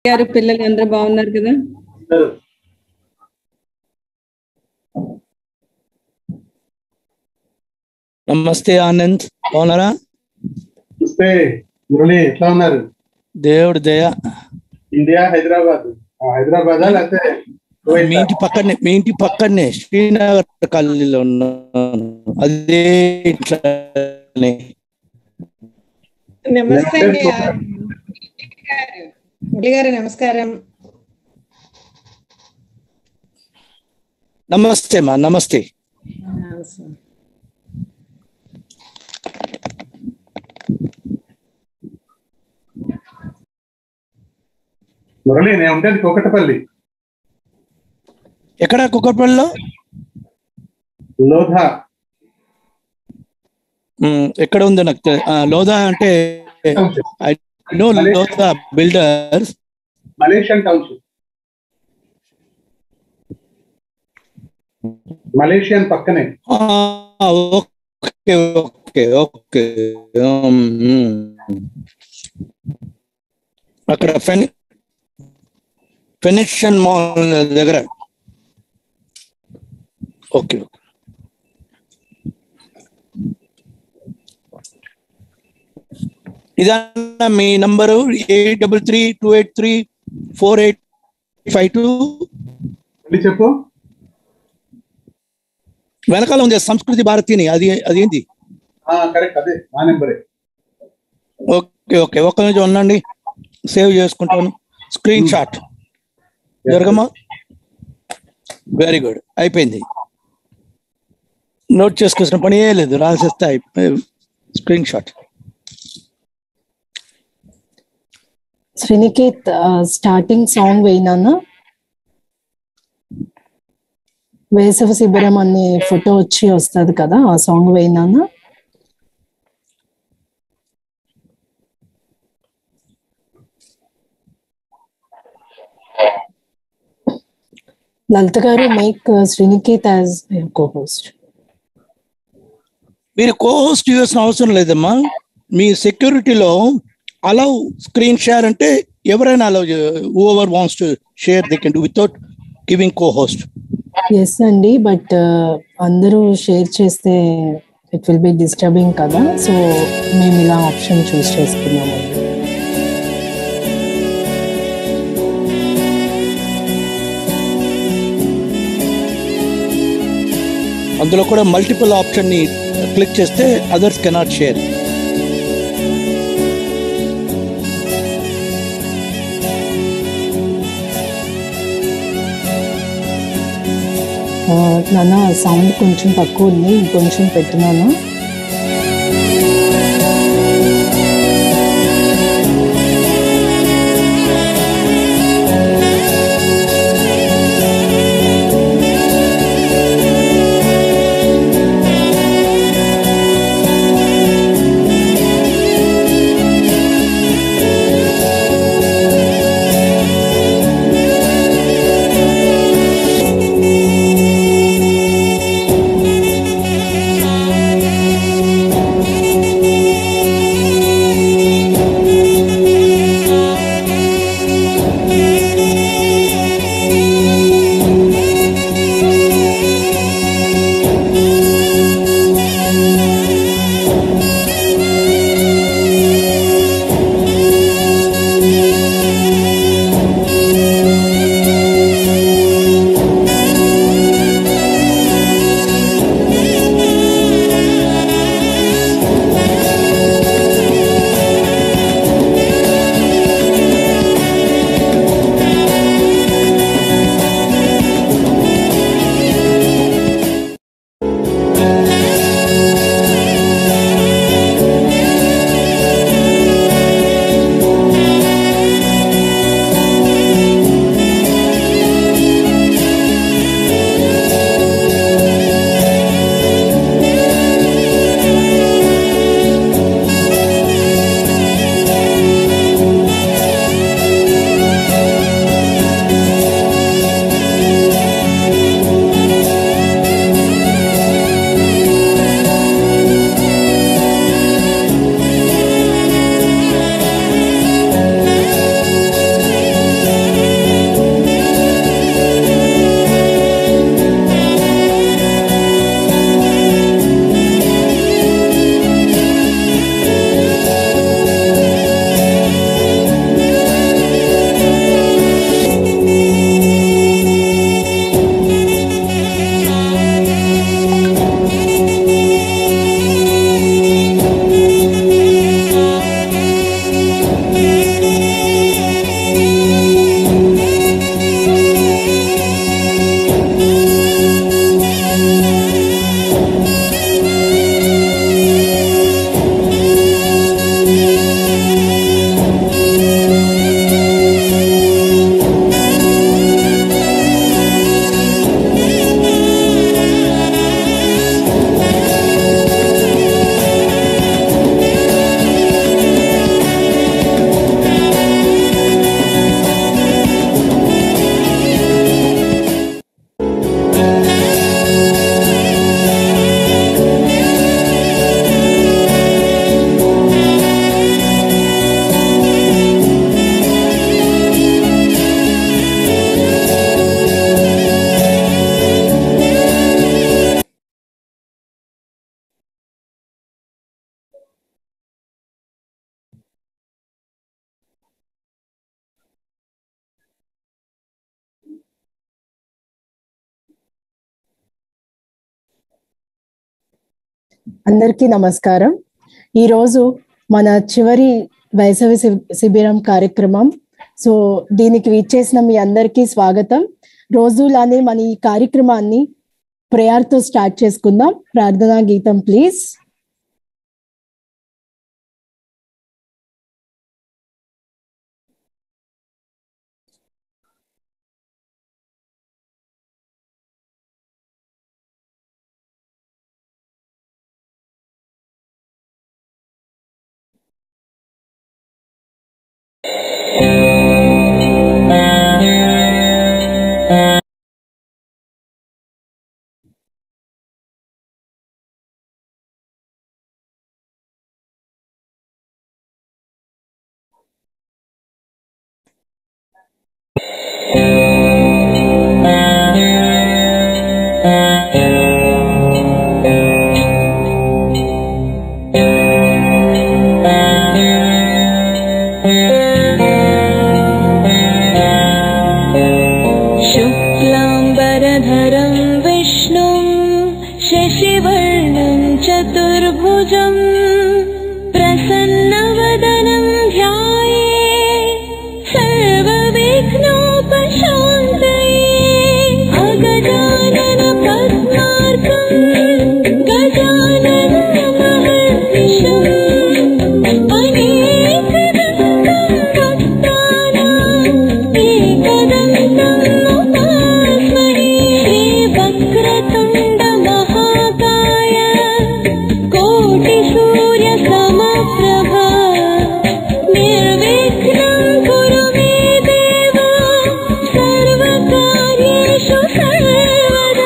గారు పిల్లలు అందరూ బాగున్నారు కదా నమస్తే ఆనంద్ బాగున్నారా నమస్తే మురళి ఎట్లా ఉన్నారు దేవుడు దయ ఇండియా హైదరాబాద్ ఆ, హైదరాబాదా లేకపోతే కువైతా? మీ ఇంటి పక్కనే మీ ఇంటి పక్కనే శ్రీనగర్ కాలనీలో ఉన్నాను అదే ఇంట్లోనే నమస్తే అండి లేకపోతే మురళి గారు నమస్కారం నమస్తే మా నమస్తే మురళి నేను ఉండేది కోకటపల్లి ఎక్కడ కుక్కపల్లిలో లోధా ఉమ్, ఎక్కడ ఉంది నాకు తె- ఆ, లోదా అంటే I know Lodha builders Malaysian township Malaysian పక్కనే okay okay okay um, um. అక్కడ ఫెన్ ఫెనిక్షన్ మాల్ దగ్గర ఓకే ఓకే ఇదన్నా మీ number eight double three two eight three four eight five two మళ్ళీ చెప్పు వెనకాల ఉంది సంస్కృతి భారతిని అది అదేంటి కరెక్ట్ అదే మా నెంబరే ఓకే ఓకే ఒక్క నిమిషం ఉండండి సేవ్ చేసుకుంటాను స్క్రీన్ షాట్ జరగమా వెరీ గుడ్ అయిపోయింది నోట్ చేసుకొచ్చిన పని ఏ లేదు రాసేస్తే screen shot Sriniketh starting song వేయినానా వేసవి శిబిరం అనే ఫోటో వచ్చి వస్తుంది కదా ఆ సాంగ్ వేయినానా లలిత గారు make Sriniketh as co host మీరు కోహోస్ట్ చేయాల్సిన అవసరం లేదమ్మా మీ సెక్యూరిటీలో అలౌ స్క్రీన్ షేర్ అంటే ఎవరైనా allow over once to share they can do without giving co host yes అండి బట్ అందరూ షేర్ చేస్తే ఇట్ విల్ బి డిస్టర్బింగ్ కదా సో మేము ఇలా ఆప్షన్ చూస్ చేసుకున్నాము అందులో కూడా మల్టిపుల్ ఆప్షన్ ని క్లిక్ చేస్తే అదర్స్ కెనాట్ షేర్ నాన్న సౌండ్ కొంచెం తక్కువ ఉంది ఇంకొంచెం పెట్టినాను అందరికీ నమస్కారం ఈరోజు మన చివరి వేసవి శి- శిబిరం కార్యక్రమం సో దీనికి విచ్చేసిన మీ అందరికీ స్వాగతం రోజులానే మన ఈ కార్యక్రమాన్ని ప్రేయర్తో స్టార్ట్ చేసుకుందాం ప్రార్థనా గీతం ప్లీజ్ शुक्लाम्बरधरं विष्णुं शशिवर्णं चतुर्भुजं प्रसन्नवदनं ध्याये सर्वविघ्नोपशान्तये अगजानन पद्मार्कं गजाननमहर्निशम् अनेकदन्तं भक्तानाम् एकदन्तम् उपास्महे श्रीवक्रतुण्डमहाकाय कोटिसूर्यसमप्रभा निर्विघ्नं कुरु मे देव सर्वकार्येषु सर्वदा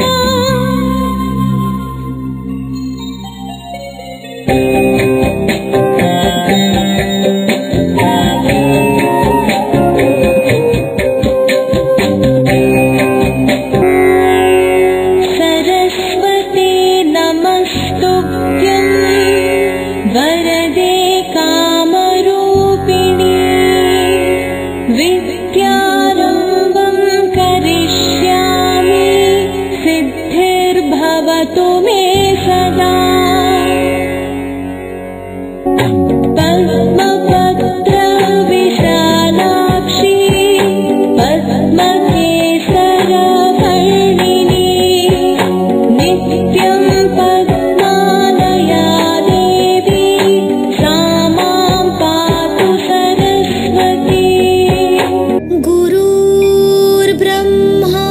सरस्वती नमस्तुभ्यं वरदे कामरूपिणी विद्यारम्भं करिष्यामि सिद्धिर्भवतु मे सदा पद्मपत्रविशालाक्षी पद्मकेसरवर्णिनी नित्यं पद्मालया देवी सा मां पातु सरस्वती गुरुर्ब्रह्मा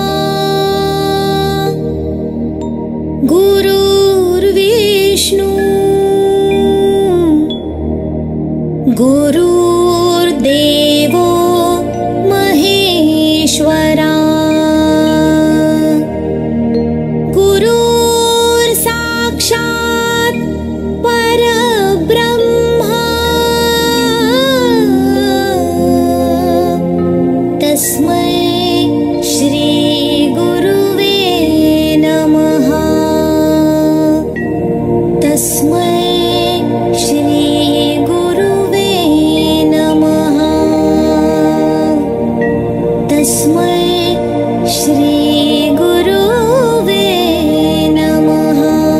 गुरुर्विष्णु गुरुर्देवो महेश्वरा गुरुर्साक्षात् परब्रह्मा तस्मै श्रीगुरुवे नमः तस्मै श्रीगुरुवे नमः तस्मै श्रीगुरुवे नमः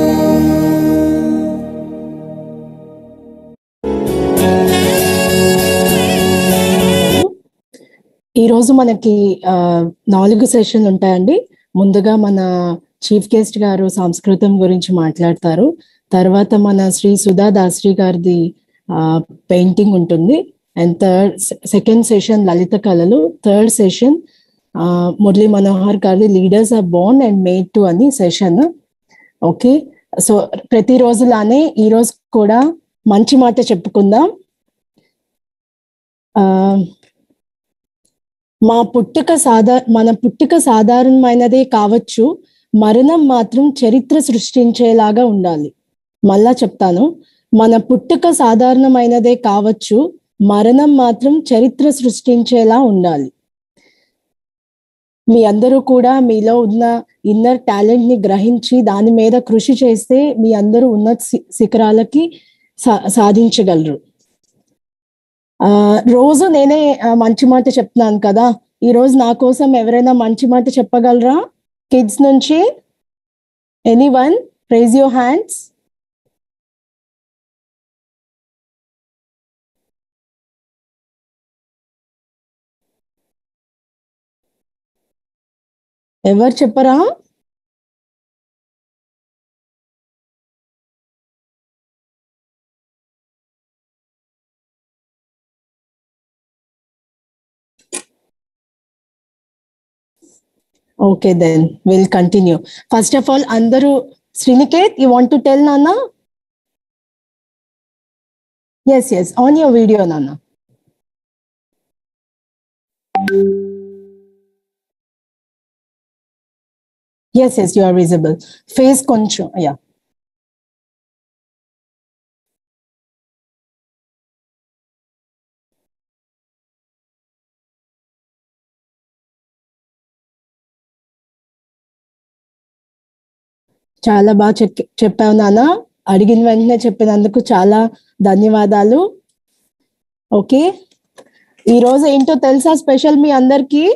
ఈ రోజు మనకి ఆ, నాలుగు సెషన్ ఉంటాయండి ముందుగా మన చీఫ్ గెస్ట్ గారు సంస్కృతం గురించి మాట్లాడతారు తర్వాత మన శ్రీ సుధా దాస్రి గారిది పెయింటింగ్ ఉంటుంది అండ్ థర్డ్ సెకండ్ సెషన్ లలిత కళలు థర్డ్ సెషన్ మురళీ మనోహర్ గారిది leaders are born and made too అని సెషన్ ఓకే సో ప్రతిరోజులానే ఈ రోజు కూడా మంచి మాట చెప్పుకుందాం ఆ మా పుట్టుక సాధా మన పుట్టుక సాధారణమైనదే కావచ్చు మరణం మాత్రం చరిత్ర సృష్టించేలాగా ఉండాలి మళ్ళా చెప్తాను మన పుట్టుక సాధారణమైనదే కావచ్చు మరణం మాత్రం చరిత్ర సృష్టించేలా ఉండాలి మీ అందరూ కూడా మీలో ఉన్న ఇన్నర్ టాలెంట్ ని గ్రహించి దాని మీద కృషి చేస్తే మీ అందరూ ఉన్నత శి- శిఖరాలకి సా- సాధించగలరు ఆ రోజు నేనే ఆ, మంచి మాట చెప్తున్నాను కదా ఈ రోజు నా కోసం ఎవరైనా మంచి మాట చెప్పగలరా కిడ్స్ నుంచి any one raise your hands ఎవరు చెప్పరా okay then will continue first of all అందరూ Sriniketh you want to tell నాన్న yes yes on your video నాన్న yes yes you are visible face కొంచెం యా చాలా బాగా చెక్ చెప్పావు నాన్న అడిగిన వెంటనే చెప్పినందుకు చాలా ధన్యవాదాలు ఓకే ఈ రోజు ఏంటో తెలుసా స్పెషల్ మీ అందరికి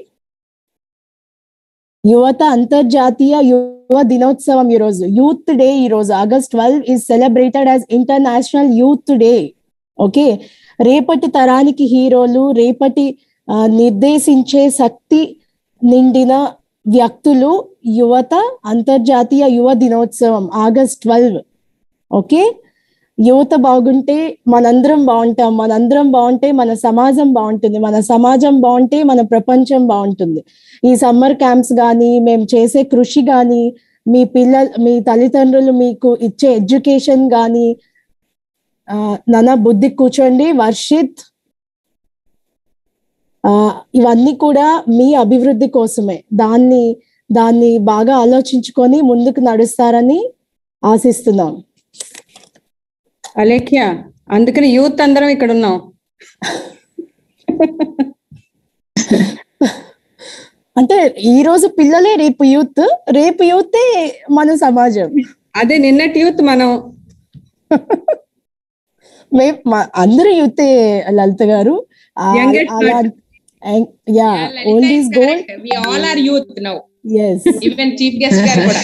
యువత అంతర్జాతీయ యువ దినోత్సవం ఈ రోజు యూత్ డే ఈ రోజు August twelve is celebrated as international youth day okay రేపటి తరానికి హీరోలు రేపటి ఆ, నిర్దేశించే శక్తి నిండిన వ్యక్తులు యువత అంతర్జాతీయ యువ దినోత్సవం ఆగస్ట్ ట్వెల్వ్ ఓకే యువత బాగుంటే మనందరం బాగుంటాం మనందరం బాగుంటే మన సమాజం బాగుంటుంది మన సమాజం బాగుంటే మన ప్రపంచం బాగుంటుంది ఈ సమ్మర్ క్యాంప్స్ కానీ మేము చేసే కృషి కానీ మీ పిల్లల మీ తల్లిదండ్రులు మీకు ఇచ్చే ఎడ్యుకేషన్ కానీ నాన్న బుద్ధి కూర్చోండి వర్షిత్ ఆ, ఇవన్నీ కూడా మీ అభివృద్ధి కోసమే దాన్ని దాన్ని బాగా ఆలోచించుకొని ముందుకు నడుస్తారని ఆశిస్తున్నాం అలేఖ్య అందుకని యూత్ అందరం ఇక్కడ ఉన్నాం అంటే ఈ రోజు పిల్లలే రేపు యూత్ రేపు యూతే మన సమాజం అదే నిన్నటి యూత్ మనం మే మ- అందరూ యూతే లలిత గారు ఆ- Youngest అలా yeah old is gold we all are youth now yes even chief guest గారు కూడా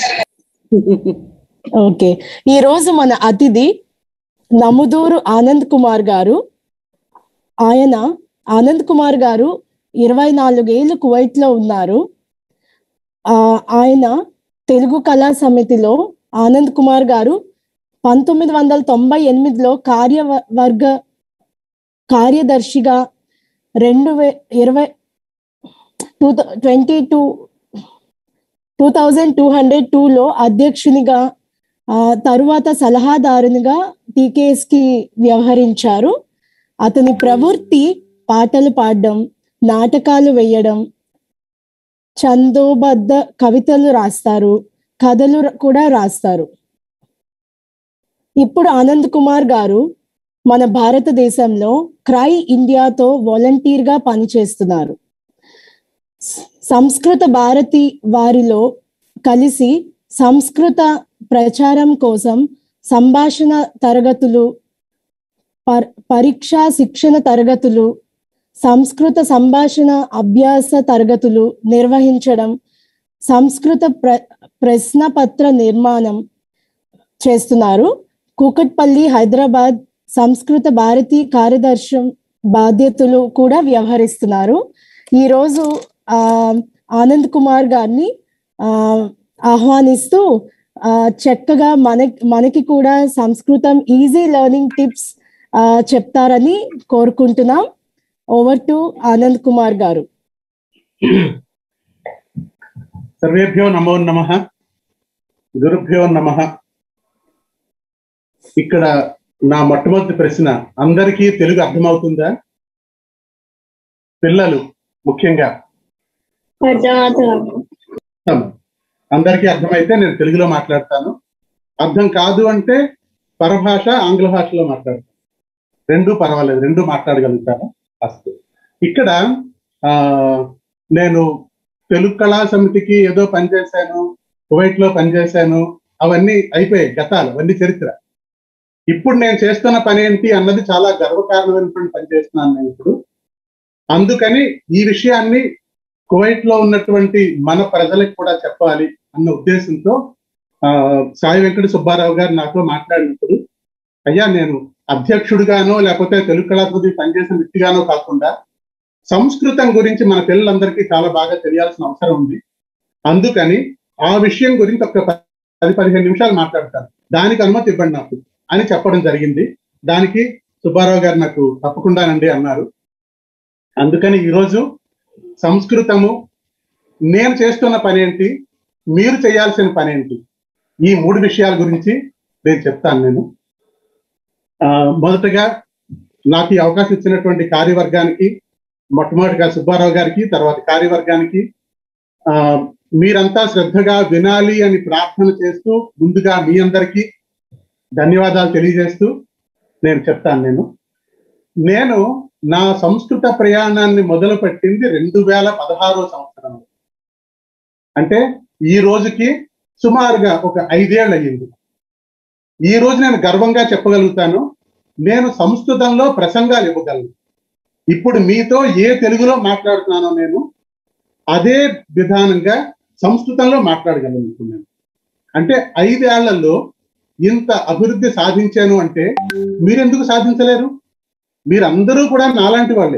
ఓకే ఈ రోజు మన అతిథి నముదూరు ఆనంద్ కుమార్ గారు ఆయన ఆనంద్ కుమార్ గారు ఇరవై నాలుగేళ్ళు కువైట్ లో ఉన్నారు ఆ, ఆయన తెలుగు కళా సమితిలో ఆనంద్ కుమార్ గారు పంతొమ్మిది వందల తొంభై ఎనిమిదిలో కార్యవర్గ కార్యదర్శిగా రెండు వే ఇరవై two twenty two two thousand two hundred టూలో అధ్యక్షునిగా ఆ, తరువాత సలహాదారునిగా టీకేఎస్ కి వ్యవహరించారు అతని ప్రవృత్తి పాటలు పాడడం నాటకాలు వేయడం చందోబద్ధ కవితలు రాస్తారు కథలు ర- కూడా రాస్తారు ఇప్పుడు ఆనంద్ కుమార్ గారు మన భారతదేశంలో క్రై ఇండియాతో వాలంటీర్ గా పనిచేస్తున్నారు స- సంస్కృత భారతి వారిలో కలిసి సంస్కృత ప్రచారం కోసం సంభాషణ తరగతులు పర్- పరీక్షా శిక్షణ తరగతులు సంస్కృత సంభాషణ అభ్యాస తరగతులు నిర్వహించడం సంస్కృత ప్ర ప్రశ్న పత్ర నిర్మాణం చేస్తున్నారు కూకట్పల్లి హైదరాబాద్ సంస్కృత భారతి కార్యదర్శి బాధ్యతలు కూడా వ్యవహరిస్తున్నారు ఈరోజు ఆ ఆనంద్ కుమార్ గారిని ఆ ఆహ్వానిస్తూ ఆ చక్కగా మన మనకి కూడా సంస్కృతం ఈజీ లెర్నింగ్ టిప్స్ ఆ చెప్తారని కోరుకుంటున్నాం ఓవర్ టు ఆనంద్ కుమార్ గారు సర్వేభ్యో నమో నమ గురుభ్యో నమ ఇక్కడ నా మొట్టమొదటి ప్రశ్న అందరికీ తెలుగు అర్థమవుతుందా పిల్లలు ముఖ్యంగా అర్థం. అందరికీ అర్థమైతే నేను తెలుగులో మాట్లాడతాను అర్థం కాదు అంటే పరభాష ఆంగ్ల భాషలో మాట్లాడతాను రెండు పర్వాలేదు రెండు మాట్లాడగలుగుతాను అస్తు ఇక్కడ ఆ నేను తెలుగు కళా సమితికి ఏదో పనిచేశాను కువైట్ లో పనిచేశాను అవన్నీ అయిపోయాయి గతాలు అవన్నీ చరిత్ర ఇప్పుడు నేను చేస్తున్న పని ఏంటి అన్నది చాలా గర్వకారణమైనటువంటి పని చేస్తున్నాను నేను ఇప్పుడు అందుకని ఈ విషయాన్ని కువైట్ లో ఉన్నటువంటి మన ప్రజలకు కూడా చెప్పాలి అన్న ఉద్దేశంతో ఆ సాయి వెంకట సుబ్బారావు గారు నాతో మాట్లాడినప్పుడు అయ్యా నేను అధ్యక్షుడిగానో లేకపోతే తెలుగు కళాకృతి పనిచేసిన వ్యక్తిగానో కాకుండా సంస్కృతం గురించి మన పిల్లలందరికీ చాలా బాగా తెలియాల్సిన అవసరం ఉంది అందుకని ఆ విషయం గురించి ఒక పది పదిహేను నిమిషాలు మాట్లాడతాను దానికి అనుమతి ఇవ్వండి నాకు అని చెప్పడం జరిగింది దానికి సుబ్బారావు గారు నాకు తప్పకుండానండి అన్నారు అందుకని ఈరోజు సంస్కృతము నేను చేస్తున్న పని ఏంటి మీరు చేయాల్సిన పని ఏంటి ఈ మూడు విషయాల గురించి నేను చెప్తాను నేను ఆ, మొదటగా నాకు ఈ అవకాశం ఇచ్చినటువంటి కార్యవర్గానికి మొట్టమొదటిగా సుబ్బారావు గారికి తర్వాత కార్యవర్గానికి ఆ మీరంతా శ్రద్ధగా వినాలి అని ప్రార్థన చేస్తూ ముందుగా మీ అందరికీ ధన్యవాదాలు తెలియజేస్తూ నేను చెప్తాను నేను నేను నా సంస్కృత ప్రయాణాన్ని మొదలు పెట్టింది రెండు వేల పదహారో సంవత్సరం అంటే ఈ రోజుకి సుమారుగా ఒక ఐదేళ్ళు అయ్యింది ఈ రోజు నేను గర్వంగా చెప్పగలుగుతాను నేను సంస్కృతంలో ప్రసంగాలు ఇవ్వగలను ఇప్పుడు మీతో ఏ తెలుగులో మాట్లాడుతున్నానో నేను అదే విధానంగా సంస్కృతంలో మాట్లాడగలను ఇప్పుడు నేను అంటే ఐదేళ్లలో ఇంత అభివృద్ధి సాధించాను అంటే మీరెందుకు సాధించలేరు మీరందరూ కూడా నాలాంటి వాళ్ళే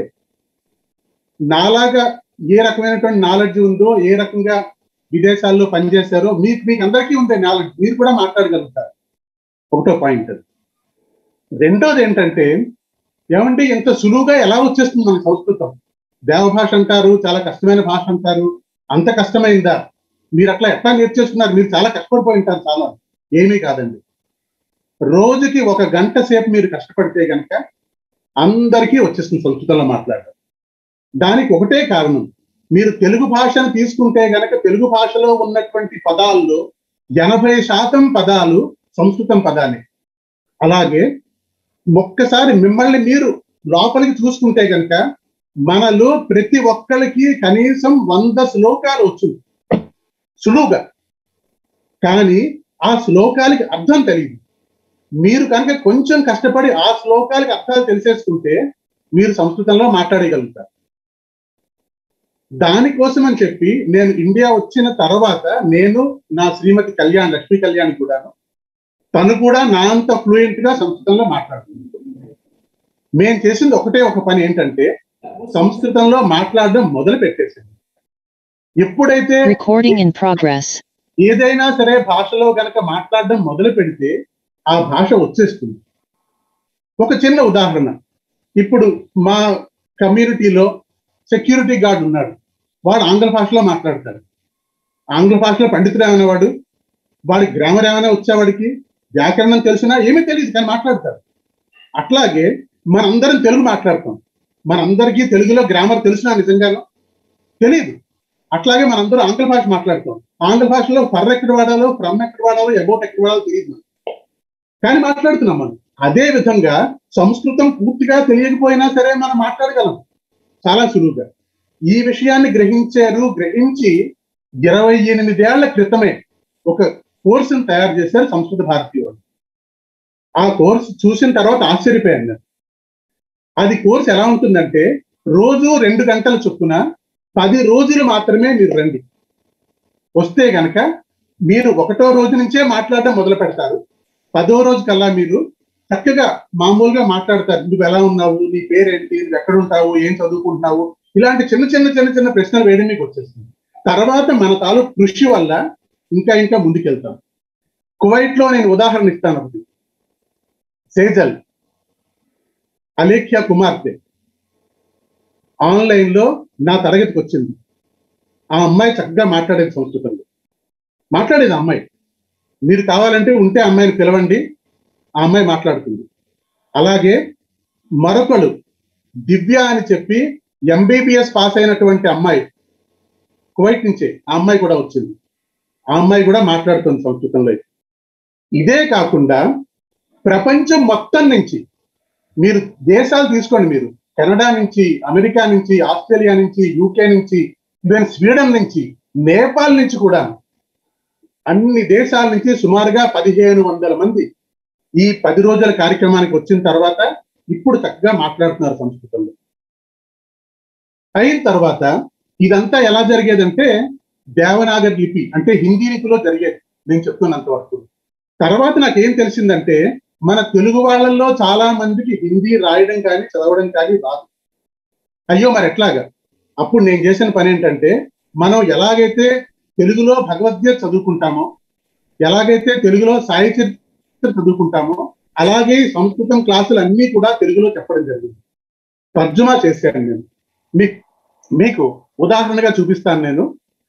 నాలాగా ఏ రకమైనటువంటి నాలెడ్జ్ ఉందో ఏ రకంగా విదేశాల్లో పనిచేశారో మీకు మీకు అందరికీ ఉందే నాలెడ్జ్ మీరు కూడా మాట్లాడగలుగుతారు ఒకటో పాయింట్ రెండోది ఏంటంటే ఏమంటే ఇంత సులువుగా ఎలా వచ్చేస్తుంది మన సంస్కృతం దేవభాష అంటారు చాలా కష్టమైన భాష అంటారు అంత కష్టమైందా మీరు అట్లా ఎట్లా నేర్చేస్తున్నారు మీరు చాలా కష్టపడిపోయి ఉంటారు చాలా ఏమీ కాదండి రోజుకి ఒక గంట సేపు మీరు కష్టపడితే గనక అందరికీ వచ్చేస్తుంది సంస్కృతంలో మాట్లాడడం దానికి ఒకటే కారణం మీరు తెలుగు భాషను తీసుకుంటే గనక తెలుగు భాషలో ఉన్నటువంటి పదాల్లో ఎనభై శాతం పదాలు సంస్కృతం పదాలే అలాగే ఒక్కసారి మిమ్మల్ని మీరు లోపలికి చూసుకుంటే గనక మనలో ప్రతి ఒక్కరికి కనీసం వంద శ్లోకాలు వచ్చింది సులువుగా కానీ ఆ శ్లోకాలకి అర్థం తెలియదు మీరు కనుక కొంచెం కష్టపడి ఆ శ్లోకాలకి అర్థాలు తెలిసేసుకుంటే మీరు సంస్కృతంలో మాట్లాడగలుగుతారు దానికోసం అని చెప్పి నేను ఇండియా వచ్చిన తర్వాత నేను నా శ్రీమతి కళ్యాణ్ లక్ష్మీ కళ్యాణ్ కూడాను తను కూడా నా అంత ఫ్లూయెంట్ గా సంస్కృతంలో మాట్లాడుతుంది మేము చేసింది ఒకటే ఒక పని ఏంటంటే సంస్కృతంలో మాట్లాడడం మొదలు పెట్టేసింది ఎప్పుడైతే Recording in progress. ఏదైనా సరే భాషలో గనక మాట్లాడడం మొదలు పెడితే ఆ భాష వచ్చేస్తుంది ఒక చిన్న ఉదాహరణ ఇప్పుడు మా కమ్యూనిటీలో సెక్యూరిటీ గార్డ్ ఉన్నాడు వాడు ఆంగ్ల భాషలో మాట్లాడతాడు ఆంగ్ల భాషలో పండితుడు ఏమైనా వాడు వాడి గ్రామర్ ఏమైనా వచ్చేవాడికి వ్యాకరణం తెలిసినా ఏమీ తెలియదు కానీ మాట్లాడతారు అట్లాగే మనందరం తెలుగు మాట్లాడతాం మనందరికీ తెలుగులో గ్రామర్ తెలిసినా నిజంగానో తెలియదు అట్లాగే మనందరం ఆంగ్ల భాష మాట్లాడతాం ఆంగ్ల భాషలో ఫర్ ఎక్కడ వాడాలో ఫ్రమ్ ఎక్కడ వాడాలో అబౌట్ ఎక్కడ వాడాలో తెలియదు మనకు. కానీ మాట్లాడుతున్నాం మనం అదే విధంగా సంస్కృతం పూర్తిగా తెలియకపోయినా సరే మనం మాట్లాడగలం చాలా సులువుగా ఈ విషయాన్ని గ్రహించారు గ్రహించి ఇరవై ఎనిమిదేళ్ల క్రితమే ఒక కోర్సును తయారు చేశారు సంస్కృత భారతీయ వాళ్ళు ఆ కోర్సు చూసిన తర్వాత ఆశ్చర్యపోయాను నేను. అది కోర్సు ఎలా ఉంటుందంటే రోజు రెండు గంటల చొప్పున పది రోజులు మాత్రమే మీరు రండి వస్తే గనక మీరు ఒకటో రోజు నుంచే మాట్లాడడం మొదలు పెడతారు పదో రోజు కల్లా మీరు చక్కగా మామూలుగా మాట్లాడతారు నువ్వు ఎలా ఉన్నావు నీ పేరేంటి నువ్వు ఎక్కడ ఉంటావు ఏం చదువుకుంటున్నావు ఇలాంటి చిన్న చిన్న చిన్న చిన్న ప్రశ్నలు వేయడం మీకు వచ్చేస్తుంది తర్వాత మన తాలూకు కృషి వల్ల ఇంకా ఇంకా ముందుకెళ్తాం కువైట్ లో నేను ఉదాహరణ ఇస్తాను ఒకటి సేజల్ అలేఖ్య కుమార్తె ఆన్లైన్ లో నా తరగతికి వచ్చింది ఆ అమ్మాయి చక్కగా మాట్లాడేది సంస్కృతంలో మాట్లాడేది ఆ అమ్మాయి మీరు కావాలంటే ఉంటే అమ్మాయిని పిలవండి ఆ అమ్మాయి మాట్లాడుతుంది అలాగే మరొకడు దివ్య అని చెప్పి ఎంబీబీఎస్ పాస్ అయినటువంటి అమ్మాయి కువైట్ నుంచే ఆ అమ్మాయి కూడా వచ్చింది ఆ అమ్మాయి కూడా మాట్లాడుతుంది సంస్కృతంలో ఇదే కాకుండా ప్రపంచం మొత్తం నుంచి మీరు దేశాలు తీసుకోండి మీరు కెనడా నుంచి అమెరికా నుంచి ఆస్ట్రేలియా నుంచి యూకే నుంచి ఈవెన్ స్వీడన్ నుంచి నేపాల్ నుంచి కూడా అన్ని దేశాల నుంచి సుమారుగా పదిహేను వందల మంది ఈ పది రోజుల కార్యక్రమానికి వచ్చిన తర్వాత ఇప్పుడు చక్కగా మాట్లాడుతున్నారు సంస్కృతంలో అయిన తర్వాత ఇదంతా ఎలా జరిగేదంటే దేవనాగర్ లిపి అంటే హిందీ లిపిలో జరిగేది నేను చెప్తున్నంత వరకు తర్వాత నాకేం తెలిసిందంటే మన తెలుగు వాళ్ళల్లో చాలా మందికి హిందీ రాయడం కానీ చదవడం కానీ రాదు అయ్యో మరి ఎట్లాగా అప్పుడు నేను చేసిన పని ఏంటంటే మనం ఎలాగైతే తెలుగులో భగవద్గీత చదువుకుంటామో ఎలాగైతే తెలుగులో సాయి చరిత్ర చదువుకుంటామో అలాగే ఈ సంస్కృతం క్లాసులు అన్నీ కూడా తెలుగులో చెప్పడం జరిగింది తర్జుమా చేశాను నేను మీకు మీకు ఉదాహరణగా చూపిస్తాను నేను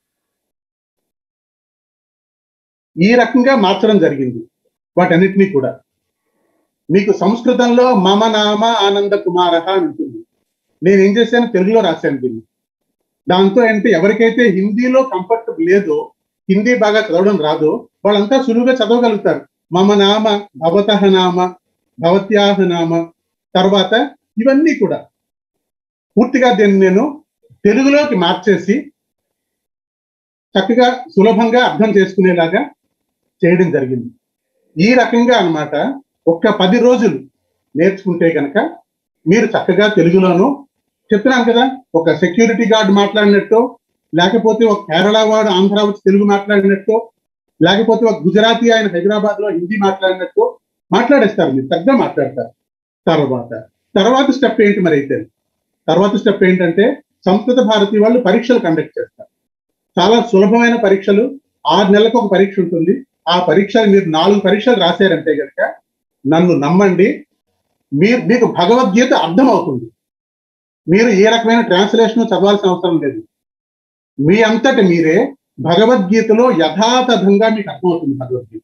ఈ రకంగా మార్చడం జరిగింది వాటన్నిటినీ కూడా మీకు సంస్కృతంలో మమ నామ ఆనంద కుమార అని ఉంటుంది నేను ఏం చేశాను తెలుగులో రాశాను దీన్ని దాంతో ఏంటి ఎవరికైతే హిందీలో కంఫర్ట్ లేదో హిందీ బాగా చదవడం రాదో వాళ్ళంతా సులువుగా చదవగలుగుతారు మమ నామ భవతః నామ భవత్యాహ నామ తర్వాత ఇవన్నీ కూడా పూర్తిగా దీన్ని నేను తెలుగులోకి మార్చేసి చక్కగా సులభంగా అర్థం చేసుకునేలాగా చేయడం జరిగింది ఈ రకంగా అన్నమాట ఒక్క పది రోజులు నేర్చుకుంటే కనుక మీరు చక్కగా తెలుగులోను చెప్తున్నాను కదా ఒక సెక్యూరిటీ గార్డ్ మాట్లాడినట్టు లేకపోతే ఒక కేరళ వాడు ఆంధ్ర వచ్చి తెలుగు మాట్లాడినట్టు లేకపోతే ఒక గుజరాతీ ఆయన హైదరాబాద్ లో హిందీ మాట్లాడినట్టు మాట్లాడేస్తారు మీరు చక్కగా మాట్లాడతారు తర్వాత తర్వాత స్టెప్ ఏంటి మరి అయితే తర్వాత స్టెప్ ఏంటంటే సంస్కృత భారతి వాళ్ళు పరీక్షలు కండక్ట్ చేస్తారు చాలా సులభమైన పరీక్షలు ఆరు నెలలకు ఒక పరీక్ష ఉంటుంది ఆ పరీక్షలు మీరు నాలుగు పరీక్షలు రాశారంటే కనుక నన్ను నమ్మండి మీరు మీకు భగవద్గీత అర్థం అవుతుంది మీరు ఏ రకమైన ట్రాన్స్లేషన్ చదవాల్సిన అవసరం లేదు మీ అంతటి మీరే భగవద్గీతలో యథాతథంగా మీకు అర్థమవుతుంది భగవద్గీత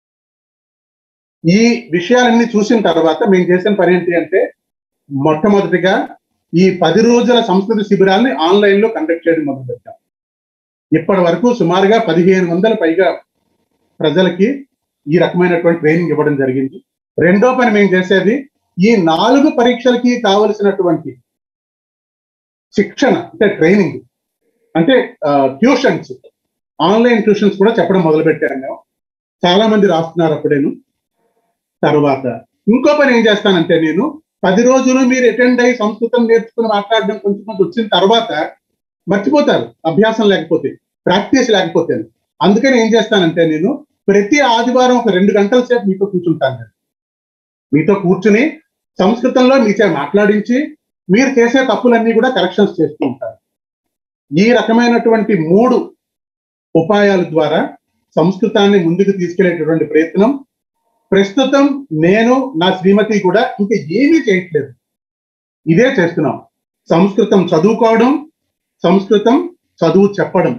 ఈ విషయాలన్నీ చూసిన తర్వాత మేము చేసిన పని ఏంటి అంటే మొట్టమొదటిగా ఈ పది రోజుల సంస్కృత శిబిరాల్ని ఆన్లైన్ లో కండక్ట్ చేయడం మొదలుపెట్టాం ఇప్పటి వరకు సుమారుగా పదిహేను వందల పైగా ప్రజలకి ఈ రకమైనటువంటి ట్రైనింగ్ ఇవ్వడం జరిగింది రెండో పని మేము చేసేది ఈ నాలుగు పరీక్షలకి కావలసినటువంటి శిక్షణ అంటే ట్రైనింగ్ అంటే ట్యూషన్స్ ఆన్లైన్ ట్యూషన్స్ కూడా చెప్పడం మొదలు పెట్టాను మేము చాలా మంది రాస్తున్నారు అప్పుడేను తర్వాత ఇంకో పని ఏం చేస్తానంటే నేను పది రోజులు మీరు అటెండ్ అయ్యి సంస్కృతం నేర్చుకుని మాట్లాడడం కొంచెం కొంచెం వచ్చిన తర్వాత మర్చిపోతారు అభ్యాసం లేకపోతే ప్రాక్టీస్ లేకపోతే అందుకని ఏం చేస్తానంటే నేను ప్రతి ఆదివారం ఒక రెండు గంటల సేపు మీతో కూర్చుంటాను నేను మీతో కూర్చుని సంస్కృతంలో మీచే మాట్లాడించి మీరు చేసే తప్పులన్నీ కూడా కరెక్షన్స్ చేస్తూ ఉంటారు ఈ రకమైనటువంటి మూడు ఉపాయాల ద్వారా సంస్కృతాన్ని ముందుకు తీసుకెళ్లేటటువంటి ప్రయత్నం ప్రస్తుతం నేను నా శ్రీమతి కూడా ఇంకా ఏమీ చేయట్లేదు ఇదే చేస్తున్నాం సంస్కృతం చదువుకోవడం సంస్కృతం చదువు చెప్పడం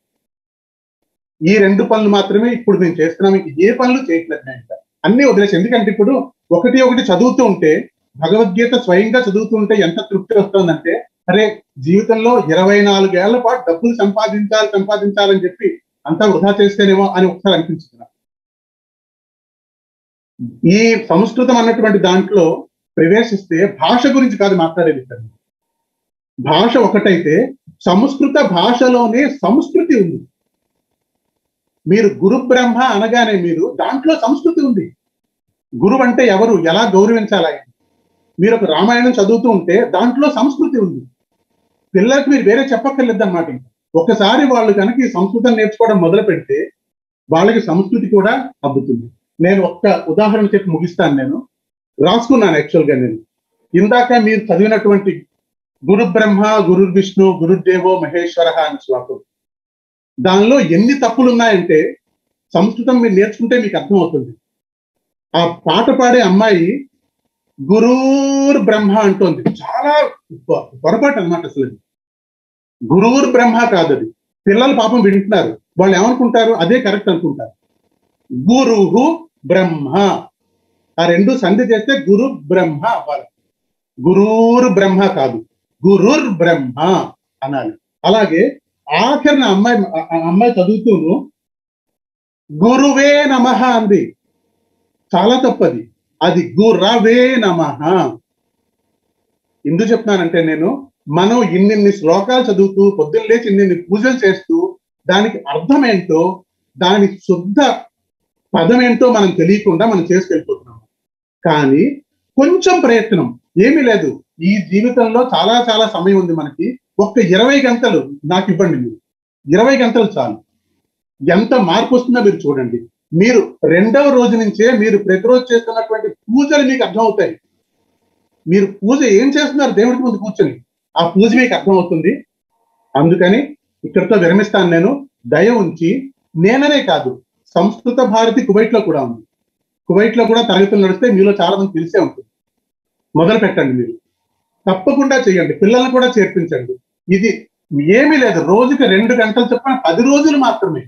ఈ రెండు పనులు మాత్రమే ఇప్పుడు మేము చేస్తున్నాం ఇంక ఏ పనులు చేయట్లేదు నేను ఇంకా అన్ని వదిలేసి ఎందుకంటే ఇప్పుడు ఒకటి ఒకటి చదువుతూ ఉంటే భగవద్గీత స్వయంగా చదువుతూ ఉంటే ఎంత తృప్తి వస్తుందంటే అరే జీవితంలో ఇరవై నాలుగేళ్ల పాటు డబ్బులు సంపాదించాలి సంపాదించాలని చెప్పి అంతా వృధా చేస్తేనేమో అని ఒకసారి అనిపించింది నాకు. ఈ సంస్కృతం అన్నటువంటి దాంట్లో ప్రవేశిస్తే భాష గురించి కాదు మాట్లాడేది ఇక్కడ భాష ఒకటైతే సంస్కృత భాషలోనే సంస్కృతి ఉంది మీరు గురు బ్రహ్మ అనగానే మీరు దాంట్లో సంస్కృతి ఉంది గురువు అంటే ఎవరు ఎలా గౌరవించాలి ఆయన మీరు ఒక రామాయణం చదువుతూ ఉంటే దాంట్లో సంస్కృతి ఉంది పిల్లలకి మీరు వేరే చెప్పక్కర్లేదు అనమాట ఒకసారి వాళ్ళు కనుక ఈ సంస్కృతం నేర్చుకోవడం మొదలు పెడితే వాళ్ళకి సంస్కృతి కూడా అబ్బుతుంది నేను ఒక్క ఉదాహరణ చెప్పి ముగిస్తాను నేను రాసుకున్నాను యాక్చువల్ గా నేను ఇందాక మీరు చదివినటువంటి గురు బ్రహ్మ గురు విష్ణు గురుదేవో మహేశ్వర అని శ్లోకం దానిలో ఎన్ని తప్పులు ఉన్నాయంటే సంస్కృతం మీరు నేర్చుకుంటే మీకు అర్థమవుతుంది ఆ పాట పాడే అమ్మాయి గురూర్ బ్రహ్మ అంటోంది చాలా పొ- పొరపాటు అన్నమాట అసలు అది. గురూర్ బ్రహ్మ కాదు అది పిల్లలు పాపం వింటున్నారు వాళ్ళు ఏమనుకుంటారు అదే కరెక్ట్ అనుకుంటారు గురుహు బ్రహ్మ ఆ రెండు సంధి చేస్తే గురు బ్రహ్మ అవ్వాలి గురూర్ బ్రహ్మ కాదు గురుర్ బ్రహ్మ అనాలి అలాగే ఆఖరిన అమ్మాయి ఆ- ఆ అమ్మాయి చదువుతూను గురువే నమః అంది చాలా తప్పది అది గురవే నమః ఎందుకు చెప్తున్నానంటే నేను మనం ఇన్నిన్ని శ్లోకాలు చదువుతూ పొద్దున్న లేచి ఇన్నిన్ని పూజలు చేస్తూ దానికి అర్థం ఏంటో దాని శుద్ధ పదం ఏంటో మనం తెలియకుండా మనం చేసుకెళ్ళిపోతున్నాం కానీ కొంచెం ప్రయత్నం ఏమీ లేదు ఈ జీవితంలో చాలా చాలా సమయం ఉంది మనకి ఒక్క ఇరవై గంటలు నాకు ఇవ్వండి మీరు ఇరవై గంటలు చాలు ఎంత మార్పు వస్తుందో మీరు చూడండి మీరు రెండవ రోజు నుంచే మీరు ప్రతిరోజు చేస్తున్నటువంటి పూజలు మీకు అర్థమవుతాయి మీరు పూజ ఏం చేస్తున్నారు దేవుడికి ముందు కూర్చొని ఆ పూజ మీకు అర్థమవుతుంది అందుకని ఇక్కడితో విరమిస్తాను నేను దయ ఉంచి నేననే కాదు సంస్కృత భారతి కువైట్ లో కూడా ఉంది కువైట్ లో కూడా తరగతులు నడిస్తే మీలో చాలా మంది తెలిసే ఉంటుంది మొదలు పెట్టండి మీరు తప్పకుండా చేయండి పిల్లల్ని కూడా చేర్పించండి ఇది ఏమీ లేదు రోజుకి రెండు గంటలు చెప్పిన పది రోజులు మాత్రమే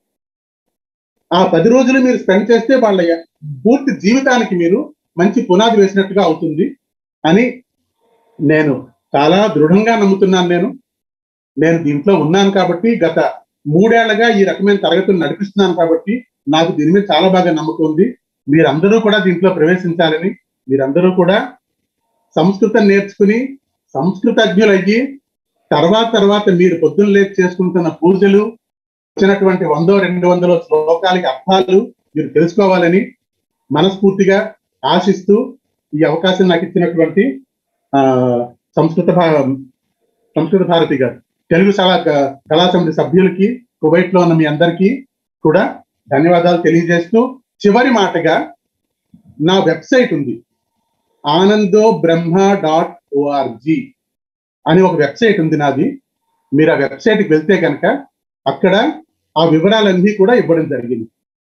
ఆ పది రోజులు మీరు స్పెండ్ చేస్తే వాళ్ళ య- పూర్తి జీవితానికి మీరు మంచి పునాది వేసినట్టుగా అవుతుంది అని నేను చాలా దృఢంగా నమ్ముతున్నాను నేను నేను దీంట్లో ఉన్నాను కాబట్టి గత మూడేళ్లగా ఈ రకమైన తరగతులు నడిపిస్తున్నాను కాబట్టి నాకు దీని మీద చాలా బాగా నమ్మకం ఉంది మీరందరూ కూడా దీంట్లో ప్రవేశించాలని మీరందరూ కూడా సంస్కృతం నేర్చుకుని సంస్కృతజ్ఞులయ్యి తర్వాత తర్వాత మీరు పొద్దున్న లేచి చేసుకుంటున్న పూజలు వచ్చినటువంటి వందో రెండు వందల శ్లోకాలకి అర్థాలు మీరు తెలుసుకోవాలని మనస్ఫూర్తిగా ఆశిస్తూ ఈ అవకాశం నాకు ఇచ్చినటువంటి ఆ సంస్కృత భా సంస్కృత భారతి గారు తెలుగు సభ కళా సమితి సభ్యులకి కువైట్ లో ఉన్న మీ అందరికీ కూడా ధన్యవాదాలు తెలియజేస్తూ చివరి మాటగా నా వెబ్సైట్ ఉంది ఆనందో బ్రహ్మ డాట్ ఓఆర్జీ అని ఒక వెబ్సైట్ ఉంది నాది మీరు ఆ వెబ్సైట్కి వెళ్తే కనుక అక్కడ ఆ వివరాలన్నీ కూడా ఇవ్వడం జరిగింది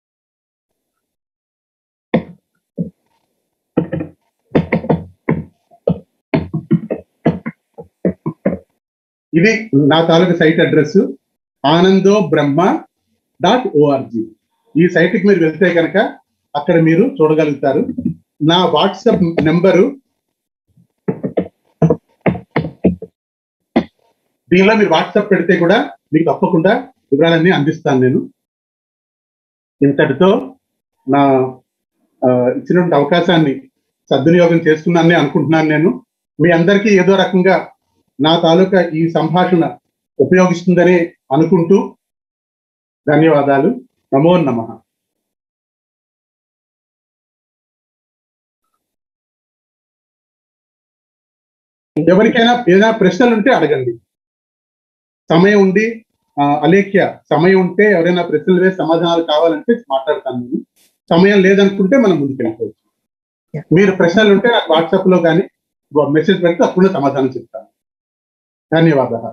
ఇది నా తాలూకు site address Anando Brahma dot org ఈ సైట్ కి మీరు వెళ్తే కనుక అక్కడ మీరు చూడగలుగుతారు నా వాట్సాప్ నెంబరు దీనిలో మీరు వాట్సాప్ పెడితే కూడా మీకు తప్పకుండా వివరాలన్నీ అందిస్తాను నేను ఇంతటితో నా ఆ, ఇచ్చినటువంటి అవకాశాన్ని సద్వినియోగం చేస్తున్నానని అనుకుంటున్నాను నేను మీ అందరికీ ఏదో రకంగా నా తాలూకా ఈ సంభాషణ ఉపయోగిస్తుందని అనుకుంటూ ధన్యవాదాలు నమో నమ ఎవరికైనా ఏదైనా ప్రశ్నలు ఉంటే అడగండి సమయం ఉండి ఆ, అలేఖ్య సమయం ఉంటే ఎవరైనా ప్రశ్నలు వేసి సమాధానాలు కావాలంటే మాట్లాడతాను నేను సమయం లేదనుకుంటే మనం ముందుకు వెళ్ళిపోవచ్చు మీరు ప్రశ్నలు ఉంటే నాకు వాట్సాప్ లో కానీ మెసేజ్ పెడితే అప్పుడు సమాధానం చెప్తాను ధన్యవాదాలు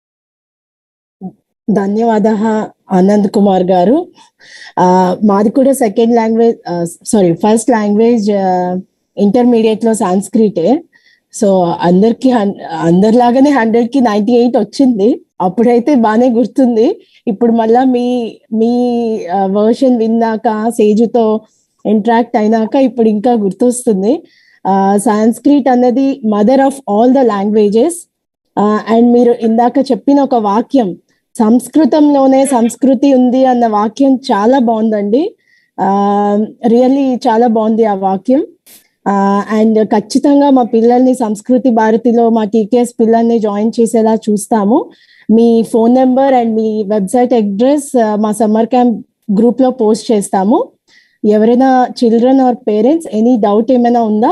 ధన్యవాద ఆనంద్ కుమార్ గారు ఆ, మాది కూడా second language sorry first language intermediate లో సాంస్క్రిటే సో అందరికి హన్- అందరిలాగానే హండ్రెడ్ కి నైన్టీ ఎయిట్ వచ్చింది అప్పుడైతే బాగానే గుర్తుంది ఇప్పుడు మళ్ళా మీ మీ వర్షన్ విన్నాక సేజుతో ఇంటరాక్ట్ అయినాక ఇప్పుడు ఇంకా గుర్తొస్తుంది సాంస్క్రిట్ అన్నది mother of all the languages and మీరు ఇందాక చెప్పిన ఒక వాక్యం సంస్కృతంలోనే సంస్కృతి ఉంది అన్న వాక్యం చాలా బాగుందండి రియల్లీ చాలా బాగుంది ఆ వాక్యం అండ్ ఖచ్చితంగా మా పిల్లల్ని సంస్కృతి భారతిలో మా టీకేఎస్ పిల్లల్ని జాయిన్ చేసేలా చూస్తాము మీ ఫోన్ నెంబర్ అండ్ మీ వెబ్సైట్ అడ్రస్ మా సమ్మర్ క్యాంప్ గ్రూప్ లో పోస్ట్ చేస్తాము ఎవరైనా children or parents any doubt ఏమైనా ఉందా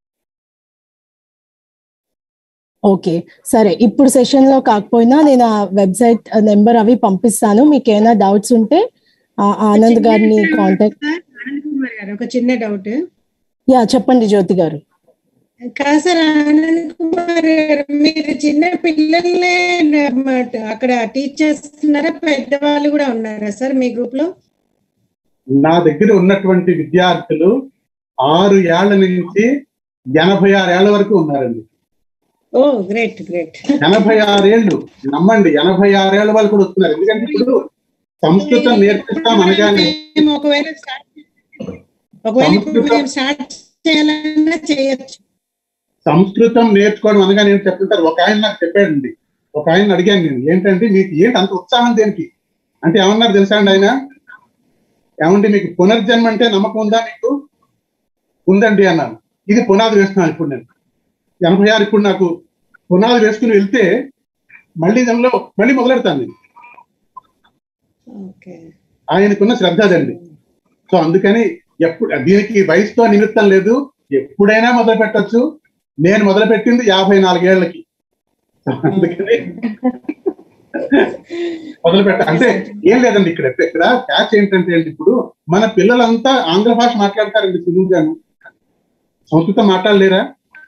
ఓకే సరే ఇప్పుడు సెషన్ లో కాకపోయినా నేను ఆ వెబ్సైట్ నెంబర్ అవి పంపిస్తాను మీకు ఏమైనా డౌట్స్ ఉంటే ఆ ఆనంద్ గారిని కాంటాక్ట్ ఆనంద్ కుమార్ గారు ఒక చిన్న డౌట్ యా చెప్పండి జ్యోతి గారు కాదు సార్ ఆనంద్ కుమార్ గారు మీరు చిన్న పిల్లల్నే అక్కడ టీచ్ చేస్తున్నారా పెద్దవాళ్ళు కూడా ఉన్నారా సార్ మీ గ్రూప్ లో నా దగ్గర ఉన్నటువంటి విద్యార్థులు ఆరు ఏళ్ల నుంచి ఎనభై ఆరు ఏళ్ల వరకు ఉన్నారండి ఓ గ్రేట్ గ్రేట్ ఎనభై ఆరేళ్లు నమ్మండి ఎనభై ఆరేళ్ల వాళ్ళు కూడా వస్తున్నారు ఎందుకంటే ఇప్పుడు సంస్కృతం నేర్పిస్తాం అనగానే మేము ఒకవేళ స్టార్ట్ ఒకవేళ ఇప్పుడు సంస్కృతం- మేము స్టార్ట్ చేయాలన్నా చేయొచ్చు సంస్కృతం నేర్చుకోవడం అనగా నేను చెప్తుంటారు ఒక ఆయన నాకు చెప్పాడండి ఒక ఆయన అడిగాను నేను ఏంటంటే మీకు ఏంటి అంత ఉత్సాహం దేనికి అంటే ఏమన్నారు తెలుసా అండి ఆయన ఏమండి మీకు పునర్జన్మ అంటే నమ్మకం ఉందా మీకు ఉందండి అన్నాను ఇది పునాది వేస్తున్నాను ఇప్పుడు నేను ఎనభై ఆరు ఇప్పుడు నాకు పునాది వేసుకుని వెళ్తే మళ్ళీ దానిలో మళ్ళీ మొదలెడతాను నేను ఓకే ఆయనకున్న శ్రద్ధ అదండి సో అందుకని ఎప్పుడు దీనికి వయసుతో నిమిత్తం లేదు ఎప్పుడైనా మొదలు పెట్టచ్చు నేను మొదలు పెట్టింది యాభై నాలుగేళ్లకి అందుకని మొదలు పెట్ట అంటే ఏం లేదండి ఇక్కడ ఇక్కడ క్యాచ్ ఏంటంటే అండి ఇప్పుడు మన పిల్లలంతా ఆంగ్ల భాష మాట్లాడతారండి సులువుగాను సంస్కృతం మాట్లాడలేరా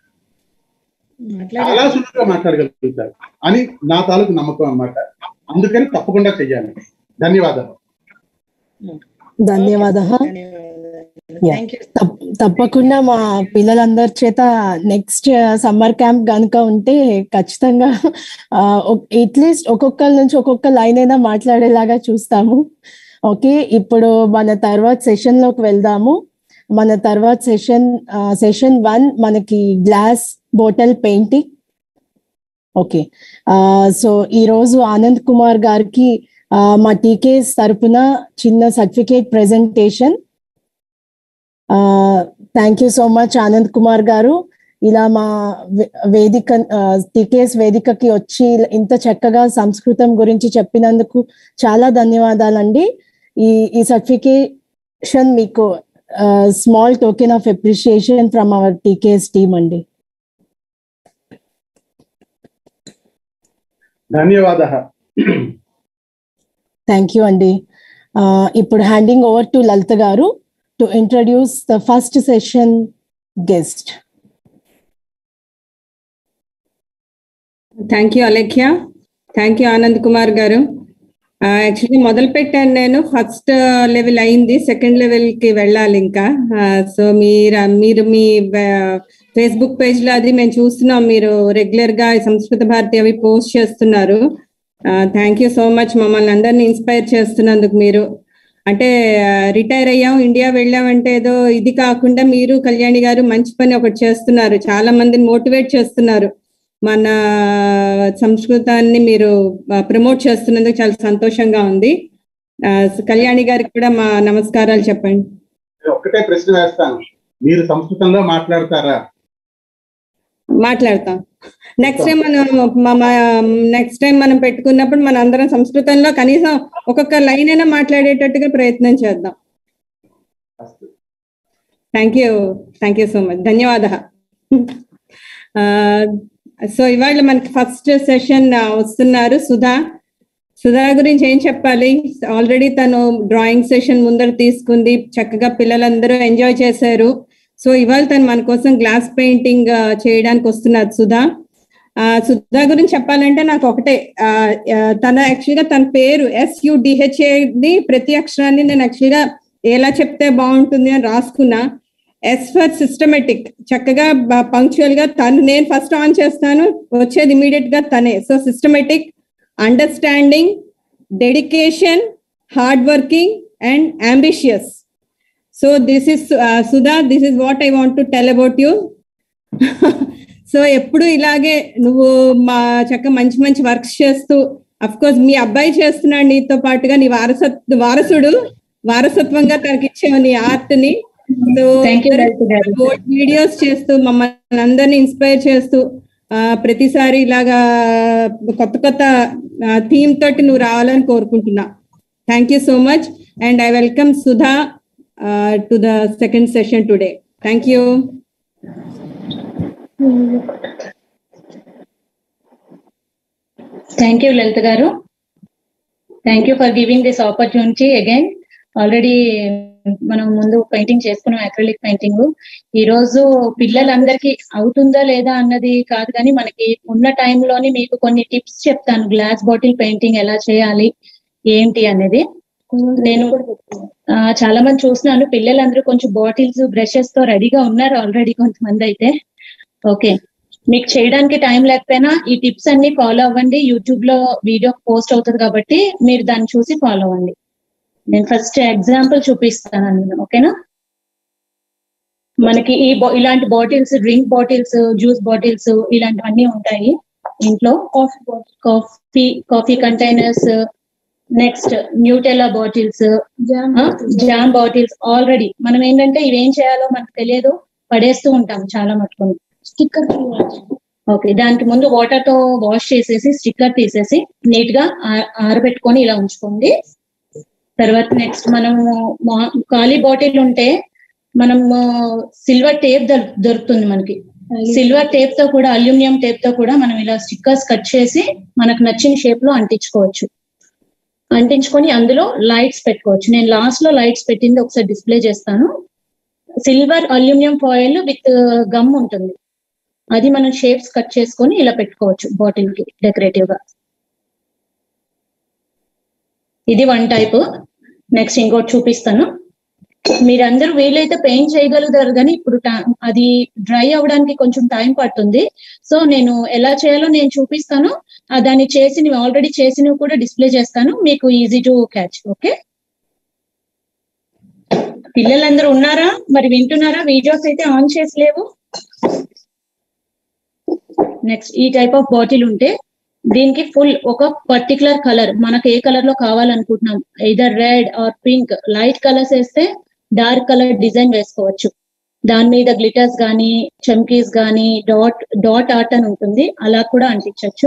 చాలా సులువుగా మాట్లాడగలుగుతారు అని నా తాలూకు నమ్మకం అన్నమాట అందుకని తప్పకుండా చెయ్యాలి ధన్యవాదాలు ధన్యవాద Yeah. థ్యాంక్ యూ తప్పకుండా మా పిల్లలందరి చేత నెక్స్ట్ సమ్మర్ క్యాంప్ కనుక ఉంటే ఖచ్చితంగా అట్లీస్ట్ ఒక్కొక్కరి నుంచి ఒక్కొక్క లైన్ అయినా మాట్లాడేలాగా చూస్తాము ఓకే ఇప్పుడు మన తర్వాత సెషన్ లోకి వెళ్దాము మన తర్వాత సెషన్ సెషన్ వన్ మనకి glass bottle painting okay so ఈ రోజు ఆనంద్ కుమార్ గారికి ఆ, మా టీకేస్ తరపున చిన్న certificate presentation thank you so much Anand Kumar గారు ఇలా మా వే- వేదిక టీకేఎస్ వేదికకి వచ్చి ఇంత చక్కగా సంస్కృతం గురించి చెప్పినందుకు చాలా ధన్యవాదాలండి ఈ ఈ సర్టిఫికేషన్ మీకు small token of appreciation from our TKS team అండి ధన్యవాద థ్యాంక్ యూ అండి ఆ, ఇప్పుడు హ్యాండింగ్ ఓవర్ టు లలిత గారు to introduce the first session guest thank you Alekhya thank you Anand Kumar గారు యాక్చువల్లీ మొదలు పెట్టాను నేను ఫస్ట్ లెవెల్ అయింది సెకండ్ లెవెల్ కి వెళ్ళాలి ఇంకా సో మీరు మీరు మీ ఫేస్బుక్ పేజ్ లో అది మేము చూస్తున్నాం మీరు రెగ్యులర్ గా ఈ సంస్కృత భారతి అవి పోస్ట్ చేస్తున్నారు థ్యాంక్ యూ సో మచ్ మమ్మల్ని అందరినీ ఇన్స్పైర్ చేస్తున్నందుకు మీరు అంటే రిటైర్ అయ్యాం ఇండియా వెళ్ళామంటే ఏదో ఇది కాకుండా మీరు కళ్యాణి గారు మంచి పని ఒకటి చేస్తున్నారు చాలా మందిని మోటివేట్ చేస్తున్నారు మన సంస్కృతాన్ని మీరు ప్రమోట్ చేస్తున్నందుకు చాలా సంతోషంగా ఉంది ఆ, కళ్యాణి గారికి కూడా మా నమస్కారాలు చెప్పండి నేను ఒక్కటే ప్రశ్న వేస్తాను మీరు సంస్కృతంలో మాట్లాడతారా మాట్లాడతాం నెక్స్ట్ టైం మనం నెక్స్ట్ టైం మనం పెట్టుకున్నప్పుడు మన అందరం సంస్కృతంలో కనీసం ఒక్కొక్క లైన్ అయినా మాట్లాడేటట్టుగా ప్రయత్నం చేద్దాం అస్తు. Thank you thank you so much ధన్యవాద సో ఇవాళ మనకి ఫస్ట్ సెషన్ వస్తున్నారు సుధా సుధా గురించి ఏం చెప్పాలి ఆల్రెడీ తను డ్రాయింగ్ సెషన్ ముందర తీసుకుంది చక్కగా పిల్లలందరూ ఎంజాయ్ చేశారు సో ఇవాళ తను మన కోసం గ్లాస్ పెయింటింగ్ చేయడానికి వస్తున్నారు సుధా ఆ, సుధా గురించి చెప్పాలంటే నాకు ఒకటే ఆ, ఆ, తన యాక్చువల్గా తన పేరు ఎస్యుడిహెచ్ఏ ని ప్రతి అక్షరాన్ని నేను యాక్చువల్గా ఎలా చెప్తే బాగుంటుంది అని రాసుకున్నా ఎస్ ఫర్ సిస్టమేటిక్ చక్కగా పంక్చువల్ గా తను నేను ఫస్ట్ ఆన్ చేస్తాను వచ్చేది ఇమీడియట్ గా తనే so systematic understanding dedication hard working and ambitious so this is Sudha this is what I want to tell about you so ఎప్పుడు ఇలాగే నువ్వు మా చక్క మంచి మంచి వర్క్స్ చేస్తూ అఫ్ కోర్స్ మీ అబ్బాయి చేస్తున్నాడు నీతో పాటుగా నీ వారసత్ వారసుడు వారసత్వంగా తనకి ఇచ్చావు నీ ఆర్ట్ ని సో Thank you, Lalita గారు. వీడియోస్ చేస్తూ మమ్మల్ని అందరినీ ఇన్స్పైర్ చేస్తూ ఆ, ప్రతిసారి ఇలాగా కొత్త కొత్త థీమ్ తోటి నువ్వు రావాలని కోరుకుంటున్నా thank you so much and I welcome Sudha to the second session today thank you thank you లలిత గారు thank you for giving this opportunity again already మనం ముందు పెయింటింగ్ చేసుకున్నాం అక్రిలిక్ పెయింటింగ్ ఈ రోజు పిల్లలందరికీ అవుతుందా లేదా అన్నది కాదు కానీ మనకి ఉన్న టైంలోని మీకు కొన్ని టిప్స్ చెప్తాను గ్లాస్ బాటిల్ పెయింటింగ్ ఎలా చేయాలి ఏంటి అనేది నేను ఆ, చాలా మంది చూస్తున్నాను పిల్లలందరూ కొంచెం బాటిల్స్ బ్రషెస్ తో రెడీగా ఉన్నారు ఆల్రెడీ కొంతమంది అయితే ఓకే మీకు చేయడానికి టైం లేకపోయినా ఈ టిప్స్ అన్ని ఫాలో అవ్వండి యూట్యూబ్ లో వీడియో పోస్ట్ అవుతుంది కాబట్టి మీరు దాన్ని చూసి ఫాలో అవ్వండి నేను ఫస్ట్ ఎగ్జాంపుల్ చూపిస్తాను నేను ఓకేనా మనకి ఈ బా- ఇలాంటి bottles drink bottles juice bottles ఇలాంటివన్నీ ఉంటాయి ఇంట్లో coffee coffee containers next Nutella bottles jam bottles already మనం ఏంటంటే ఇవేం చేయాలో మనకు తెలియదు పడేస్తూ ఉంటాం చాలా మటుకుని స్టిక్కర్ ఓకే దానికి ముందు వాటర్ తో వాష్ చేసేసి స్టిక్కర్ తీసేసి నీట్ గా ఆ- ఆరబెట్టుకొని ఇలా ఉంచుకోండి తర్వాత నెక్స్ట్ మనము మా- ఖాళీ బాటిల్ ఉంటే మనం సిల్వర్ టేప్ దొరుకుతుంది మనకి సిల్వర్ టేప్ తో కూడా అల్యూమినియం టేప్ తో కూడా మనం ఇలా స్టిక్కర్స్ కట్ చేసి మనకు నచ్చిన షేప్ లో అంటించుకోవచ్చు అంటించుకొని అందులో లైట్స్ పెట్టుకోవచ్చు నేను లాస్ట్ లో లైట్స్ పెట్టింది ఒకసారి డిస్ప్లే చేస్తాను silver aluminium foil with gum ఉంటుంది అది మనం షేప్స్ కట్ చేసుకొని ఇలా పెట్టుకోవచ్చు బాటిల్ కి డెకరేటివ్ గా ఇది వన్ టైప్ నెక్స్ట్ ఇంకోటి చూపిస్తాను మీరందరూ వీలైతే పెయింట్ చేయగలుగుతారు కానీ ఇప్పుడు ta- అది డ్రై అవ్వడానికి కొంచెం టైం పడుతుంది సో నేను ఎలా చేయాలో నేను చూపిస్తాను ఆ దాన్ని చేసినవి ఆల్రెడీ చేసినవి కూడా డిస్ప్లే చేస్తాను మీకు ఈజీ టు క్యాచ్ ఓకే పిల్లలందరూ ఉన్నారా మరి వింటున్నారా వీడియోస్ అయితే ఆన్ చేసి లేవు నెక్స్ట్ ఈ టైప్ ఆఫ్ బాటిల్ ఉంటే దీనికి ఫుల్ ఒక పర్టికులర్ కలర్ మనకు ఏ కలర్ లో కావాలనుకుంటున్నాం either red or pink light colours వేస్తే డార్క్ కలర్ డిజైన్ వేసుకోవచ్చు దాని మీద గ్లిటర్స్ గానీ చమ్కీస్ గానీ డాట్ డాట్ ఆర్ట్ అని ఉంటుంది అలా కూడా అంటించవచ్చు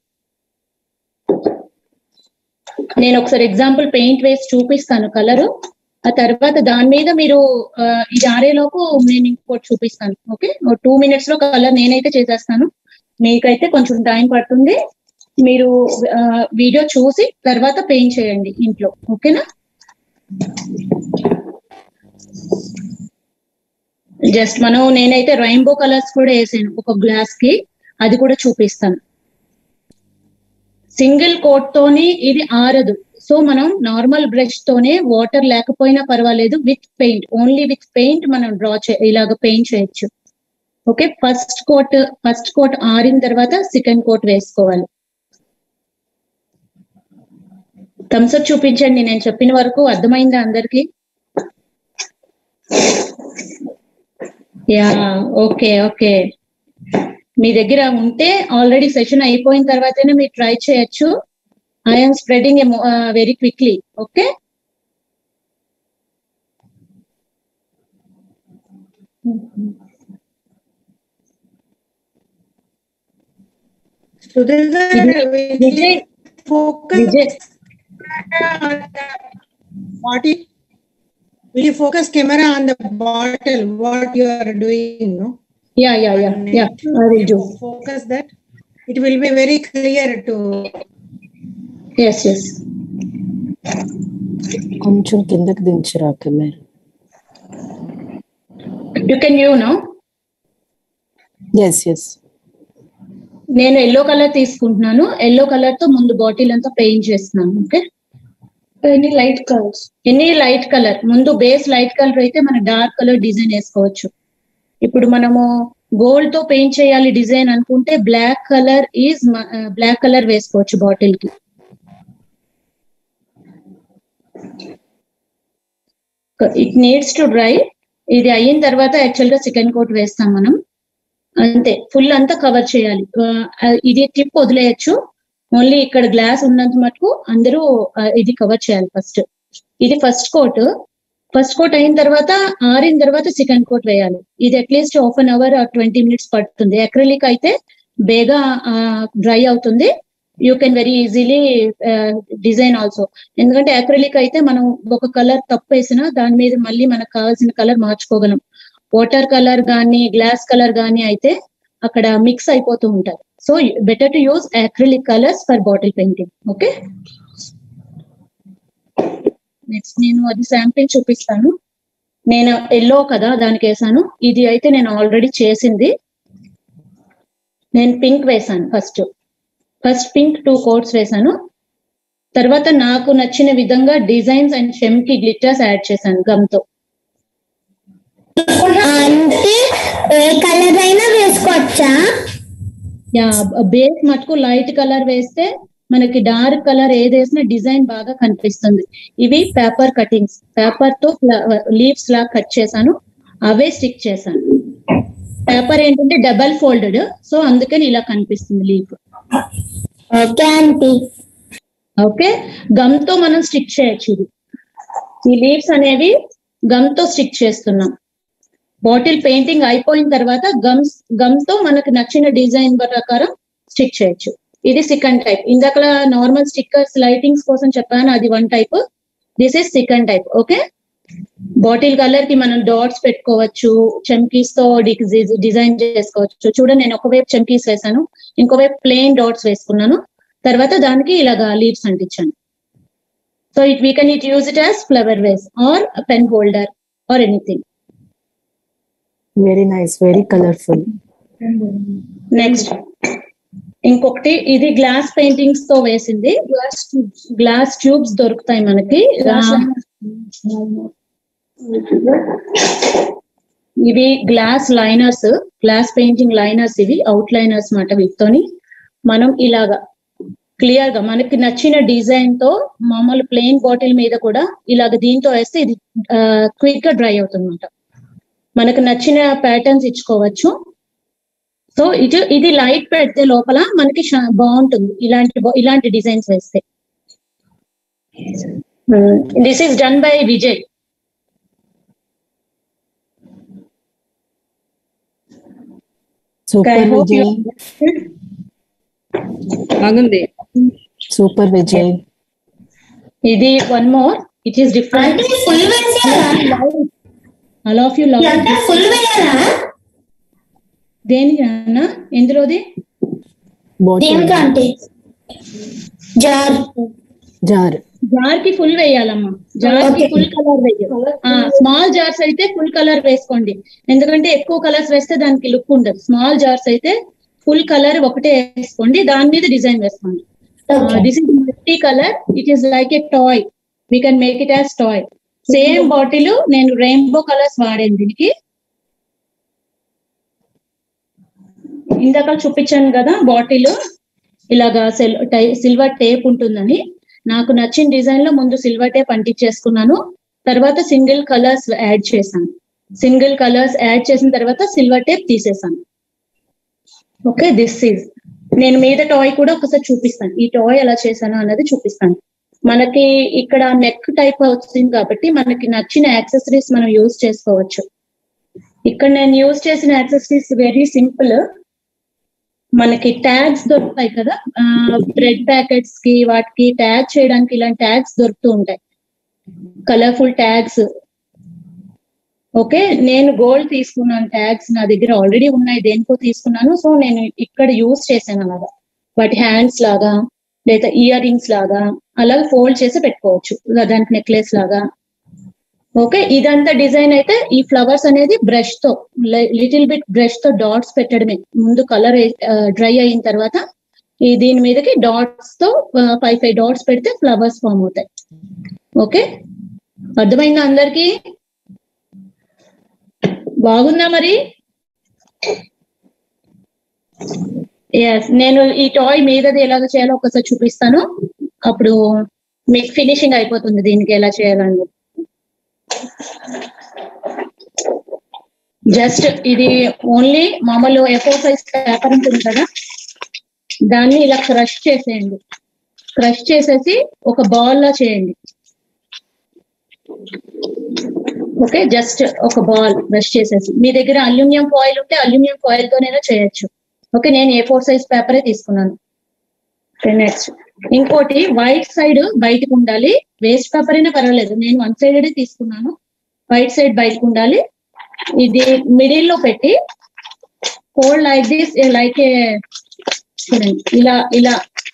నేను ఒకసారి ఎగ్జాంపుల్ పెయింట్ వేసి చూపిస్తాను కలర్ ఆ తర్వాత దాని మీద మీరు ఆ, ఇది ఆరేలోపు నేను ఇంకోటి చూపిస్తాను ఓకే టూ మినిట్స్ లో కలర్ నేనైతే చేసేస్తాను మీకైతే కొంచెం టైం పడుతుంది మీరు వీడియో చూసి తర్వాత పెయింట్ చేయండి ఇంట్లో ఓకేనా జస్ట్ మనం నేనైతే రెయిన్బో కలర్స్ కూడా వేసాను ఒక గ్లాస్ కి అది కూడా చూపిస్తాను సింగిల్ కోట్ తోని ఇది ఆరదు సో మనం నార్మల్ బ్రష్ తోనే వాటర్ లేకపోయినా పర్వాలేదు with paint only with paint మనం డ్రా చే ఇలాగ పెయింట్ చేయొచ్చు okay first coat first coat ఆరిన తర్వాత సెకండ్ కోట్ వేసుకోవాలి థమ్స్అప్ చూపించండి నేను చెప్పిన వరకు అర్థమైందా అందరికి యా ఓకే ఓకే మీ దగ్గర ఉంటే ఆల్రెడీ సెషన్ అయిపోయిన తర్వాతనే మీరు ట్రై చేయొచ్చు I'm spreading very quickly okay Vijay focus Vijay on the body. Will you focus camera on the bottle, what you are doing, no? Yeah yeah yeah yeah I will do Focus that. It will be very clear to yes yes కొంచెం కిందకి దించరా camera you can you know yes yes నేను yellow colour తీసుకుంటున్నాను yellow colour తో ముందు bottle అంతా paint చేస్తున్నాను okay ఎన్ని లైట్ కలర్స్ ఎన్ని లైట్ కలర్ ముందు బేస్ లైట్ కలర్ అయితే మన డార్క్ కలర్ డిజైన్ వేసుకోవచ్చు ఇప్పుడు మనము గోల్డ్ తో పెయింట్ చేయాలి డిజైన్ అనుకుంటే black colour is black colour వేసుకోవచ్చు బాటిల్ కి ఇట్ నీడ్స్ టు డ్రై ఇది అయిన తర్వాత యాక్చువల్ గా సెకండ్ కోట్ వేస్తాం మనం అంతే ఫుల్ అంతా కవర్ చేయాలి ఆ, ఇది టిప్ వదిలేయచ్చు ఓన్లీ ఇక్కడ గ్లాస్ ఉన్నంత మటుకు అందరూ ఆ, ఇది కవర్ చేయాలి ఫస్ట్ ఇది ఫస్ట్ కోట్ ఫస్ట్ కోట్ అయిన తర్వాత ఆరిన తర్వాత సెకండ్ కోట్ వేయాలి ఇది at least half an hour twenty minutes పడుతుంది అక్రిలిక్ అయితే బేగా డ్రై అవుతుంది you can very easily design also ఎందుకంటే అక్రిలిక్ అయితే మనం ఒక కలర్ తప్పు వేసినా దాని మీద మళ్ళీ మనకు కావాల్సిన కలర్ మార్చుకోగలం వాటర్ కలర్ గానీ గ్లాస్ కలర్ గానీ అయితే అక్కడ మిక్స్ అయిపోతూ ఉంటారు so better to use acrylic colours for bottle painting okay next నేను అది శాంపిల్ చూపిస్తాను నేను ఎల్లో కదా దానికి వేసాను ఇది అయితే నేను ఆల్రెడీ చేసింది నేను పింక్ వేసాను first first pink two coats వేసాను తర్వాత నాకు నచ్చిన విధంగా డిజైన్స్ అండ్ షెమ్ కి గ్లిటర్స్ యాడ్ చేశాను గమ్ తో అంటే ఏ కలర్ అయినా వేసుకోవచ్చా యా బేస్ మటుకు లైట్ కలర్ వేస్తే మనకి డార్క్ కలర్ ఏది వేసినా డిజైన్ బాగా కనిపిస్తుంది ఇవి పేపర్ కటింగ్స్ పేపర్ తో లీవ్స్ లా కట్ చేశాను అవే స్టిక్ చేశాను పేపర్ ఏంటంటే డబల్ ఫోల్డెడ్ సో అందుకని ఇలా కనిపిస్తుంది leaf okay aunty okay gum తో మనం స్టిక్ చేయొచ్చు ఇది ఈ లీవ్స్ అనేవి గమ్ తో స్టిక్ చేస్తున్నాం బాటిల్ పెయింటింగ్ అయిపోయిన తర్వాత గమ్స్ గమ్ తో మనకు నచ్చిన డిజైన్ ప్రకారం స్టిక్ చేయొచ్చు ఇది సెకండ్ టైప్ ఇందాక నార్మల్ స్టిక్కర్స్ లైటింగ్స్ కోసం చెప్పాను అది one type this is second type okay bottle colour కి మనం డాట్స్ పెట్టుకోవచ్చు చమ్కీస్ తో డిజైన్ చేసుకోవచ్చు చూడండి నేను ఒకవైపు చమ్కీస్ వేసాను ఇంకోవైపు ప్లెయిన్ డాట్స్ వేసుకున్నాను తర్వాత దానికి ఇలాగా లీవ్స్ అంటించాను so it we can it use it as flower vase or pen holder or anything very nice very colourful next ఇంకొకటి ఇది గ్లాస్ పెయింటింగ్స్ తో వేసింది గ్లాస్ ట్యూబ్స్ దొరుకుతాయి మనకి ఇవి glass liners glass painting liners ఇవి అవుట్ లైనర్స్ మాట వీటితోని మనం ఇలాగా క్లియర్ గా మనకి నచ్చిన డిజైన్ తో మామూలు ప్లెయిన్ బాటిల్ మీద కూడా ఇలాగ దీంతో వేస్తే ఇది క్విక్ గా డ్రై అవుతుంది మనకు నచ్చిన ప్యాటర్న్స్ ఇచ్చుకోవచ్చు సో ఇటు ఇది లైట్ పెడితే లోపల మనకి షా- బాగుంటుంది ఇలాంటి బా- ఇలాంటి డిజైన్స్ వేస్తే this is done by Vijay super I hope Vijay you- బాగుంది సూపర్ విజయ్ ఇది one more it is different అంటే ఫుల్ వేసారా ఆల్ ఆఫ్ యూ లవ్ అంటే ఫుల్ వేయాలా దేనికి నాన్న ఎందులోది బాటిల్ దేనికంటే జార్ జార్ జార్ కి ఫుల్ వేయాలమ్మా జార్ కి ఫుల్ కలర్ వేయాలి స్మాల్ జార్స్ అయితే ఫుల్ కలర్ వేసుకోండి ఎందుకంటే ఎక్కువ కలర్స్ వేస్తే దానికి లుక్ ఉండదు స్మాల్ జార్స్ అయితే ఫుల్ కలర్ ఒకటే వేసుకోండి దాని మీద డిజైన్ వేసుకోండి this is multi colour it is like a toy we can make it as toy same bottle నేను రెయిన్బో కలర్స్ వాడాను దీనికి ఇందాక చూపించాను కదా బాటిల్ ఇలాగా సిల్వర్ టేప్ ఉంటుందని నాకు నచ్చిన డిజైన్ లో ముందు సిల్వర్ టేప్ అంటించేసుకున్నాను తర్వాత సింగిల్ కలర్స్ యాడ్ చేశాను సింగిల్ కలర్స్ యాడ్ చేసిన తర్వాత సిల్వర్ టేప్ తీసేసాను ఓకే దిస్ ఈజ్ నేను మీద టాయ్ కూడా ఒకసారి చూపిస్తాను ఈ టాయ్ ఎలా చేశాను అన్నది చూపిస్తాను మనకి ఇక్కడ నెక్ టైప్ వచ్చింది కాబట్టి మనకి నచ్చిన యాక్సెసరీస్ మనం యూజ్ చేసుకోవచ్చు ఇక్కడ నేను యూజ్ చేసిన యాక్సెసరీస్ వెరీ సింపుల్ మనకి ట్యాగ్స్ దొరుకుతాయి కదా బ్రెడ్ ప్యాకెట్స్ కి వాటికి ట్యాగ్ చేయడానికి ఇలాంటి ట్యాగ్స్ దొరుకుతూ ఉంటాయి కలర్ఫుల్ ట్యాగ్స్ ఓకే నేను గోల్డ్ తీసుకున్నాను ట్యాగ్స్ నా దగ్గర ఆల్రెడీ ఉన్నాయి దేనికో తీసుకున్నాను సో నేను ఇక్కడ యూజ్ చేశాను అలాగా వాటి హ్యాండ్స్ లాగా లేదా ఇయర్ రింగ్స్ లాగా అలా ఫోల్డ్ చేసి పెట్టుకోవచ్చు దానికి నెక్లెస్ లాగా ఓకే ఇదంతా డిజైన్ అయితే ఈ ఫ్లవర్స్ అనేది బ్రష్ తో లిటిల్ బిట్ బ్రష్ తో డాట్స్ పెట్టడమే ముందు కలర్ డ్రై అయిన తర్వాత ఈ దీని మీదకి డాట్స్ తో ఫైవ్ ఫైవ్ డాట్స్ పెడితే ఫ్లవర్స్ ఫామ్ అవుతాయి ఓకే అర్థమైందా అందరికి బాగుందా మరి ఎస్ నేను ఈ టాయ్ మీదది ఎలాగ చేయాలో ఒకసారి చూపిస్తాను అప్పుడు మీకు ఫినిషింగ్ అయిపోతుంది దీనికి ఎలా చేయాలని జస్ట్ ఇది ఓన్లీ మామూలు ఎఫో సైజ్ పేపర్ ఉంటుంది కదా దాన్ని ఇలా క్రష్ చేసేయండి క్రష్ చేసేసి ఒక బాల్ లా చేయండి ఓకే జస్ట్ ఒక బాల్ బ్రష్ చేసేసి మీ దగ్గర అల్యూమినియం ఫాయిల్ ఉంటే అల్యూమినియం ఫాయిల్ తోనైనా చేయొచ్చు ఓకే నేను ఏ ఫోర్ సైజ్ పేపరే తీసుకున్నాను నెక్స్ట్ ఇంకోటి వైట్ సైడ్ బయటకు ఉండాలి వేస్ట్ పేపర్ అయినా పర్వాలేదు నేను వన్ సైడెడ్ తీసుకున్నాను వైట్ సైడ్ బయటకు ఉండాలి ఇది మిడిల్ లో పెట్టి fold like this like a చూడండి ఇలా ఇలా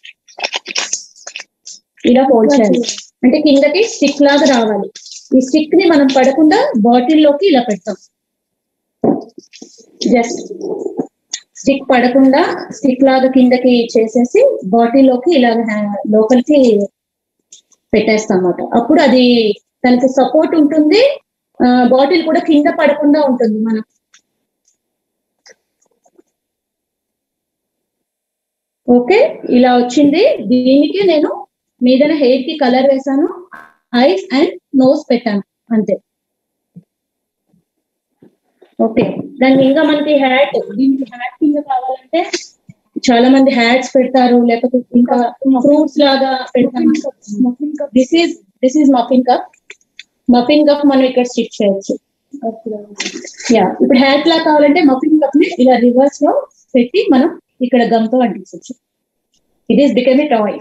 ఇలా ఫోల్డ్ చేయాలి అంటే కిందకి స్టిక్ లాగా రావాలి ఈ స్టిక్ ని మనం పడకుండా బాటిల్ లోకి ఇలా పెడతాం జస్ట్ స్టిక్ పడకుండా స్టిక్ లాగా కిందకి చేసేసి బాటిల్ లోకి ఇలా లోపలికి పెట్టేస్తాం అన్నమాట అప్పుడు అది దానికి సపోర్ట్ ఉంటుంది బాటిల్ కూడా కింద పడకుండా ఉంటుంది మనం ఓకే ఇలా వచ్చింది దీనికి నేను మీదన హెయిర్ కి కలర్ వేసాను ఐస్ అండ్ నోస్ పెట్టాను అంతే ఓకే దాన్ని ఇంకా మనకి హ్యాట్ దీనికి హ్యాట్ కింద కావాలంటే చాలా మంది హ్యాట్స్ పెడతారు లేకపోతే ఇంకా ఫ్రూట్స్ లాగా పెడతారు this is this is muffin cup muffin cup మనం ఇక్కడ స్టిచ్ చేయొచ్చు యా ఇప్పుడు హ్యాట్ లా కావాలంటే మఫిన్ కప్ ని ఇలా రివర్స్ లో పెట్టి మనం ఇక్కడ గమ్ తో అంటించవచ్చు it is become a toy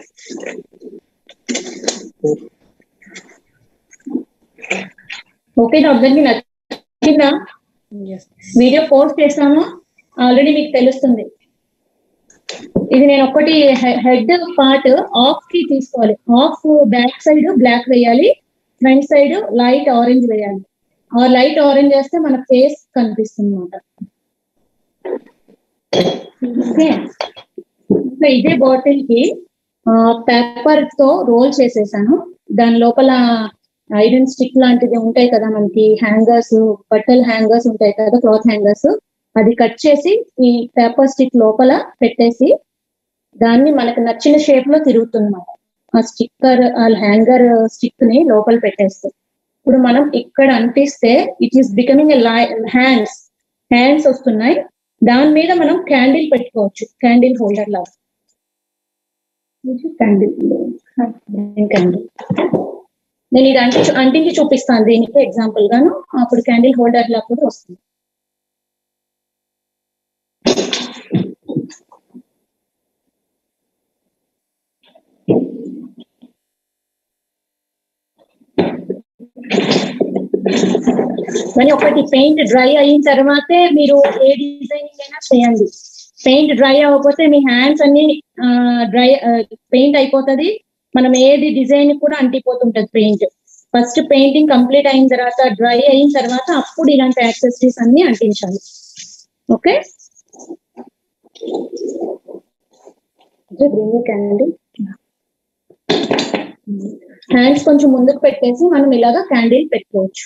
okay నా అందరికి నచ్చిందా వీడియో పోస్ట్ చేస్తాను ఆల్రెడీ మీకు తెలుస్తుంది ఇది నేను ఒకటి హెడ్ పార్ట్ ఆఫ్ కి తీసుకోవాలి ఆఫ్ బ్యాక్ సైడ్ బ్లాక్ వేయాలి ఫ్రంట్ సైడ్ లైట్ ఆరెంజ్ వేయాలి ఆ లైట్ ఆరెంజ్ వేస్తే మన ఫేస్ కనిపిస్తుంది అనమాట ఓకే ఇంకా ఇదే బాటిల్ కి పేపర్ తో రోల్ చేసేసాను దాని లోపల ఐరన్ స్టిక్ లాంటిది ఉంటాయి కదా మనకి హ్యాంగర్స్ బట్టల హ్యాంగర్స్ ఉంటాయి కదా క్లాత్ హ్యాంగర్స్ అది కట్ చేసి ఈ పేపర్ స్టిక్ లోపల పెట్టేసి దాన్ని మనకు నచ్చిన షేప్ లో తిరుగుతుందన్నమాట ఆ స్టిక్కర్ ఆ హ్యాంగర్ స్టిక్ ని లోపల పెట్టేస్తే ఇప్పుడు మనం ఇక్కడ అంటిస్తే it is becoming hands hands వస్తున్నాయి దాని మీద మనం క్యాండిల్ పెట్టుకోవచ్చు క్యాండిల్ హోల్డర్ లాగా క్యాండిల్ క్యాండిల్ నేను ఇది అంటి అంటించి చూపిస్తాను దీనికి ఎగ్జాంపుల్ గాను అప్పుడు క్యాండిల్ హోల్డర్ లా కూడా వస్తుంది కానీ ఒకటి పెయింట్ డ్రై అయిన తర్వాతే మీరు ఏ డిజైనింగ్ అయినా చేయండి పెయింట్ డ్రై అవ్వకపోతే మీ హ్యాండ్స్ అన్ని డ్రై పెయింట్ అయిపోతుంది మనం ఏది డిజైన్ కూడా అంటిపోతుంటది పెయింట్ ఫస్ట్ పెయింటింగ్ కంప్లీట్ అయిన తర్వాత డ్రై అయిన తర్వాత అప్పుడు ఇలాంటి యాక్సెసరీస్ అన్ని అంటించాలి ఓకే క్యాండిల్ హ్యాండ్స్ కొంచెం ముందుకు పెట్టేసి మనం ఇలాగా క్యాండిల్ పెట్టుకోవచ్చు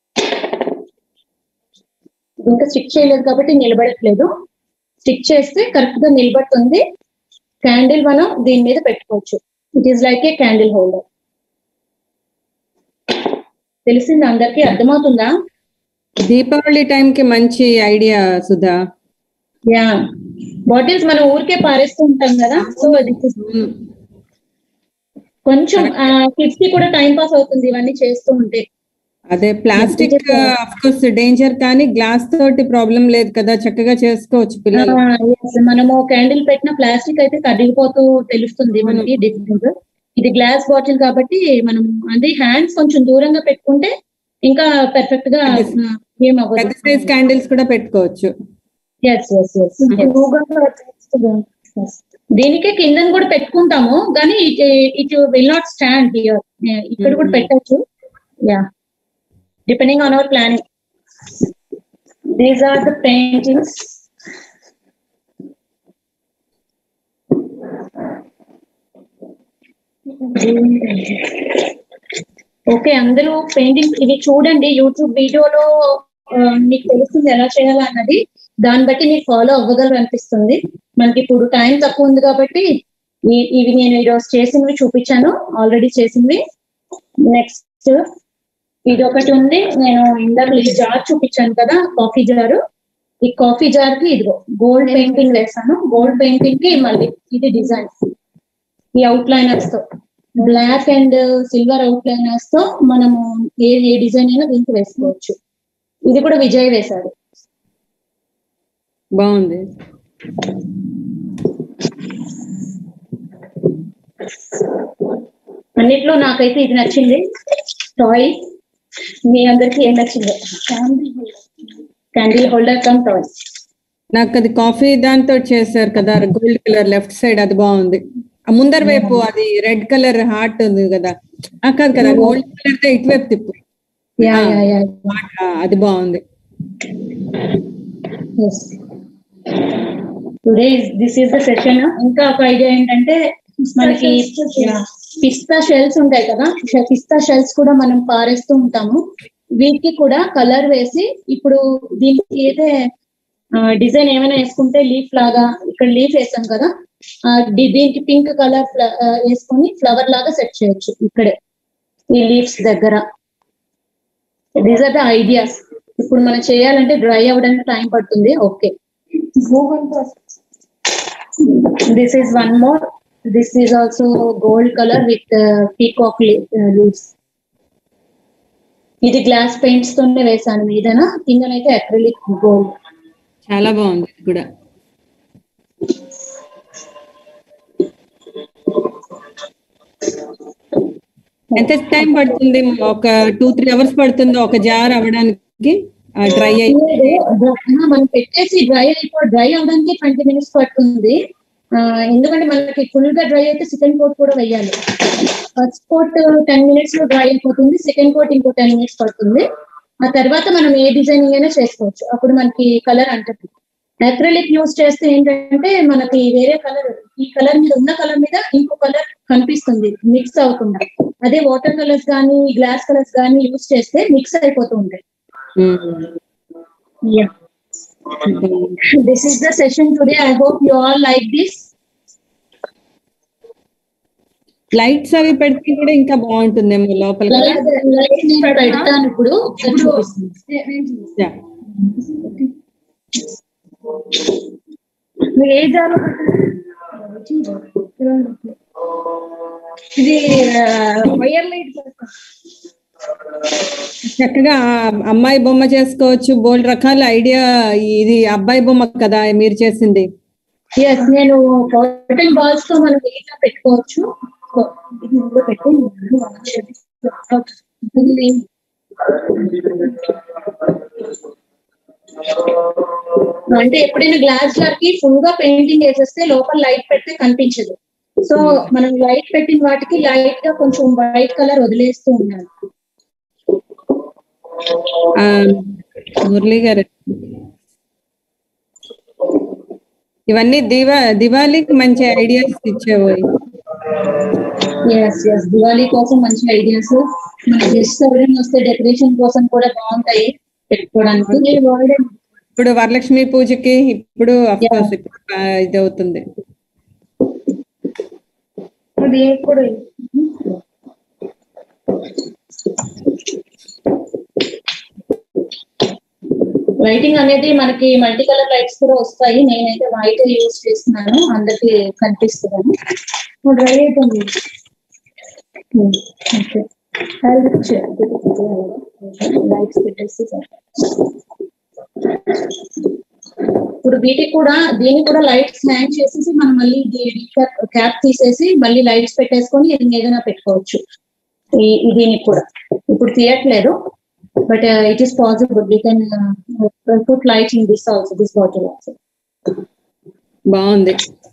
ఇంకా స్టిక్ చేయలేదు కాబట్టి నిలబడట్లేదు స్టిక్ చేస్తే కరెక్ట్ గా నిలబడుతుంది క్యాండిల్ మనం దీని మీద పెట్టుకోవచ్చు it is like a candle holder తెలిసింది అందరికి అర్థమవుతుందా దీపావళి టైంకి మంచి ఐడియా సుధా యా బాటిల్స్ మనం ఊరికే పారేస్తూ ఉంటాం కదా సో అది కొంచెం కిడ్స్ కి కూడా టైం పాస్ అవుతుంది ఇవన్నీ చేస్తూ ఉంటే అదే ప్లాస్టిక్ ఆఫ్ కోర్స్ డేంజర్ కానీ గ్లాస్ తోటి ప్రాబ్లం లేదు కదా చక్కగా చేసుకోవచ్చు పిల్లలు ఆ, yes, మనము క్యాండిల్ పెట్టిన ప్లాస్టిక్ అయితే కరిగిపోతూ తెలుస్తుంది మనకి డిఫరెన్స్ ఇది గ్లాస్ బాటిల్ కాబట్టి మనం అది హ్యాండ్స్ కొంచెం దూరంగా పెట్టుకుంటే ఇంకా పర్ఫెక్ట్ గా ఏం పెద్ద సైజ్ క్యాండిల్స్ కూడా పెట్టుకోవచ్చు ఎస్ ఎస్ ఎస్ దీనికే కింద కూడా పెట్టుకుంటాము కానీ it will not stand here ఇక్కడ కూడా పెట్టచ్చు yeah depending on our planning these are the paintings okay అందరూ పెయింటింగ్ ఇవి చూడండి యూట్యూబ్ వీడియోలో ఆ, మీకు తెలుస్తుంది ఎలా చేయాలి అన్నది దాన్ని బట్టి మీరు ఫాలో అవ్వగలరు అనిపిస్తుంది మనకి ఇప్పుడు టైం తక్కువ ఉంది కాబట్టి ఈ- ఇవి నేను ఈరోజు చేసినవి చూపించాను ఆల్రెడీ చేసినవి నెక్స్ట్ ఇది ఒకటి ఉంది నేను ఇందాక ఈ జార్ చూపించాను కదా కాఫీ జారు ఈ కాఫీ జార్ కి ఇదిగో గోల్డ్ పెయింటింగ్ వేసాను గోల్డ్ పెయింటింగ్ కి మళ్ళీ ఇది డిజైన్ ఈ అవుట్ లైనర్స్ తో black and silver outliners తో మనము ఏ ఏ డిజైన్ అయినా దీనికి వేసుకోవచ్చు ఇది కూడా విజయ్ వేశాడు బాగుంది అన్నిట్లో నాకైతే ఇది నచ్చింది టాయ్ మీ అందరికి ఏం నచ్చింది క్యాండిల్ హోల్డర్ కమ్ టాయ్ నాకు అది కాఫీ దాంతో చేశారు కదా గోల్డ్ కలర్ లెఫ్ట్ సైడ్ అది బాగుంది ఆ ముందర వైపు అది రెడ్ కలర్ హార్ట్ ఉంది కదా ఆ కాదు కదా గోల్డ్ కలర్ తో ఇటువైపు తిప్పు యా యా యా ఆ, అది బాగుంది today this is the session ఇంకా ఒక ఐడియా ఏంటంటే మనకి పిస్తా షెల్స్ ఉంటాయి కదా పిస్తా షెల్స్ కూడా మనం పారేస్తూ ఉంటాము వీటికి కూడా కలర్ వేసి ఇప్పుడు దీనికి ఏదే డిజైన్ ఏమైనా వేసుకుంటే లీఫ్ లాగా ఇక్కడ లీఫ్ వేసాం కదా ఆ, ది- దీనికి పింక్ కలర్ వేసుకొని ఫ్లవర్ లాగా సెట్ చేయొచ్చు ఇక్కడే ఈ లీవ్స్ దగ్గర దీస్ ఆర్ ద ఐడియాస్ ఇప్పుడు మనం చేయాలంటే డ్రై అవ్వడానికి టైం పడుతుంది okay this is one more this is also gold colour with peacock leaves ఇది గ్లాస్ పెయింట్స్ తోనే వేసాను మీదన కిందనైతే అక్రిలిక్ గోల్డ్ చాలా బాగుంది ఇది కూడా ఎంత టైం పడుతుంది ఒక టూ త్రీ అవర్స్ పడుతుందో ఒక జార్ అవ్వడానికి డ్రై అయ్యి మనం పెట్టేసి డ్రై అయిపో డ్రై అవడానికి ట్వంటీ మినిట్స్ పడుతుంది ఆ, ఎందుకంటే మనకి ఫుల్ గా డ్రై అయితే సెకండ్ కోట్ కూడా వేయాలి ఫస్ట్ కోట్ టెన్ మినిట్స్ లో డ్రై అయిపోతుంది సెకండ్ కోట్ ఇంకో టెన్ మినిట్స్ పడుతుంది ఆ తర్వాత మనం ఏ డిజైనింగ్ అయినా చేసుకోవచ్చు అప్పుడు మనకి కలర్ అంటుంది అక్రలిక్ యూస్ చేస్తే ఏంటంటే మనకి వేరే కలర్ ఈ కలర్ మీద ఉన్న కలర్ మీద ఇంకో కలర్ కనిపిస్తుంది మిక్స్ అవ్వకుండా అదే వాటర్ కలర్స్ కానీ గ్లాస్ కలర్స్ కానీ యూస్ చేస్తే మిక్స్ అయిపోతూ ఉంటాయి this is the session today I hope you all like this lights అవి పెడితే కూడా ఇంకా బాగుంటుందేమో లోపల కదా పెడతాను ఇప్పుడు ఒకసారి చూపిస్తాను Yeah. మీరు ఏ జాలో ఇది వైర్ లైట్ చక్కగా ఆ అమ్మాయి బొమ్మ చేసుకోవచ్చు బోల్డ్ రకాల ఐడియా ఇది అబ్బాయి బొమ్మ కదా మీరు చేసింది ఎస్ నేను కాటన్ బాల్స్ తో మనం ఇట్లా పెట్టుకోవచ్చు ఇది ఇందులో పెట్టి ఇది అంటే ఎప్పుడైనా గ్లాస్ జార్ కి ఫుల్ గా పెయింటింగ్ వేసేస్తే లోపల లైట్ పెడితే కనిపించదు సో మనం లైట్ పెట్టిన వాటికి లైట్ గా కొంచెం వైట్ కలర్ వదిలేస్తూ ఉండాలి ఆ, మురళి గారు ఇవన్నీ దివా దివాళీకి మంచి ఐడియాస్ ఇచ్చేవాయి ఎస్ ఎస్ దివాళీ కోసం మంచి ఐడియాస్ మన గెస్ట్ ఎవరైనా వస్తే డెకరేషన్ కోసం కూడా బాగుంటాయి పెట్టుకోవడానికి ఇప్పుడు వరలక్ష్మి పూజకి ఇప్పుడు of course ఇప్పుడు ఆ, ఇది అవుతుంది అది కూడా లైటింగ్ అనేది మనకి మల్టీ కలర్ లైట్స్ కూడా వస్తాయి నేనైతే వైట్ యూస్ చేస్తున్నాను అందరికి కనిపిస్తున్నాను డ్రై అయిపోయింది లైట్స్ పెట్టేసి ఇప్పుడు వీటికి కూడా దీనికి కూడా లైట్స్ హ్యాంగ్ చేసేసి మనం మళ్ళీ క్యాప్ తీసేసి మళ్ళీ లైట్స్ పెట్టేసుకొని ఏదైనా పెట్టుకోవచ్చు ఈ ఈ దీనికి కూడా ఇప్పుడు తీయట్లేదు but it is possible we can put light in this also this bottle also బాగుంది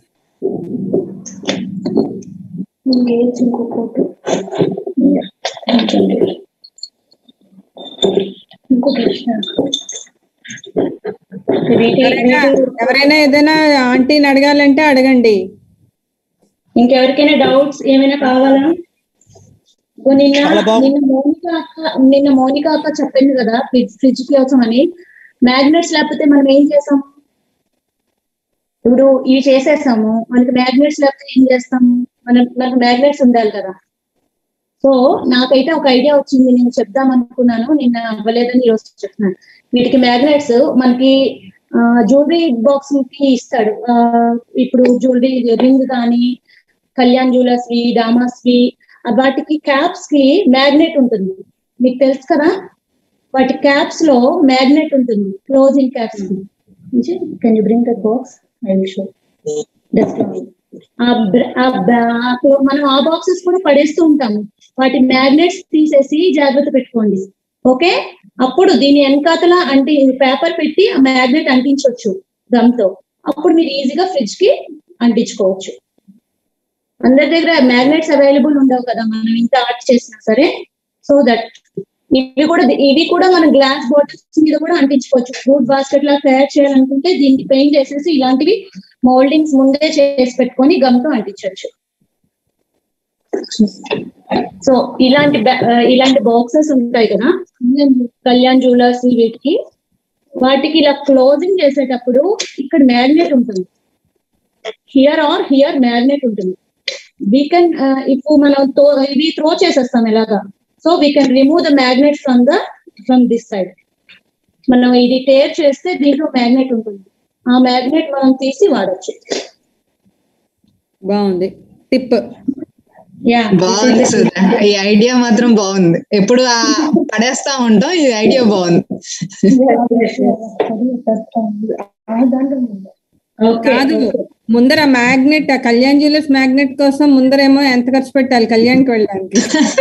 ఎవరైనా ఎవరైనా ఏదైనా ఆంటీని అడగాలంటే అడగండి ఇంకెవరికైనా డౌట్స్ ఏమైనా కావాలా ఓ నిన్న చాలా బాగుంది. నిన్న మౌనిక అక్క నిన్న మౌనిక అక్క చెప్పింది కదా ఫ్రిడ్జ్ ఫ్రిడ్జ్ కోసం అని మ్యాగ్నెట్స్ లేకపోతే మనం ఏం చేసాం ఇప్పుడు ఇవి చేసేసాము మనకి మ్యాగ్నెట్స్ లేకపోతే ఏం చేస్తాము మనం మనకు మ్యాగ్నెట్స్ ఉండాలి కదా సో నాకైతే ఒక ఐడియా వచ్చింది నేను చెప్దాం అనుకున్నాను నిన్న అవ్వలేదని ఈరోజు చెప్తున్నాను వీటికి మ్యాగ్నెట్స్ మనకి జ్యువెలరీ బాక్స్ కి ఇస్తాడు ఆ, ఇప్పుడు జ్యువెలరీ రింగ్ కానీ కళ్యాణ్ జ్యువెలర్స్ వి డామాస్ వి ఆ వాటికి క్యాప్స్ కి మ్యాగ్నెట్ ఉంటుంది మీకు తెలుసు కదా వాటి క్యాప్స్ లో మ్యాగ్నెట్ ఉంటుంది closing caps can you bring that box I will show మనం ఆ బాక్సెస్ కూడా పడేస్తూ ఉంటాము వాటి మ్యాగ్నెట్స్ తీసేసి జాగ్రత్త పెట్టుకోండి ఓకే అప్పుడు దీని వెనకాతల అంటే పేపర్ పెట్టి ఆ మ్యాగ్నెట్ అంటించవచ్చు గమ్ తో అప్పుడు మీరు ఈజీగా ఫ్రిడ్జ్ కి అంటించుకోవచ్చు అందరి దగ్గర మ్యాగ్నెట్స్ అవైలబుల్ ఉండవు కదా మనం ఇంత ఆర్ట్ చేసినా సరే సో దట్ ఇవి కూడా ఇవి కూడా మనం గ్లాస్ బాటిల్స్ మీద కూడా అంటించుకోవచ్చు ఫ్రూట్ బాస్కెట్ లా తయారు చేయాలనుకుంటే దీనికి పెయింట్ వేసేసి ఇలాంటివి మోల్డింగ్స్ ముందే చేసి పెట్టుకొని గమ్తో అంటించవచ్చు సో ఇలాంటి ba- ఆ, ఇలాంటి బాక్సెస్ ఉంటాయి కదా కళ్యాణ్ జ్యువెలర్స్ వీటికి వాటికి ఇలా క్లోజింగ్ చేసేటప్పుడు ఇక్కడ మ్యాగ్నెట్ ఉంటుంది హియర్ ఆర్ హియర్ మ్యాగ్నెట్ ఉంటుంది వీ కెన్ ఇప్పుడు మనం తో- ఇది త్రో చేసేస్తాం ఎలాగా so we can remove the magnet from the from this side మనం ఇది టేర్ చేస్తే దీంట్లో మ్యాగ్నెట్ ఉంటుంది ఆ మ్యాగ్నెట్ మనం తీసి వాడచ్చు బాగుంది టిప్ యా బాగుంది సుధా ఈ ఐడియా మాత్రం బాగుంది ఎప్పుడు ఆ పడేస్తా ఉంటాం ఈ ఐడియా బాగుంది కాదు ముందర మ్యాగ్నెట్ ఆ కళ్యాణ్ జ్యువెలర్స్ మ్యాగ్నెట్ కోసం ముందరేమో ఎంత ఖర్చు పెట్టాలి కళ్యాణ్కి వెళ్ళడానికి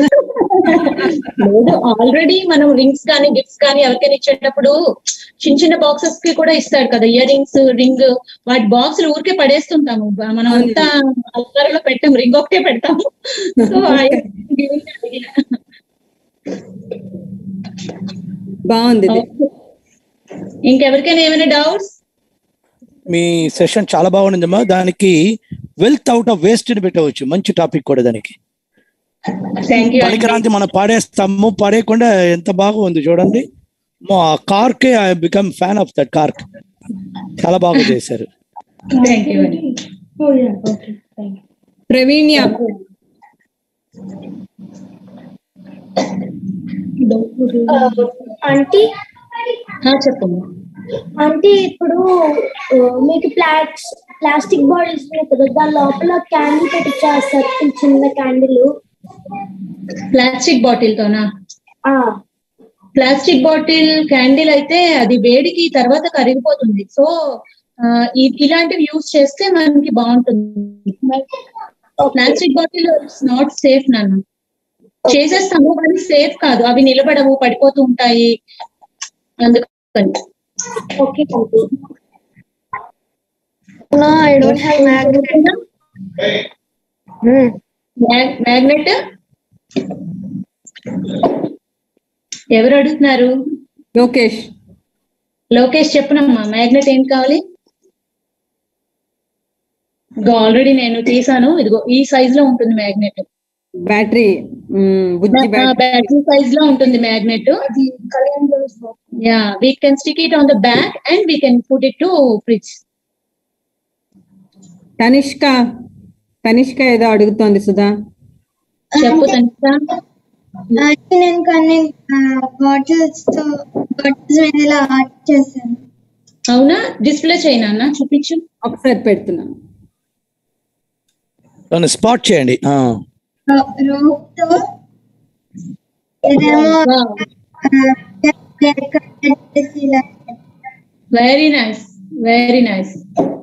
లేదు ఆల్రెడీ మనం రింగ్స్ కానీ గిఫ్ట్స్ కానీ ఎవరికైనా ఇచ్చేటప్పుడు చిన్న చిన్న బాక్సెస్ కి కూడా ఇస్తాడు కదా ఇయర్ రింగ్స్ రింగ్ వాటి బాక్స్ ఊరికే పడేస్తుంటాము బ- మనం అంతా అల్మారాలో పెట్టాం రింగ్ ఒకటే పెడతాము సో బాగుంది ఇది. ఇంకెవరికైనా ఏమైనా డౌట్స్ మీ సెషన్ చాలా బాగుండిందమ్మా దానికి వెల్త్ అవుట్ ఆఫ్ వేస్ట్ అని పెట్టవచ్చు మంచి టాపిక్ కూడా దానికి థ్యాంక్ యూ పనికిరాంతి మనం పాడేస్తాము పాడేయకుండా ఎంత బాగా ఉంది చూడండి మా కార్ కే I become fan of that car చాలా బాగా చేశారు థ్యాంక్ యూ అండి ప్రవీణ్య ఆంటీ చెప్పండి అంటే ఇప్పుడు ఆ, మీకు ప్లాక్స్ ప్లాస్టిక్ బాటిల్స్ ఉన్నాయి కదా దాని లోపల క్యాండిల్ పెట్టి చేస్తారు చిన్న క్యాండిల్ ప్లాస్టిక్ బాటిల్ తోనా ప్లాస్టిక్ బాటిల్ క్యాండిల్ అయితే అది వేడికి తర్వాత కరిగిపోతుంది సో ఆ, ఇ- ఇలాంటివి యూజ్ చేస్తే మనకి బాగుంటుంది plastic bottle it's not safe నన్ను చేసేస్తాము కానీ సేఫ్ కాదు అవి నిలబడవు పడిపోతూ ఉంటాయి అందుకని okay No, I don't have magnet. Magnet ఎవరు అడుగుతున్నారు లోకేష్ లోకేష్ చెప్పనమ్మా మ్యాగ్నెట్ ఏం కావాలి ఇదిగో ఆల్రెడీ నేను తీసాను ఇదిగో ఈ సైజ్ లో ఉంటుంది మ్యాగ్నెట్ బ్యాటరీ బుజ్జి బ్యాటరీ బ్యాటరీ సైజ్ లో ఉంటుంది magnet yeah we can stick it on the back and we can put it to fridge Tanishka Tanishka ఏదో అడుగుతోంది సుధా చెప్పు తనిష్క అంటే నేను కొన్ని బాటిల్స్ తో బాటిల్స్ మీద ఇలా ఆర్ట్ చేశాను అవునా డిస్ప్లే చేయనా అన్న చూపించు ఒకసారి పెడుతున్నాను దాన్ని స్పాట్ చేయండి ఆ. రోప్ తో ఇదేమో చేసి ఇలా very nice very nice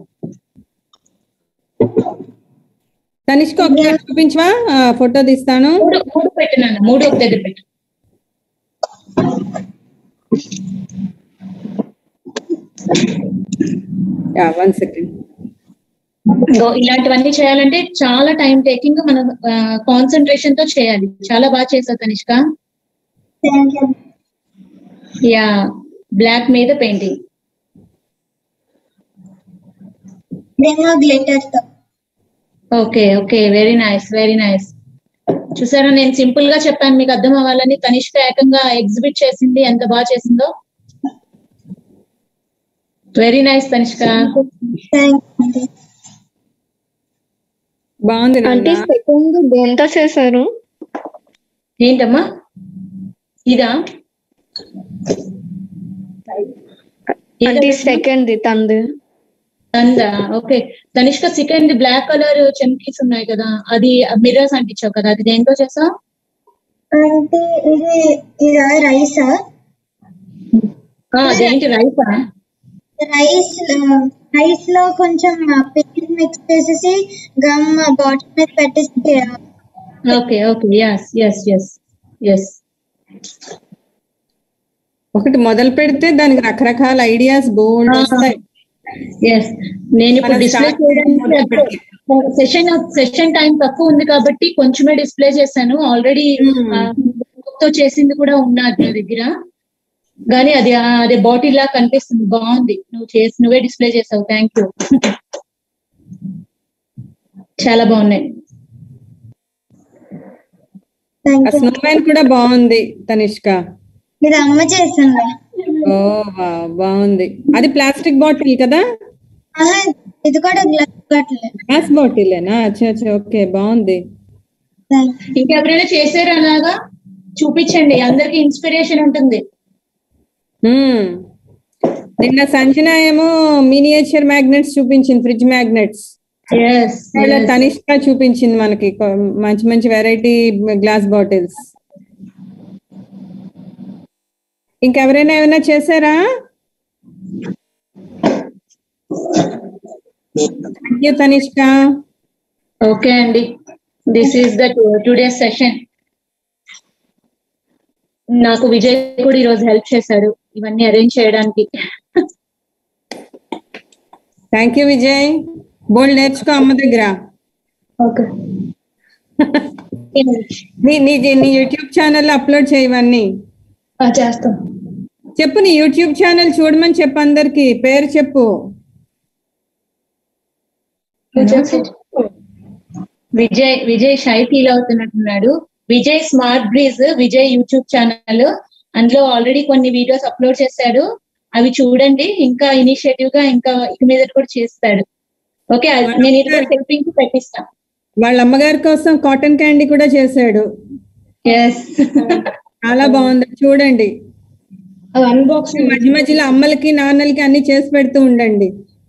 Tanishka ఒకసారి చూపించవా ఆ, ఫోటో తీస్తాను మూడు మూడు పెట్టినాను మూడు ఒక దగ్గర పెట్టు వన్ సెకండ్ ఇగో ఇలాంటివన్నీ చేయాలంటే చాలా టైం టేకింగ్ మనం కాన్సన్ట్రేషన్ తో చేయాలి చాలా బాగా చేసావు Tanishka thank you yeah black మీద పెయింటింగ్ ఇదేమో గ్లిటర్ తో okay okay very nice very nice చూసారా నేను సింపుల్ గా చెప్పాను మీకు అర్థం అవ్వాలని తనిష్క ఏకంగా ఎగ్జిబిట్ చేసింది ఎంత బాగా చేసిందో very nice Tanishka thank you బాగుంది అంటే నాన్న. సెకండ్ దేంతో చేశారు ఏంటమ్మా ఇదా అంటే సెకండ్ తంది అందా okay Tanishka second black colour చెంకీస్ ఉన్నాయి కదా అది మిర్రర్స్ అంటించావు కదా అది దేంతో చేసావు అంటే ఇది ఇది రైస్ అదేంటి రైసా రైస్ రైస్ లో కొంచెం పింక్ మిక్స్ చేసేసి గమ్ బాటిల్ మీద పెట్టేసి okay okay yes yes yes yes ఒకటి మొదలు పెడితే దానికి రకరకాల ఐడియాస్ బోల్డ్ వస్తాయి ఎస్ నేను ఇప్పుడు మనం డిస్ప్లే start చేయడం మొదలు పెడితే. సెషన్ సెషన్ టైం తక్కువ ఉంది కాబట్టి కొంచెమే డిస్ప్లే చేశాను ఆల్రెడీ తో చేసింది కూడా ఉన్నది నా దగ్గర కానీ అది ఆ, అదే బాటిల్ లా కనిపిస్తుంది బాగుంది నువ్వు చేసి నువ్వే డిస్ప్లే చేసావు థ్యాంక్ యూ చాలా బాగున్నాయి ఆ స్నోమ్యాన్ కూడా బాగుంది తనిష్క ఇది అమ్మ చేసింది ఓ వావ్, బాగుంది అది ప్లాస్టిక్ బాటిల్ కదా ఆహా, ఇది కూడా గ్లాస్ బాటిల్ గ్లాస్ బాటిలేనా అచ్చా అచ్చా ఓకే బాగుంది ఇంకెవరైనా చేశారు అలాగా చూపించండి అందరికి ఇన్స్పిరేషన్ ఉంటుంది మ్మ్. నిన్న సంజన ఏమో మినియేచర్ మ్యాగ్నెట్స్ చూపించింది ఫ్రిడ్జ్ మ్యాగ్నెట్స్ ఎస్ ఇలా తనిష్క చూపించింది మనకి కొ- మంచి మంచి వెరైటీ గ్లాస్ బాటిల్స్ ఇంకెవరైనా ఏమైనా చేశారా థ్యాంక్ యూ తనిష్క ఓకే అండి this is the today session నాకు విజయ్ కూడా ఈరోజు హెల్ప్ చేశాడు ఇవన్నీ అరేంజ్ చేయడానికి థ్యాంక్ యూ విజయ్ బోల్డ్ నేర్చుకో అమ్మ దగ్గర ఓకే నీ నీ నీ యూట్యూబ్ ఛానల్ అప్లోడ్ చేయవన్నీ చేస్తాం చెప్పు నీ యూట్యూబ్ ఛానల్ చూడమని చెప్పు అందరికి పేరు చెప్పు విజయ్ విజయ్ షై ఫీల్ అవుతున్నట్టున్నాడు Vijay smart breeze Vijay YouTube channel అందులో ఆల్రెడీ కొన్ని వీడియోస్ అప్లోడ్ చేశాడు అవి చూడండి ఇంకా ఇనిషియేటివ్ గా ఇంకా ఇక మీద కూడా చేస్తాడు ఓకే అది నేను ఇది హెల్పింగ్ పెట్టిస్తాను వాళ్ళ అమ్మగారి కోసం కాటన్ క్యాండీ కూడా చేశాడు ఎస్ చాలా బాగుంది చూడండి అన్బాక్సింగ్ మధ్య మధ్యలో అమ్మలకి నాన్నలకి అన్ని చేసి పెడుతూ ఉండండి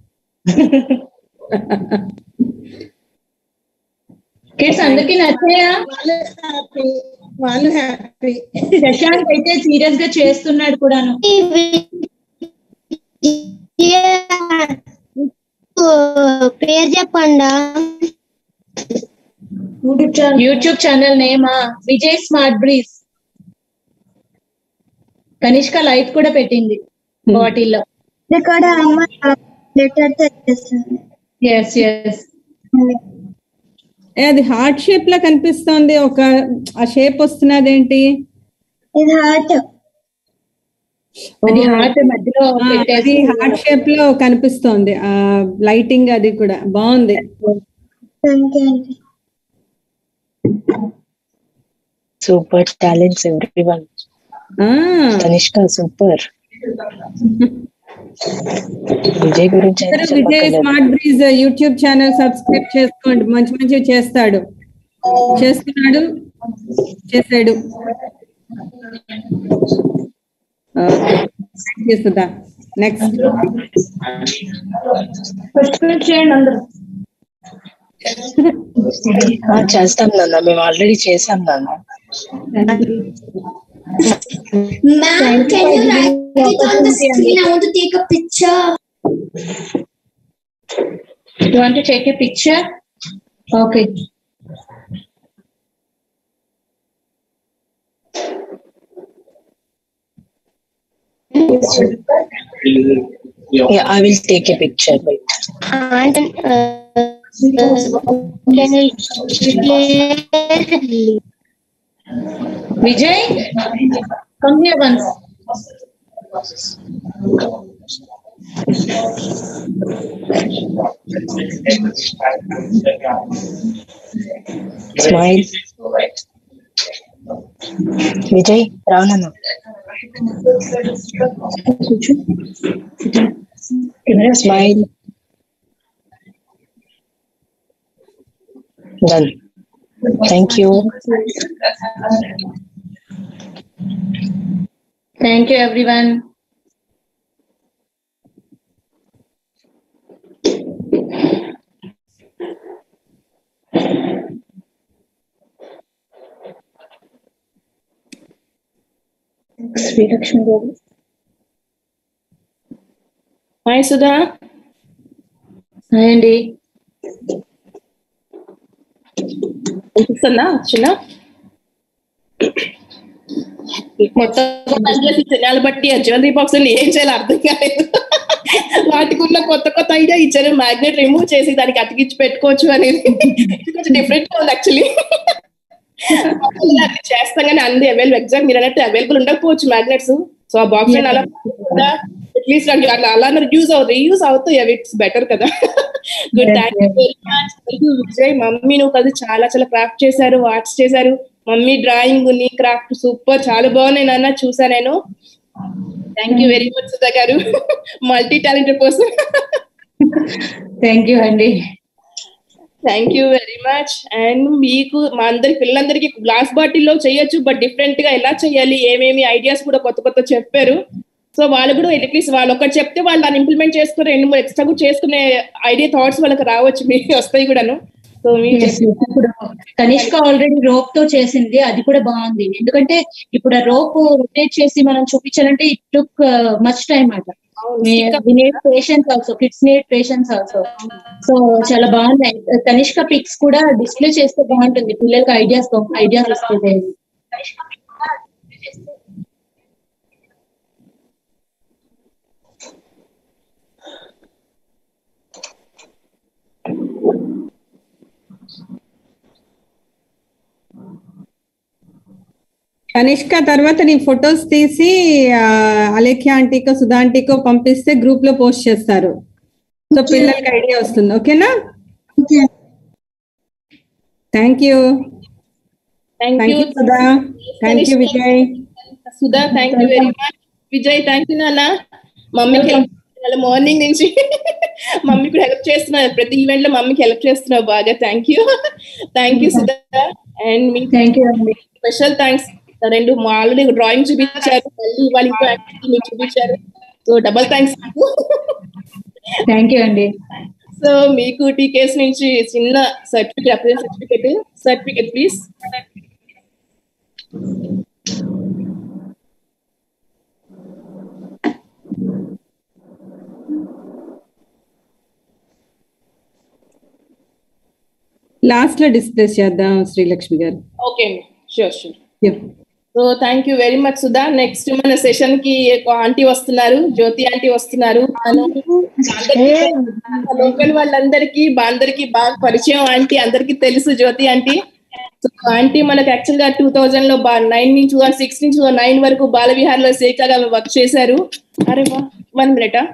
కిడ్స్ అందరికి నచ్చాయా వాళ్ళు హ్యాపీ వాళ్ళు హ్యాపీ శశాంక్ అయితే సీరియస్ గా చేస్తున్నాడు కూడాను పేరు చెప్పండా యూట్యూబ్ ఛానల్ నేమా Vijay smart breeze Kanishka life కూడా పెట్టింది బాటిల్లో ఇక్కడ అమ్మ లెటర్ తెచ్చేస్తుంది ఎస్ ఎస్ ఏ, అది హార్ట్ షేప్ లా కనిపిస్తోంది ఒక ఆ షేప్ వస్తున్నది ఏంటి ఇది హార్ట్ అది హార్ట్ మధ్యలో అది పెట్టేసి హార్ట్ షేప్ లో కనిపిస్తోంది ఆ లైటింగ్ అది కూడా బాగుంది సూపర్ టాలెంట్స్ ఎవ్రీ వన్ ఆ తనిష్క సూపర్ విజయ్ గురించి అయితే అందరూ విజయ్ చెప్పక్కర్లేదు. Smart breeze YouTube channel subscribe చేసుకోండి మంచి మంచివి చేస్తాడు చేస్తున్నాడు చేసాడు ఓకే సుధా నెక్స్ట్ చేయండి అందరూ ఆ, చేస్తాం నాన్న మేము ఆల్రెడీ చేసాం నాన్న Ma'am, can you write it on the screen? I want to take a picture. You want to take a picture? Okay. Yeah, I will take a picture. Wait. And uh, can you clearly? Vijay, come here once. Smile. Vijay రానన్న smile done thank you Thank you, everyone. Srilakshmi గారు hi Sudha hi అండి వినిపిస్తుందా చిన్న మొత్తం పనిచేసి జనాలు బట్టి ఆ జ్యువెలరీ బాక్స్ ఏం చేయాలో అర్థం కాలేదు వాటికి ఉన్న కొత్త కొత్త ఐడియా ఇచ్చారు మ్యాగ్నెట్ రిమూవ్ చేసి దానికి అతికిచ్చి పెట్టుకోవచ్చు అనేది కొంచెం డిఫరెంట్ గా ఉంది యాక్చువల్లీ చేస్తాం కానీ అన్ని అవైలబుల్ ఎగ్జాక్ట్ మీరు అన్నట్టు అవైలబుల్ ఉండకపోవచ్చు మ్యాగ్నెట్స్ సో ఆ బాక్స్ అలా అట్లీస్ట్ అట్లా అలా యూజ్ అవుతాయి యూజ్ అవుతాయి అవి ఇట్స్ బెటర్ కదా good thank you very much thank you Vijay mummy నువ్వు కలిసి చాలా చాలా క్రాఫ్ట్ చేశారు ఆర్ట్స్ చేశారు మమ్మీ డ్రాయింగ్ నీ క్రాఫ్ట్ సూపర్ చాలా బాగున్నాయి నాన్న చూసా నేను thank you very much Sudha గారు multi talented person thank you అండి thank you very much and మీకు మా అందరి పిల్లలందరికీ గ్లాస్ బాటిల్లో చేయొచ్చు బట్ డిఫరెంట్ గా ఎలా చేయాలి ఏమేమి ఐడియాస్ కూడా కొత్త కొత్త చెప్పారు సో వాళ్ళు కూడా అట్లీస్ట్ వాళ్ళు ఒకటి చెప్తే వాళ్ళు దాన్ని ఇంప్లిమెంట్ చేసుకుని రెండు మూడు ఎక్స్ట్రా కూడా చేసుకునే ఐడియా థాట్స్ వాళ్ళకి రావచ్చు మీకు వస్తాయి కూడాను సో మీరు Yes, ఇప్పుడు కనిష్క ఆల్రెడీ రోప్ తో చేసింది అది కూడా బాగుంది ఎందుకంటే ఇప్పుడు ఆ రోప్ రొటేట్ చేసి మనం చూపించాలంటే ఇట్ టుక్ మచ్ టైం అట need patience also kids need patience also so చాలా బాగున్నాయి కనిష్క పిక్స్ కూడా డిస్ప్లే చేస్తే బాగుంటుంది పిల్లలకి ఐడియాస్ ఐడియాస్ వస్తుంది కనిష్క తర్వాత నీ ఫొటోస్ తీసి ఆ, అలేఖ్య ఆంటీకో సుధా ఆంటీకో పంపిస్తే గ్రూప్ లో పోస్ట్ చేస్తారు సో పిల్లలకి ఐడియా వస్తుంది ఓకేనా thank you thank thank you you Sudha thank you Vijay Sudha thank you very much Vijay thank you నాన్న మమ్మీకి హెల్ప్ మార్నింగ్ నుంచి మమ్మీ కూడా హెల్ప్ చేస్తున్నారు ప్రతి ఈవెంట్ లో మమ్మీకి హెల్ప్ చేస్తున్నావు బాగా thank you thank you Sudha and మీ థ్యాంక్ యూ అండి స్పెషల్ థ్యాంక్స్ రెండు ఆల్రెడీ డ్రాయింగ్ చూపించారు మళ్ళీ వాళ్ళు ఇంకో యాక్టివిటీ మీకు చూపించారు so double thanks thank you అండి సో మీకు టీకేస్ నుంచి చిన్న certificate apply certificate certificate please last లో డిస్కస్ చేద్దాం శ్రీలక్ష్మి గారు okay sure sure Yeah. So thank you very much Sudha next మన సెషన్ కి ఒక ఆంటీ వస్తున్నారు జ్యోతి ఆంటీ వస్తున్నారు లోకల్ వాళ్ళందరికీ బా- అందరికీ బాగా పరిచయం ఆంటీ అందరికీ తెలుసు జ్యోతి ఆంటీ సో ఆంటీ మనకు యాక్చువల్ గా టూ థౌజండ్ లో నైన్ నుంచి సిక్స్ నుంచి నైన్ వరకు బాలవిహార్ లో సేకాగా వర్క్ చేశారు అరే వా వన్ మినిటా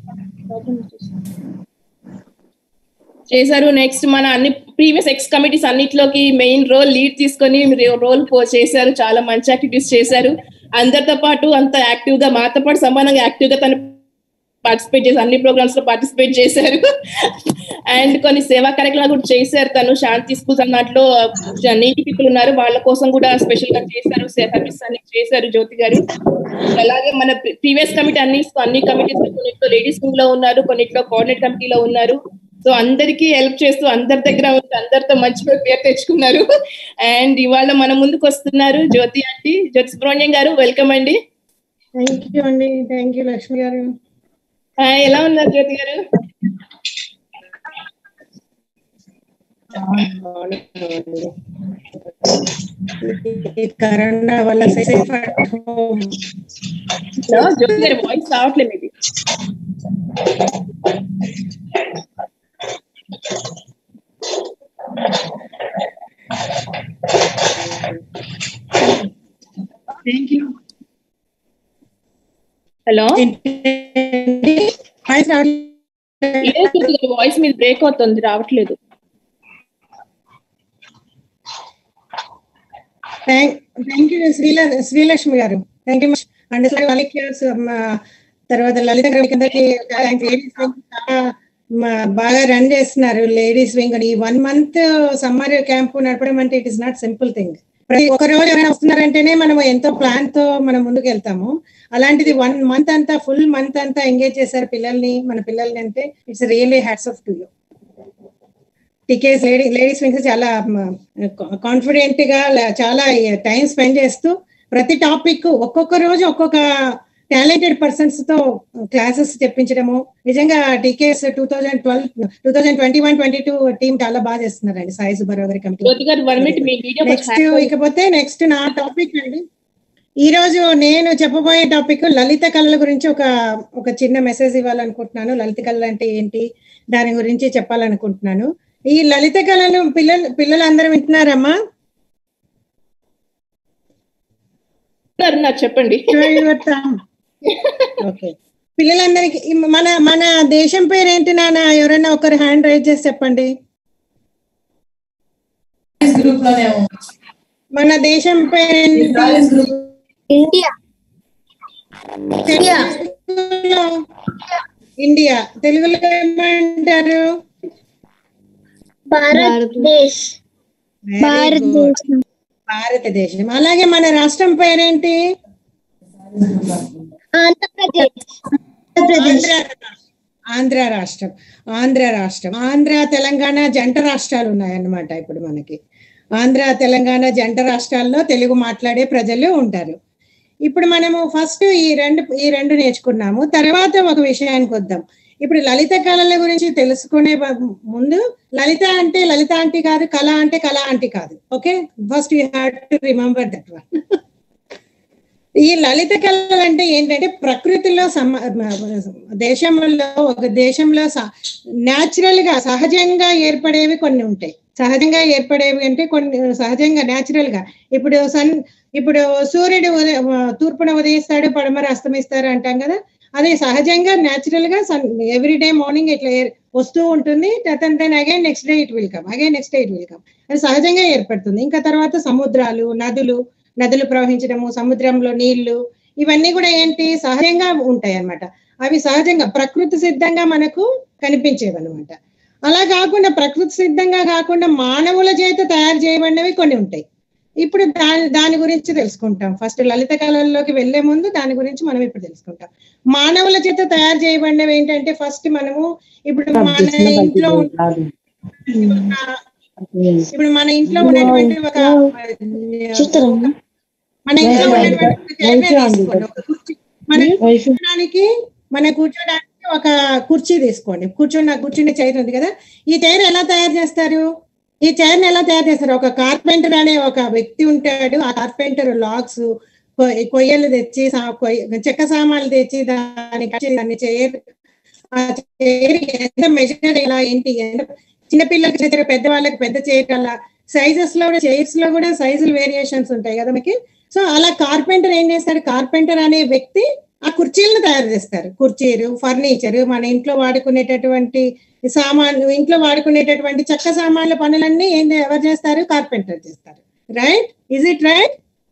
చేశారు నెక్స్ట్ మన అన్ని ప్రీవియస్ ఎక్స్ కమిటీస్ అన్నిట్లోకి మెయిన్ రోల్ లీడ్ తీసుకొని రోల్ చేశారు చాలా మంచి యాక్టివిటీస్ చేశారు అందరితో పాటు అంత యాక్టివ్ గా మాతో పాటు సమానంగా యాక్టివ్ గా తను పార్టిసిపేట్ చేసి అన్ని ప్రోగ్రామ్స్ లో పార్టిసిపేట్ చేశారు అండ్ కొన్ని సేవా కార్యక్రమాలు కూడా చేశారు తను శాంతి స్కూల్స్ అన్న దాంట్లో నీటి పీపుల్ ఉన్నారు వాళ్ళ కోసం కూడా స్పెషల్ గా చేశారు సర్వీస్ అన్ని చేశారు జ్యోతి గారు అలాగే మన ప్రీవియస్ కమిటీ అన్ని అన్ని కమిటీస్ కొన్నిట్లో లేడీస్ వింగ్ లో ఉన్నారు కొన్నిట్లో కోఆర్డినేట్ కమిటీలో ఉన్నారు సో అందరికీ హెల్ప్ చేస్తూ అందరి దగ్గర ఉండి అందరితో మంచి పేరు తెచ్చుకున్నారు అండ్ ఇవాళ మన ముందుకు వస్తున్నారు జ్యోతి ఆంటీ జ్యోతి సుబ్రహ్మణ్యం గారు వెల్కమ్ అండి థ్యాంక్ యూ అండి థ్యాంక్ యూ లక్ష్మి గారు హాయ్ ఎలా ఉన్నారు జ్యోతి గారు ఈ కరోనా వల్ల safe at home hello Jyothi గారి వాయిస్ రావట్లేదు మీది thank you hello voice voice మీద బ్రేక్ అవుతుంది రావట్లేదు థ్యాంక్ యూ శ్రీల శ్రీలక్ష్మి గారు థ్యాంక్ యూ అండ్ వాలంటీర్స్ తర్వాత లలిత గారికి అందరికి లేడీస్ చాలా మ- బాగా రన్ చేస్తున్నారు లేడీస్ వింగ్ అని వన్ మంత్ సమ్మర్ క్యాంప్ నడపడం అంటే it is not simple thing ప్రతి ఒక రోజు ఎవరైనా వస్తున్నారంటేనే మనం ఎంతో ప్లాన్ తో మనం ముందుకు వెళ్తాము అలాంటిది వన్ మంత్ అంతా ఫుల్ మంత్ అంతా ఎంగేజ్ చేశారు పిల్లల్ని మన పిల్లల్ని అంటే it's really hats off to you TKS lady ladies wings చాలా కాన్ఫిడెంట్ గా ల- చాలా టైం స్పెండ్ చేస్తూ ప్రతి టాపిక్ ఒక్కొక్క రోజు ఒక్కొక్క టాలెంటెడ్ పర్సన్స్ తో క్లాసెస్ చెప్పించడము నిజంగా TKS two thousand twelve two thousand twenty one twenty two team చాలా బాగా చేస్తున్నారండి సాయి సుబ్బారావు గారి కమిటీ జ్యోతి గారు వన్ మినిట్ మీ వీడియో నెక్స్ట్ ఇకపోతే నెక్స్ట్ నా టాపిక్ అండి ఈ రోజు నేను చెప్పబోయే టాపిక్ లలిత కళల గురించి ఒక ఒక చిన్న మెసేజ్ ఇవ్వాలనుకుంటున్నాను లలిత కళలు అంటే ఏంటి దాని గురించి చెప్పాలనుకుంటున్నాను ఈ లలిత కళలు పిల్లలు పిల్లలందరూ వింటున్నారమ్మా నాకు చెప్పండి ఓకే పిల్లలందరికీ ఈ మన మన దేశం పేరు ఏంటి నాన్న ఎవరైనా ఒకరు హ్యాండ్ రైజ్ చేసి చెప్పండి గ్రూప్ లోనే ఉంది మన దేశం పేరు ఇండియా ఇండియా తెలుగులో ఏమంటారు భారతదేశ్ భారతదేశం భారతదేశం అలాగే మన రాష్ట్రం పేరేంటి ఆంధ్రప్రదేశ్ ఆంధ్ర ఆంధ్ర రాష్ట్రం ఆంధ్ర రాష్ట్రం ఆంధ్ర తెలంగాణ జంట రాష్ట్రాలు ఉన్నాయన్నమాట ఇప్పుడు మనకి ఆంధ్ర తెలంగాణ జంట రాష్ట్రాల్లో తెలుగు మాట్లాడే ప్రజలు ఉంటారు ఇప్పుడు మనము ఫస్ట్ ఈ రెండు ఈ రెండు నేర్చుకున్నాము తర్వాత ఒక విషయానికి వద్దాం ఇప్పుడు లలిత కళల గురించి తెలుసుకునే బ- ముందు లలిత అంటే లలిత ఆంటీ కాదు కళ అంటే కళ ఆంటీ కాదు okay first you have to remember that one ఈ లలిత కళలు అంటే ఏంటంటే ప్రకృతిలో సమ దేశంలో ఒక దేశంలో న్యాచురల్ గా సహజంగా ఏర్పడేవి కొన్ని ఉంటాయి సహజంగా ఏర్పడేవి అంటే కొన్ని సహజంగా న్యాచురల్ గా ఇప్పుడు సన్ ఇప్పుడు సూర్యుడు ఉదయ- తూర్పున ఉదయిస్తాడు పడమర అస్తమిస్తాడు అంటాం కదా అదే సహజంగా న్యాచురల్ గా ఎవ్రీ డే మార్నింగ్ ఇట్లా ఏర్- వస్తూ ఉంటుంది then again next day it will come again next day it will come అది సహజంగా ఏర్పడుతుంది ఇంకా తర్వాత సముద్రాలు నదులు నదులు ప్రవహించడము సముద్రంలో నీళ్లు ఇవన్నీ కూడా ఏంటి సహజంగా ఉంటాయి అన్నమాట అవి సహజంగా ప్రకృతి సిద్ధంగా మనకు కనిపించేవి అనమాట అలా కాకుండా ప్రకృతి సిద్ధంగా కాకుండా మానవుల చేత తయారు చేయబడినవి కొన్ని ఉంటాయి ఇప్పుడు దాని దాని గురించి తెలుసుకుంటాం ఫస్ట్ లలిత కళల్లోకి వెళ్లే ముందు దాని గురించి మనం ఇప్పుడు తెలుసుకుంటాం మానవుల చేత తయారు చేయబడినవి ఏంటంటే ఫస్ట్ మనము ఇప్పుడు మన ఇంట్లో ఉన్న- ఇప్పుడు మన ఇంట్లో ఉన్నటువంటి ఒక మన ఇంట్లో ఉన్నటువంటి ఒక చైర్నే తీసుకోండి ఒక కుర్చీ మన కూర్చోడానికి మన కూర్చోడానికి ఒక కుర్చీ తీసుకోండి కూర్చొని కూర్చునే చైర్ ఉంది కదా ఈ చైర్ ఎలా తయారు చేస్తారు ఈ చైర్ ఎలా తయారు చేస్తారు ఒక కార్పెంటర్ అనే ఒక వ్యక్తి ఉంటాడు ఆ కార్పెంటర్ లాగ్స్ కొయ్యలు తెచ్చి సా- కొయ్య- చెక్క సామాన్లు తెచ్చి దాన్ని కట్ చేసి దాన్ని చైర్ ఆ చైర్ ఎంత మెజర్ ఎలా ఏంటి ఎంత- చిన్నపిల్లలకి చైర్ పెద్దవాళ్ళకి పెద్ద చైర్ అలా సైజెస్ లో కూడా చైర్స్ లో కూడా సైజులు వేరియేషన్స్ ఉంటాయి కదా మనకి సో అలా కార్పెంటర్ ఏం చేస్తాడు కార్పెంటర్ అనే వ్యక్తి ఆ కుర్చీలను తయారు చేస్తారు కుర్చీలు ఫర్నిచర్ మన ఇంట్లో వాడుకునేటటువంటి సామాన్లు ఇంట్లో వాడుకునేటటువంటి చెక్క సామాన్ల పనులన్నీ ఏం ఎవరు చేస్తారు కార్పెంటర్ చేస్తారు right is it right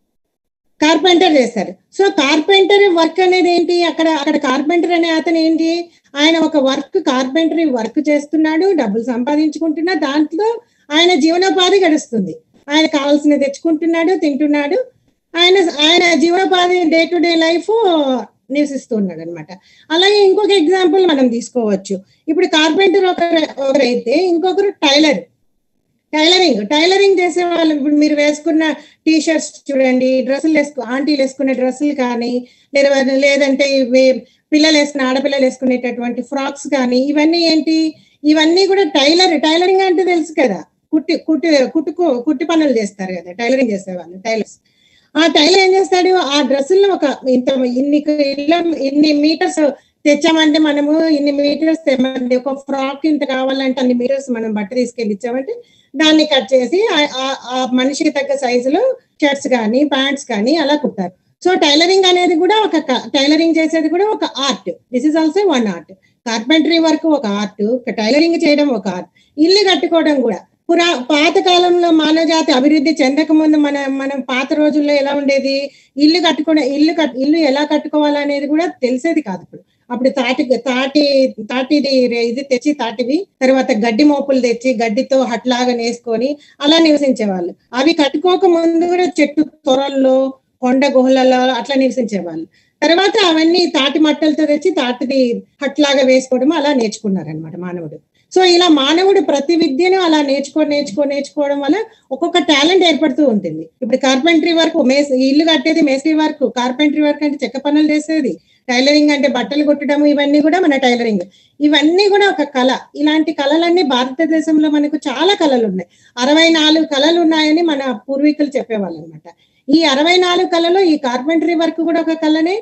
carpenter చేస్తారు సో కార్పెంటర్ వర్క్ అనేది ఏంటి అక్కడ అక్కడ కార్పెంటర్ అనే అతను ఏంటి ఆయన ఒక వర్క్ కార్పెంటరీ వర్క్ చేస్తున్నాడు డబ్బులు సంపాదించుకుంటున్నా దాంట్లో ఆయన జీవనోపాధి గడుస్తుంది ఆయన కావాల్సిన తెచ్చుకుంటున్నాడు తింటున్నాడు ఆయన ఆయన జీవనోపాధి డే టు డే లైఫ్ నివసిస్తున్నాడు అనమాట అలాగే ఇంకొక ఎగ్జాంపుల్ మనం తీసుకోవచ్చు ఇప్పుడు కార్పెంటర్ ఒకరు ఒకరైతే ఇంకొకరు టైలర్ టైలరింగ్ టైలరింగ్ చేసే వాళ్ళు ఇప్పుడు మీరు వేసుకున్న టీ షర్ట్స్ చూడండి డ్రెస్సులు వేసుకు ఆంటీలు వేసుకునే డ్రెస్సులు కానీ లేదా లేదంటే ఇవి పిల్లలు వేసుకున్న ఆడపిల్లలు వేసుకునేటటువంటి ఫ్రాక్స్ కానీ ఇవన్నీ ఏంటి ఇవన్నీ కూడా టైలర్ టైలరింగ్ అంటే తెలుసు కదా కుట్టి కుట్టి కుట్టుకో కుట్టి పనులు చేస్తారు కదా టైలరింగ్ చేసేవాళ్ళు టైలర్స్ ఆ టైలర్ ఏం చేస్తాడు ఆ డ్రెస్సులను ఒక ఇంత ఇన్ని కిలో ఇన్ని మీటర్స్ తెచ్చామంటే మనము ఇన్ని మీటర్స్ తెమ్మండి ఒక ఫ్రాక్ ఇంత కావాలంటే అన్ని మీటర్స్ మనం బట్ట తీసుకెళ్ళి ఇచ్చామంటే దాన్ని కట్ చేసి ఆ- ఆ- ఆ మనిషికి తగ్గ సైజులో షర్ట్స్ కానీ ప్యాంట్స్ కానీ అలా కుట్టారు సో టైలరింగ్ అనేది కూడా ఒక టైలరింగ్ చేసేది కూడా ఒక art this is also one art carpentry work ఒక ఆర్ట్ టైలరింగ్ చేయడం ఒక ఆర్ట్ ఇల్లు కట్టుకోవడం కూడా పురా పాత కాలంలో మానవ జాతి అభివృద్ధి చెందక ముందు మన మనం పాత రోజుల్లో ఎలా ఉండేది ఇల్లు కట్టుకునే ఇల్లు కట్ ఇల్లు ఎలా కట్టుకోవాలనేది కూడా తెలిసేది కాదు ఇప్పుడు అప్పుడు తాటి తాటి తాటిది రే- ఇది తెచ్చి తాటివి తర్వాత గడ్డి మోపులు తెచ్చి గడ్డితో హట్లాగా నేసుకొని అలా నివసించేవాళ్ళు అవి కట్టుకోక ముందు కూడా చెట్టు తొరల్లో కొండ గుహలలో అట్లా నివసించేవాళ్ళు తర్వాత అవన్నీ తాటి మట్టలతో తెచ్చి తాటిది హట్లాగా వేసుకోవడం అలా నేర్చుకున్నారనమాట మానవుడు సో ఇలా మానవుడు ప్రతి విద్యను అలా నేర్చుకో నేర్చుకో నేర్చుకోవడం వల్ల ఒక్కొక్క టాలెంట్ ఏర్పడుతూ ఉంటుంది ఇప్పుడు కార్పెంటరీ వర్క్ మేస్ ఇల్లు కట్టేది మేస్త్రీ వర్క్ కార్పెంటరీ వర్క్ అంటే చెక్క పనులు చేసేది టైలరింగ్ అంటే బట్టలు కుట్టడం ఇవన్నీ కూడా మన టైలరింగ్ ఇవన్నీ కూడా ఒక కళ ఇలాంటి కళలన్నీ భారతదేశంలో మనకు చాలా కళలు ఉన్నాయి అరవై నాలుగు కళలు ఉన్నాయని మన పూర్వీకులు చెప్పేవాళ్ళు అనమాట ఈ అరవై నాలుగు కళలో ఈ కార్పెంటరీ వర్క్ కూడా ఒక కళనే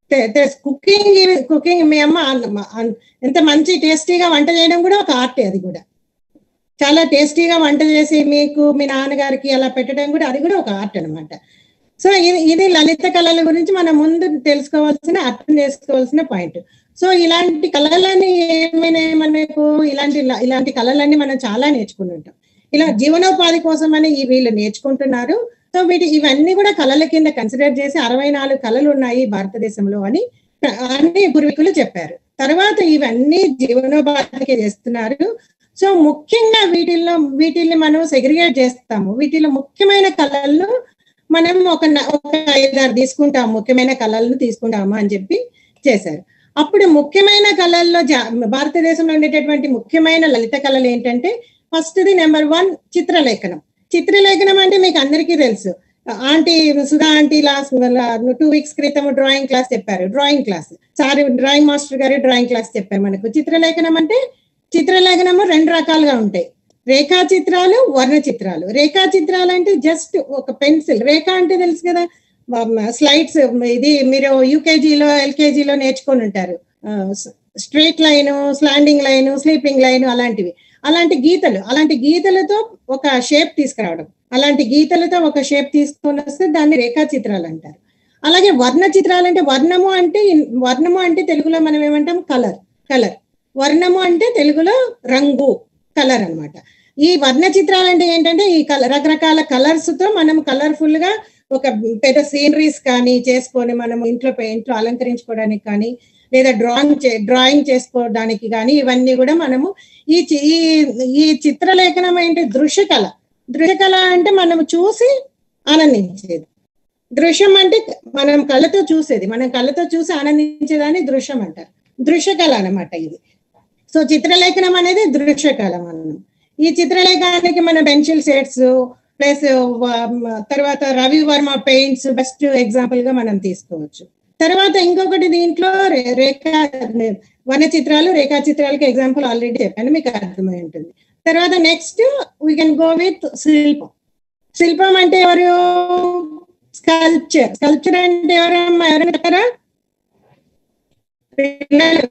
కుకింగ్ కుకింగ్ మీ అమ్మ అన్న- అన్- ఎంత మంచి టేస్టీగా వంట చేయడం కూడా ఒక ఆర్టే అది కూడా చాలా టేస్టీగా వంట చేసి మీకు మీ నాన్నగారికి అలా పెట్టడం కూడా అది కూడా ఒక ఆర్ట్ అన్నమాట సో ఇది ఇది లలిత కళల గురించి మనం ముందు తెలుసుకోవాల్సిన అర్థం చేసుకోవాల్సిన పాయింట్ సో ఇలాంటి కళలన్నీ ఏమైనా మనకు ఇలాంటి ఇలాంటి కళలన్నీ మనం చాలా నేర్చుకుని ఉంటాం ఇలా జీవనోపాధి కోసం అని ఈ వీళ్ళు నేర్చుకుంటున్నారు సో వీటి ఇవన్నీ కూడా కళల కింద కన్సిడర్ చేసి అరవై నాలుగు కళలు ఉన్నాయి భారతదేశంలో అని అని పూర్వీకులు చెప్పారు తర్వాత ఇవన్నీ జీవనోపాధికి చేస్తున్నారు సో ముఖ్యంగా వీటిల్లో వీటిల్ని మనం సెగ్రిగేట్ చేస్తాము వీటిలో ముఖ్యమైన కళలను మనం ఒక న- ఒక ఐదారు తీసుకుంటాం ముఖ్యమైన కళలను తీసుకుంటాము అని చెప్పి చేశారు అప్పుడు ముఖ్యమైన కళల్లో జా- భారతదేశంలో ఉండేటటువంటి ముఖ్యమైన లలిత కళలు ఏంటంటే ఫస్ట్ది నెంబర్ వన్ చిత్రలేఖనం చిత్రలేఖనం అంటే మీకు అందరికీ తెలుసు aunty Sudha aunty last two weeks క్రితం డ్రాయింగ్ క్లాస్ చెప్పారు drawing class sorry drawing master గారు డ్రాయింగ్ క్లాస్ చెప్పారు మనకు చిత్రలేఖనం అంటే చిత్రలేఖనము రెండు రకాలుగా ఉంటాయి రేఖా చిత్రాలు వర్ణ చిత్రాలు రేఖా చిత్రాలు అంటే జస్ట్ ఒక పెన్సిల్ రేఖ అంటే తెలుసు కదా స్లైడ్స్ ఇది మీరు యూకేజీలో ఎల్కేజీలో నేర్చుకొని ఉంటారు straight line slanting line sleeping line అలాంటివి అలాంటి గీతలు అలాంటి గీతలతో ఒక షేప్ తీసుకురావడం అలాంటి గీతలతో ఒక షేప్ తీసుకొని వస్తే దాన్ని రేఖా చిత్రాలు అంటారు అలాగే వర్ణ చిత్రాలు అంటే వర్ణము అంటే వర్ణము అంటే తెలుగులో మనం ఏమంటాం కలర్ కలర్ వర్ణము అంటే తెలుగులో రంగు కలర్ అన్నమాట ఈ వర్ణ చిత్రాలు అంటే ఏంటంటే ఈ కలర్ రకరకాల కలర్స్ తో మనం కలర్ఫుల్ గా ఒక పెద్ద సీనరీస్ కానీ చేసుకొని మనం ఇంట్లో పె- ఇంట్లో అలంకరించుకోవడానికి కానీ లేదా డ్రాయింగ్ చే డ్రాయింగ్ చేసుకోవడానికి కానీ ఇవన్నీ కూడా మనము ఈ చి- ఈ ఈ చిత్రలేఖనం ఏంటి దృశ్యకళ దృశ్యకళ అంటే మనము చూసి ఆనందించేది దృశ్యం అంటే మనం కళ్ళతో చూసేది మనం కళ్ళతో చూసి ఆనందించేదాన్ని దృశ్యం అంటారు దృశ్యకళ అన్నమాట ఇది సో చిత్రలేఖనం అనేది దృశ్యకళ మనం ఈ చిత్రలేఖనానికి మన పెన్సిల్ సెట్స్ ప్లస్ తర్వాత Ravi Varma paints best example గా మనం తీసుకోవచ్చు తర్వాత ఇంకొకటి దీంట్లో రే- రేఖా వన చిత్రాలు రేఖా చిత్రాలకి ఎగ్జాంపుల్ ఆల్రెడీ చెప్పాను మీకు అర్థమై ఉంటుంది తర్వాత next we can go with శిల్పం శిల్పం అంటే ఎవరు స్కల్ప్చర్ స్కల్ప్చర్ అంటే ఎవరమ్మా ఎవరైనా చెప్తారా పిల్లలు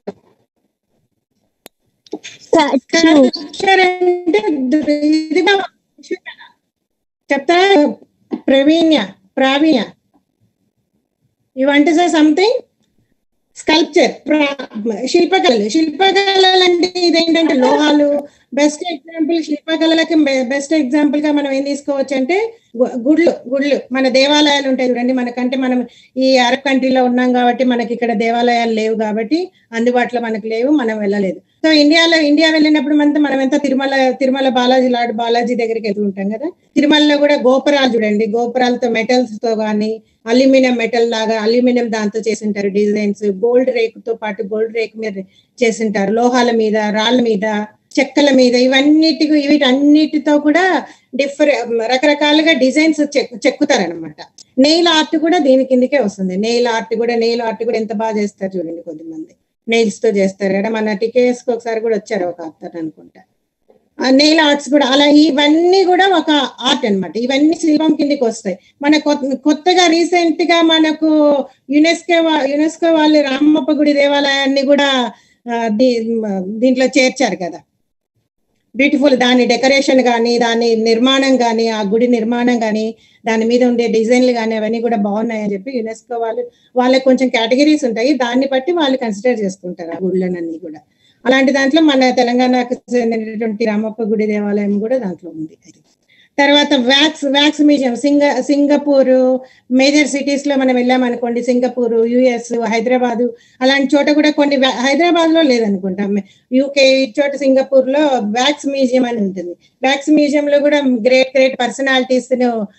స్కల్ప్చర్ అంటే దృ- ఇదిగా చెప్తారా ప్రవీణ్య ప్రావీణ్య you want say something sculpture శిల్పకళలు శిల్పకళలు అంటే ఇదేంటంటే లోహాలు బెస్ట్ ఎగ్జాంపుల్ శిల్పకళలకి బెస్ట్ ఎగ్జాంపుల్ గా మనం ఏం తీసుకోవచ్చు అంటే గు- గుళ్ళు గుళ్ళు మన దేవాలయాలు ఉంటాయి చూడండి మనకంటే మనం ఈ అరబ్ కంట్రీలో ఉన్నాం కాబట్టి మనకి ఇక్కడ దేవాలయాలు లేవు కాబట్టి అందుబాటులో మనకు లేవు మనం వెళ్ళలేదు సో ఇండియాలో ఇండియా వెళ్ళినప్పుడు మనతో మనం ఎంత తిరుమల తిరుమల బాలాజీ లాడ్ బాలాజీ దగ్గరికి వెళ్తూ ఉంటాం కదా తిరుమలలో కూడా గోపురాలు చూడండి గోపురాలతో మెటల్స్ తో కానీ అల్యూమినియం మెటల్ లాగా అల్యూమినియం దాంతో చేసింటారు డిజైన్స్ గోల్డ్ రేకుతో పాటు గోల్డ్ రేక్ మీద చేసింటారు లోహాల మీద రాళ్ళ మీద చెక్కల మీద ఇవన్నిటి వీటన్నిటితో కూడా డిఫరెంట్ రకరకాలుగా డిజైన్స్ చెక్కుతారనమాట నెయిల్ ఆర్ట్ కూడా దీని కిందకే వస్తుంది నెయిల్ ఆర్ట్ కూడా నెయిల్ ఆర్ట్ కూడా ఎంత బాగా చేస్తారు చూడండి కొద్దిమంది నెయిల్స్ తో చేస్తారు కదా మన టికేస్ కి ఒకసారి కూడా వచ్చారు ఒక అతను అనుకుంటా ఆ నెయిల్ ఆర్ట్స్ కూడా అలా ఇవన్నీ కూడా ఒక ఆర్ట్ అన్నమాట ఇవన్నీ శిల్పం కిందకి వస్తాయి మన కొత్త- కొత్తగా రీసెంట్ గా మనకు యునెస్కో వా- యునెస్కో వాళ్ళు రామప్ప గుడి దేవాలయాన్ని కూడా ఆ, దీ- దీంట్లో చేర్చారు కదా బ్యూటిఫుల్ దాని డెకరేషన్ కానీ దాని నిర్మాణం కానీ ఆ గుడి నిర్మాణం కానీ దాని మీద ఉండే డిజైన్లు కానీ అవన్నీ కూడా బాగున్నాయని చెప్పి యునెస్కో వాళ్ళు వాళ్ళకి కొంచెం కేటగిరీస్ ఉంటాయి దాన్ని బట్టి వాళ్ళు కన్సిడర్ చేసుకుంటారు ఆ గుళ్ళనన్నీ కూడా అలాంటి దాంట్లో మన తెలంగాణకు చెందినటువంటి రామప్ప గుడి దేవాలయం కూడా దాంట్లో ఉంది తర్వాత వ్యాక్స్ వ్యాక్స్ మ్యూజియం సింగ సింగపూర్ మేజర్ సిటీస్ లో మనం వెళ్ళామనుకోండి సింగపూర్ యుఎస్ హైదరాబాద్ అలాంటి చోట కూడా కొన్ని వ్యా- హైదరాబాద్ లో లేదనుకుంటాం యూకే చోట సింగపూర్ లో వ్యాక్స్ మ్యూజియం అని ఉంటుంది వ్యాక్స్ మ్యూజియం లో కూడా గ్రేట్ గ్రేట్ పర్సనాలిటీస్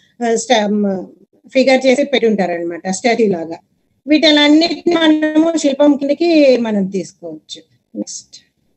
ఫిగర్ చేసి పెట్టుంటారు అనమాట స్టాట్యూ లాగా వీటిలన్నిటిని మనము శిల్పం కిందకి మనం తీసుకోవచ్చు నెక్స్ట్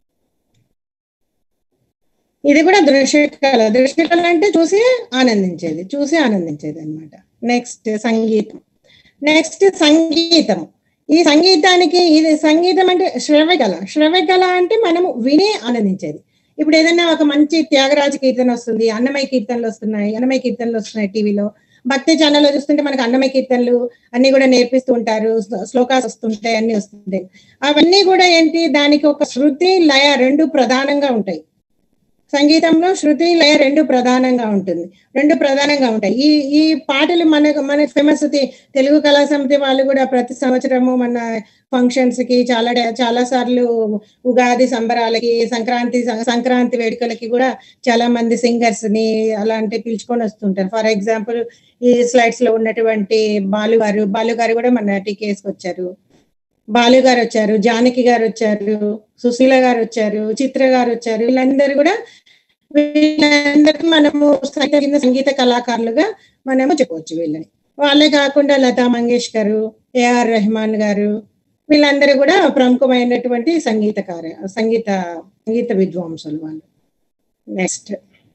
ఇది కూడా దృశ్యకళ దృశ్యకళ అంటే చూసి ఆనందించేది చూసి ఆనందించేది అనమాట నెక్స్ట్ సంగీతం నెక్స్ట్ సంగీతం ఈ సంగీతానికి ఇది సంగీతం అంటే శ్రవ్యకళ శ్రవ్యకళ అంటే మనము విని ఆనందించేది ఇప్పుడు ఏదైనా ఒక మంచి త్యాగరాజ కీర్తన వస్తుంది అన్నమయ్య కీర్తనలు వస్తున్నాయి అన్నమయ్య కీర్తనలు వస్తున్నాయి టీవీలో భక్తి ఛానల్లో చూస్తుంటే మనకు అన్నమయ్య కీర్తనలు అన్ని కూడా నేర్పిస్తూ ఉంటారు శ్లో- శ్లోకాస్ వస్తుంటాయి అన్ని వస్తుంటాయి అవన్నీ కూడా ఏంటి దానికి ఒక శృతి లయ రెండు ప్రధానంగా ఉంటాయి సంగీతంలో శృతి లయ రెండు ప్రధానంగా ఉంటుంది రెండు ప్రధానంగా ఉంటాయి ఈ ఈ పాటలు మనకు మన ఫేమస్ తెలుగు కళా సమితి వాళ్ళు కూడా ప్రతి సంవత్సరము మన ఫంక్షన్స్ కి చాలా డే- చాలా సార్లు ఉగాది సంబరాలకి సంక్రాంతి సంక్రాంతి వేడుకలకి కూడా చాలా మంది సింగర్స్ ని అలాంటి పిలుచుకొని వస్తుంటారు ఫర్ ఎగ్జాంపుల్ ఈ స్లైడ్స్ లో ఉన్నటువంటి బాలు గారు బాలు గారు కూడా మన టీకేస్కి వచ్చారు బాలు గారు వచ్చారు జానకి గారు వచ్చారు సుశీల గారు వచ్చారు చిత్ర గారు వచ్చారు వీళ్ళందరూ కూడా వీళ్ళందరికీ మనము సంగీత కింద సంగీత కళాకారులుగా మనము చెప్పవచ్చు వీళ్ళని వాళ్ళే కాకుండా లతా మంగేష్కర్ ఏఆర్ రెహమాన్ గారు వీళ్ళందరూ కూడా ప్రముఖమైనటువంటి సంగీతకార సంగీత సంగీత విద్వాంసులు వాళ్ళు నెక్స్ట్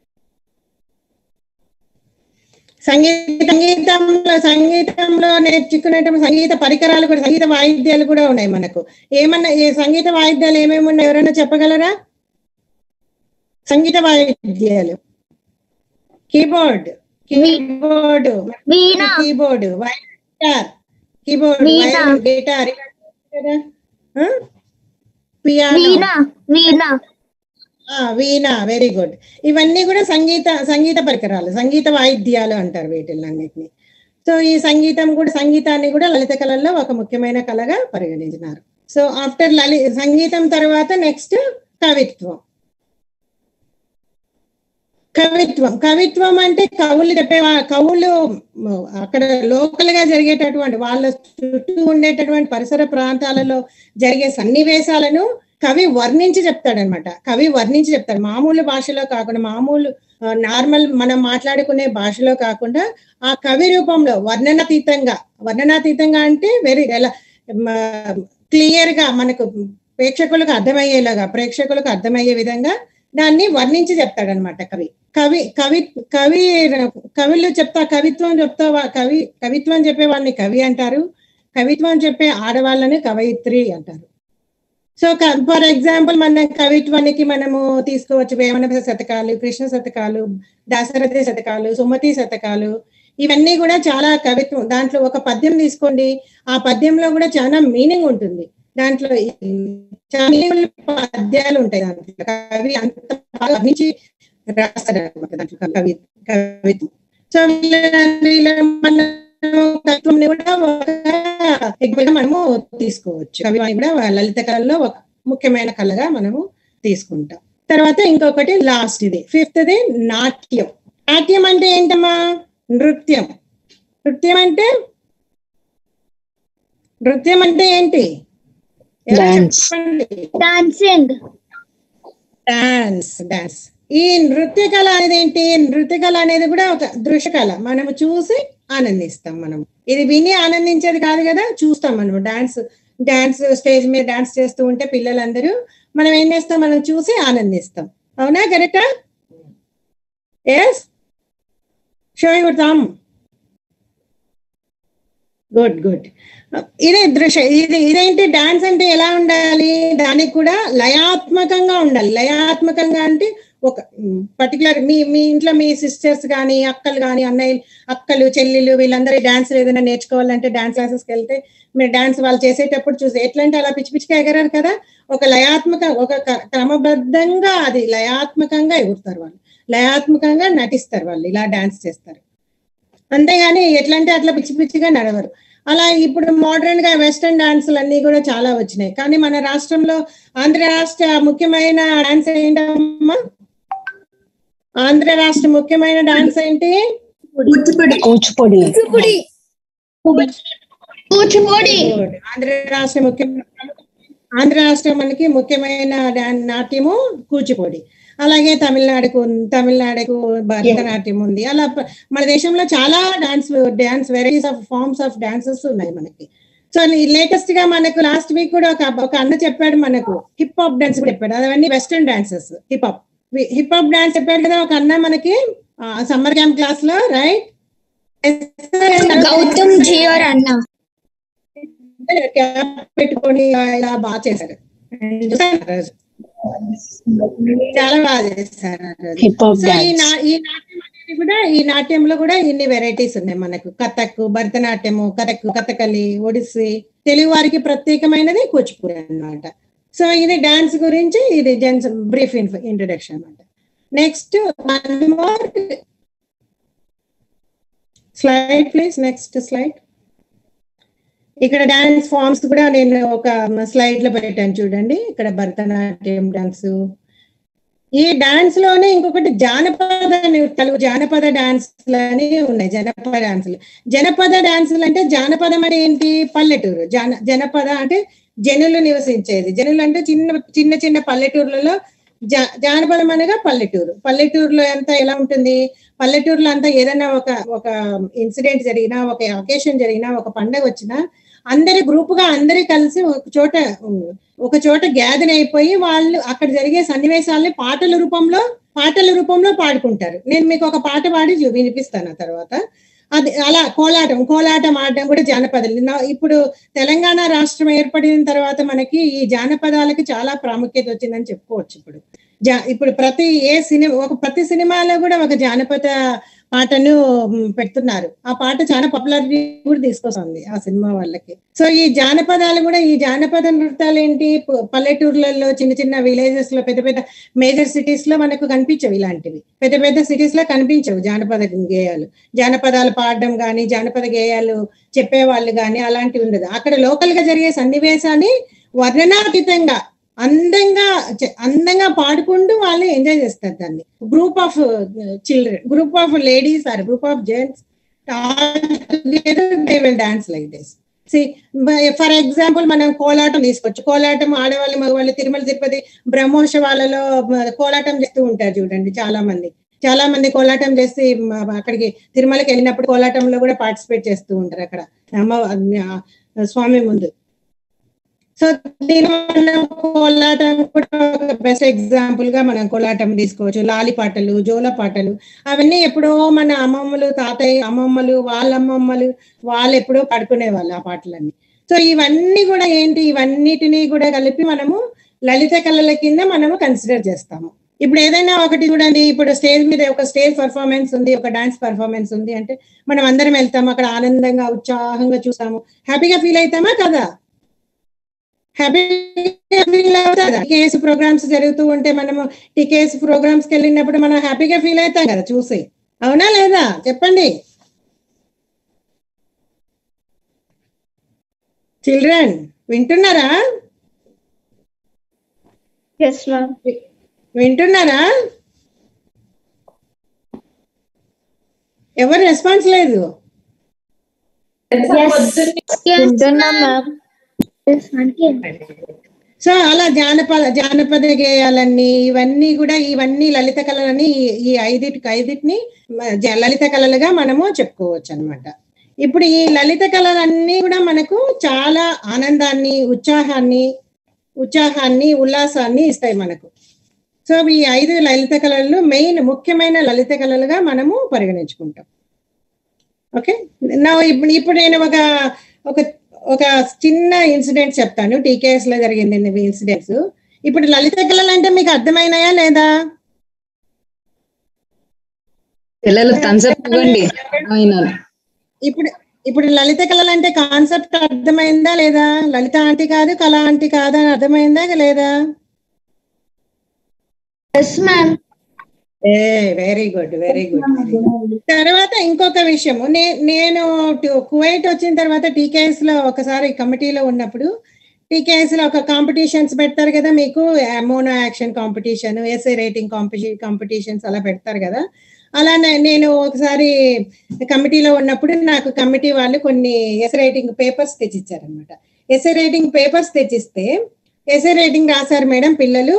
సంగీత సంగీతంలో సంగీతంలో నేర్చుకునేటువంటి సంగీత పరికరాలు కూడా సంగీత వాయిద్యాలు కూడా ఉన్నాయి మనకు ఏమన్నా ఏ సంగీత వాయిద్యాలు ఏమేమి ఉన్నాయి ఎవరైనా చెప్పగలరా సంగీత వాయిద్యాలు keyboard keyboard keyboard guitar keyboard veena. Guitar veena piano veena veena very good ఇవన్నీ కూడా సంగీత సంగీత పరికరాలు సంగీత వాయిద్యాలు అంటారు వీటిలన్నిటిని సో ఈ సంగీతం కూడా సంగీతాన్ని కూడా లలిత కళల్లో ఒక ముఖ్యమైన కళగా పరిగణించినారు సో ఆఫ్టర్ లలి సంగీతం తర్వాత నెక్స్ట్ కవిత్వం కవిత్వం కవిత్వం అంటే కవులు చెప్పే వా- కవులు మ, అక్కడ లోకల్ గా జరిగేటటువంటి వాళ్ళ చుట్టూ ఉండేటటువంటి పరిసర ప్రాంతాలలో జరిగే సన్నివేశాలను కవి వర్ణించి చెప్తాడనమాట కవి వర్ణించి చెప్తాడు మామూలు భాషలో కాకుండా మామూలు నార్మల్ మనం మాట్లాడుకునే భాషలో కాకుండా ఆ కవి రూపంలో వర్ణనాతీతంగా వర్ణనాతీతంగా అంటే వెరీ ఎలా క్లియర్ గా మనకు ప్రేక్షకులకు అర్థమయ్యేలాగా ప్రేక్షకులకు అర్థమయ్యే విధంగా దాన్ని వర్ణించి చెప్తాడనమాట కవి కవి కవి కవి కవిలు చెప్తా కవిత్వం చెప్తా వా- కవి కవిత్వం చెప్పే వాళ్ళని కవి అంటారు కవిత్వం చెప్పే ఆడవాళ్ళని కవయిత్రి అంటారు సో ఫర్ ఎగ్జాంపుల్ మన కవిత్వానికి మనము తీసుకోవచ్చు వేమన శతకాలు కృష్ణ శతకాలు దాశరథి శతకాలు సుమతి శతకాలు ఇవన్నీ కూడా చాలా కవిత్వం దాంట్లో ఒక పద్యం తీసుకోండి ఆ పద్యంలో కూడా చాలా మీనింగ్ ఉంటుంది దాంట్లో చాలా meaningful పద్యాలు ఉంటాయి దాంట్లో కవి అంత బాగా వర్ణించి రాస్తాడు అన్నమాట దాంట్లో కవి కవిత్వం సో ఇలా మన కవిత్వం కూడా ఒక example గా మనము తీసుకోవచ్చు కవి కూడా లలిత కళలో ఒక ముఖ్యమైన కళగా మనము తీసుకుంటాం తర్వాత ఇంకొకటి లాస్ట్ ఇది ఫిఫ్త్ ది నాట్యం నాట్యం అంటే ఏంటమ్మా నృత్యం నృత్యం అంటే నృత్యం అంటే ఏంటి Dance. డాన్సింగ్ డాన్స్ డాన్స్ ఈ నృత్య కళ అనేది ఏంటి నృత్య కళ అనేది కూడా ఒక దృశ్య కళ మనము చూసి ఆనందిస్తాం మనం ఇది విని ఆనందించేది కాదు కదా చూస్తాం మనం డాన్స్ డాన్స్ స్టేజ్ మీద డాన్స్ చేస్తూ ఉంటే పిల్లలందరూ మనం ఏం చేస్తాం మనం చూసి ఆనందిస్తాం అవునా కరెక్టా yes show your good good ఇదే దృశ్య ఇది ఇదేంటి డాన్స్ అంటే ఎలా ఉండాలి దానికి కూడా లయాత్మకంగా ఉండాలి లయాత్మకంగా అంటే ఒక పర్టికులర్ మీ మీ ఇంట్లో మీ సిస్టర్స్ కానీ అక్కలు కానీ అన్నయ్యలు అక్కలు చెల్లెలు వీళ్ళందరూ డాన్స్ ఏదైనా నేర్చుకోవాలంటే డాన్స్ క్లాసెస్కి వెళ్తే మీరు డాన్స్ వాళ్ళు చేసేటప్పుడు చూసి ఎట్లా అంటే అలా పిచ్చి పిచ్చిగా ఎగరారు కదా ఒక లయాత్మక ఒక క- క్రమబద్ధంగా అది లయాత్మకంగా ఎగురుతారు వాళ్ళు లయాత్మకంగా నటిస్తారు వాళ్ళు ఇలా డాన్స్ చేస్తారు అంతేగాని ఎట్లా అంటే అట్లా పిచ్చి పిచ్చిగా నడవరు అలా ఇప్పుడు మోడర్న్ గా వెస్టర్న్ డాన్సులు అన్ని కూడా చాలా వచ్చినాయి కానీ మన రాష్ట్రంలో ఆంధ్ర రాష్ట్ర ముఖ్యమైన డాన్స్ ఏంటమ్మా ఆంధ్ర రాష్ట్ర ముఖ్యమైన డాన్స్ ఏంటి కూచిపూడి కూచిపూడి Good. ఆంధ్ర రాష్ట్ర ముఖ్య ఆంధ్ర రాష్ట్రం మనకి ముఖ్యమైన డాన్- నాట్యము కూచిపూడి అలాగే తమిళనాడుకు ఉన్- తమిళనాడుకు భరతనాట్యం ఉంది అలా ప- మన దేశంలో చాలా dance dance varieties of forms of dances ఉన్నాయి మనకి సో లేటెస్ట్ గా మనకు లాస్ట్ వీక్ కూడా ఒక ఒక అన్న చెప్పాడు మనకు హిప్ హాప్ డాన్స్ చెప్పాడు అవన్నీ western dances hip hop hip hop dance చెప్పాడు కదా ఒక అన్న మనకి సమ్మర్ క్యాంప్ క్లాస్ లో రైట్ గౌతమ్ జియోర్ అన్న క్యాప్ పెట్టుకొని ఇలా బాగా చేశారు చూసారా ఆ రోజు? చాలా బాగా చేశారు ఆ రోజు. Hip hop సో ఈ dance. నా- ఈ నాట్యం అనేది కూడా ఈ నాట్యంలో కూడా ఇన్ని వెరైటీస్ ఉన్నాయి మనకు కథక్ భరతనాట్యము కథక్ కథకలి ఒడిస్సీ తెలుగు వారికి ప్రత్యేకమైనది కూచిపూడి అన్నమాట సో ఇది డాన్స్ గురించి ఇది జెన్స్ బ్రీఫ్ ఇంట్రొడక్షన్ అన్నమాట next one more slide please next slide ఇక్కడ డాన్స్ ఫామ్స్ కూడా నేను ఒక స్లైడ్ లో పెట్టాను చూడండి ఇక్కడ భరతనాట్యం డాన్స్ ఈ డాన్స్ లోనే ఇంకొకటి జానపద నృత్యాలు జానపద డాన్స్లు అని ఉన్నాయి జనపద డాన్సులు జనపద డాన్సులు అంటే జానపదం అంటే ఏంటి పల్లెటూరు జన జనపద అంటే జనులు నివసించేది జనులు అంటే చిన్న చిన్న చిన్న పల్లెటూర్లలో జా జానపదం అనగా పల్లెటూరు పల్లెటూరులో అంతా ఎలా ఉంటుంది పల్లెటూరులో అంతా ఏదైనా ఒక ఒక ఇన్సిడెంట్ జరిగినా ఒక అకేషన్ జరిగినా ఒక పండగ వచ్చినా అందరి గ్రూప్ గా అందరి కలిసి ఒక చోట ఉమ్, ఒక చోట గ్యాదర్ అయిపోయి వాళ్ళు అక్కడ జరిగే సన్నివేశాలని పాటల రూపంలో పాటల రూపంలో పాడుకుంటారు నేను మీకు ఒక పాట పాడి చూ- వినిపిస్తాను ఆ తర్వాత అది అలా కోలాటం కోలాటం ఆడడం కూడా జానపదాలు నా- ఇప్పుడు తెలంగాణ రాష్ట్రం ఏర్పడిన తర్వాత మనకి ఈ జానపదాలకి చాలా ప్రాముఖ్యత వచ్చిందని చెప్పుకోవచ్చు ఇప్పుడు జా ఇప్పుడు ప్రతి ఏ సినిమా ఒక ప్రతి సినిమాలో కూడా ఒక జానపద పాటను మ్, పెడుతున్నారు ఆ పాట చాలా పాపులారిటీ కూడా తీసుకొస్తుంది ఆ సినిమా వాళ్ళకి సో ఈ జానపదాలు కూడా ఈ జానపద నృత్యాలు ఏంటి ప- పల్లెటూర్లలో చిన్న చిన్న విలేజెస్ లో పెద్ద పెద్ద మేజర్ సిటీస్ లో మనకు కనిపించవు ఇలాంటివి పెద్ద పెద్ద సిటీస్ లో కనిపించవు జానపద గేయాలు జానపదాలు పాడడం కానీ జానపద గేయాలు చెప్పేవాళ్ళు కానీ అలాంటివి ఉండదు అక్కడ లోకల్ గా జరిగే సన్నివేశాన్ని వర్ణనాతీతంగా అందంగా చ- అందంగా పాడుకుంటూ వాళ్ళు ఎంజాయ్ చేస్తారు దాన్ని group of children group of ladies or group of gents they will dance like this for example మనం కోలాటం తీసుకోవచ్చు కోలాటం ఆడవాళ్ళు మగవాళ్ళు తిరుమల తిరుపతి బ్రహ్మోత్సవాలలో మ, కోలాటం చేస్తూ ఉంటారు చూడండి చాలా మంది చాలా మంది కోలాటం చేసి మ, అక్కడికి తిరుమలకి వెళ్ళినప్పుడు కోలాటంలో కూడా పార్టిసిపేట్ చేస్తూ ఉంటారు అక్కడ అమ్మ ఆ, స్వామి ముందు సో దీని వల్ల కోలాటం కూడా ఒక బెస్ట్ ఎగ్జాంపుల్ గా మనం కోలాటం తీసుకోవచ్చు లాలి పాటలు జోల పాటలు అవన్నీ ఎప్పుడో మన అమ్మమ్మలు తాతయ్య అమ్మమ్మలు వాళ్ళ అమ్మమ్మలు వాళ్ళు ఎప్పుడో పడుకునే వాళ్ళు ఆ పాటలన్నీ సో ఇవన్నీ కూడా ఏంటి ఇవన్నిటినీ కూడా కలిపి మనము లలిత కళల కింద మనము కన్సిడర్ చేస్తాము ఇప్పుడు ఏదైనా ఒకటి చూడండి ఇప్పుడు స్టేజ్ మీద ఒక స్టేజ్ పర్ఫార్మెన్స్ ఉంది ఒక డాన్స్ పర్ఫార్మెన్స్ ఉంది అంటే మనం అందరం వెళ్తాము అక్కడ ఆనందంగా ఉత్సాహంగా చూసాము హ్యాపీగా ఫీల్ అవుతామా కదా హ్యాపీగా ఫీల్ అవుతారా టికేస్ ప్రోగ్రామ్స్ జరుగుతూ ఉంటే మనము టికేస్ ప్రోగ్రామ్స్ కి వెళ్ళినప్పుడు మనం హ్యాపీగా ఫీల్ అవుతాం కదా చూసి అవునా లేదా చెప్పండి చిల్డ్రన్ వింటున్నారా వింటున్నారా ఎవరు రెస్పాన్స్ లేదు సో అలా జానపద జానపద గేయాలన్నీ ఇవన్నీ కూడా ఇవన్నీ లలిత కళలని ఈ- ఈ ఐదిటికి ఐదిటిని మ- జ- లలిత కళలుగా మనము చెప్పుకోవచ్చు అన్నమాట ఇప్పుడు ఈ లలిత కళలన్నీ కూడా మనకు చాలా ఆనందాన్ని ఉత్సాహాన్ని ఉత్సాహాన్ని ఉల్లాసాన్ని ఇస్తాయి మనకు సో ఈ ఐదు లలిత కళలు మెయిన్ ముఖ్యమైన లలిత కళలుగా మనము పరిగణించుకుంటాం ఓకే నా ఇప్పుడు ఇప్పుడు నేను ఒక ఒక ఒక చిన్న ఇన్సిడెంట్ చెప్తాను టీకేఎస్ లో జరిగింది ఇన్సిడెంట్స్ ఇప్పుడు లలిత కళలు అంటే మీకు అర్థమైనాయా లేదా పిల్లలు కన్సెప్ట్ ఇవ్వండి అయినా ఇప్పుడు ఇప్పుడు లలిత కళలు అంటే కాన్సెప్ట్ అర్థమైందా లేదా లలిత ఆంటీ కాదు కళ ఆంటీ కాదు అని అర్థమైందా లేదా ఏ వెరీ గుడ్ వెరీ గుడ్ తర్వాత ఇంకొక విషయము నే- నేను టు- కువైట్ వచ్చిన తర్వాత టీకేఎస్ లో ఒకసారి కమిటీలో ఉన్నప్పుడు టీకేఎస్ లో ఒక కాంపిటీషన్స్ పెడతారు కదా మీకు mono action competition essay writing కాంపిటీ కాంపిటీషన్స్ అలా పెడతారు కదా అలానే నేను ఒకసారి కమిటీలో ఉన్నప్పుడు నాకు కమిటీ వాళ్ళు కొన్ని ఎస్ఏ రైటింగ్ పేపర్స్ తెచ్చిచ్చారనమాట ఎస్ఏ రైటింగ్ పేపర్స్ తెచ్చిస్తే ఎస్ఏ రైటింగ్ రాశారు మేడం పిల్లలు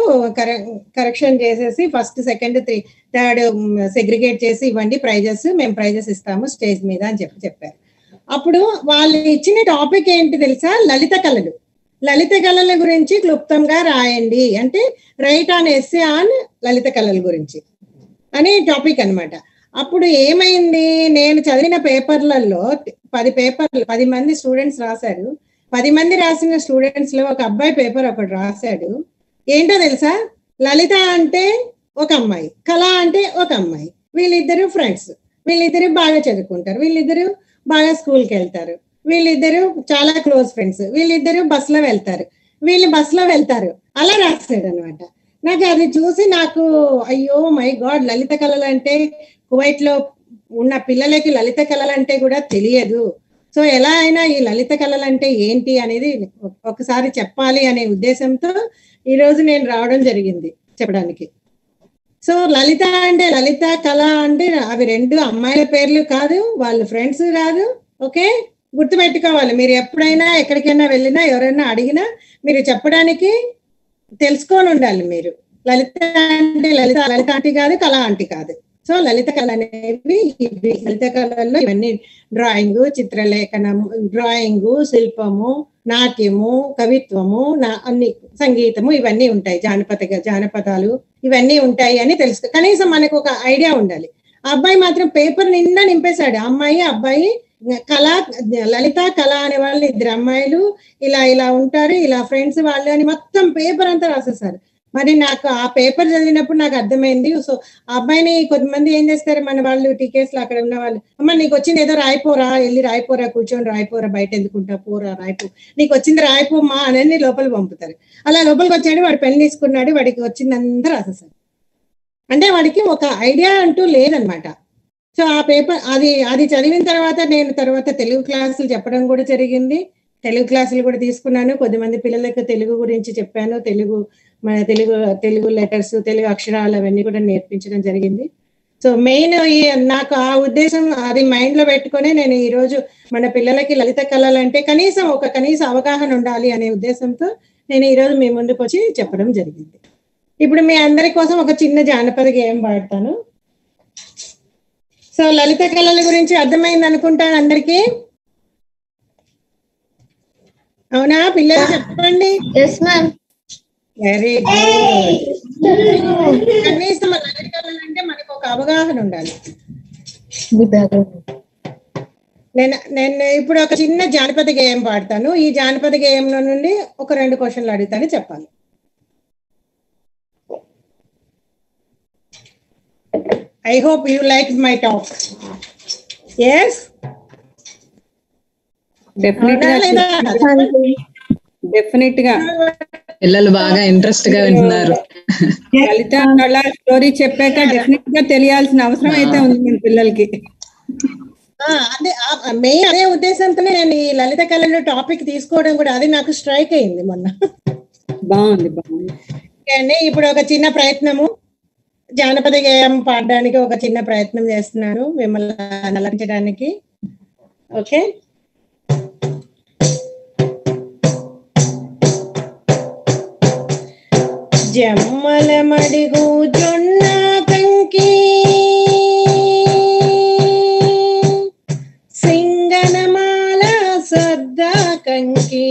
కరెక్షన్ చేసేసి first second three third segregate చేసి ఇవ్వండి ప్రైజెస్ మేము ప్రైజెస్ ఇస్తాము స్టేజ్ మీద అని చెప్పి చెప్పారు అప్పుడు వాళ్ళు ఇచ్చిన టాపిక్ ఏంటి తెలుసా లలిత కళలు లలిత కళల గురించి క్లుప్తంగా రాయండి అంటే రైట్ ఆన్ ఎస్సే ఆన్ లలిత కళల గురించి అని టాపిక్ అన్నమాట అప్పుడు ఏమైంది నేను చదివిన పేపర్లలో పది పేపర్లు పది మంది స్టూడెంట్స్ రాశారు పది మంది రాసిన స్టూడెంట్స్ లో ఒక అబ్బాయి పేపర్ ఒకటి రాశాడు ఏంటో తెలుసా లలిత అంటే ఒక అమ్మాయి కళ అంటే ఒక అమ్మాయి వీళ్ళిద్దరు ఫ్రెండ్స్ వీళ్ళిద్దరు బాగా చదువుకుంటారు వీళ్ళిద్దరు బాగా స్కూల్కి వెళ్తారు వీళ్ళిద్దరు చాలా క్లోజ్ ఫ్రెండ్స్ వీళ్ళిద్దరు బస్సులో వెళ్తారు వీళ్ళు బస్సులో వెళ్తారు అలా రాశాడు అనమాట నాకు అది చూసి నాకు అయ్యో మై గాడ్ లలిత కళలు అంటే కువైట్ లో ఉన్న పిల్లలకి లలిత కళలు అంటే కూడా తెలియదు సో ఎలా అయినా ఈ లలిత కళలు అంటే ఏంటి అనేది ఒకసారి చెప్పాలి అనే ఉద్దేశంతో ఈ రోజు నేను రావడం జరిగింది చెప్పడానికి సో లలిత అంటే లలిత కళ అంటే అవి రెండు అమ్మాయిల పేర్లు కాదు వాళ్ళ ఫ్రెండ్స్ కాదు ఓకే గుర్తుపెట్టుకోవాలి మీరు ఎప్పుడైనా ఎక్కడికైనా వెళ్ళినా ఎవరైనా అడిగినా మీరు చెప్పడానికి తెలుసుకొని ఉండాలి మీరు లలిత అంటే లలిత లలిత ఆంటీ కాదు కళ ఆంటీ కాదు సో లలిత కళ అనేవి ఇవి లలిత కళల్లో ఇవన్నీ డ్రాయింగ్ చిత్రలేఖనం డ్రాయింగ్ శిల్పము నాట్యము కవిత్వము నా అన్ని సంగీతము ఇవన్నీ ఉంటాయి జానపద జానపదాలు ఇవన్నీ ఉంటాయి అని తెలుసు కనీసం మనకు ఒక ఐడియా ఉండాలి ఆ అబ్బాయి మాత్రం పేపర్ నిండా నింపేశాడు ఆ అమ్మాయి అబ్బాయి కళ లలిత కళ అనే వాళ్ళు ఇద్దరు అమ్మాయిలు ఇలా ఇలా ఉంటారు ఇలా ఫ్రెండ్స్ వాళ్ళు అని మొత్తం పేపర్ అంతా రాసేసారు మరి నాకు ఆ పేపర్ చదివినప్పుడు నాకు అర్థమైంది సో ఆ అబ్బాయిని కొంతమంది ఏం చేస్తారు మన వాళ్ళు టికెట్స్ లో అక్కడ ఉన్న వాళ్ళు అమ్మ నీకు వచ్చింది ఏదో రాయిపోరా వెళ్ళి రాయిపోరా కూర్చొని రాయిపోరా బయట ఎందుకుంటా పోరా రాయిపో నీకు వచ్చింది రాయిపోమ్మా అనేది లోపల పంపుతారు అలా లోపలికి వచ్చాడు వాడు పెళ్లి తీసుకున్నాడు వాడికి వచ్చిందంతా రాసేసాడు అంటే వాడికి ఒక ఐడియా అంటూ లేదనమాట సో ఆ పేపర్ అది అది చదివిన తర్వాత నేను తర్వాత తెలుగు క్లాసులు చెప్పడం కూడా జరిగింది తెలుగు క్లాసులు కూడా తీసుకున్నాను కొద్దిమంది పిల్లలకు తెలుగు గురించి చెప్పాను తెలుగు మన తెలుగు తెలుగు లెటర్స్ తెలుగు అక్షరాలు అవన్నీ కూడా నేర్పించడం జరిగింది సో మెయిన్ ఈ నాకు ఆ ఉద్దేశం అది మైండ్ లో పెట్టుకొని నేను ఈ రోజు మన పిల్లలకి లలిత కళలు అంటే కనీసం ఒక కనీస అవగాహన ఉండాలి అనే ఉద్దేశంతో నేను ఈ రోజు మీ ముందుకు వచ్చి చెప్పడం జరిగింది ఇప్పుడు మీ అందరి కోసం ఒక చిన్న జానపద గేయం పాడతాను సో లలిత కళల గురించి అర్థమైంది అనుకుంటాను అందరికీ అవునా పిల్లలు చెప్పండి ఎస్ మ్యామ్ వెరీ గుడ్ కనీసం లలిత కళలు అంటే మనకు ఒక అవగాహన ఉండాలి నేను నేను ఇప్పుడు ఒక చిన్న జానపద గేయం పాడతాను ఈ జానపద గేయంలో నుండి ఒక రెండు క్వశ్చన్లు అడుగుతాను చెప్పాలి I hope you like my talk yes definite గా డెఫినెట్ గా పిల్లలు బాగా ఇంట్రెస్ట్ గా వింటున్నారు లలిత కళ స్టోరీ చెప్పాక డెఫినెట్ గా తెలియాల్సిన అవసరం అయితే ఉంది మన పిల్లలకి ఆ, అదే మెయిన్ అదే ఉద్దేశంతోనే నేను ఈ లలిత కళలో టాపిక్ తీసుకోవడం కూడా అది నాకు స్ట్రైక్ అయింది మొన్న బాగుంది బాగుంది కానీ ఇప్పుడు ఒక చిన్న ప్రయత్నము జానపద గేయం పాడడానికి ఒక చిన్న ప్రయత్నం చేస్తున్నాను మిమ్మల్ని అలరించడానికి ఓకే జమ్మల మడిగు జొన్న కంకి సింగనమాల సద్ద కంకి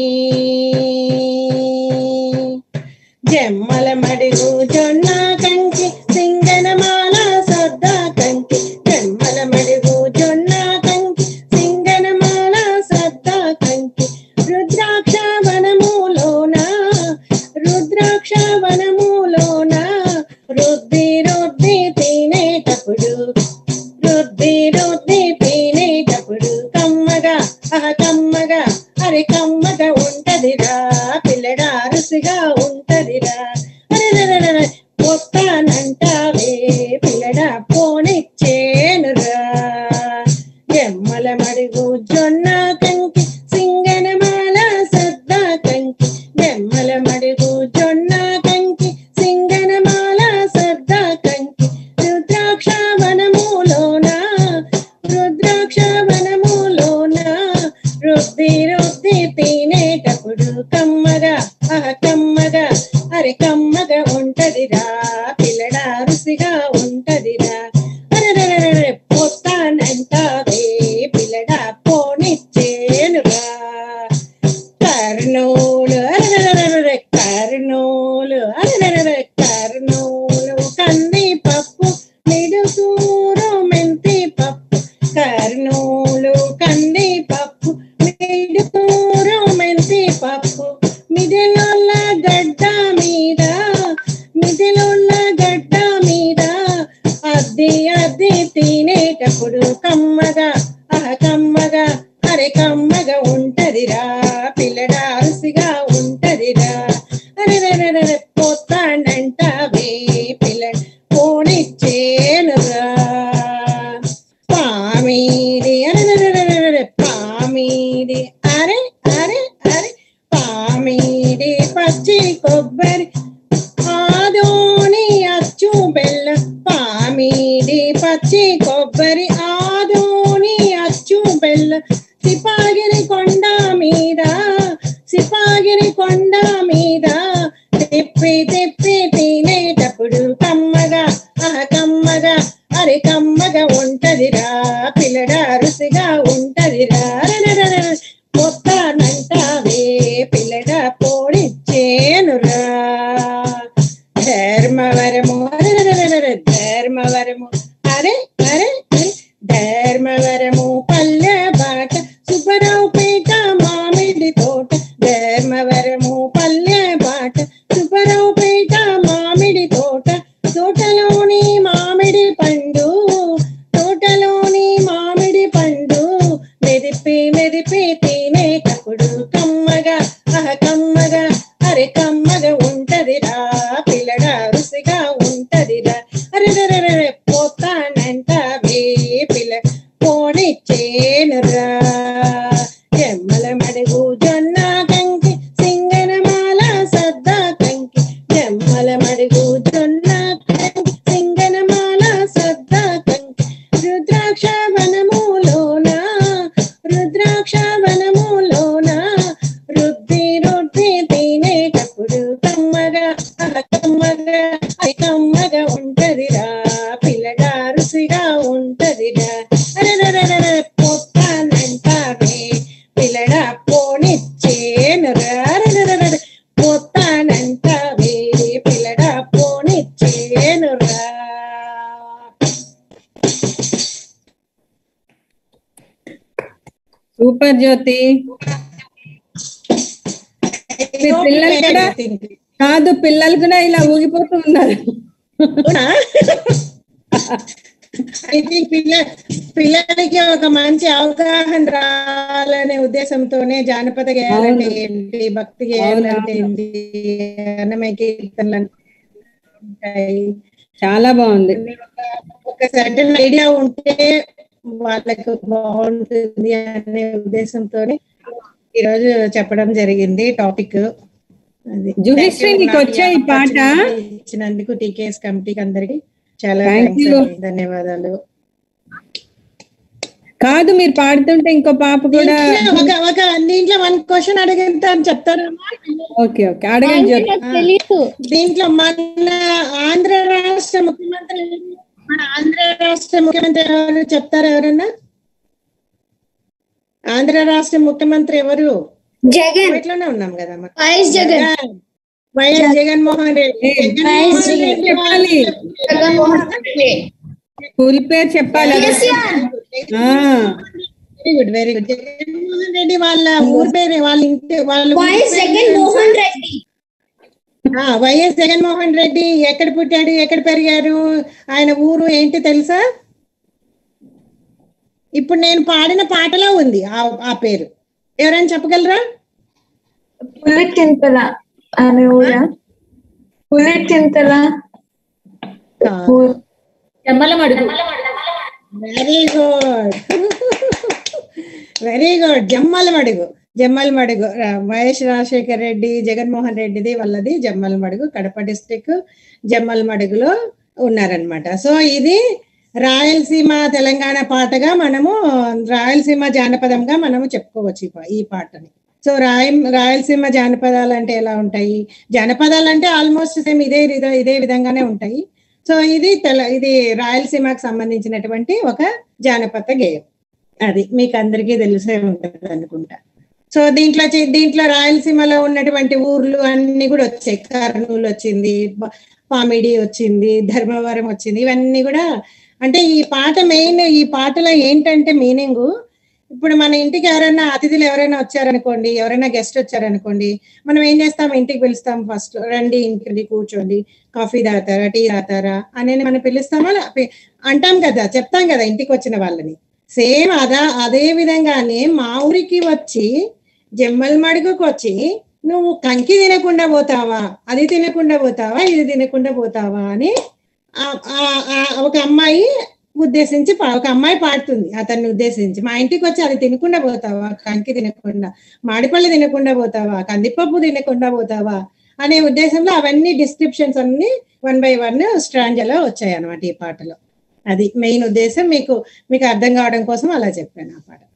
జమ్మల మడుగు జొన్న కంకి సింగనమాల సద్ద కంకి జమ్మల మడుగు జొన్న కంకి సింగనమాల సద్ద కంకి రుద్రాక్ష వనములోన రుద్రాక్ష వనములోన రుద్ది రుద్ది తినేటప్పుడు రుద్ది రుద్ది తినేటప్పుడు కమ్మగా ఆ కమ్మగా అరే కమ్మగా ఉంటదిరా పిల్లడా రుసిగా ఉంటదిరా అరెరెరెరె, వస్తానంటావే పిల్లడా పోనిచ్చేనురా జమ్మల మడుగు జొన్న కంకి సింగనమాల సద్ద కంకి జమ్మల మడుగు జొన్న కంకి సింగనమాల సద్ద కంకి రుద్రాక్ష వనములోన రుద్రాక్ష వనములోన రుద్ది రుద్ది తినేటప్పుడు కమ్మగా ఆ కమ్మగా అరే కమ్మగా ఉంటదిరా పిల్లడా రుసిగా ఉంటదిరా అరెరెరెరె, పోతానంటావే పిల్లడా పోనిచ్చేనురా కర్నూలు అరెరెరెరె, కర్నూలు అరెరెరెరె, కర్నూలు కంది పప్పు మిడుకూరు మెంతి పప్పు కర్నూలు కంది పప్పు మిడుకూరు మెంతి పప్పు మిదిలోళ్ళ గడ్డ మీద మిదిలోళ్ళ గడ్డ మీద అద్ది అద్ది తినేటప్పుడు కమ్మగా ఆ కమ్మగా అరే కమ్మగా ఉంటదిరా పిల్లడా అరుసిగా ఉంటదిరా అరే పోతానంటావే పిల్ల పోనిచ్చేనురా పామీది అరే పామీది అరే అరే అరే పామీది పచ్చి కొబ్బరి ఆదోని అచ్చు బెల్లం పామీది పచ్చి కొబ్బరి ఆదోని అచ్చు బెల్లం సిపాగిరి కొండ మీద సిపాగిరి కొండ మీద తిప్పి తిప్పి తినేటప్పుడు కమ్మగా ఆ కమ్మగా అరే కమ్మగా ఉంటదిరా పిల్లడా రుసిగా ఉంటదిరా అరెరెరెరె, మొత్తానంటావే పిల్లడా పోడిచ్చేనురా ధర్మవరము అరెరెరెరెరె, ధర్మవరము అరే అరే అరే ధర్మవరము పల్లె బాట సుబ్బరావుపేట మామిడి తోట ధర్మవరము పల్లె బాట సుబ్బరావుపేట చెరిపి తినేటప్పుడు కమ్మగా అహ కమ్మగా అరే కమ్మగా ఉంటదిరా పిల్లగా రుసిగా ఉంటదిరా అరే రే రే రే పోతానంటావే పిల్ల పోనిచ్చేనురా జమ్మల మడుగు జొన్న కంకి సింగనమాల సద్దా కంకి జమ్మల మడుగు జొన్న కంకి సింగనమాల సద్దా కంకి రుద్రాక్ష వనములోన రుద్రాక్ష వనములోన రుద్ది రుద్ది తినేటప్పుడు కమ్మగా అహ కమ్మగా అది కమ్మగా ఉంటదిరా పిల్లగా రుసిగా ఉంటదిరా అరే రే రే రే పోతానంటావే పిల్లగా పోనిచ్చేనురా అరే రే రే రే పోతానంటావే పిల్లగా పోనిచ్చేనురా సూపర్ జ్యోతి మీ పిల్లలు కూడా కాదు పిల్లలు కూడా ఇలా ఊగిపోతూ ఉన్నారు ఐ థింక్ పిల్ల పిల్లలకి ఒక మంచి అవగాహన రావాలనే ఉద్దేశంతోనే జానపద గేయాలంటే ఏంటి భక్తి గేయాలంటే ఏంటి అన్నమయ కీర్తనలు అంటే ఉంటాయి చాలా బాగుంది ఒక సర్టన్ ఐడియా ఉంటే వాళ్ళకు బాగుంటుంది అనే ఉద్దేశంతోనే ఈరోజు చెప్పడం జరిగింది టాపిక్ అది జుహిశ్రీ, నీకు వచ్చా ఈ పాట? ఇచ్చినందుకు టీకేఎస్ కమిటీకి అందరికి చాలా Thank thanks you. అండి. ధన్యవాదాలు కాదు మీరు పాడుతుంటే ఇంకో పాప కూడా దీంట్లో ఒక ఒక దీంట్లో వన్ క్వశ్చన్ అడిగితే అని చెప్తారా ఓకే ఓకే అడగండి జ్యోతి దీంట్లో మన ఆంధ్ర రాష్ట్ర ముఖ్యమంత్రి మన ఆంధ్ర రాష్ట్ర ముఖ్యమంత్రి ఎవరు చెప్తారా ఎవరన్నా ఆంధ్ర రాష్ట్ర ముఖ్యమంత్రి ఎవరు జగన్ ఇట్లోనే ఉన్నాం కదా మనం. YS Jagan. YS Jaganmohan Reddy YS Jaganmohan Reddy చెప్పాలి జగన్మోహన్ రెడ్డి ఫుల్ పేరు చెప్పాలి ఆ, very good very good Jaganmohan Reddy వాళ్ళ ఊరు పేరు వాళ్ళ ఇంటి వాళ్ళ ఊరు వైఎస్ పేరు జగన్మోహన్ తెలుసా? రెడ్డి ఆ, వైఎస్ జగన్మోహన్ రెడ్డి ఎక్కడ పుట్టాడు ఎక్కడ పెరిగారు ఆయన ఊరు ఏంటి తెలుసా ఇప్పుడు నేను పాడిన పాటలో ఉంది ఆ ఆ పేరు ఎవరైనా చెప్పగలరా పులికింతల అనే ఊరా Pulikintala Jammalamadugu very good very good Jammalamadugu జమ్మల మడుగు రా- వైఎస్ రాజశేఖర్ రెడ్డి జగన్మోహన్ రెడ్డిది వాళ్ళది జమ్మల మడుగు కడప డిస్టిక్ జమ్మల మడుగులో ఉన్నారనమాట సో ఇది రాయలసీమ తెలంగాణ పాటగా మనము రాయలసీమ జానపదంగా మనము చెప్పుకోవచ్చు ఈ పా- ఈ పాటని సో రాయ రాయలసీమ జానపదాలు అంటే ఎలా ఉంటాయి జానపదాలు అంటే ఆల్మోస్ట్ సేమ్ ఇదే ఇదే- ఇదే విధంగానే ఉంటాయి సో ఇది తెల ఇది రాయలసీమకు సంబంధించినటువంటి ఒక జానపద గేయం అది మీకు అందరికీ తెలిసే ఉంటుంది అనుకుంటా సో దీంట్లో చి- దీంట్లో రాయలసీమలో ఉన్నటువంటి ఊర్లు అన్ని కూడా వచ్చాయి కర్నూలు వచ్చింది ప- పామిడి వచ్చింది ధర్మవరం వచ్చింది ఇవన్నీ కూడా అంటే ఈ పాట మెయిన్ ఈ పాటలో ఏంటంటే మీనింగ్ ఇప్పుడు మన ఇంటికి ఎవరైనా అతిథులు ఎవరైనా వచ్చారనుకోండి ఎవరైనా గెస్ట్ వచ్చారనుకోండి మనం ఏం చేస్తాం ఇంటికి పిలుస్తాం ఫస్ట్ రండి ఇంటికి కూర్చోండి కాఫీ తాగుతారా టీ తాగుతారా అని మనం పిలుస్తామా లా- పి- అంటాం కదా చెప్తాం కదా ఇంటికి వచ్చిన వాళ్ళని సేమ్ అదా అదే విధంగానే మా ఊరికి వచ్చి జమ్మల్ మడుగుకు వచ్చి నువ్వు కంకి తినకుండా పోతావా అది తినకుండా పోతావా ఇది తినకుండా పోతావా అని ఆ- ఆ- ఆ ఒక అమ్మాయి ఉద్దేశించి పా- ఒక అమ్మాయి పాడుతుంది అతన్ని ఉద్దేశించి మా ఇంటికి వచ్చి అది తినకుండా పోతావా కంకి తినకుండా మామిడిపళ్ళు తినకుండా పోతావా కందిపప్పు తినకుండా పోతావా అనే ఉద్దేశంలో అవన్నీ డిస్క్రిప్షన్స్ అన్ని వన్ బై వన్ స్ట్రాంజలో వచ్చాయి అనమాట ఈ పాటలో అది మెయిన్ ఉద్దేశం మీకు మీకు అర్థం కావడం కోసం అలా చెప్పాను ఆ పాట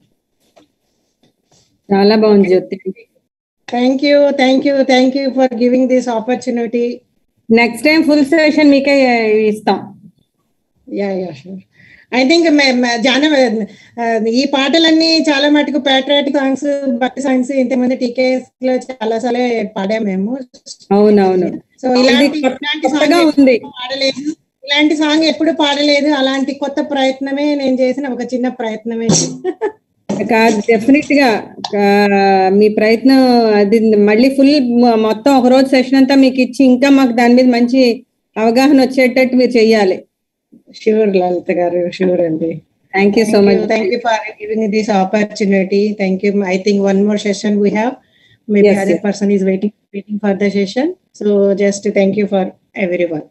చాలా బాగుంది Jyothi thank you thank you thank you for giving this opportunity next time full session మీకే ఇస్తాం yeah yeah sure I think జాన ఆ, ఈ పాటలన్నీ చాలా మటుకు ప్యాట్రియాటిక్ సాంగ్స్ భక్తి సాంగ్స్ ఇంతమంది టీకేఎస్ లో చాలా సార్లు పాడాము మేము అవునవును సో ఇది ఇలాంటి కొత్త- ఇలాంటి కొత్తగా సాంగ్ ఉంది పాడలేదు ఇలాంటి సాంగ్ ఎప్పుడు పాడలేదు అలాంటి కొత్త ప్రయత్నమే నేను చేసిన ఒక చిన్న ప్రయత్నమే కాదు డెఫినెట్ గా ఆ, మీ ప్రయత్నం అది మళ్ళీ ఫుల్ మొత్తం ఒక రోజు సెషన్ అంతా మీకు ఇచ్చి ఇంకా మాకు దాని మీద మంచి అవగాహన వచ్చేటట్టు మీరు చెయ్యాలి షూర్ లలిత గారు షూర్ అండి Thank you so much. Thank you for giving me this opportunity. Thank you. I think one more session we have. Maybe Yes, other yes. person is waiting waiting for the session. So just to thank you for everyone.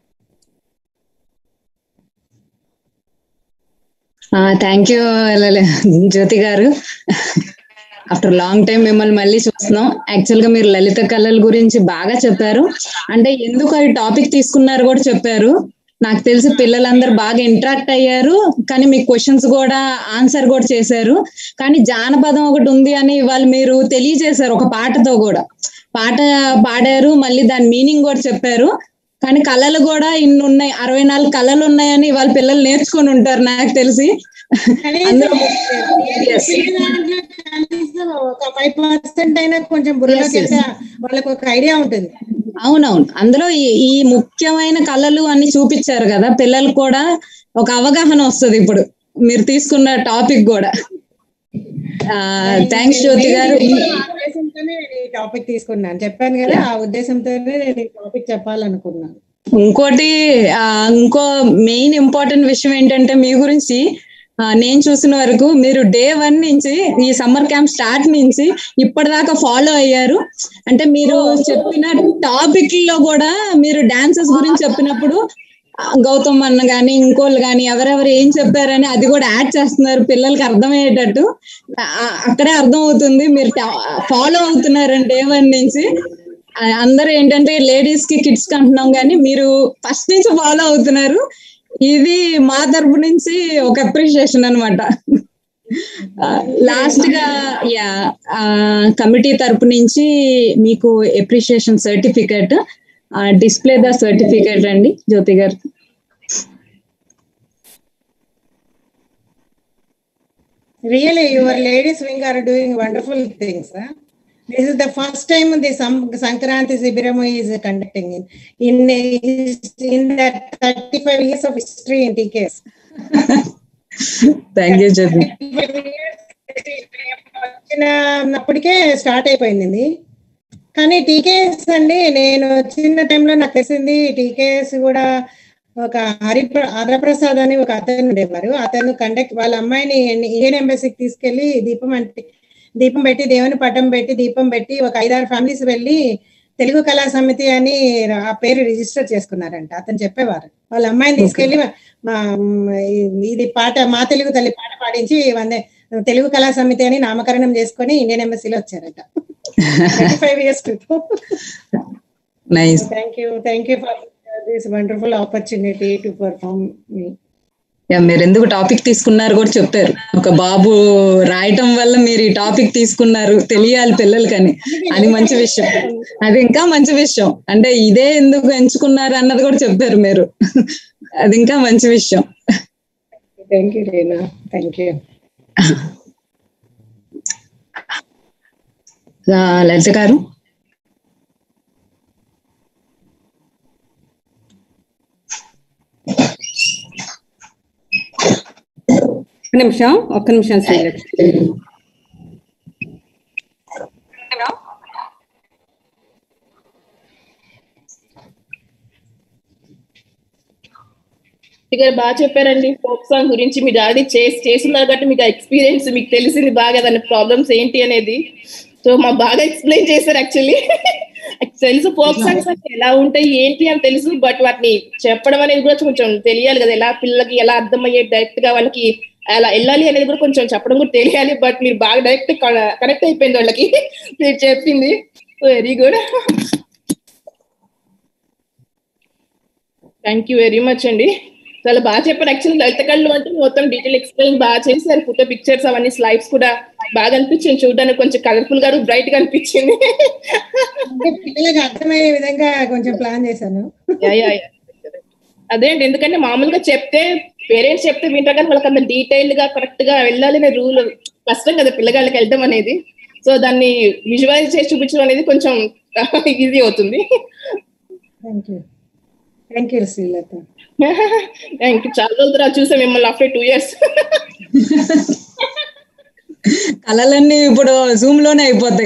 Thank you Jyothi గారు after long time మిమ్మల్ని మళ్ళీ చూస్తున్నాం actual గా మీరు లలిత కళల గురించి బాగా చెప్పారు అంటే ఎందుకు ఈ టాపిక్ తీసుకున్నారు కూడా చెప్పారు నాకు తెలిసి పిల్లలందరూ బాగా ఇంటరాక్ట్ అయ్యారు కానీ మీ క్వశ్చన్స్ కూడా ఆన్సర్ కూడా చేశారు కానీ జానపదం ఒకటి ఉంది అని వాళ్ళు మీరు తెలియజేశారు ఒక పాటతో కూడా పాట పాడారు మళ్ళీ దాని మీనింగ్ కూడా చెప్పారు కానీ కళలు కూడా ఇన్ని ఉన్నాయి అరవై నాలుగు కళలు ఉన్నాయని వాళ్ళ పిల్లలు నేర్చుకొని ఉంటారు నాకు తెలిసి అందులో Yes. కనీసం ఒక ఫైవ్ పర్సెంట్ అయినా కొంచెం బుర్రలోకి Yes, yes. వెళ్తే వాళ్ళకి ఒక ఐడియా ఉంటుంది అవునవును అందులో ఈ ఈ ముఖ్యమైన కళలు అన్ని చూపించారు కదా పిల్లలకు కూడా ఒక అవగాహన వస్తుంది ఇప్పుడు మీరు తీసుకున్న టాపిక్ కూడా థ్యాంక్స్ జ్యోతి గారు ఆ ఉద్దేశంతోనే నేను ఈ టాపిక్ తీసుకున్నాను చెప్పాను కదా ఆ ఉద్దేశంతోనే నేను ఈ టాపిక్ చెప్పాలనుకున్నాను ఇంకోటి ఆ, ఇంకో మెయిన్ ఇంపార్టెంట్ విషయం ఏంటంటే మీ గురించి ఆ, నేను చూసిన వరకు మీరు డే వన్ నుంచి ఈ సమ్మర్ క్యాంప్ స్టార్ట్ నుంచి ఇప్పటిదాకా ఫాలో అయ్యారు అంటే మీరు చెప్పిన టాపిక్ లో కూడా మీరు డాన్సెస్ గురించి చెప్పినప్పుడు ఆ, గౌతమ్ అన్న గాని ఇంకోళ్ళు గాని ఎవరెవరు ఏం చెప్పారని అది కూడా యాడ్ చేస్తున్నారు పిల్లలకి అర్థమయ్యేటట్టు ఆ, అక్కడే అర్థం అవుతుంది మీరు ఫాలో అవుతున్నారండి డే వన్ నుంచి ఆ, అందరూ ఏంటంటే లేడీస్ కి కిడ్స్ కి అంటున్నాం కానీ మీరు ఫస్ట్ నుంచి ఫాలో అవుతున్నారు ఇది మా తరపు నుంచి ఒక అప్రిషియేషన్ అనమాట లాస్ట్ గా యా కమిటీ తరపు నుంచి మీకు appreciation certificate display the certificate అండి జ్యోతి గారు Really, your ladies wing are doing wonderful things. Huh? This is the first time the Sam- Sankranti Sibiramu is conducting in in in that 35 years of history in TKS. Thank you Jyothi వచ్చినప్పటికే start అయిపోయింది ఇది. కానీ TKS అండి నేను వచ్చిన టైంలో నాకు తెలిసింది టీకేఎస్ కూడా ఒక హరి హరప్రసాద్ అని ఒక అతను ఉండేవారు అతను కండక్ట్ వాళ్ళ అమ్మాయిని ఇండియన్ ఎంబసీకి తీసుకెళ్లి దీపం అంటే దీపం పెట్టి దేవుని పటం పెట్టి దీపం పెట్టి ఒక ఐదారు ఫ్యామిలీస్ వెళ్ళి తెలుగు కళా సమితి అని ఆ పేరు రిజిస్టర్ చేసుకున్నారంట అతను చెప్పేవారు వాళ్ళ అమ్మాయిని తీసుకెళ్లి మా ఇది పాట మా తెలుగు తల్లి పాట పాడించి వందే తెలుగు కళా సమితి అని నామకరణం చేసుకొని ఇండియన్ ఎంబసీలో వచ్చారట five years nice thank you thank you for this wonderful opportunity to perform మీ యా మీరు ఎందుకు టాపిక్ తీసుకున్నారు కూడా చెప్పారు ఒక బాబు రాయటం వల్ల మీరు ఈ టాపిక్ తీసుకున్నారు తెలియాలి పిల్లలకని అది మంచి విషయం అది ఇంకా మంచి విషయం అంటే ఇదే ఎందుకు ఎంచుకున్నారు అన్నది కూడా చెప్పారు మీరు అది ఇంకా మంచి విషయం thank you Reena thank you ఆ, లలిత గారు ఒక్క నిమిషం ఒక్క నిమిషం శ్రీలక్ష్మి గారు బాగా చెప్పారండి ఫోక్ సాంగ్ గురించి మీరు ఆల్రెడీ చేసి చేస్తున్నారు కాబట్టి మీకు ఎక్స్పీరియన్స్ మీకు తెలిసింది బాగా దాని ప్రాబ్లమ్స్ ఏంటి అనేది సో మా బాగా ఎక్స్ప్లెయిన్ చేశారు యాక్చువల్లీ తెలుసు ఫోక్ సాంగ్స్ అంటే ఎలా ఉంటాయి ఏంటి అని తెలుసు బట్ వాటిని చెప్పడం అనేది కూడా కొంచెం తెలియాలి కదా ఎలా పిల్లలకి ఎలా అర్థమయ్యే డైరెక్ట్ గా వాళ్ళకి అలా వెళ్ళాలి అనేది కూడా కొంచెం చెప్పడం కూడా తెలియాలి బట్ మీరు బాగా డైరెక్ట్ కనెక్ట్ అయిపోయింది వాళ్ళకి మీరు చెప్పింది very good thank you very much అండి చాలా బాగా చెప్పారు యాక్చువల్లీ లలిత కళ్ళు అంటే మొత్తం డీటెయిల్ ఎక్స్ప్లెయిన్ బాగా చేశారు ఫోటో పిక్చర్స్ అవన్నీ స్లైడ్స్ కూడా బాగా అనిపించింది చూడడానికి కొంచెం కలర్ఫుల్ గా బ్రైట్ గా అనిపించింది అంటే పిల్లలకు అర్థమయ్యే విధంగా కొంచెం ప్లాన్ చేశాను యా, యా, యా. అదే అండి ఎందుకంటే మామూలుగా చెప్తే పేరెంట్స్ చెప్తే వింటారు కానీ వాళ్ళకి అంత డీటెయిల్ గా కరెక్ట్ గా వెళ్ళాలి అనే రూల్ కష్టం కదా పిల్లగాళ్ళకి వెళ్ళడం అనేది సో దాన్ని విజువలైజ్ చేసి చూపించడం అనేది కొంచెం ఈజీ అవుతుంది thank you thank you Srilatha thank you చాలా రోజుల తర్వాత చూసాం మిమ్మల్ని ఆఫ్టర్ టూ ఇయర్స్ కళలన్నీ ఇప్పుడు జూమ్ లోనే అయిపోతాయి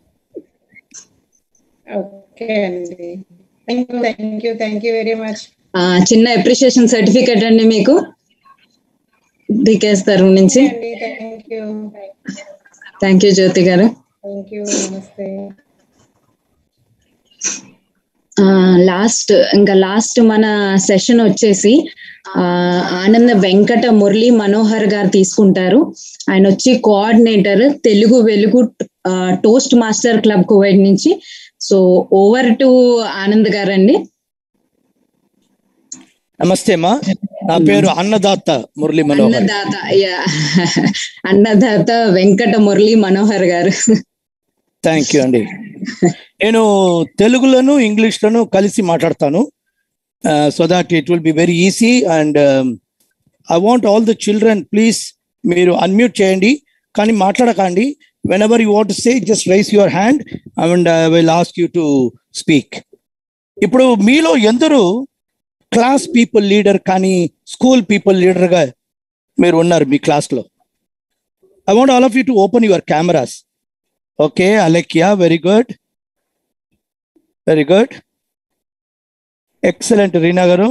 ఓకే అండి thank you thank you thank you very much ఆ, చిన్న అప్రిషియేషన్ సర్టిఫికేట్ అండి మీకు డికేఎస్ తరఫు నుంచి thank you thank you Jyothi గారు థ్యాంక్ యూ నమస్తే లాస్ట్ ఇంకా లాస్ట్ మన సెషన్ వచ్చేసి ఆ, ఆనంద వెంకట మురళి మనోహర్ గారు తీసుకుంటారు ఆయన వచ్చి కోఆర్డినేటర్ తెలుగు వెలుగు ఆ, టోస్ట్ మాస్టర్ క్లబ్ కువైట్ నుంచి సో ఓవర్ టు ఆనంద్ గారు అండి నమస్తే అమ్మా నా పేరు అన్నదాత మురళి మనోహర్ అన్నదాత యా అన్నదాత వెంకట మురళి మనోహర్ గారు థ్యాంక్ యూ అండి నేను తెలుగులోను ఇంగ్లీష్లోను కలిసి మాట్లాడతాను so that it will be very easy and I want all the children please మీరు అన్మ్యూట్ చేయండి కానీ మాట్లాడకండి whenever you want say just raise your hand and I will ask you to speak ఇప్పుడు మీలో ఎందరూ class people leader కానీ school people లీడర్గా మీరు ఉన్నారు మీ క్లాస్లో I want all of you to open your cameras okay Alekhya very good very good excellent Reena గారు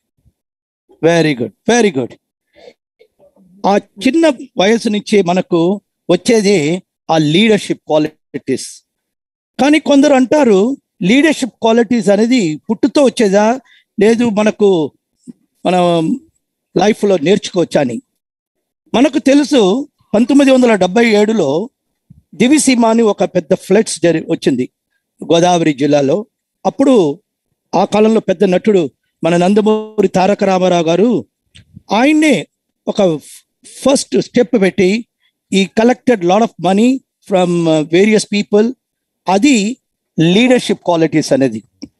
వెరీ గుడ్ వెరీ గుడ్ ఆ చిన్న వయసు నుంచి మనకు వచ్చేది ఆ లీడర్షిప్ క్వాలిటీస్ కానీ కొందరు అంటారు లీడర్షిప్ క్వాలిటీస్ అనేది పుట్టుతో వచ్చేదా లేదు మనకు మన లైఫ్లో నేర్చుకోవచ్చా అని మనకు తెలుసు పంతొమ్మిది వందల డెబ్బై ఏడులో దివిసీమ అని ఒక పెద్ద ఫ్లడ్స్ జరి వచ్చింది గోదావరి జిల్లాలో అప్పుడు ఆ కాలంలో పెద్ద నటుడు మన నందమూరి తారక రామారావు గారు ఆయన్నే ఒక ఫస్ట్ స్టెప్ పెట్టి ఈ collected lot of money from various people అది లీడర్షిప్ క్వాలిటీస్ అనేది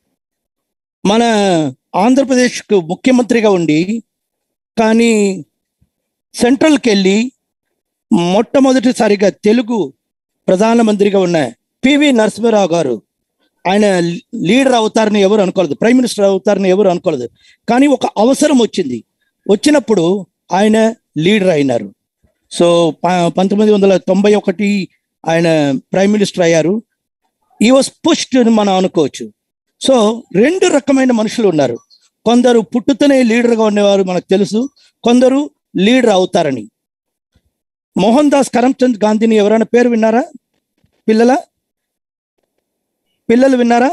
మన ఆంధ్రప్రదేశ్కు ముఖ్యమంత్రిగా ఉండి కానీ సెంట్రల్కి వెళ్ళి మొట్టమొదటిసారిగా తెలుగు ప్రధానమంత్రిగా ఉన్న పివి నరసింహరావు గారు ఆయన లీడర్ అవుతారని ఎవరు అనుకోలేదు ప్రైమ్ మినిస్టర్ అవుతారని ఎవరు అనుకోలేదు కానీ ఒక అవసరం వచ్చింది వచ్చినప్పుడు ఆయన లీడర్ అయినారు సో ప- పంతొమ్మిది వందల తొంభై ఒకటి ఆయన ప్రైమ్ మినిస్టర్ అయ్యారు ఈ వాస్ పుష్డ్ అని మనం అనుకోవచ్చు సో రెండు రకమైన మనుషులు ఉన్నారు కొందరు పుట్టుతనే లీడర్గా ఉండేవారు మనకు తెలుసు కొందరు లీడర్ అవుతారని మోహన్ దాస్ కరమ్చంద్ గాంధీని ఎవరైనా పేరు విన్నారా పిల్లల పిల్లలు విన్నారా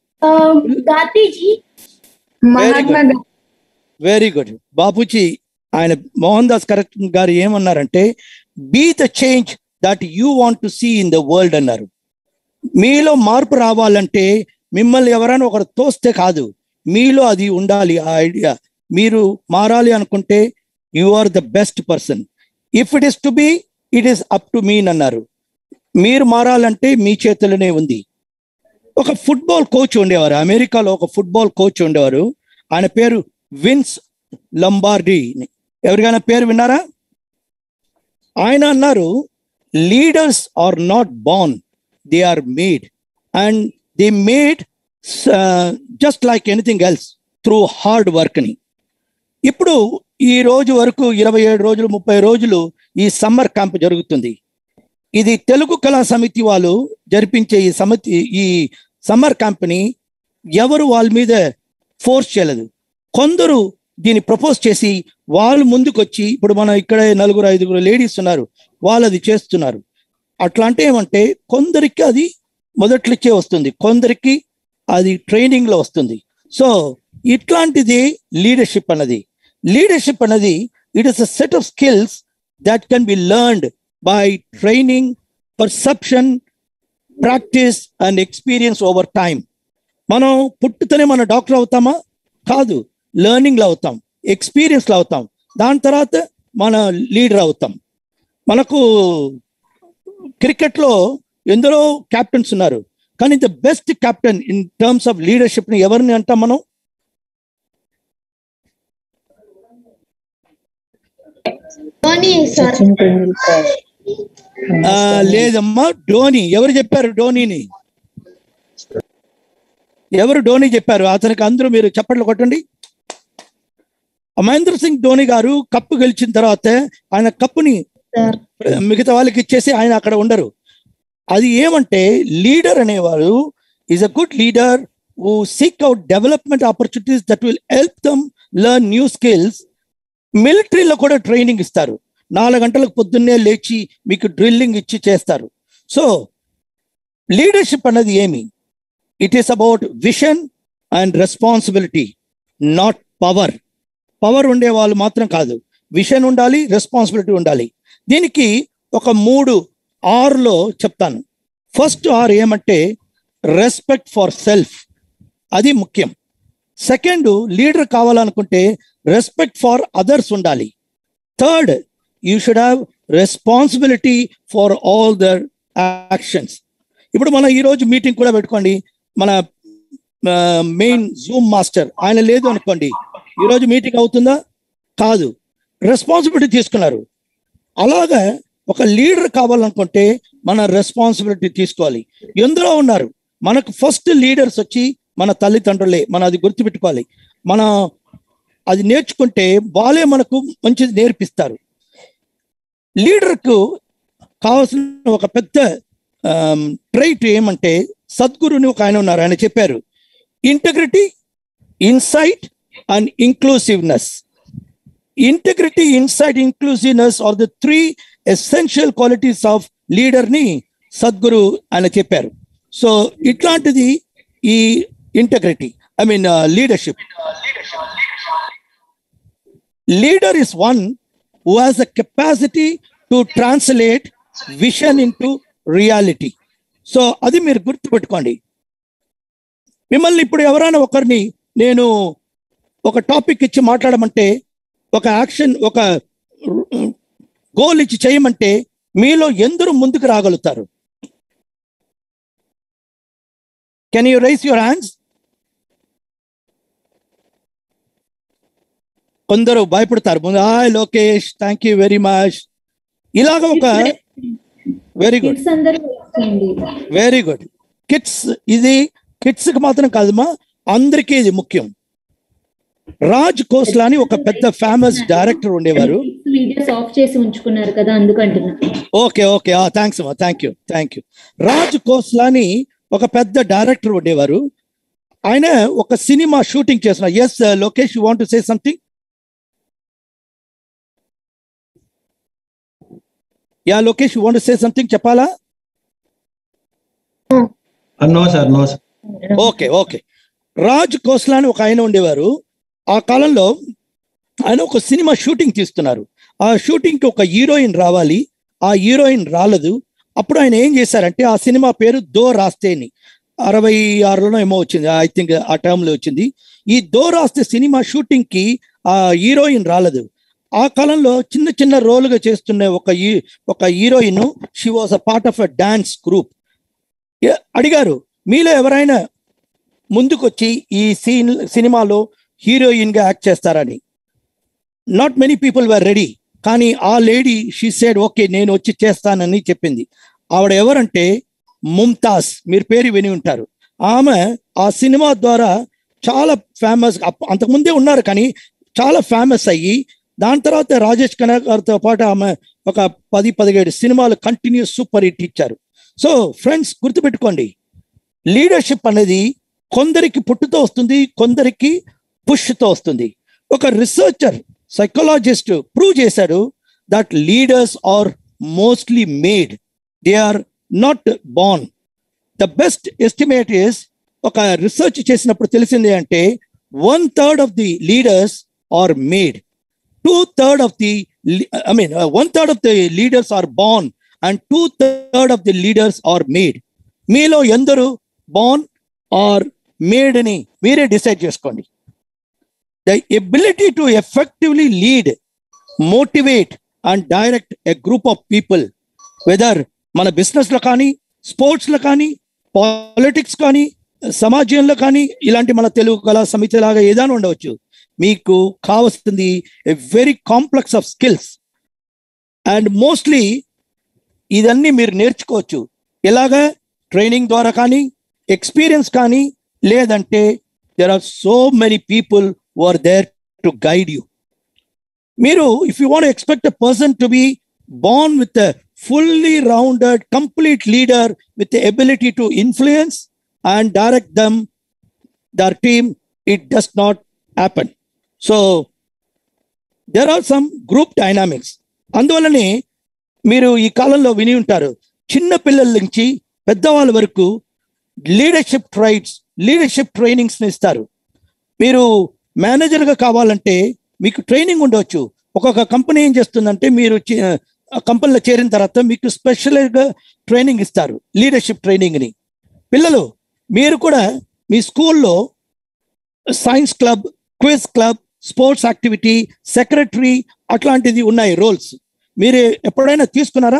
గాంధీజీ మహాత్మా గాంధీ వెరీ గుడ్ బాపూజీ ఆయన మోహన్ దాస్ కరెక్ట్ గారు ఏమన్నారంటే be the change that you want to see in the world అన్నారు మీలో మార్పు రావాలంటే మిమ్మల్ని ఎవరైనా ఒకరు తోస్తే కాదు మీలో అది ఉండాలి ఆ ఐడియా మీరు మారాలి అనుకుంటే you are the best person if it is to be it is up to me అన్నారు మీరు మారాలంటే మీ చేతుల్లోనే ఉంది ఒక ఫుట్బాల్ కోచ్ ఉండేవారు అమెరికాలో ఒక ఫుట్బాల్ కోచ్ ఉండేవారు ఆయన పేరు విన్స్ లంబార్డీ ఎవరికైనా పేరు విన్నారా ఆయన అన్నారు leaders are not born they are made and they made just like anything else through hard work అని ఇప్పుడు ఈ రోజు వరకు ఇరవై ఏడు రోజులు ముప్పై రోజులు ఈ సమ్మర్ క్యాంప్ జరుగుతుంది ఇది తెలుగు కళా సమితి వాళ్ళు జరిపించే ఈ సమితి ఈ సమ్మర్ క్యాంప్ని ఎవరు వాళ్ళ మీద ఫోర్స్ చేయలేదు కొందరు దీన్ని ప్రపోజ్ చేసి వాళ్ళు ముందుకొచ్చి ఇప్పుడు మన ఇక్కడ నలుగురు ఐదుగురు లేడీస్ ఉన్నారు వాళ్ళు అది చేస్తున్నారు అట్లా అంటే ఏమంటే కొందరికి అది మొదట్లిచ్చే వస్తుంది కొందరికి అది ట్రైనింగ్ లో వస్తుంది సో ఇట్లాంటిది లీడర్షిప్ అన్నది లీడర్షిప్ అన్నది it is a set of skills that can be learned by training perception practice and experience over time మనం పుట్టుతనే మన డాక్టర్ అవుతామా కాదు లెర్నింగ్లో అవుతాం ఎక్స్పీరియన్స్లో అవుతాం దాని తర్వాత మన లీడర్ అవుతాం మనకు క్రికెట్లో ఎందరో క్యాప్టెన్స్ ఉన్నారు కానీ the best captain in terms of లీడర్షిప్ని ఎవరిని అంటాం మనం ధోని సార్ సచిన్ టెండూల్కర్ ఆ, లేదమ్మా ధోని ఎవరు చెప్పారు ధోనిని ఎవరు ధోని చెప్పారు అతనికి అందరూ మీరు చప్పట్లు కొట్టండి మహేంద్ర సింగ్ ధోని గారు కప్పు గెలిచిన తర్వాత ఆయన కప్పుని మిగతా వాళ్ళకి ఇచ్చేసి ఆయన అక్కడ ఉండరు అది ఏమంటే లీడర్ అనేవారు is a good leader who seek out development opportunities that will help them learn new skills మిలిటరీలో కూడా ట్రైనింగ్ ఇస్తారు నాలుగు గంటలకు పొద్దున్నే లేచి మీకు డ్రిల్లింగ్ ఇచ్చి చేస్తారు సో లీడర్షిప్ అన్నది ఏమి it is about vision and responsibility not power power ఉండే వాళ్ళు మాత్రం కాదు విషన్ ఉండాలి రెస్పాన్సిబిలిటీ ఉండాలి దీనికి ఒక మూడు ఆర్లో చెప్తాను ఫస్ట్ ఆర్ ఏమంటే రెస్పెక్ట్ ఫర్ సెల్ఫ్ అది ముఖ్యం సెకండ్ లీడర్ కావాలనుకుంటే రెస్పెక్ట్ ఫర్ అదర్స్ ఉండాలి third you should have responsibility for all their actions ఇప్పుడు మనం ఈరోజు మీటింగ్ కూడా పెట్టుకోండి మన మెయిన్ జూమ్ మాస్టర్ ఆయన లేదు అనుకోండి ఈరోజు మీటింగ్ అవుతుందా కాదు రెస్పాన్సిబిలిటీ తీసుకున్నారు అలాగా ఒక లీడర్ కావాలనుకుంటే మన రెస్పాన్సిబిలిటీ తీసుకోవాలి ఎందులో ఉన్నారు మనకు ఫస్ట్ లీడర్స్ వచ్చి మన తల్లిదండ్రులే మనం అది గుర్తుపెట్టుకోవాలి మన అది నేర్చుకుంటే వాళ్ళే మనకు మంచిది నేర్పిస్తారు లీడర్కు కావాల్సిన ఒక పెద్ద ట్రైట్ ఏమంటే సద్గురుని ఒక ఆయన ఉన్నారు ఆయన చెప్పారు integrity insight and inclusiveness integrity insight inclusiveness are the three essential qualities of లీడర్ని సద్గురు ఆయన చెప్పారు సో ఇట్లాంటిది ఈ integrity I mean leadership leader is one who has the capacity to translate vision into reality so అది మీరు గుర్తుపెట్టుకోండి మిమ్మల్ని ఇప్పుడు ఎవరైనా ఒకరిని నేను ఒక టాపిక్ ఇచ్చి మాట్లాడమంటే ఒక యాక్షన్ ఒక గోల్ ఇచ్చి చేయమంటే మీలో ఎందరూ ముందుకు రాగలుగుతారు can you raise your hands కొందరు భయపడతారు ముందు hi Lokesh thank you very much ఇలాగ ఒక వెరీ గుడ్ కిడ్స్ అందరూ వచ్చేయండి వెరీ గుడ్ కిడ్స్ ఇది కిడ్స్ కి మాత్రం కాదమ్మా అందరికీ ఇది ముఖ్యం రాజ్ కోస్లా అని ఒక పెద్ద ఫేమస్ డైరెక్టర్ ఉండేవారు వీడియోస్ ఆఫ్ చేసి ఉంచుకున్నారు కదా అందుకంటున్నా ఓకే ఓకే థ్యాంక్స్ అమ్మా thank you thank you Raj Khosla అని ఒక పెద్ద డైరెక్టర్ ఉండేవారు ఆయన ఒక సినిమా షూటింగ్ చేసిన yes Lokesh you want to say something yeah Lokesh you want say something చెప్పాలా no sir no sir okay okay Raj Khosla అని ఒక ఆయన ఉండేవారు ఆ కాలంలో ఆయన ఒక సినిమా షూటింగ్ తీస్తున్నారు ఆ షూటింగ్కి ఒక హీరోయిన్ రావాలి ఆ హీరోయిన్ రాలేదు అప్పుడు ఆయన ఏం చేశారంటే ఆ సినిమా పేరు దో రాస్తేని అరవై ఆరులోనో ఏమో వచ్చింది ఐ థింక్ ఆ టైంలో వచ్చింది ఈ దో రాస్తే సినిమా షూటింగ్కి ఆ హీరోయిన్ రాలేదు ఆ కాలంలో చిన్న చిన్న రోలుగా చేస్తున్న ఒక హీ- ఒక heroine she was a part of a dance group అడిగారు మీలో ఎవరైనా ముందుకొచ్చి ఈ సీన్ సినిమాలో హీరోయిన్ గా యాక్ట్ చేస్తారని not many people were ready కానీ ఆ లేడీ షీ సైడ్ ఓకే నేను వచ్చి చేస్తానని చెప్పింది ఆవిడ ఎవరంటే ముంతాజ్ మీరు పేరు విని ఉంటారు ఆమె ఆ సినిమా ద్వారా చాలా ఫేమస్ అంతకుముందే ఉన్నారు కానీ చాలా ఫేమస్ అయ్యి దాని తర్వాత రాజేష్ ఖన్నా గారితో పాటు ఆమె ఒక పది పదిహేడు సినిమాలు కంటిన్యూస్ సూపర్ హిట్ ఇచ్చారు సో ఫ్రెండ్స్ గుర్తుపెట్టుకోండి లీడర్షిప్ అనేది కొందరికి పుట్టుతో వస్తుంది కొందరికి పుష్తో వస్తుంది ఒక రీసెర్చర్ సైకాలజిస్ట్ ప్రూవ్ చేశాడు that leaders are mostly made they are not born the best estimate is ఒక రీసెర్చ్ చేసినప్పుడు తెలిసింది అంటే one third of the leaders are made two third of the I mean one third of the leaders are born and two third of the leaders are made మీలో ఎందరు born are made అని మీరే decide చేసుకోండి the ability to effectively lead motivate and direct a group of people whether మన బిజినెస్లో కానీ స్పోర్ట్స్లో కానీ పాలిటిక్స్ కానీ సమాజంలో కానీ ఇలాంటి మన తెలుగు కళా సమితి లాగా ఏదైనా ఉండవచ్చు మీకు కావాల్సింది a very complex of skills and mostly ఇదన్నీ మీరు నేర్చుకోవచ్చు ఎలాగా ట్రైనింగ్ ద్వారా కానీ ఎక్స్పీరియన్స్ కానీ లేదంటే there are so many people are there to guide you మీరు if you want expect a person to be born with fully rounded, complete leader with the ability to influence and direct them their team it does not happen so there are some group dynamics అందువల్లనే మీరు ఈ కాలంలో విని ఉంటారు చిన్న పిల్లల నుంచి పెద్దవాళ్ళ వరకు లీడర్షిప్ ట్రైట్స్ లీడర్షిప్ ట్రైనింగ్స్ ఇస్తారు మీరు మేనేజర్గా కావాలంటే మీకు ట్రైనింగ్ ఉండవచ్చు ఒక్కొక్క కంపెనీ ఏం చేస్తుందంటే మీరు చి- ఆ కంపెనీలో చేరిన తర్వాత మీకు స్పెషల్గా ట్రైనింగ్ ఇస్తారు లీడర్షిప్ ట్రైనింగ్ని పిల్లలు మీరు కూడా మీ స్కూల్లో science club quiz club sports activity secretary అట్లాంటిది ఉన్నాయి రోల్స్ మీరు ఎప్పుడైనా తీసుకున్నారా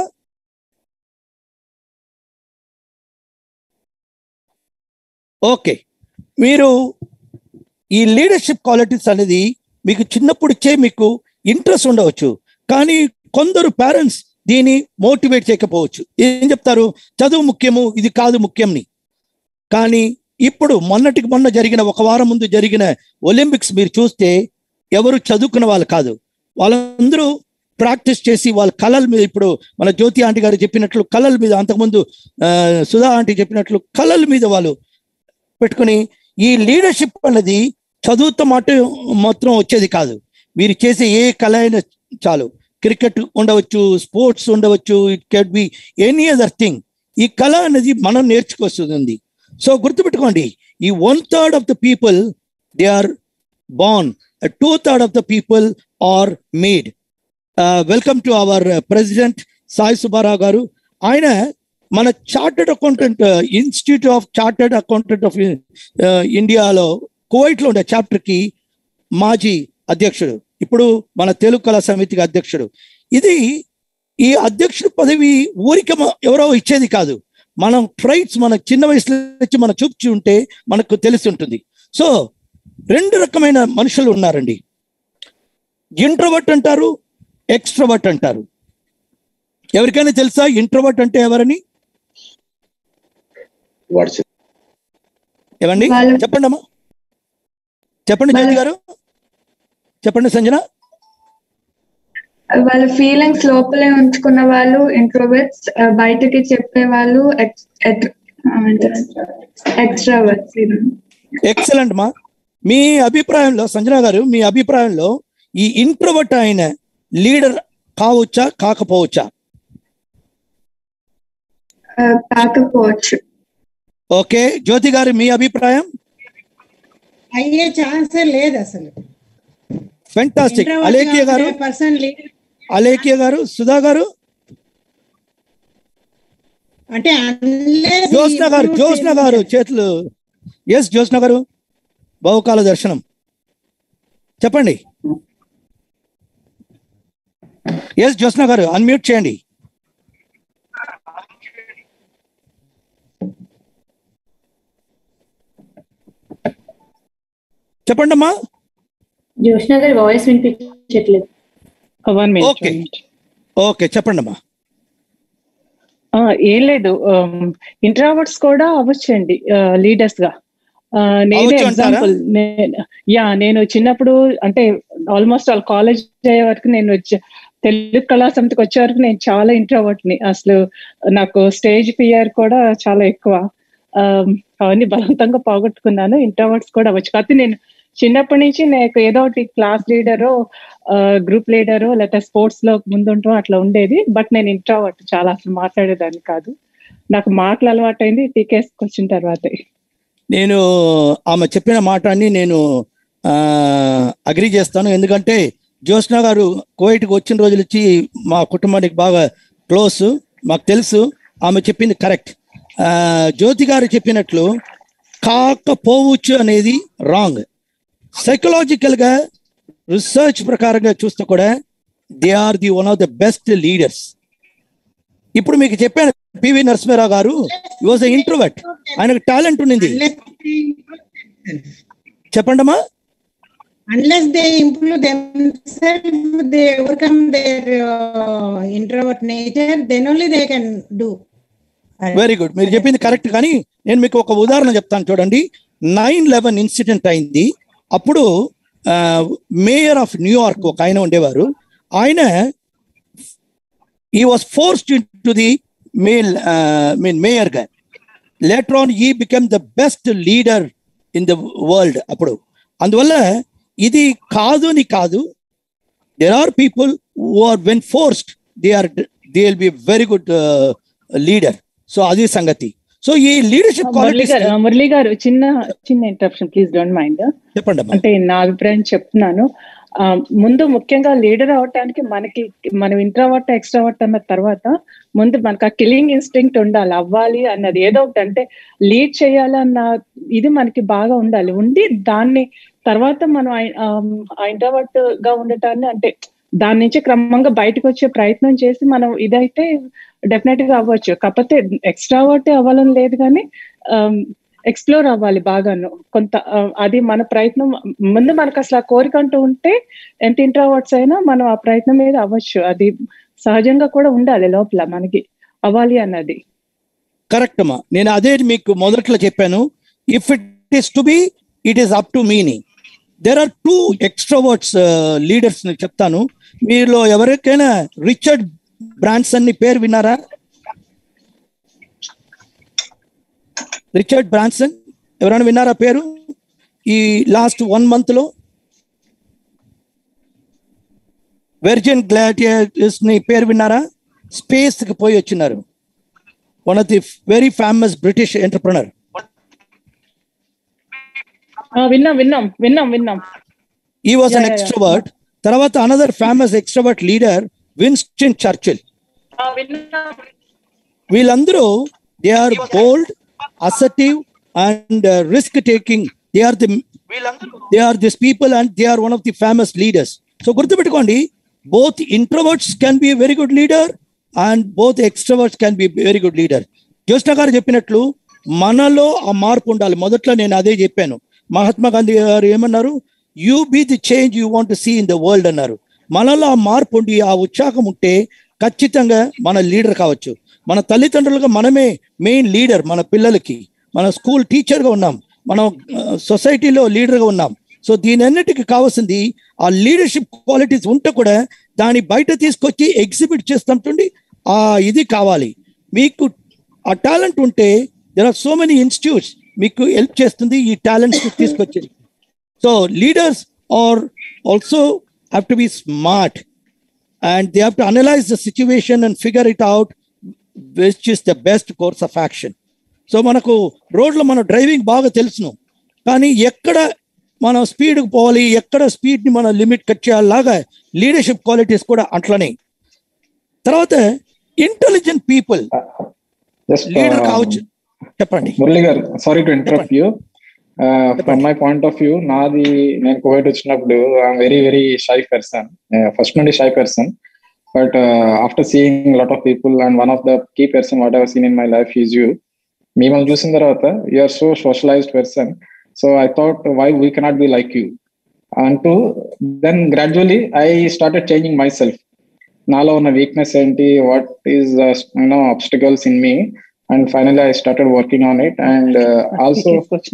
ఓకే మీరు ఈ లీడర్షిప్ క్వాలిటీస్ అనేది మీకు చిన్నప్పుడిచ్చే మీకు ఇంట్రెస్ట్ ఉండవచ్చు కానీ కొందరు పేరెంట్స్ దీన్ని మోటివేట్ చేయకపోవచ్చు ఏం చెప్తారు చదువు ముఖ్యము ఇది కాదు ముఖ్యంని కానీ ఇప్పుడు మొన్నటికి మొన్న జరిగిన ఒక వారం ముందు జరిగిన ఒలింపిక్స్ మీరు చూస్తే ఎవరు చదువుకున్న వాళ్ళు కాదు వాళ్ళందరూ ప్రాక్టీస్ చేసి వాళ్ళ కళల మీద ఇప్పుడు మన జ్యోతి ఆంటీ గారు చెప్పినట్లు కళల మీద అంతకుముందు ఆ, సుధా ఆంటీ చెప్పినట్లు కళల మీద వాళ్ళు పెట్టుకుని ఈ లీడర్షిప్ అన్నది చదువుతో మాట మాత్రం వచ్చేది కాదు మీరు చేసే ఏ కళ అయినా చాలు క్రికెట్ ఉండవచ్చు స్పోర్ట్స్ ఉండవచ్చు it can be any other thing ఈ కళ అనేది మనం నేర్చుకొస్తుంది సో గుర్తుపెట్టుకోండి ఈ one third of the people they are born two third of the people are made welcome to our president Sai Subbarao గారు ఆయన మన chartered accountant institute of chartered accountant of ఇండియాలో కువైట్లో ఉండే చాప్టర్కి మాజీ అధ్యక్షుడు ఇప్పుడు మన తెలుగు కళా సమితికి అధ్యక్షుడు ఇది ఈ అధ్యక్షుడు పదవి ఊరిక మ- ఎవరో ఇచ్చేది కాదు మనం ట్రైట్స్ మన చిన్న వయసులో నుంచి మనం చూపించి ఉంటే మనకు తెలిసి ఉంటుంది సో రెండు రకమైన మనుషులు ఉన్నారండి ఇంట్రోవర్ట్ అంటారు ఎక్స్ట్రోవర్ట్ అంటారు ఎవరికైనా తెలుసా ఇంట్రోవర్ట్ అంటే ఎవరని ఏమండి వాళ్ళ- చెప్పండి అమ్మా చెప్పండి జ్యోతి గారు చెప్పండి సంజన వాళ్ళ ఫీలింగ్స్ లోపలే ఉంచుకున్న వాళ్ళు ఇంట్రోవర్ట్స్ బయటకి చెప్పే వాళ్ళు ఎక్స్ట్రావర్ట్స్ ఎక్సలెంట్ మా మీ అభిప్రాయంలో సంజన గారు మీ అభిప్రాయంలో ఈ ఇంట్రోవర్ట్ అయిన లీడర్ కావచ్చా కాకపోవచ్చా కాకపోవచ్చు ఓకే జ్యోతి గారు మీ అభిప్రాయం అయ్యే ఛాన్సే లేదు అసలు ఫెంటాస్టిక్ అలేఖ్య గారు పర్సన్ లీడర్ అలేఖ్య గారు సుధా గారు అంటే unless he జ్యోత్స్న గారు improves జ్యోత్స్న his- గారు చేతులు ఎస్ జ్యోత్స్న గారు బహుకాల దర్శనం చెప్పండి ఎస్ జ్యోత్స్న గారు అన్మ్యూట్ చేయండి చెప్పండి అమ్మా జోష్న గారి వాయిస్ వినిపించట్లేదు ఓకే ఓకే చెప్పండి అమ్మా ఆ, ఏం లేదు ఇంట్రావర్ట్స్ కూడా అవ్వచ్చండి లీడర్స్ గా ఆ, నేనే అవ్వచ్చు అంటారా? ఎగ్జాంపుల్ యా నేను చిన్నప్పుడు అంటే ఆల్మోస్ట్ ఆల్ కాలేజ్ అయ్యే వరకు నేను వచ్చి తెలుగు కళా సమితికి వచ్చే వరకు నేను చాలా ఇంట్రావర్ట్ ని అసలు నాకు స్టేజ్ పిఆర్ కూడా చాలా ఎక్కువ ఆ, అవన్నీ బలవంతంగా పోగొట్టుకున్నాను ఇంట్రావర్ట్స్ కూడా అవ్వచ్చు కాకపోతే నేను చిన్నప్పటి నుంచి నాకు ఏదో ఒకటి క్లాస్ లీడరో గ్రూప్ లీడరో లేకపోతే స్పోర్ట్స్ లో ముందుంటూ అట్లా ఉండేది బట్ నేను ఇంట్రావర్ట్ చాలా అసలు మాట్లాడేదాన్ని కాదు నాకు మాటలు అలవాటైంది టీకేస్కి వచ్చిన తర్వాతే నేను ఆమె చెప్పిన మాటని నేను అగ్రి చేస్తాను ఎందుకంటే జ్యోత్స్న గారు కువైట్కి వచ్చిన రోజుల నుంచి మా కుటుంబానికి బాగా క్లోజ్ మాకు తెలుసు ఆమె చెప్పింది కరెక్ట్ జ్యోతి గారు చెప్పినట్లు కాకపోవచ్చు అనేది రాంగ్ సైకలాజికల్గా రీసెర్చ్ ప్రకారంగా చూస్తే కూడా they are the one of the best leaders ఇప్పుడు మీకు చెప్పాను పివి నరసింహారావు గారు వాజ్ ఎ ఇంట్రోవర్ట్ ఆయనకు టాలెంట్ ఉన్నింది చెప్పండమ్మా unless they improve themselves they overcome their uh, introvert nature then only they can do very good మీరు చెప్పింది కరెక్ట్ కానీ నేను మీకు ఒక ఉదాహరణ చెప్తాను చూడండి నైన్ లెవెన్ ఇన్సిడెంట్ అయింది అప్పుడు మేయర్ ఆఫ్ న్యూయార్క్ ఒక ఆయన ఉండేవారు ఆయన ఈ was forced to the male mean mayor గా లేటర్ ఆన్ ఈ become the best leader in the world అప్పుడు అందువల్ల ఇది కాదు అని కాదు there are people who are when forced they are they will be very good leader so అది సంగతి సో ఈ లీడర్షిప్ మురళి క్వాలిటీస్ గారు మురళి గారు చిన్న చిన్న ఇంటరప్షన్ ప్లీజ్ డోంట్ మైండ్ చెప్పండి అమ్మా అంటే నా అభిప్రాయం చెప్తున్నాను ఆ, ముందు ముఖ్యంగా లీడర్ అవటానికి మనకి మనం ఇంట్రావర్ట్ ఎక్స్ట్రావర్ట్ అన్న తర్వాత ముందు మనకు ఆ కిల్లింగ్ ఇన్స్టింక్ట్ ఉండాలి అవ్వాలి అన్నది ఏదో ఒకటి అంటే లీడ్ చేయాలన్న ఇది మనకి బాగా ఉండాలి ఉండి దాన్ని తర్వాత మనం ఆ ఇంట్రావర్ట్ గా ఉండటాన్ని అంటే దాని నుంచి క్రమంగా బయటకు వచ్చే ప్రయత్నం చేసి మనం ఇదైతే డెఫినెట్ గా అవ్వచ్చు కాకపోతే ఎక్స్ట్రావర్ట్ అవ్వాలని లేదు కానీ ఎక్స్ప్లోర్ అవ్వాలి బాగాను కొంత ఆ, అది మన ప్రయత్నం ముందు మనకు అసలు ఆ కోరిక అంటూ ఉంటే ఎంత ఇంట్రావర్ట్స్ అయినా మనం ఆ ప్రయత్నం మీద అవ్వచ్చు అది సహజంగా కూడా ఉండాలి లోపల మనకి అవ్వాలి అన్నది కరెక్ట్ అమ్మా నేను అదే మీకు మొదట్లో చెప్పాను if it is to be it is up to meaning there are two extroverts leaders చెప్తాను మీలో ఎవరికైనా రిచర్డ్ బ్రాన్సన్ ని పేరు విన్నారా రిచర్డ్ బ్రాన్సన్ ఎవరైనా విన్నారా పేరు ఈ లాస్ట్ వన్ మంత్ లో వెర్జిన్ గ్లాడియస్ ని పేరు విన్నారా స్పేస్ కి పోయి వచ్చినారు one of the very famous British entrepreneur ఆ, విన్నాం విన్నాం విన్నాం విన్నాం ఈ వాజ్ Yeah, అన్ yeah, yeah. ఎక్స్ట్రోవర్ట్ తర్వాత another famous extrovert leader Winston Churchill ఆ, విన్నాం వీళ్ళందరూ they are bold assertive and risk taking they are the they are this people and they are one of the famous leaders so గుర్తుపెట్టుకోండి both introverts can be very good leader and both extroverts can be very good leader Jyoshna గారు చెప్పినట్లు మనలో ఆ మార్పు ఉండాలి మొదట్లో నేను అదే చెప్పాను మహాత్మా గాంధీ గారు ఏమన్నారు you be the change you want see in the world అన్నారు మనలో ఆ మార్పు ఉండి ఆ ఉత్సాహం ఉంటే ఖచ్చితంగా మన లీడర్ కావచ్చు మన తల్లిదండ్రులుగా మనమే మెయిన్ లీడర్ మన పిల్లలకి మన స్కూల్ టీచర్గా ఉన్నాం మనం సొసైటీలో లీడర్గా ఉన్నాం సో దీని అన్నిటికీ కావాల్సింది ఆ లీడర్షిప్ క్వాలిటీస్ ఉంటే కూడా దాన్ని బయట తీసుకొచ్చి ఎగ్జిబిట్ చేస్తుంటుంది ఆ ఇది కావాలి మీకు ఆ టాలెంట్ ఉంటే there are so many institutes మీకు హెల్ప్ చేస్తుంది ఈ టాలెంట్స్ తీసుకొచ్చి so leaders are also have to be smart and they have to analyse the situation and figure it out which is the best course of action so మనకు రోడ్లో మన driving బాగా తెలుసును కానీ ఎక్కడ మనం స్పీడ్కి పోవాలి ఎక్కడ స్పీడ్ని మనం లిమిట్ కట్ చేయాలాగా లీడర్షిప్ క్వాలిటీస్ కూడా అట్లనే తర్వాత intelligent people Just, leader uh, కావచ్చు చెప్పండి మురళి గారు sorry to interrupt you from my point of view నాది నేను కువైట్ వచ్చినప్పుడు I'm very very shy person first నుండి shy person but after seeing lot of people and one of the key person whatever seen in my life is you మిమ్మల్ని చూసిన తర్వాత you are so socialised person so I thought why we cannot be like you అంటూ then gradually I started changing myself నాలో ఉన్న weakness ఏంటి what is you know obstacles in me and finally I started working on it and also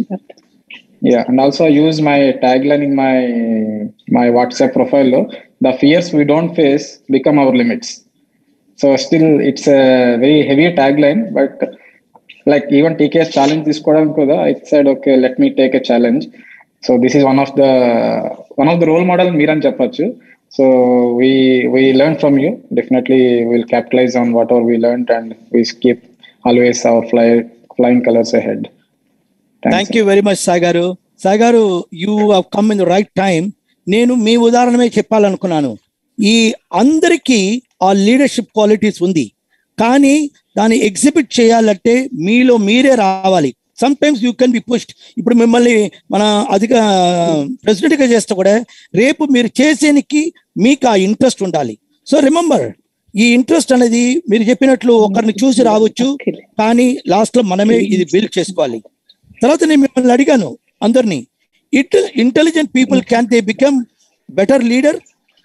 yeah and also i use my tagline in my my whatsapp profile though. the fears we don't face become our limits so still it's a very heavy tagline but like even tks challenge this kuda i said okay let me take a challenge so this is one of the one of the role model miran chappachu so we we learn from you definitely we'll capitalize on whatever we learned and we keep always our fly flying colors ahead thank you very much Sai గారు సాయి గారు you have come in the right time నేను మీ ఉదాహరణమే చెప్పాలనుకున్నాను ఈ అందరికీ ఆ leadership qualities ఉంది కానీ దాన్ని ఎగ్జిబిట్ చేయాలంటే మీలో మీరే రావాలి sometimes you can be pushed ఇప్పుడు మిమ్మల్ని మన అధిక ప్రెసిడెంట్ గా చేస్తే కూడా రేపు మీరు చేసేనికి మీకు ఆ ఇంట్రెస్ట్ ఉండాలి సో రిమెంబర్ ఈ ఇంట్రెస్ట్ అనేది మీరు చెప్పినట్లు ఒకరిని చూసి రావచ్చు కానీ లాస్ట్ లో మనమే ఇది బిల్డ్ చేసుకోవాలి తర్వాత నేను మిమ్మల్ని అడిగాను అందరినీ it intelligent people can they become better leader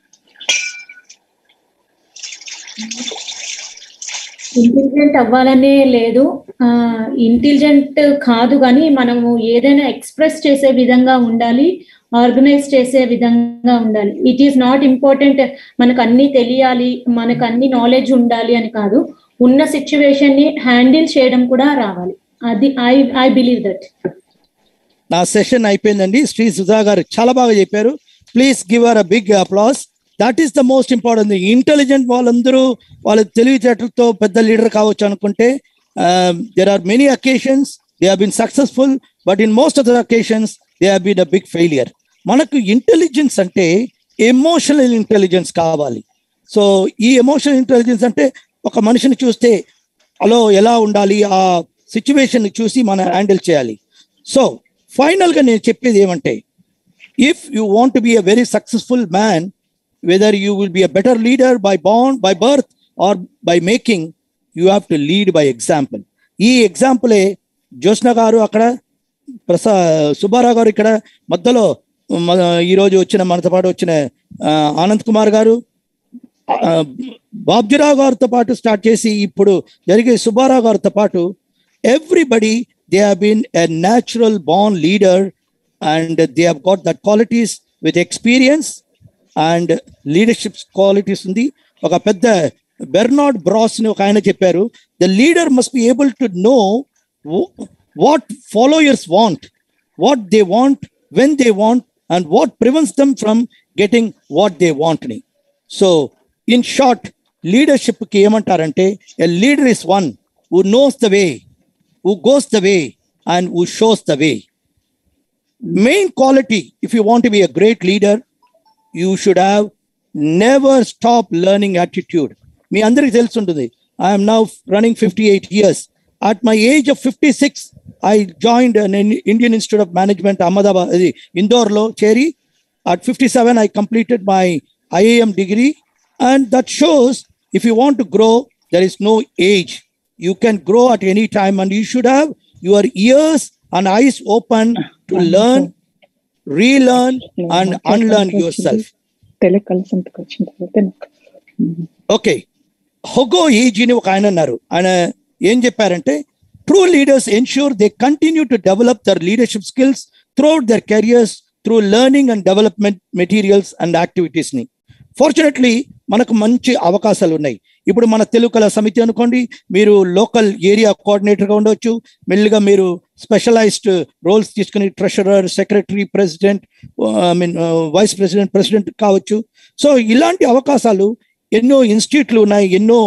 intelligent అవ్వాలనే లేదు ఇంటెలిజెంట్ కాదు కానీ మనము ఏదైనా ఎక్స్ప్రెస్ చేసే విధంగా ఉండాలి ఆర్గనైజ్ చేసే విధంగా ఉండాలి ఇట్ ఈస్ నాట్ ఇంపార్టెంట్ మనకు అన్ని తెలియాలి మనకు అన్ని నాలెడ్జ్ ఉండాలి అని కాదు ఉన్న సిచ్యువేషన్ ని హ్యాండిల్ చేయడం కూడా రావాలి అది ఐ ఐ బిలీవ్ దట్ నా సెషన్ అయిపోయిందండి శ్రీ సుధా గారు చాలా బాగా చెప్పారు please give our a big applause that is the most important intelligent వాళ్ళందరూ వాళ్ళ తెలివితేటలతో పెద్ద లీడర్ కావచ్చు అనుకుంటే there are many occasions they have been successful but in most of the occasions they have been a big failure మనకు intelligence అంటే emotional intelligence కావాలి so ఈ ఎమోషనల్ ఇంటెలిజెన్స్ అంటే ఒక మనిషిని చూస్తే అలో ఎలా ఉండాలి ఆ సిచ్యువేషన్ చూసి మనం హ్యాండిల్ చేయాలి సో ఫైనల్గా నేను చెప్పేది ఏమంటే if you want to be a very successful man whether you will be a better leader by born by birth or by making you have to lead by example ఈ ఎగ్జాంపులే జ్యోత్స్న గారు అక్కడ ప్రసా సుబ్బారావు గారు ఇక్కడ మధ్యలో మన ఈరోజు వచ్చిన మనతో పాటు వచ్చిన ఆ, ఆనంద్ కుమార్ గారు ఆ, బాబ్జీరావు గారితో పాటు స్టార్ట్ చేసి ఇప్పుడు జరిగే సుబ్బారావు గారితో పాటు everybody they have been a natural born leader and they have got that qualities with experience and leadership qualities ఉంది ఒక పెద్ద బెర్నాడ్ బ్రాస్ ని ఒక ఆయన చెప్పారు the leader must be able to know what followers want what they want when they want and what prevents them from getting what they want ని so in short leadership కి ఏమంటారంటే a leader is one who knows the way who goes the way and who shows the way main quality if you want be a great leader you should have never stop learning attitude మీ అందరికి తెలిసి ఉంటుంది I'm now running fifty eight years at my age of fifty six I joined Indian Institute of Management Ahmedabad ఇది ఇందోర్లో చేరి at fifty seven I completed my IIM degree and that shows if you want to grow there is no age you can grow at any time and you should have your ears and eyes open to learn relearn and unlearn yourself Telugu కలిసి వచ్చిన తర్వాత నాకు okay హొగో age అని ఒక ఆయన అన్నారు ఆయన ఏం చెప్పారంటే true leaders ensure they continue to develop their leadership skills throughout their careers through learning and development materials and activities ని ఫార్చునేట్లీ మనకు మంచి అవకాశాలు ఉన్నాయి ఇప్పుడు మన తెలుగు కళా సమితి అనుకోండి మీరు లోకల్ ఏరియా కోఆర్డినేటర్గా ఉండవచ్చు మెల్లిగా మీరు స్పెషలైజ్డ్ రోల్స్ తీసుకుని treasurer secretary president I mean vice president president కావచ్చు సో ఇలాంటి అవకాశాలు ఎన్నో ఇన్స్టిట్యూట్లు ఉన్నాయి ఎన్నో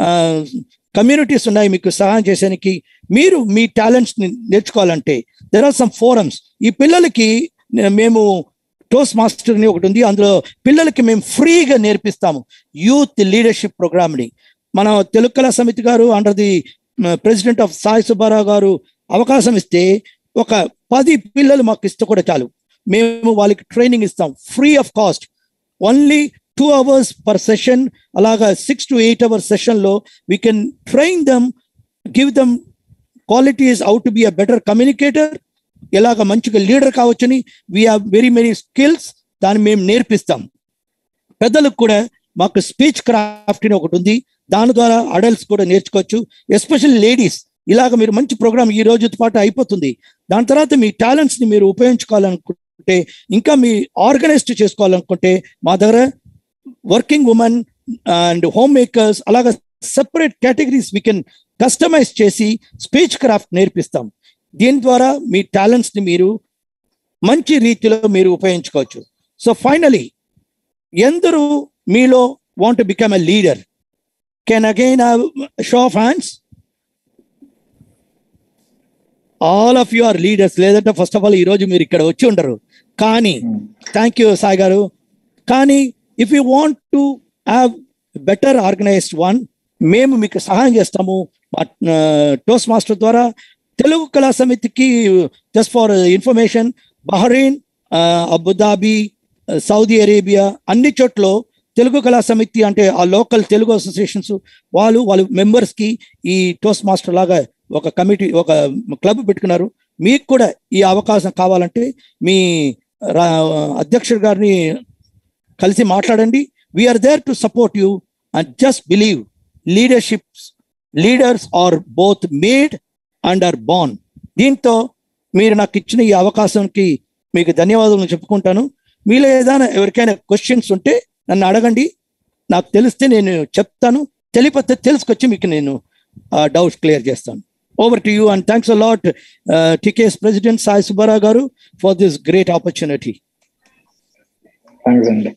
కమ్యూనిటీస్ ఉన్నాయి మీకు సహాయం చేసేనికి మీరు మీ టాలెంట్స్ ని నేర్చుకోవాలంటే దెర్ ఆర్ సమ్ ఫోరమ్స్ ఈ పిల్లలకి నే- మేము టోస్ మాస్టర్ అని ఒకటి ఉంది అందులో పిల్లలకి మేము ఫ్రీగా నేర్పిస్తాము యూత్ లీడర్షిప్ ప్రోగ్రామ్ని మన తెలుగు కళా సమితి గారు under the president of Sai Subbarao గారు అవకాశం ఇస్తే ఒక పది పిల్లలు మాకు ఇస్తే కూడా చాలు మేము వాళ్ళకి ట్రైనింగ్ ఇస్తాం free of cost only two hours per session అలాగా సిక్స్ టు ఎయిట్ అవర్స్ సెషన్లో we can train them give them qualities how to be a better communicator ఎలాగ మంచిగా లీడర్ కావచ్చని we have very many skills దాన్ని మేము నేర్పిస్తాం పెద్దలకు కూడా మాకు స్పీచ్ క్రాఫ్ట్ అని ఒకటి ఉంది దాని ద్వారా అడల్ట్స్ కూడా నేర్చుకోవచ్చు ఎస్పెషల్లీ లేడీస్ ఇలాగ మీరు మంచి ప్రోగ్రామ్ ఈ రోజు పాటు అయిపోతుంది దాని తర్వాత మీ టాలెంట్స్ ని మీరు ఉపయోగించుకోవాలనుకుంటే ఇంకా మీ ఆర్గనైజ్డ్ చేసుకోవాలనుకుంటే మా దగ్గర working women and home makers అలాగా separate categories we can customize చేసి స్పీచ్ క్రాఫ్ట్ నేర్పిస్తాం దీని ద్వారా మీ టాలెంట్స్ ని మీరు మంచి రీతిలో మీరు ఉపయోగించుకోవచ్చు సో ఫైనలీ ఎందరూ మీలో want become a leader can again show of hands all of you are leaders లేదంటే ఫస్ట్ ఆఫ్ ఆల్ ఈ రోజు మీరు ఇక్కడ వచ్చి ఉండరు కానీ థ్యాంక్ యూ సాయి గారు కానీ if you want to have better organized one మేము మీకు సహాయం చేస్తాము మా టోస్ మాస్టర్ ద్వారా తెలుగు కళా సమితికి just for information Bahrain Abu Dhabi Saudi Arabia అన్ని చోట్ల తెలుగు కళా సమితి అంటే ఆ లోకల్ తెలుగు అసోసియేషన్స్ వాళ్ళు వాళ్ళ members కి ఈ టోస్ట్ మాస్టర్ లాగా ఒక కమిటీ ఒక క్లబ్ పెట్టుకున్నారు మీకు కూడా ఈ అవకాశం కావాలంటే మీ రా- అధ్యక్షుడు గారిని కలిసి మాట్లాడండి we are there to support you and just believe leaderships leaders are both made and are born దీంతో మీరు నాకు ఇచ్చిన ఈ అవకాశానికి మీకు ధన్యవాదాలు చెప్పుకుంటాను మీలో ఏదైనా ఎవరికైనా క్వశ్చన్స్ ఉంటే నన్ను అడగండి నాకు తెలిస్తే నేను చెప్తాను తెలియకపోతే తెలుసుకొచ్చి మీకు నేను డౌట్స్ క్లియర్ చేస్తాను over to you and thanks a lot uh, TK's president Sai Subara garu for this great opportunity thanks అండి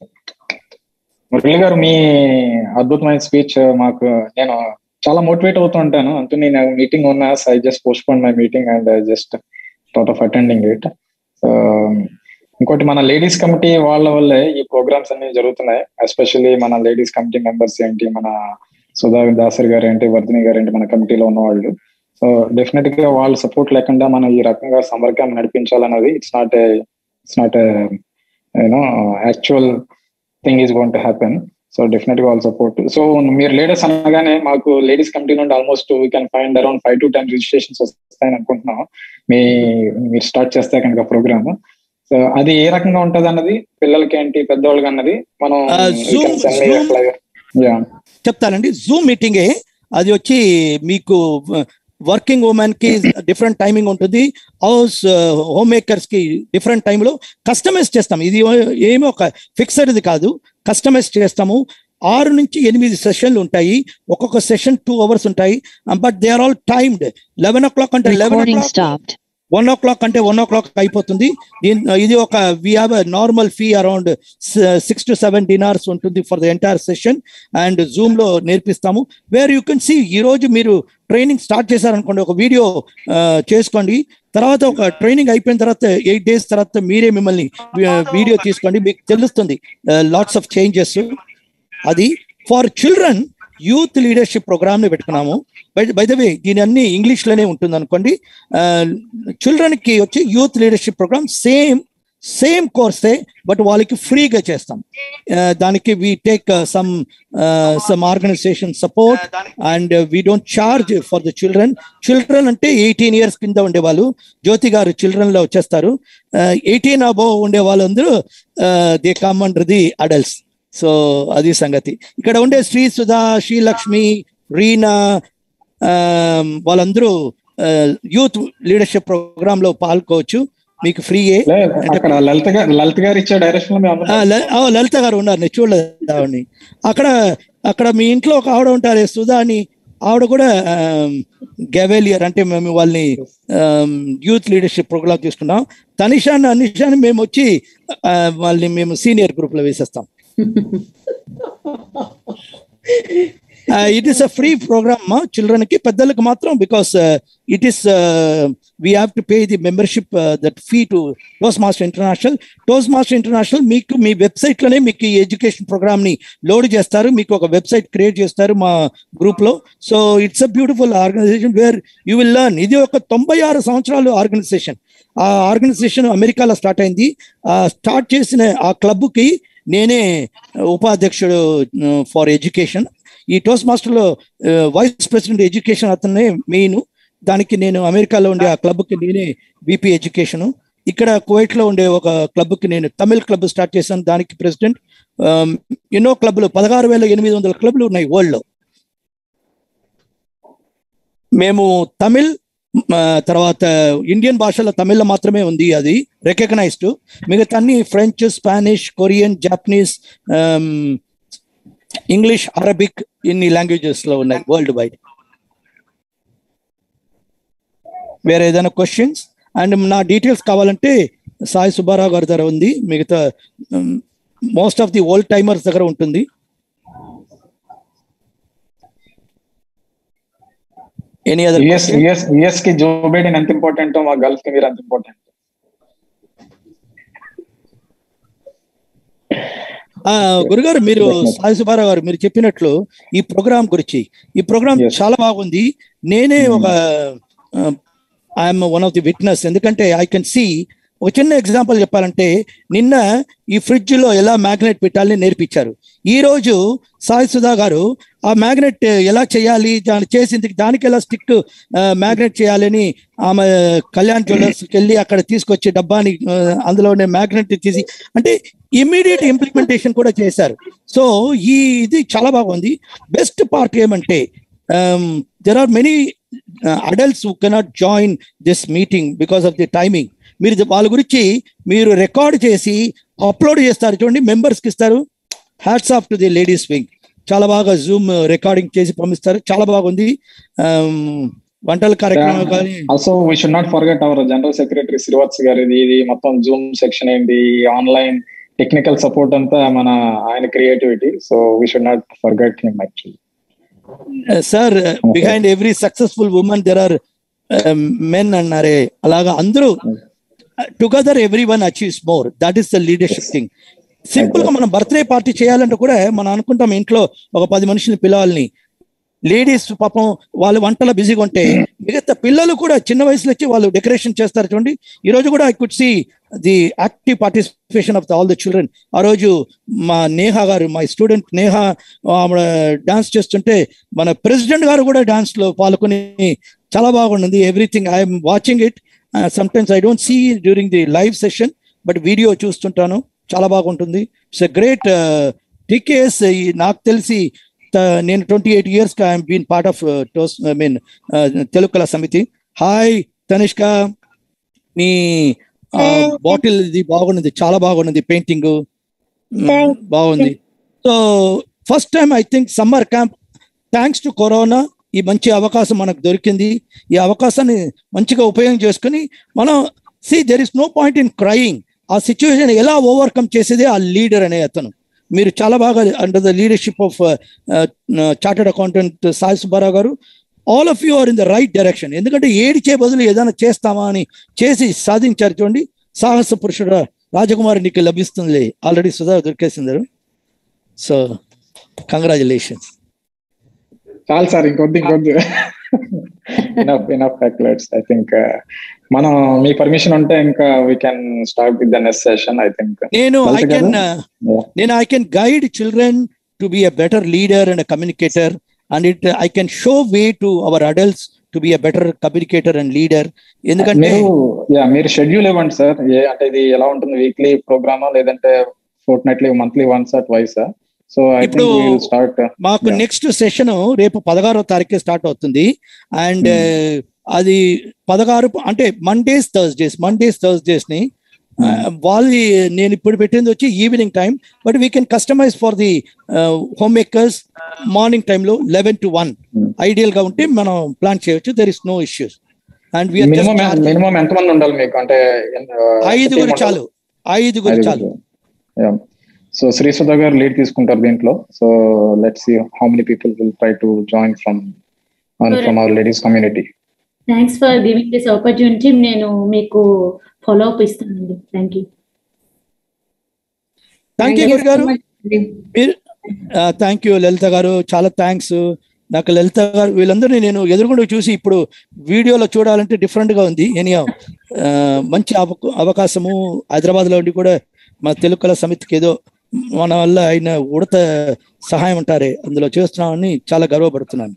మురళి గారు మీ అద్భుతమైన స్పీచ్ మాకు నేను చాలా మోటివేట్ అవుతూ ఉంటాను అంటూ నేను మీటింగ్ ఉన్నా I just postpone my meeting and I just thought of attending it so ఇంకోటి మన లేడీస్ కమిటీ వాళ్ళ వల్లే ఈ ప్రోగ్రామ్స్ అన్ని జరుగుతున్నాయి ఎస్పెషల్లీ మన లేడీస్ కమిటీ మెంబర్స్ ఏంటి మన సుధా దాసరి గారు ఏంటి వర్ధిని గారు ఏంటి మన కమిటీలో ఉన్న వాళ్ళు సో డెఫినెట్ గా వాళ్ళ సపోర్ట్ లేకుండా మనం ఈ రకంగా సమ్మర్ క్యాంప్ నడిపించాలన్నది it's not a it's not you know actual thing is gone to happen so డెఫినెట్ గా వాళ్ళ సపోర్ట్ సో మీరు లేడీస్ అనగానే మాకు లేడీస్ కమిటీ నుండి almost we can find around five to ten registrations వస్తాయని అనుకుంటున్నాం మీ మీరు స్టార్ట్ చేస్తే కనుక ప్రోగ్రామ్ సో అది ఏ రకంగా ఉంటది అన్నది పిల్లలకి ఏంటి పెద్దవాళ్ళకి అన్నది మనం Zoom- Zoom- చెప్తానండి జూమ్ మీటింగే అది వచ్చి మీకు వర్కింగ్ ఉమెన్ కి డిఫరెంట్ టైమింగ్ ఉంటుంది హౌస్ హోమ్ మేకర్స్ కి డిఫరెంట్ టైంలో కస్టమైజ్ చేస్తాం ఇది ఏమీ ఒక ఫిక్స్డ్ది కాదు కస్టమైజ్ చేస్తాము ఆరు నుంచి ఎనిమిది సెషన్లు ఉంటాయి ఒక్కొక్క సెషన్ టూ అవర్స్ ఉంటాయి but they are all timed eleven o'clock అంటే eleven Recording stopped. One o'clock అంటే వన్ ఓ క్లాక్ అయిపోతుంది దీన్ ఇది ఒక we have normal fee around six to seven dinars ఉంటుంది for the entire session and జూమ్ లో నేర్పిస్తాము వేర్ యూ కెన్ సీ ఈ రోజు మీరు ట్రైనింగ్ స్టార్ట్ చేశారనుకోండి ఒక వీడియో చేసుకోండి తర్వాత ఒక ట్రైనింగ్ అయిపోయిన తర్వాత ఎయిట్ డేస్ తర్వాత మీరే మిమ్మల్ని వీడియో తీసుకోండి మీకు తెలుస్తుంది లాట్స్ ఆఫ్ చేంజెస్ అది for children youth leadership programme ని పెట్టుకున్నాము బై ద వే దీని అన్ని ఇంగ్లీష్ లోనే ఉంటుంది అనుకోండి చిల్డ్రన్ కి వచ్చి youth leadership programme same same కోర్సే బట్ వాళ్ళకి ఫ్రీగా చేస్తాం Uh, దానికి we take some some organization support and we don't charge for the children children అంటే ఎయిటీన్ ఇయర్స్ కింద ఉండేవాళ్ళు జ్యోతి గారు చిల్డ్రన్ లో వచ్చేస్తారు ఎయిటీన్ అబోవ్ ఉండే వాళ్ళందరూ they come under the adults so అది సంగతి ఇక్కడ ఉండే శ్రీ సుధా శ్రీలక్ష్మి రీనా ఆ, వాళ్ళందరూ యూత్ లీడర్షిప్ ప్రోగ్రామ్ లో పాల్గొవచ్చు మీకు ఫ్రీయే అక్కడ లలిత గారు లలిత గారు ఇచ్చే డైరెక్షన్ లో మేము ఆ, ల- ఆ, లలిత గారు ఉన్నారు నేను చూడలేదు ఆవిడని అక్కడ అక్కడ మీ ఇంట్లో ఒక ఆవిడ ఉంటారు సుధా అని ఆవిడ కూడా గెవేలియర్ అంటే మేము వాళ్ళని యూత్ లీడర్షిప్ ప్రోగ్రామ్ తీసుకున్నాం తనిషాన్ అనిషాన్ మేము వచ్చి ఆ, వాళ్ళని మేము సీనియర్ గ్రూప్ లో వేసేస్తాం it is a free programme children కి పెద్దలకు మాత్రం because it is we have to pay the membership that fee to Toastmaster International Toastmaster International మీకు మీ వెబ్సైట్ లోనే మీకు ఈ ఎడ్యుకేషన్ ప్రోగ్రామ్ ని లోడ్ చేస్తారు మీకు ఒక వెబ్సైట్ క్రియేట్ చేస్తారు మా గ్రూప్ లో so it's a beautiful organization where you will learn ఇది ఒక తొంభై ఆరు సంవత్సరాలు ఆర్గనైజేషన్ ఆ ఆర్గనైజేషన్ అమెరికాలో స్టార్ట్ అయింది ఆ స్టార్ట్ చేసిన ఆ క్లబ్ కి నేనే ఉపాధ్యక్షుడు ఫర్ ఎడ్యుకేషన్ ఈ టోస్ట్ మాస్టర్లో వైస్ ప్రెసిడెంట్ ఎడ్యుకేషన్ అతనే మెయిన్ దానికి నేను అమెరికాలో ఉండే ఆ క్లబ్కి నేనే విపి ఎడ్యుకేషన్ ఇక్కడ కువైట్ లో ఉండే ఒక క్లబ్ కి నేను తమిళ్ క్లబ్ స్టార్ట్ చేశాను దానికి ప్రెసిడెంట్ ఎన్నో క్లబ్లు పదహారు వేల ఎనిమిది వందల క్లబ్లు ఉన్నాయి వరల్డ్ లో మేము తమిళ్ ఆ, తర్వాత ఇండియన్ భాషలో తమిళ్లో మాత్రమే ఉంది అది రికగ్నైజ్డ్ మిగతా అన్ని French Spanish Korean Japanese English Arabic ఇన్ని లాంగ్వేజెస్ లో ఉన్నాయి వరల్డ్ వైడ్ వేరే ఏదైనా క్వశ్చన్స్ అండ్ నా డీటెయిల్స్ కావాలంటే సాయి సుబ్బారావు గారి దగ్గర ఉంది మిగతా most of the old timers దగ్గర ఉంటుంది ఎనీ అదర్ యుఎస్ యుఎస్ యుఎస్ కి జో బైడెన్ ఎంత ఇంపార్టెంట్ మా గల్ఫ్ కి మీరు అంత ఇంపార్టెంట్ ఆ, గురుగారు మీరు సాయి సుబ్బారావు గారు మీరు చెప్పినట్లు ఈ ప్రోగ్రామ్ గురించి ఈ ప్రోగ్రామ్ చాలా బాగుంది నేనే ఒక I'm one of the witness ఎందుకంటే ఐ కెన్ సి ఒక చిన్న ఎగ్జాంపుల్ చెప్పాలంటే నిన్న ఈ ఫ్రిడ్జ్ లో ఎలా మ్యాగ్నెట్ పెట్టాలని నేర్పించారు ఈ రోజు సాయి సుధా గారు ఆ మ్యాగ్నెట్ ఎలా చేయాలి దాన్ని చేసింది దానికి ఎలా స్టిక్ మ్యాగ్నెట్ చేయాలని ఆమె కళ్యాణ్ జ్యువెలర్స్కి వెళ్ళి అక్కడ తీసుకొచ్చి డబ్బాని ఆ, అందులో ఉండే మ్యాగ్నెట్ తీసి అంటే ఇమ్మీడియట్ ఇంప్లిమెంటేషన్ కూడా చేశారు సో ఈ ఇది చాలా బాగుంది బెస్ట్ పార్ట్ ఏమంటే there are many adults who cannot join this meeting because of the timing మీరు ఇది- వాళ్ళ గురించి మీరు రికార్డ్ చేసి అప్లోడ్ చేస్తారు చూడండి members కి ఇస్తారు hats off to the ladies wing చాలా బాగా జూమ్ రికార్డింగ్ చేసి పంపిస్తారు చాలా బాగుంది వంటల కార్యక్రమం కానీ also we should not forget our general secretary Srivats గారిది ఇది మొత్తం జూమ్ సెక్షన్ ఏంటి ఆన్లైన్ టెక్నికల్ సపోర్ట్ అంతా మన ఆయన creativity so we should not forget him actually sir behind every successful women there are men అన్నారే అలాగా అందరూ together everyone achieves more that is the leadership thing సింపుల్ గా మనం బర్త్డే పార్టీ చేయాలంటే కూడా మనం అనుకుంటాం ఇంట్లో ఒక పది మనుషుల్ని పిల్లల్ని లేడీస్ పాపం వాళ్ళు వంటలో బిజీగా ఉంటే మిగతా పిల్లలు కూడా చిన్న వయసులో వచ్చి వాళ్ళు డెకరేషన్ చేస్తారు చూడండి ఈ రోజు కూడా I could see the active participation of all the children ఆ రోజు మా నేహా గారు మై స్టూడెంట్ నేహా ఆమె డాన్స్ చేస్తుంటే మన ప్రెసిడెంట్ గారు కూడా డాన్స్ లో పాల్గొని చాలా బాగుంది everything I'm watching it sometimes I don't see during the live session but video చూస్తుంటాను చాలా బాగుంటుంది ఇట్స్ ఎ గ్రేట్ టికేఎస్ నాకు తెలిసి త- నేను ట్వంటీ ఎయిట్ ఇయర్స్ గా I'm been part of toast I mean Telugu Kala Samiti hi Tanishq me bottle ఇది బాగున్నది చాలా బాగున్నది పెయింటింగ్ బాగుంది so first time I think summer camp thanks to corona ఈ మంచి అవకాశం మనకు దొరికింది ఈ అవకాశాన్ని మంచిగా ఉపయోగం చేసుకుని మనం see there is no point in crying ఆ సిచ్యువేషన్ ఎలా ఓవర్కమ్ చేసేదే ఆ లీడర్ అనే అతను మీరు చాలా బాగా under the leadership of chartered accountant Sai Subbarao garu all of you are in the right direction ఎందుకంటే ఏడిచే బదులు ఏదైనా చేస్తామా అని చేసి సాధించారు చూడండి సాహస పురుషుడు రాజకుమారి నీకు లభిస్తుంది ఆల్రెడీ సుధా దొరికేసిందారు సో కంగ్రాచులేషన్స్ చాలు సార్ ఇంకొద్ది ఇంకొద్ది ఇనఫ్ ఇనఫ్ అక్లెట్స్ ఐ థింక్ మనం మీ పర్మిషన్ ఉంటే ఇంకా we can start with the next session I think నేను ఐ కెన్ నేను I can guide children to be a better leader and communicator and it I can show way to our adults to be a better communicator and leader ఎందుకంటే మీరు yeah మీరు schedule ఇవ్వండి sir ఏ అంటే ఇది ఎలా ఉంటుంది weekly ప్రోగ్రామా లేదంటే fortnightly monthly once at wise so I ఇప్పుడు థింక్ స్టార్ట్ మాకు నెక్స్ట్ సెషన్ రేపు పదహారో తారీఖు స్టార్ట్ అవుతుంది అండ్ అది పదహారు అంటే మండేస్ థర్స్డేస్ మండేస్ థర్స్డేస్ ని వాళ్ళు నేను ఇప్పుడు పెట్టింది వచ్చి evening time but we can customize for the homemakers morning టైంలో లెవెన్ టు వన్ ఐడియల్ గా ఉంటే మనం ప్లాన్ చేయొచ్చు there is no issues and minimum minimum ఎంత మంది ఉండాలి మీకు అంటే ఐదుగురు చాలు ఐదుగురు చాలు సో శ్రీ సుధా గారు లీడ్ తీసుకుంటారు దీంట్లో so let's see how many people will try to join from from our ladies community thanks for giving this opportunity నేను మీకు ఫాలో అప్ ఇస్తానండి thank you thank you Guru garu మీరు థ్యాంక్ యూ లలిత గారు చాలా థ్యాంక్స్ నాకు లలిత గారు వీళ్ళందరినీ నేను ఎదురుగుండా చూసి ఇప్పుడు వీడియోలో చూడాలంటే డిఫరెంట్ గా ఉంది ఎనియా మంచి అవక- అవకాశము హైదరాబాద్ లో ఉండి కూడా మా తెలుగు కళా సమితికి ఏదో మన వల్ల ఆయన ఉడత సహాయం ఉంటారే అందులో చేస్తున్నామని చాలా గర్వపడుతున్నాను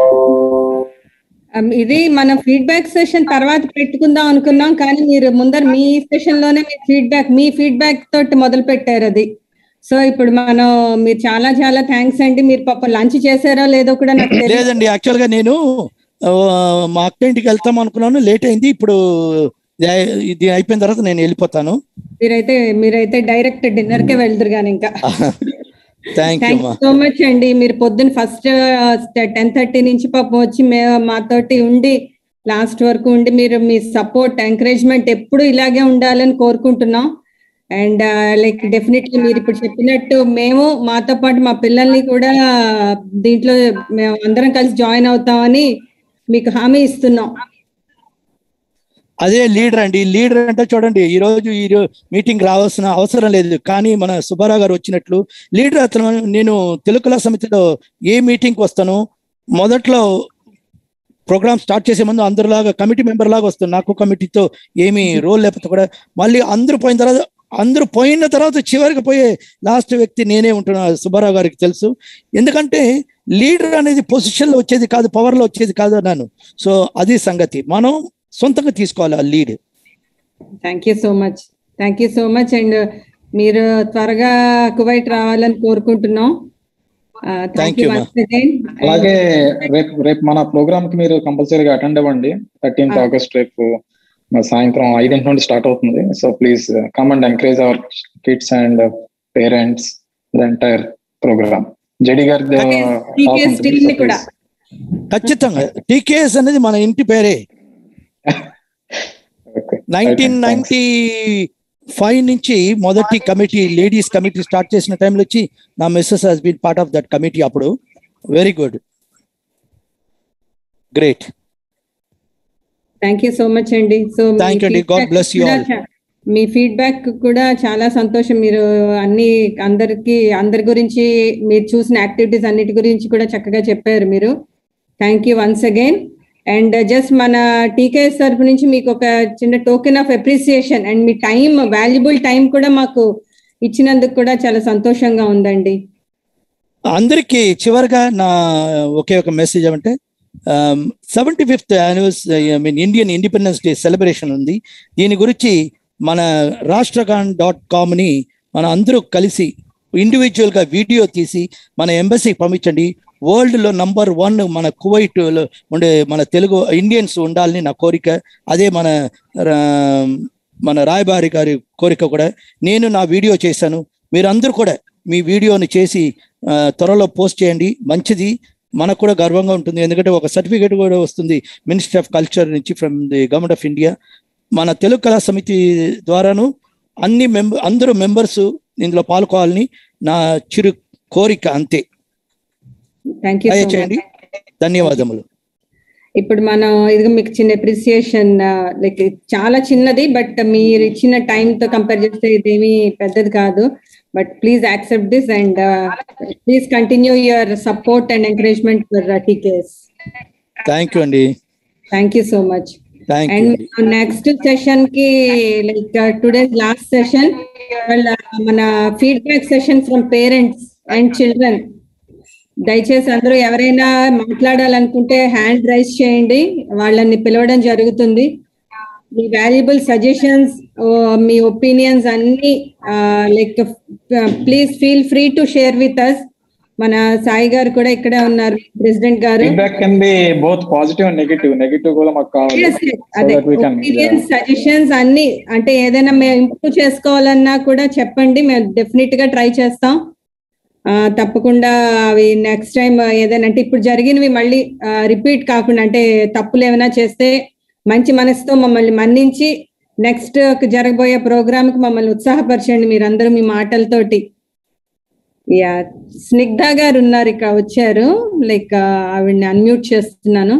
Um, ఇది మన ఫీడ్బ్యాక్ సెషన్ తర్వాత పెట్టుకుందాం అనుకున్నాం కానీ మీరు ముందర మీ సెషన్ లోనే మీ ఫీడ్బ్యాక్ మీ ఫీడ్బ్యాక్ తోటి మొదలు పెట్టారు అది సో ఇప్పుడు మనం మీరు చాలా చాలా థ్యాంక్స్ అండి మీరు పాప లంచ్ చేశారో లేదో కూడా నాకు తెలియదు లేదండి యాక్చువల్ గా నేను ఆ, మా అక్క ఇంటికి వెళ్తాం అనుకున్నాను లేట్ అయింది ఇప్పుడు ఇది- ఇది అయిపోయిన తర్వాత నేను వెళ్ళిపోతాను మీరైతే మీరైతే డైరెక్ట్ డిన్నర్ కే వెళ్తారు కానీ ఇంకా థ్యాంక్ యూ థ్యాంక్ మా సో మచ్ అండి మీరు పొద్దున్న ఫస్ట్ టెన్ థర్టీ నుంచి పాపం వచ్చి మే మాతోటి ఉండి లాస్ట్ వరకు ఉండి మీరు మీ సపోర్ట్ ఎంకరేజ్మెంట్ ఎప్పుడు ఇలాగే ఉండాలని కోరుకుంటున్నాం అండ్ లైక్ డెఫినెట్లీ మీరు ఇప్పుడు చెప్పినట్టు మేము మాతో పాటు మా పిల్లల్ని కూడా దీంట్లో మేము అందరం కలిసి జాయిన్ అవుతామని మీకు హామీ ఇస్తున్నాం అదే లీడర్ అండి లీడర్ అంటే చూడండి ఈ రోజు ఈ మీటింగ్ రావాల్సిన అవసరం లేదు కానీ మన సుబ్బారావు గారు వచ్చినట్లు లీడర్ అతను నేను తెలుగు కళా సమితిలో ఏ మీటింగ్కి వస్తాను మొదట్లో ప్రోగ్రామ్ స్టార్ట్ చేసే ముందు అందరిలాగా కమిటీ మెంబర్ లాగా వస్తాను నాకు కమిటీతో ఏమి రోల్ లేకపోతే కూడా మళ్ళీ అందరూ పోయిన తర్వాత అందరూ పోయిన తర్వాత చివరికి పోయే లాస్ట్ వ్యక్తి నేనే ఉంటున్నా సుబ్బారావు గారికి తెలుసు ఎందుకంటే లీడర్ అనేది పొజిషన్లో వచ్చేది కాదు పవర్లో వచ్చేది కాదు అన్నాను సో అది సంగతి మనం సొంతంగా తీసుకోవాలి ఆ lead thank you so much thank you so much and మీరు త్వరగా కువైట్ రావాలని కోరుకుంటున్నాం thank you you, once again అలాగే రేపు రేపు మన ప్రోగ్రామ్ కి మీరు కంపల్సరీగా అటెండ్ అవ్వండి థర్టీన్త్ ఆగస్ట్ రేపు మన సాయంత్రం ఐదింటి నుండి స్టార్ట్ అవుతుంది so please come and encourage our kids and parents the entire program JD గారి TKS team ని కూడా ఖచ్చితంగా టీకేఎస్ అనేది మన ఇంటి పేరే నైన్టీన్ నైన్టీ ఫైవ్ నుంచి మొదటి కమిటీ లేడీస్ కమిటీ స్టార్ట్ చేసిన టైంలో వచ్చి నా missus has been part of that committee అప్పుడు very good great thank you so much అండి సో Thank you అండి. God bless you all. మీ ఫీడ్బ్యాక్ కూడా చాలా సంతోషం మీరు అన్ని అందరికి అందరి గురించి మీరు చూసిన యాక్టివిటీస్ అన్నిటి గురించి కూడా చక్కగా చెప్పారు మీరు thank you once again and just మన టీకేఎస్ తరపు నుంచి మీకు ఒక చిన్న టోకెన్ ఆఫ్ అప్రిసియేషన్ అండ్ మీ టైం వాల్యుబుల్ టైం కూడా మాకు ఇచ్చినందుకు కూడా చాలా సంతోషంగా ఉందండి అందరికీ చివరిగా నా ఒకే ఒక మెసేజ్ ఏమంటే seventy fifth anniversary I mean Indian independence day celebration ఉంది దీని గురించి మన రాష్ట్రగాన్ డాట్ కామ్ని మన అందరూ కలిసి ఇండివిజువల్గా వీడియో తీసి మన ఎంబసీకి పంపించండి వరల్డ్లో నంబర్ వన్ మన కువైట్లో ఉండే మన తెలుగు ఇండియన్స్ ఉండాలని నా కోరిక అదే మన రా- మన రాయబారి గారి కోరిక కూడా నేను నా వీడియో చేశాను మీరందరూ కూడా మీ వీడియోని చేసి ఆ, త్వరలో పోస్ట్ చేయండి మంచిది మనకు కూడా గర్వంగా ఉంటుంది ఎందుకంటే ఒక సర్టిఫికేట్ కూడా వస్తుంది మినిస్ట్రీ ఆఫ్ కల్చర్ నుంచి from the government of India మన తెలుగు కళా సమితి ద్వారాను అన్ని మెంబర్ అందరూ మెంబర్స్ ఇందులో పాల్గొవాలని నా చిరు కోరిక అంతే థ్యాంక్ యూ దయచేయండి ధన్యవాదములు ఇప్పుడు మనం ఇది మీకు చిన్న అప్రిసియేషన్ లైక్ చాలా చిన్నది బట్ మీరు ఇచ్చిన time తో కంపేర్ చేస్తే ఇదేమీ పెద్దది కాదు but please accept this and please continue your support and encouragement for TKS thank you అండి thank you so much thank you and next session కి లైక్ టుడేస్ లాస్ట్ సెషన్ మన feedback session from parents and children దయచేసి అందరూ ఎవరైనా మాట్లాడాలనుకుంటే hand raise చేయండి వాళ్ళని పిలవడం జరుగుతుంది మీ వాల్యుబుల్ సజెషన్స్ మీ ఒపీనియన్స్ అన్ని like please feel free to share with us మన సాయి గారు కూడా ఇక్కడే ఉన్నారు president garu feedback can be both positive and negative negative కూడా మాకు కావాలి Yes, yes. So అదే that we can, opinions suggestions అన్ని అంటే ఏదైనా మేము ఇంప్రూవ్ చేసుకోవాలన్నా కూడా చెప్పండి మేము డెఫినెట్ గా ట్రై చేస్తాం ఆ, తప్పకుండా అవి నెక్స్ట్ టైం ఏదైనా అంటే ఇప్పుడు జరిగినవి మళ్ళీ రిపీట్ కాకుండా అంటే తప్పులు ఏమైనా చేస్తే మంచి మనసుతో మమ్మల్ని మన్నించి నెక్స్ట్ జరగబోయే ప్రోగ్రామ్ కి మమ్మల్ని ఉత్సాహపరచండి మీరందరూ మీ మాటలతోటి యా స్నిగ్ధ గారు ఉన్నారు ఇక్కడ వచ్చారు లైక్ ఆవిడ్ని అన్మ్యూట్ చేస్తున్నాను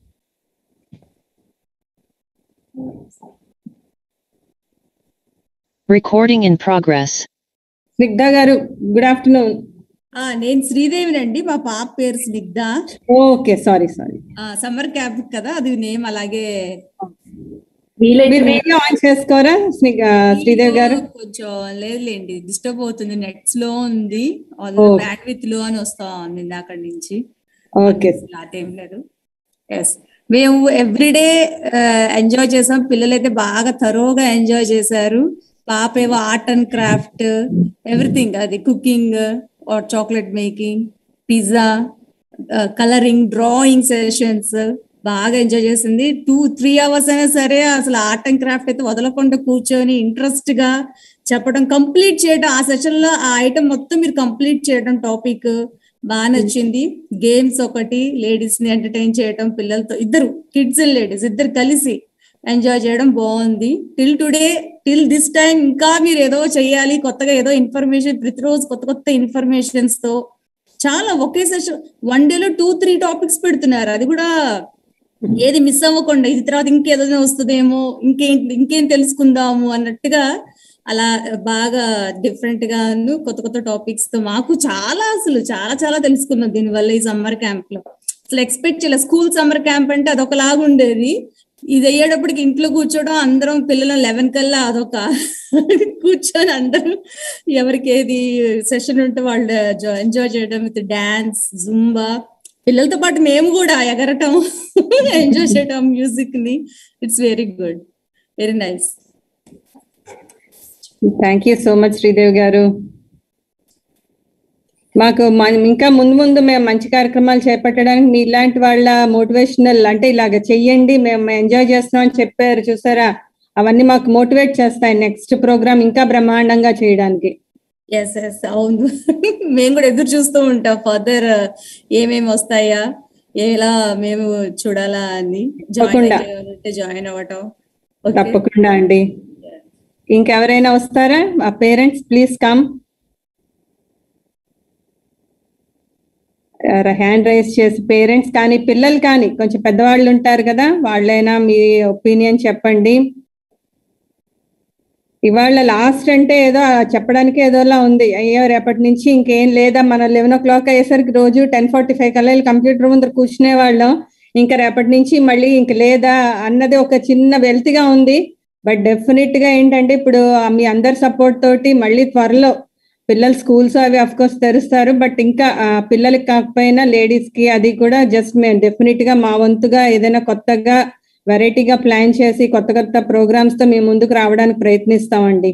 Recording in progress. స్నిగ్ధ గారు గుడ్ ఆఫ్టర్నూన్ ఆ, నేను శ్రీదేవినండి మా పాప పేరు Snigdha okay sorry sorry summer camp కదా అది నేమ్ అలాగే మీరు వీడియో ఆన్ చేసుకోరా స్ని- ఆ, శ్రీదేవి గారు కొంచెం లేదులేండి డిస్టర్బ్ అవుతుంది నెట్స్ లో ఉంది ఓ. బ్యాక్ విత్ లో అని వస్తా ఉంది అక్కడి నుంచి ఓకే అదేం లేదు ఎస్ మేము ఎవ్రీడే ఎంజాయ్ చేసాం పిల్లలైతే బాగా తరోగా ఎంజాయ్ చేశారు పాప ఏవో ఆర్ట్ అండ్ క్రాఫ్ట్ ఎవ్రీథింగ్ అది cooking chocolate making pizza colouring drawing sessions బాగా ఎంజాయ్ చేసింది టూ త్రీ అవర్స్ అయినా సరే అసలు ఆర్ట్ అండ్ క్రాఫ్ట్ అయితే వదలకుండా కూర్చొని ఇంట్రెస్ట్ గా చెప్పడం కంప్లీట్ చేయడం ఆ సెషన్ లో ఆ ఐటమ్ మొత్తం మీరు కంప్లీట్ చేయడం టాపిక్ బాగా నచ్చింది గేమ్స్ ఒకటి లేడీస్ ని ఎంటర్టైన్ చేయడం పిల్లలతో ఇద్దరు కిడ్స్ అండ్ లేడీస్ ఇద్దరు కలిసి ఎంజాయ్ చేయడం బాగుంది till today till this time ఇంకా మీరు ఏదో చేయాలి కొత్తగా ఏదో ఇన్ఫర్మేషన్ ప్రతిరోజు కొత్త కొత్త ఇన్ఫర్మేషన్స్ తో చాలా ఒకే సెషన్ వన్ డేలో టూ త్రీ టాపిక్స్ పెడుతున్నారు అది కూడా ఏది మిస్ అవ్వకుండా ఇది తర్వాత ఇంకేదైనా వస్తుందేమో ఇంకేం ఇంకేం తెలుసుకుందాము అన్నట్టుగా అలా బాగా డిఫరెంట్ గాను కొత్త కొత్త టాపిక్స్ తో మాకు చాలా అసలు చాలా చాలా తెలుసుకున్నాం దీనివల్ల ఈ సమ్మర్ క్యాంప్ లో అసలు ఎక్స్పెక్ట్ చేయలేదు స్కూల్ సమ్మర్ క్యాంప్ అంటే అదొకలాగా ఉండేది ఇది అయ్యేటప్పటికి ఇంట్లో కూర్చోవడం అందరం పిల్లలు లెవెన్ కల్లా అదొక కూర్చొని అందరం ఎవరికి ఏది సెషన్ ఉంటే వాళ్ళు ఎంజాయ్ చేయడం విత్ డాన్స్ జుంబా పిల్లలతో పాటు మేము కూడా ఎగరటం ఎంజాయ్ చేయడం మ్యూజిక్ ని it's very good very nice thank you so much Sridevi garu మాకు మ- ఇంకా ముందు ముందు మేము మంచి కార్యక్రమాలు చేపట్టడానికి మీ ఇలాంటి వాళ్ళ మోటివేషనల్ అంటే ఇలాగ చెయ్యండి మేము ఎంజాయ్ చేస్తాం అని చెప్పారు చూసారా అవన్నీ మాకు మోటివేట్ చేస్తాయి నెక్స్ట్ ప్రోగ్రామ్ ఇంకా బ్రహ్మాండంగా చేయడానికి ఎస్ ఎస్ అవును మేము కూడా ఎదురు చూస్తూ ఉంటాం ఫర్దర్ ఏమేమి వస్తాయా ఎలా మేము చూడాలా అని జాయిన్ తప్పకుండా. అయితే జాయిన్ అవ్వటం తప్పకుండా అండి ఇంకెవరైనా వస్తారా ఆ parents please come hand raise చేసి పేరెంట్స్ కానీ పిల్లలు కానీ కొంచెం పెద్దవాళ్ళు ఉంటారు కదా వాళ్ళైనా మీ ఒపీనియన్ చెప్పండి ఇవాళ లాస్ట్ అంటే ఏదో చెప్పడానికి ఏదోలా ఉంది అయ్యో రేపటి నుంచి ఇంకేం లేదా మన లెవెన్ ఓ క్లాక్ అయ్యేసరికి రోజు టెన్ ఫార్టీ ఫైవ్ కల్లా కంప్యూటర్ ముందర కూర్చునే వాళ్ళం ఇంకా రేపటి నుంచి మళ్ళీ ఇంక లేదా అన్నది ఒక చిన్న వెల్తిగా ఉంది బట్ డెఫినెట్ గా ఏంటంటే ఇప్పుడు ఆ మీ అందరి సపోర్ట్ తోటి మళ్ళీ త్వరలో పిల్లలు స్కూల్స్ అవి అఫ్ కోర్స్ తెరుస్తారు బట్ ఇంకా ఆ, పిల్లలకి కాకపోయినా లేడీస్ కి అది కూడా జస్ట్ మేము డెఫినెట్ గా మా వంతుగా ఏదైనా కొత్తగా వెరైటీగా ప్లాన్ చేసి కొత్త కొత్త ప్రోగ్రామ్స్ తో మేము ముందుకు రావడానికి ప్రయత్నిస్తామండి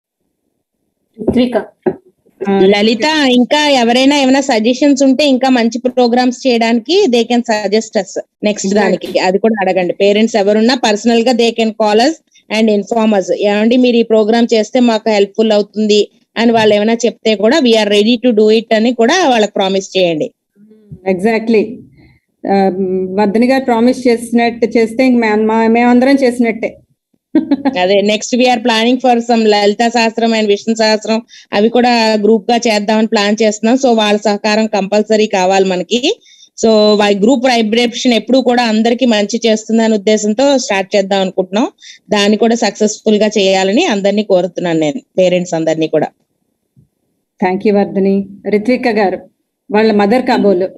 లలిత ఇంకా ఎవరైనా ఏమైనా సజెషన్స్ ఉంటే ఇంకా మంచి ప్రోగ్రామ్స్ చేయడానికి they can suggest us next దానికి అది కూడా అడగండి పేరెంట్స్ ఎవరున్నా పర్సనల్ గా they can call us and inform us ఏమండి మీరు ఈ ప్రోగ్రామ్ చేస్తే మాకు హెల్ప్ఫుల్ అవుతుంది అని వాళ్ళు ఏమైనా చెప్తే కూడా we're ready to do it అని కూడా వాళ్ళకి ప్రామిస్ చేయండి ఎగ్జాక్ట్లీ వర్ధని గారు ప్రామిస్ చేసినట్టు చేస్తే ఇంక మే- మా- మేమందరం చేసినట్టే అదే next we're planning for some Lalitha శాస్త్రం అండ్ విష్ణు శాస్త్రం అవి కూడా గ్రూప్ గా చేద్దామని ప్లాన్ చేస్తున్నాం సో వాళ్ళ సహకారం కంపల్సరీ కావాలి మనకి సో గ్రూప్ వైబ్రేషన్ ఎప్పుడు కూడా అందరికి మంచి చేస్తుందనే ఉద్దేశంతో స్టార్ట్ చేద్దాం అనుకుంటున్నాం దాన్ని కూడా సక్సెస్ఫుల్ గా చేయాలని అందరినీ కోరుతున్నాను నేను పేరెంట్స్ అందరినీ కూడా థ్యాంక్ యూ వర్ధని రిత్విక గారు వాళ్ళ మదర్ కాబోలు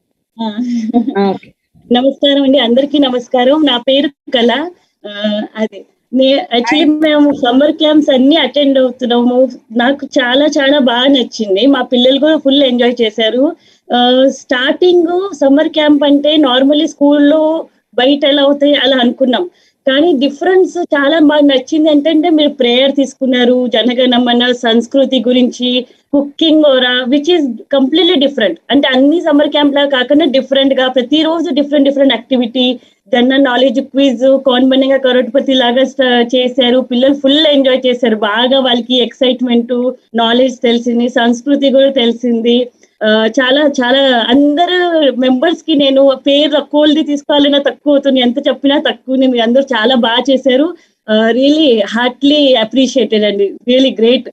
నమస్కారం అండి అందరికీ నమస్కారం నా పేరు కళ ఆ, అదే నే యాక్చువల్లీ మేము సమ్మర్ క్యాంప్స్ అన్ని అటెండ్ అవుతున్నాము నాకు చాలా చాలా బాగా నచ్చింది మా పిల్లలు కూడా ఫుల్ ఎంజాయ్ చేశారు స్టార్టింగ్ సమ్మర్ క్యాంప్ అంటే నార్మల్లీ స్కూల్లో బయట ఎలా అవుతాయి అలా అనుకున్నాం కానీ డిఫరెన్స్ చాలా బాగా నచ్చింది ఏంటంటే మీరు ప్రేయర్ తీసుకున్నారు జనగణమన సంస్కృతి గురించి కుకింగ్ ఓరా విచ్ ఈస్ కంప్లీట్లీ డిఫరెంట్ అంటే అన్ని సమ్మర్ క్యాంప్ లా కాకుండా డిఫరెంట్ గా ప్రతిరోజు different different activity general knowledge quiz Kaun Banega Crorepati లాగా స్ట- చేశారు పిల్లలు ఫుల్ ఎంజాయ్ చేశారు బాగా వాళ్ళకి ఎక్సైట్మెంట్ నాలెడ్జ్ తెలిసింది సంస్కృతి కూడా తెలిసింది ఆ, చాలా చాలా అందరు మెంబర్స్ కి నేను పేరు కోల్ది తీసుకోవాలన్నా తక్కువ అవుతుంది ఎంత చెప్పినా తక్కువ మీరు అందరూ చాలా బాగా చేశారు రియలీ హార్ట్లీ అప్రిషియేటెడ్ అండి రియలీ గ్రేట్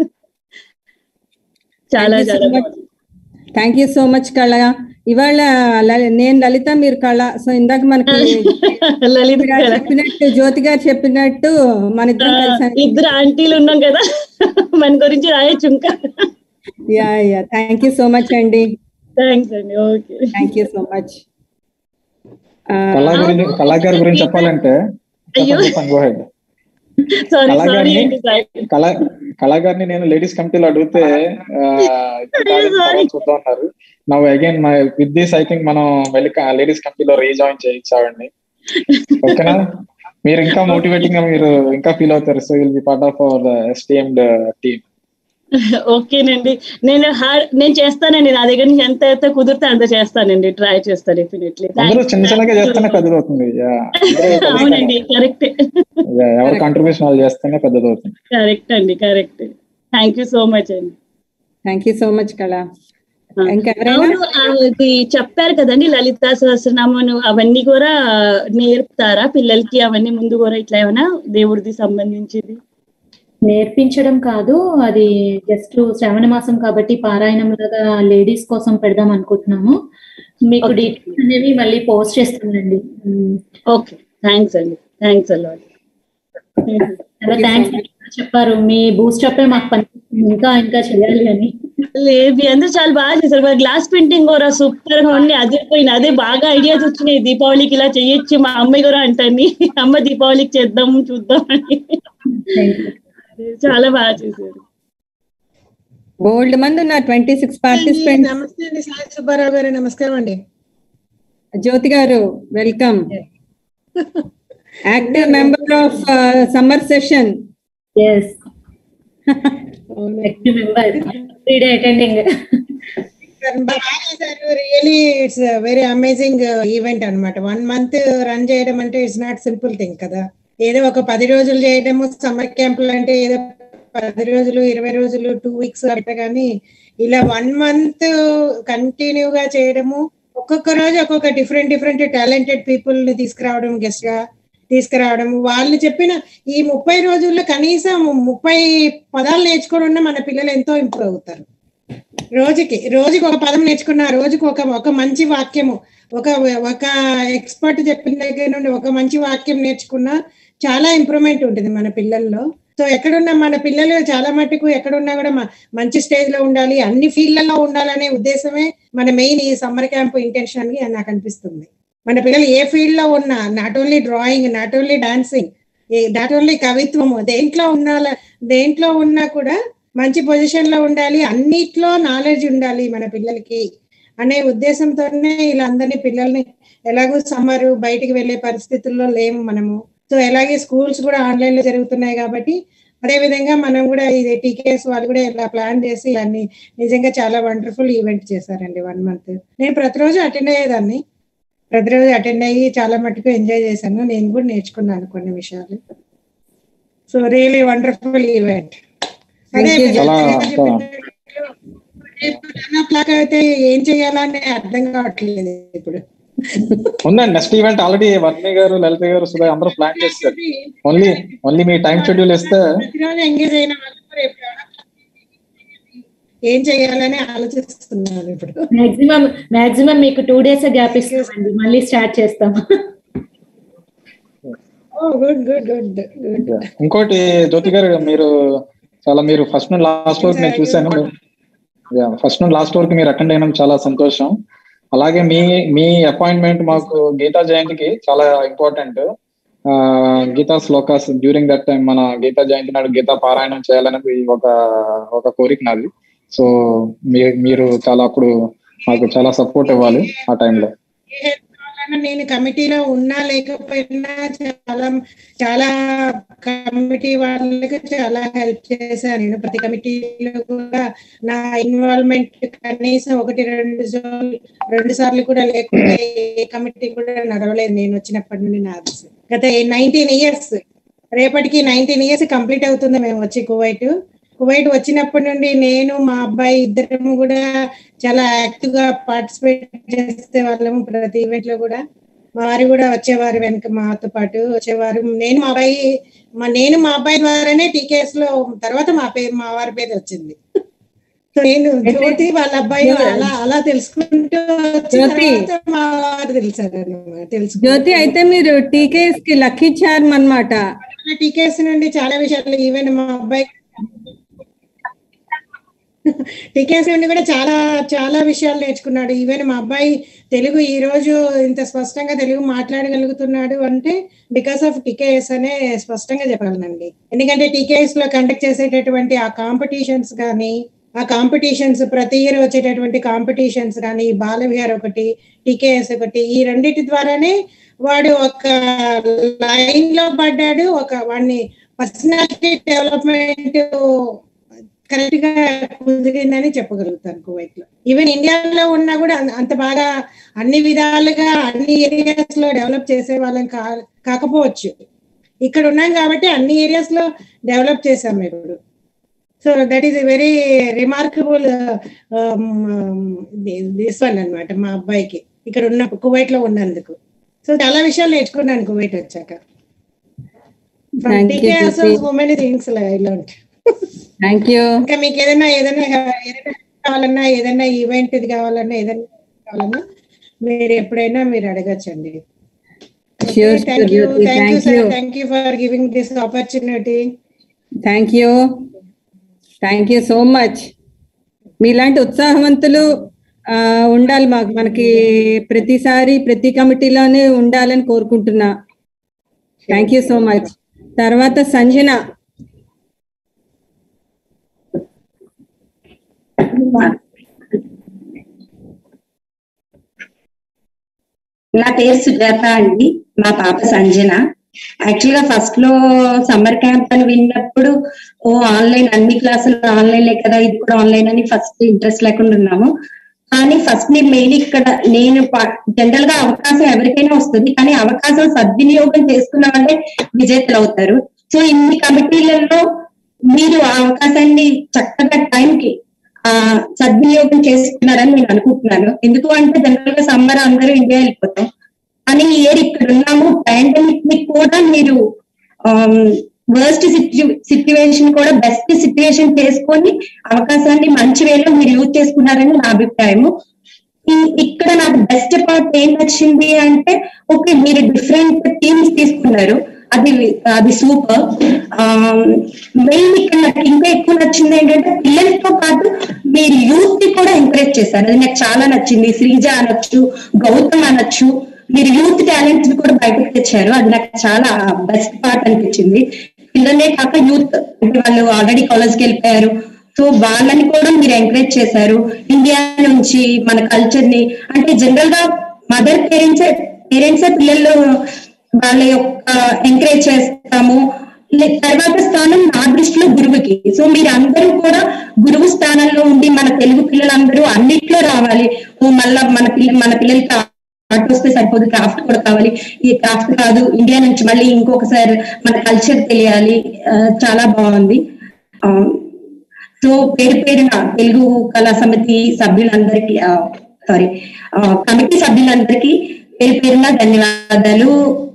చాలా చాలా థ్యాంక్ యూ సో మచ్ కళ ఇవాళ ల- నేను లలిత మీరు కళ సో ఇందాక మనకి లలిత గారు కళ. చెప్పినట్టు జ్యోతి గారు చెప్పినట్టు మన ఇద్దరం కలిసి ఇద్దరు ఆంటీలు ఉన్నాం కదా మన గురించి రాయొచ్చు ఇంకా yeah yeah thank you so much అండి థ్యాంక్స్ అండి okay thank you so much కళా గురించి కళాకారు గురించి చెప్పాలంటే అయ్యో. చెప్పండి చెప్పండి go ahead. సారీ సారీ కళాకారిని అండి సారీ కళా కళాకారిని నేను లేడీస్ కమిటీలో అడిగితే ఆ, ఇప్పుడు కాదు, తర్వాత చూద్దాం అన్నారు now again with this I think మనం వెళ్ళి లేడీస్ కమిటీలో రీజాయిన్ చేయించావండి ఓకేనా మీరు ఇంకా మోటివేటింగ్ గా మీరు ఇంకా ఫీల్ అవుతారు so will be part of our ఎస్టీఎండ్ టీమ్ ఓకేనండి నేను హార్ నేను చేస్తానండి నా దగ్గర నుంచి ఎంత అయితే కుదిరితే అంత చేస్తానండి ట్రై చేస్తాను డెఫినెట్లీ అందరూ చిన్న చిన్నగా చేస్తేనే పెద్దది అవుతుంది Yeah. అందరూ కలిసి అవునండి కరెక్ట్ Yeah, ఎవరి కాంట్రిబ్యూషన్ వాళ్ళు చేస్తేనే పెద్దది అవుతుంది కరెక్ట్ అండి correct thank you so much అండి థ్యాంక్ యూ సో మచ్ కళ ఇంకెవరైనా అవును ఆ, ఇది చెప్పారు కదండి లలిత సహస్రనామను అవన్నీ కూడా నేర్పుతారా పిల్లలకి అవన్నీ ముందు కూడా ఇట్లా ఏమైనా దేవుడిది సంబంధించింది నేర్పించడం కాదు అది జస్ట్ శ్రవణ మాసం కాబట్టి పారాయణం లాగా లేడీస్ కోసం పెడదాం అనుకుంటున్నాము మీకు Okay. డీటెయిల్స్ అనేవి మళ్ళీ పోస్ట్ చేస్తానండి ఓకే థ్యాంక్స్ అండి థ్యాంక్స్ అలాట్ చాలా థ్యాంక్స్ చెప్పారు మీ బూస్ట్ అప్ మాకు పనిచేస్తుంది ఇంకా ఇంకా చేయాలి అని లేదు అందరూ చాలా బాగా చేశారు మరి గ్లాస్ పెయింటింగ్ కూడా సూపర్ గా ఉంది అదే పోయిన అదే బాగా ఐడియాస్ వచ్చినాయి దీపావళికి ఇలా చేయొచ్చు మా అమ్మాయి కూడా అంటాన్ని అమ్మ దీపావళికి చేద్దాం చూద్దాం అని చాలా బాగా చేశారు బోల్డ్ మంది ఉన్నారు ట్వంటీ సిక్స్ పార్టిసిపెంట్స్ నమస్తే అండి సాయి సుబ్బారావు గారు నమస్కారం అండి జ్యోతి garu welcome active member of summer session yes active member three day attending బాగా చేశారు really it's very amazing event అన్నమాట వన్ మంత్ రన్ చేయడం అంటే ఇట్స్ నాట్ సింపుల్ థింగ్ కదా ఏదో ఒక పది రోజులు చేయడము సమ్మర్ క్యాంపులు అంటే ఏదో పది రోజులు ఇరవై రోజులు టూ వీక్స్ అంటే కానీ ఇలా వన్ మంత్ కంటిన్యూగా చేయడము ఒక్కొక్క రోజు ఒక్కొక్క డిఫరెంట్ డిఫరెంట్ టాలెంటెడ్ పీపుల్ ని తీసుకురావడం గెస్ట్ గా తీసుకురావడం వాళ్ళు చెప్పిన ఈ ముప్పై రోజుల్లో కనీసం ముప్పై పదాలు నేర్చుకొని ఉన్న మన పిల్లలు ఎంతో ఇంప్రూవ్ అవుతారు రోజుకి రోజుకి ఒక పదం నేర్చుకున్న రోజుకి ఒక ఒక మంచి వాక్యము ఒక ఒక ఎక్స్పర్ట్ చెప్పిన దగ్గర నుండి ఒక మంచి వాక్యం నేర్చుకున్నా చాలా ఇంప్రూవ్మెంట్ ఉంటుంది మన పిల్లల్లో సో ఎక్కడున్నా మన పిల్లలు చాలా మటుకు ఎక్కడున్నా కూడా మ- మంచి స్టేజ్ లో ఉండాలి అన్ని ఫీల్డ్లలో ఉండాలనే ఉద్దేశమే మన మెయిన్ ఈ సమ్మర్ క్యాంప్ ఇంటెన్షన్ అని నాకు అనిపిస్తుంది మన పిల్లలు ఏ ఫీల్డ్ లో ఉన్నా not only drawing not only dancing not only కవిత్వము దేంట్లో ఉన్నా దేంట్లో ఉన్నా కూడా మంచి పొజిషన్ లో ఉండాలి అన్నిట్లో నాలెడ్జ్ ఉండాలి మన పిల్లలకి అనే ఉద్దేశంతోనే ఇలా అందరినీ పిల్లల్ని ఎలాగో సమ్మర్ బయటికి వెళ్ళే పరిస్థితుల్లో లేము మనము సో అలాగే స్కూల్స్ కూడా ఆన్లైన్ లో జరుగుతున్నాయి కాబట్టి అదే విధంగా మనం కూడా ఇది టీకేఎస్ వాళ్ళు కూడా ఇలా ప్లాన్ చేసి అన్ని నిజంగా చాలా వండర్ఫుల్ ఈవెంట్ చేశారండి వన్ మంత్ నేను ప్రతిరోజు అటెండ్ అయ్యేదాన్ని ప్రతిరోజు అటెండ్ అయ్యి చాలా మటుకు ఎంజాయ్ చేశాను నేను కూడా నేర్చుకున్నాను కొన్ని విషయాలు సో రియలీ వండర్ఫుల్ ఈవెంట్ అదే Thank you, చాలా టెన్ ఓ క్లాక్ అయితే ఏం చేయాలని అర్థం కావట్లేదు ఇప్పుడు ఉందండి నెక్స్ట్ ఈవెంట్ ఆల్రెడీ వర్ణి గారు లలిత గారు సుధా అందరూ ప్లాన్ చేస్తారు ఓన్లీ ఓన్లీ మీ టైం షెడ్యూల్ ఇస్తే ప్రతిరోజు ఎంగేజ్ అయిన వాళ్ళు కూడా రేపు ఏం చేయాలని ఆలోచిస్తున్నారు ఇప్పుడు మాక్సిమం మాక్సిమం మీకు టూ డేస్ గ్యాప్ ఇస్తామండి మళ్ళీ స్టార్ట్ చేస్తాం గుడ్ గుడ్ గుడ్ గుడ్ ఇంకోటి జ్యోతి గారు మీరు చాలా మీరు ఫస్ట్ నుండి లాస్ట్ వరకు నేను చూశాను ఫస్ట్ నుండి లాస్ట్ వరకు మీరు అటెండ్ అయినాం చాలా సంతోషం అలాగే మీ మీ అపాయింట్మెంట్ మాకు గీతా జయంతికి చాలా ఇంపార్టెంట్ గీతా శ్లోకాస్ డ్యూరింగ్ దట్ టైం మన గీతా జయంతి నాడు గీతా పారాయణం చేయాలనేది ఒక ఒక కోరిక నాది సో మీ- మీరు చాలా అప్పుడు మాకు చాలా సపోర్ట్ ఇవ్వాలి ఆ టైంలో కావాలన్నా నేను కమిటీలో ఉన్నా లేకపోయినా చాలా చాలా కమిటీ వాళ్ళకి చాలా హెల్ప్ చేశాను నేను ప్రతి కమిటీలో కూడా నా ఇన్వాల్వ్మెంట్ కనీసం ఒకటి రెండు సో- రెండు సార్లు కూడా లేకుండా ఏ కమిటీ కూడా నడవలేదు నేను వచ్చినప్పటి నుండి నా ఆఫీస్ గత నైన్టీన్ ఇయర్స్ రేపటికి నైన్టీన్ ఇయర్స్ కంప్లీట్ అవుతుంది మేము వచ్చి కువైట్ కువైట్ వచ్చినప్పటి నుండి నేను మా అబ్బాయి ఇద్దరము కూడా చాలా యాక్టివ్ గా పార్టిసిపేట్ చేసే వాళ్ళము ప్రతి ఈవెంట్ లో కూడా మా వారు కూడా వచ్చేవారు వెనక మాతో పాటు వచ్చేవారు నేను మా అబ్బాయి మా నేను మా అబ్బాయి ద్వారానే టీకేఎస్ లో తర్వాత మా పేరు మా వారి పేరు వచ్చింది సో నేను జ్యోతి వాళ్ళ అబ్బాయి అలా అలా తెలుసుకుంటూ వచ్చిన జ్యోతి. తర్వాత మా వారు తెలిసారు అన్నమాట తెలుసు జ్యోతి అయితే మీరు టీకేఎస్ కి లక్కీ చార్మ్ అన్నమాట టీకేఎస్ నుండి చాలా విషయాలు ఈవెన్ మా అబ్బాయి టీకేఎస్ నుండి కూడా చాలా చాలా విషయాలు నేర్చుకున్నాడు ఈవెన్ మా అబ్బాయి తెలుగు ఈ రోజు ఇంత స్పష్టంగా తెలుగు మాట్లాడగలుగుతున్నాడు అంటే బికాస్ ఆఫ్ టీకేఎస్ అనే స్పష్టంగా చెప్పగలనండి ఎందుకంటే టీకేఎస్ లో కండక్ట్ చేసేటటువంటి ఆ కాంపిటీషన్స్ కానీ ఆ కాంపిటీషన్స్ ప్రతి ఇయర్ వచ్చేటటువంటి కాంపిటీషన్స్ కానీ బాల విహార్ ఒకటి టీకేఎస్ ఒకటి ఈ రెండిటి ద్వారానే వాడు ఒక లైన్ లో పడ్డాడు ఒక వాడిని పర్సనాలిటీ డెవలప్మెంట్ కరెక్ట్ గా కుదిరిందని చెప్పగలుగుతాను కువైట్ లో ఈవెన్ ఇండియాలో ఉన్నా కూడా అం- అంత బాగా అన్ని విధాలుగా అన్ని ఏరియాస్ లో డెవలప్ చేసే వాళ్ళం కా కాకపోవచ్చు ఇక్కడ ఉన్నాం కాబట్టి అన్ని ఏరియాస్ లో డెవలప్ చేసాం ఇప్పుడు so that is very remarkable this one అన్నమాట మా అబ్బాయికి ఇక్కడ ఉన్న కువైట్ లో ఉన్నందుకు సో చాలా విషయాలు నేర్చుకున్నాను కువైట్ వచ్చాక Thank you, so Jyoti. Many things ఇలాంటి థ్యాంక్ యూ ఇంకా మీకు ఏదైనా ఏదైనా ఏదైనా కావాలన్నా ఏదైనా ఈవెంట్ ఇది కావాలన్నా ఏదైనా కావాలన్నా మీరు ఎప్పుడైనా మీరు అడగచ్చండి Sure, thank you Jyoti. Thank you Thank sir you. Thank you for giving this opportunity thank you thank you so much మీలాంటి ఉత్సాహవంతులు ఆ, ఉండాలి మాకు మనకి ప్రతిసారి ప్రతి కమిటీలోనే ఉండాలని కోరుకుంటున్నా థ్యాంక్ యూ సో మచ్ తర్వాత సంజన నా పేరు సుజాత అండి మా పాప సంజన యాక్చువల్ గా ఫస్ట్ లో సమ్మర్ క్యాంప్ అని విన్నప్పుడు ఓ ఆన్లైన్ అన్ని క్లాసులు ఆన్లైన్ కదా ఇది కూడా ఆన్లైన్ అని ఫస్ట్ ఇంట్రెస్ట్ లేకుండా ఉన్నాము కానీ ఫస్ట్ మీరు మెయిన్ ఇక్కడ నేను జనరల్ గా అవకాశం ఎవరికైనా వస్తుంది కానీ అవకాశం సద్వినియోగం చేసుకున్న వాళ్ళే విజేతలు అవుతారు సో ఇన్ని కమిటీలలో మీరు ఆ అవకాశాన్ని చక్కగా టైంకి ఆ సద్వినియోగం చేసుకున్నారని నేను అనుకుంటున్నాను ఎందుకు అంటే జనరల్ గా సమ్మర్ అందరూ ఇండియా వెళ్ళిపోతాం కానీ ఈ ఇయర్ ఇక్కడ ఉన్నాము పాండమిక్ ని కూడా మీరు వర్స్ట్ సిచ్యువేషన్ కూడా బెస్ట్ సిచ్యువేషన్ చేసుకొని అవకాశాన్ని మంచి వేలో మీరు యూజ్ చేసుకున్నారని నా అభిప్రాయము ఈ- ఇక్కడ నాకు బెస్ట్ పార్ట్ ఏం నచ్చింది అంటే ఓకే మీరు డిఫరెంట్ థీమ్స్ తీసుకున్నారు అది అది సూపర్ మెయిన్ ఇక్కడ నాకు ఇంకా ఎక్కువ నచ్చింది ఏంటంటే పిల్లలతో పాటు మీరు యూత్ ని కూడా ఎంకరేజ్ చేశారు అది నాకు చాలా నచ్చింది శ్రీజ అనొచ్చు గౌతమ్ అనొచ్చు మీరు యూత్ టాలెంట్స్ కూడా బయటకు తెచ్చారు అది నాకు చాలా బెస్ట్ పార్ట్ అనిపించింది పిల్లలే కాక యూత్ అంటే వాళ్ళు ఆల్రెడీ కాలేజ్కి వెళ్ళిపోయారు సో వాళ్ళని కూడా మీరు ఎంకరేజ్ చేశారు ఇండియా నుంచి మన కల్చర్ ని అంటే జనరల్ గా మదర్ పేరెంట్స్ పేరెంట్స్ పిల్లలు వాళ్ళ యొక్క ఎంకరేజ్ చేస్తాము లే- తర్వాత స్థానం నా దృష్టిలో గురువుకి సో మీరు అందరూ కూడా గురువు స్థానంలో ఉండి మన తెలుగు పిల్లలందరూ అన్నిట్లో రావాలి ఓ మళ్ళా మన పిల్ల మన పిల్లలకి ఆర్ట్ వస్తే సరిపోదు క్రాఫ్ట్ కూడా కావాలి ఈ క్రాఫ్ట్ కాదు ఇండియా నుంచి మళ్ళీ ఇంకొకసారి మన కల్చర్ తెలియాలి ఆ, చాలా బాగుంది ఆ, సో పేరు పేరున తెలుగు కళా సమితి సభ్యులందరికీ సారీ కమిటీ సభ్యులందరికీ పేరు పేరున ధన్యవాదాలు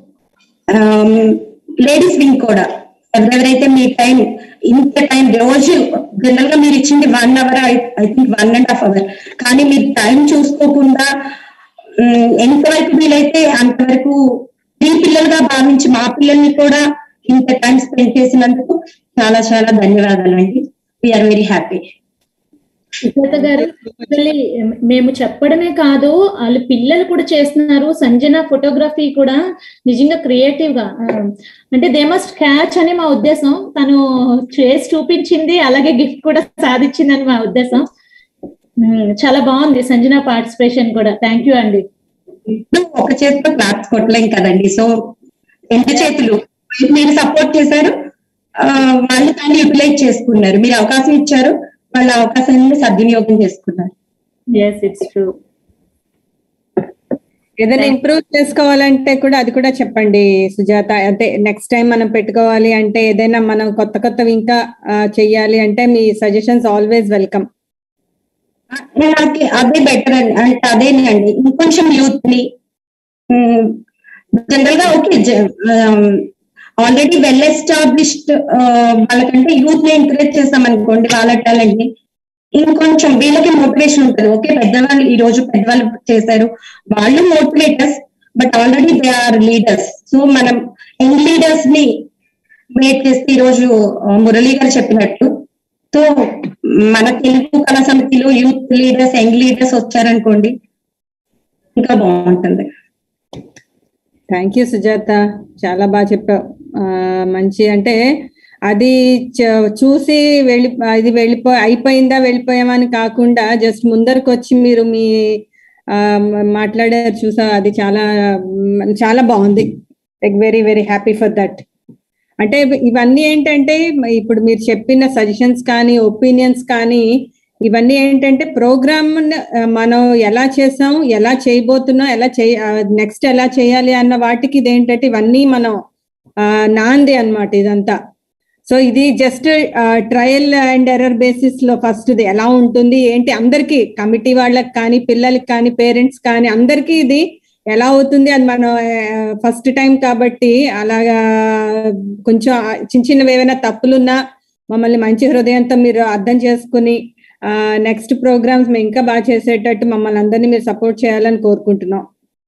లేడీస్ వింగ్ కూడా ఎవరెవరైతే మీ టైం ఇంత టైం రోజు జనరల్ గా మీరు ఇచ్చింది one hour I think one and half hour కానీ మీరు టైం చూసుకోకుండా ఉమ్, ఎంతవరకు వీలైతే అంతవరకు మీ పిల్లలుగా భావించి మా పిల్లల్ని కూడా ఇంత టైం స్పెండ్ చేసినందుకు చాలా చాలా ధన్యవాదాలు అండి వీఆర్ వెరీ హ్యాపీ సుజాత గారు అసలు మేము చెప్పడమే కాదు వాళ్ళు పిల్లలు కూడా చేస్తున్నారు సంజన ఫోటోగ్రఫీ కూడా నిజంగా క్రియేటివ్ గా ఆ, అంటే దే మస్ట్ క్యాచ్ అని మా ఉద్దేశం తను చేసి చూపించింది అలాగే గిఫ్ట్ కూడా సాధించిందని మా ఉద్దేశం ఉమ్, చాలా బాగుంది సంజన పార్టిసిపేషన్ కూడా థ్యాంక్ యూ అండి ఇప్పుడు ఒక చేతితో క్లాప్స్ కొట్టలేం కదండి సో రెండు చేతులు మీరు సపోర్ట్ చేశారు ఆ, వాళ్ళు దాన్ని యూటిలైజ్ చేసుకున్నారు మీరు అవకాశం ఇచ్చారు వాళ్ళ అవకాశాన్ని సద్వినియోగం చేసుకున్నారు ఎస్ ఇట్స్ ట్రూ ఏదైనా ఇంప్రూవ్ చేసుకోవాలంటే కూడా అది కూడా చెప్పండి సుజాత అంటే నెక్స్ట్ టైం మనం పెట్టుకోవాలి అంటే ఏదైనా మనం కొత్త కొత్తవి ఇంకా ఆ, చెయ్యాలి అంటే మీ సజెషన్స్ ఆల్వేస్ వెల్కమ్ నాకు అదే బెటర్ అండి అంటే అదేనండి ఇంకొంచెం యూత్ ని జనరల్ గా ఓకే ఆల్రెడీ వెల్ ఎస్టాబ్లిష్డ్ వాళ్ళకంటే యూత్ ని ఎంకరేజ్ చేస్తాం అనుకోండి వాళ్ళ టాలెంట్ ని ఇంకొంచెం వీళ్ళకి మోటివేషన్ ఉంటుంది ఓకే పెద్దవాళ్ళు ఈ రోజు పెద్దవాళ్ళు చేశారు వాళ్ళు motivators but already they are leaders so మనం యంగ్ లీడర్స్ ని మేట్ చేస్తే ఈ రోజు ఆ, మురళీ గారు చెప్పినట్టు సో మన తెలుగు కళా సమితిలో యూత్ లీడర్స్ యంగ్ లీడర్స్ వచ్చారనుకోండి ఇంకా బాగుంటుంది థ్యాంక్ యూ సుజాత చాలా బాగా చెప్పావు ఆ, మంచి అంటే అది చ- చూసి వెళ్ళి అది వెళ్ళిపో అయిపోయిందా వెళ్ళిపోయామని కాకుండా జస్ట్ ముందరకు వచ్చి మీరు మీ ఆ, మ- మాట్లాడారు చూసా అది చాలా మ్, చాలా బాగుంది like very very happy for that అంటే ఇవన్నీ ఏంటంటే ఇప్పుడు మీరు చెప్పిన సజెషన్స్ కానీ ఒపీనియన్స్ కానీ ఇవన్నీ ఏంటంటే ప్రోగ్రామ్ మనం ఎలా చేసాం ఎలా చేయబోతున్నాం ఎలా చేయ నెక్స్ట్ ఎలా చేయాలి అన్న వాటికి ఇదేంటంటే ఇవన్నీ మనం ఆ, నాంది అన్నమాట ఇదంతా సో ఇది just trial and error basis లో ఫస్ట్ ఇది ఎలా ఉంటుంది ఏంటి అందరికి కమిటీ వాళ్ళకి కానీ పిల్లలకి కానీ పేరెంట్స్ కానీ అందరికీ ఇది ఎలా అవుతుంది అది మనం ఫస్ట్ టైం కాబట్టి అలాగా కొంచెం ఆ చిన్న చిన్నవి ఏమైనా తప్పులున్నా మమ్మల్ని మంచి హృదయంతో మీరు అర్థం చేసుకుని నెక్స్ట్ ప్రోగ్రామ్స్ మేము ఇంకా బాగా చేసేటట్టు మమ్మల్ని అందరినీ మీరు సపోర్ట్ చేయాలని కోరుకుంటున్నాం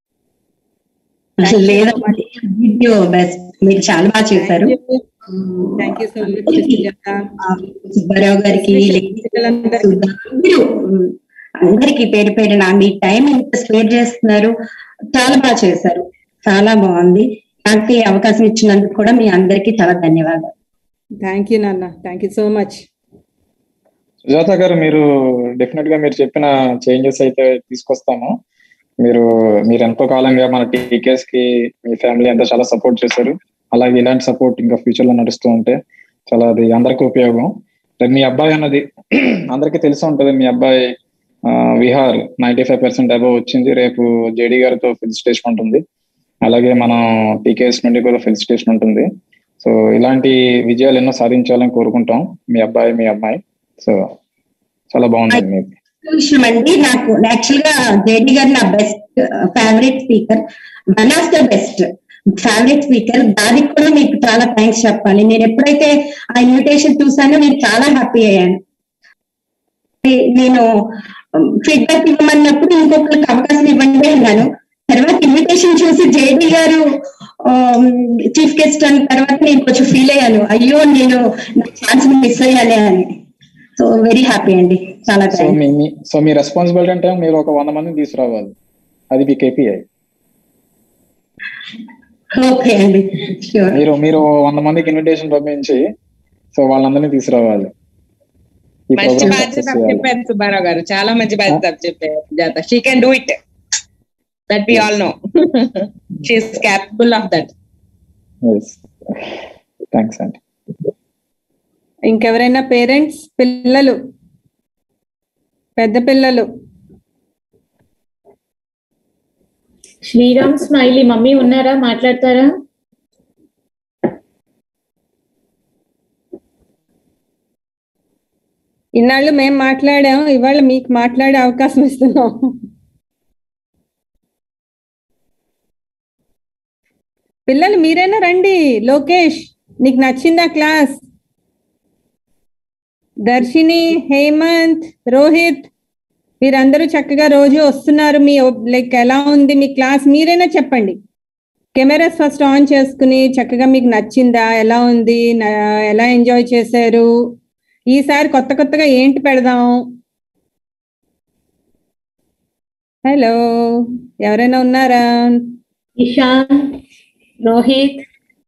లేదండి వీడియో బెస్ట్ మీరు చాలా బాగా చేశారు thank you so much Sujatha Subbarao గారికి అందరూ ఉమ్, అందరికి పేరు పేరున మీ టైం ఎంత స్పేర్ చేస్తున్నారు చాలా బాగా చేశారు చాలా బాగుంది నాకు ఈ అవకాశం ఇచ్చినందుకు కూడా మీ అందరికీ చాలా ధన్యవాదాలు థ్యాంక్ యూ నాన్న thank you so much Sujatha garu మీరు డెఫినెట్ గా మీరు చెప్పిన చేంజెస్ అయితే తీసుకొస్తాము మీరు మీరు ఎంతో కాలంగా మన టీకేస్ కి మీ ఫ్యామిలీ అంతా చాలా సపోర్ట్ చేశారు అలాగే ఇలాంటి సపోర్ట్ ఇంకా ఫ్యూచర్ లో నడుస్తూ ఉంటే చాలా అది అందరికీ ఉపయోగం రేపు మీ అబ్బాయి అన్నది అందరికీ తెలిసి ఉంటది మీ అబ్బాయి ఆ, Vihar ninety five percent above వచ్చింది రేపు జేడీ గారితో ఫెలిసిటేషన్ ఉంటుంది అలాగే మనం టీకేఎస్ నుండి కూడా ఫెలిసిటేషన్ ఉంటుంది సో ఇలాంటి విజయాలు ఎన్నో సాధించాలని కోరుకుంటాం మీ అబ్బాయి మీ అమ్మాయి సో చాలా బాగుందండి మీరు విషయం అండి నాకు యాక్చువల్ గా జేడి గారు నా best favourite speaker one of the best favourite speaker దానికి కూడా మీకు చాలా థ్యాంక్స్ చెప్పాలి నేను ఎప్పుడైతే ఆ ఇన్విటేషన్ చూసానో నేను చాలా హ్యాపీ అయ్యాను నే- నేను ఫీడ్బ్యాక్ ఇవ్వమన్నప్పుడు ఇంకొకరికి అవకాశం ఇవ్వండి అన్నాను తర్వాత ఇన్విటేషన్ చూసి జేడి గారు చీఫ్ గెస్ట్ అన్న తర్వాత నేను కొంచెం ఫీల్ అయ్యాను అయ్యో నేను నా ఛాన్స్ మిస్ అయ్యానే అని సో వెరీ హ్యాపీ అండి చాలా సో థ్యాంక్స్ మీ మీ- సో మీ రెస్పాన్సిబిలిటీ అంటే మీరు ఒక వంద మందిని తీసుకురావాలి అది మీ కేపీఐ ఓకే అండి షూర్ మీరు మీరు వంద మందికి ఇన్విటేషన్ పంపించి సో వాళ్ళందరినీ తీసుకురావాలి ఈ మంచి ప్రోగ్రామ్ బాధ్యత సక్సెస్ చేయాలి చెప్పారు సుబ్బారావు గారు చాలా మంచి బాధ్యత చెప్పారు జాత she can do it that we all know she's capable of that thanks అండి ఇంకెవరైనా పేరెంట్స్ పిల్లలు పెద్ద పిల్లలు శ్రీరామ్ స్మైలీ మమ్మీ ఉన్నారా మాట్లాడతారా ఇన్నాళ్ళు మేం మాట్లాడాం ఇవాళ మీకు మాట్లాడే అవకాశం ఇస్తున్నాం పిల్లలు మీరైనా రండి లోకేష్ నీకు నచ్చిందా క్లాస్ దర్శిని హేమంత్ రోహిత్ మీరందరూ చక్కగా రోజు వస్తున్నారు మీ లైక్ ఎలా ఉంది మీ క్లాస్ మీరైనా చెప్పండి కెమెరాస్ ఫస్ట్ ఆన్ చేసుకుని చక్కగా మీకు నచ్చిందా ఎలా ఉంది నా- ఎలా ఎంజాయ్ చేశారు ఈసారి కొత్త కొత్తగా ఏంటి పెడదాం హలో ఎవరైనా ఉన్నారా ఇషాన్ రోహిత్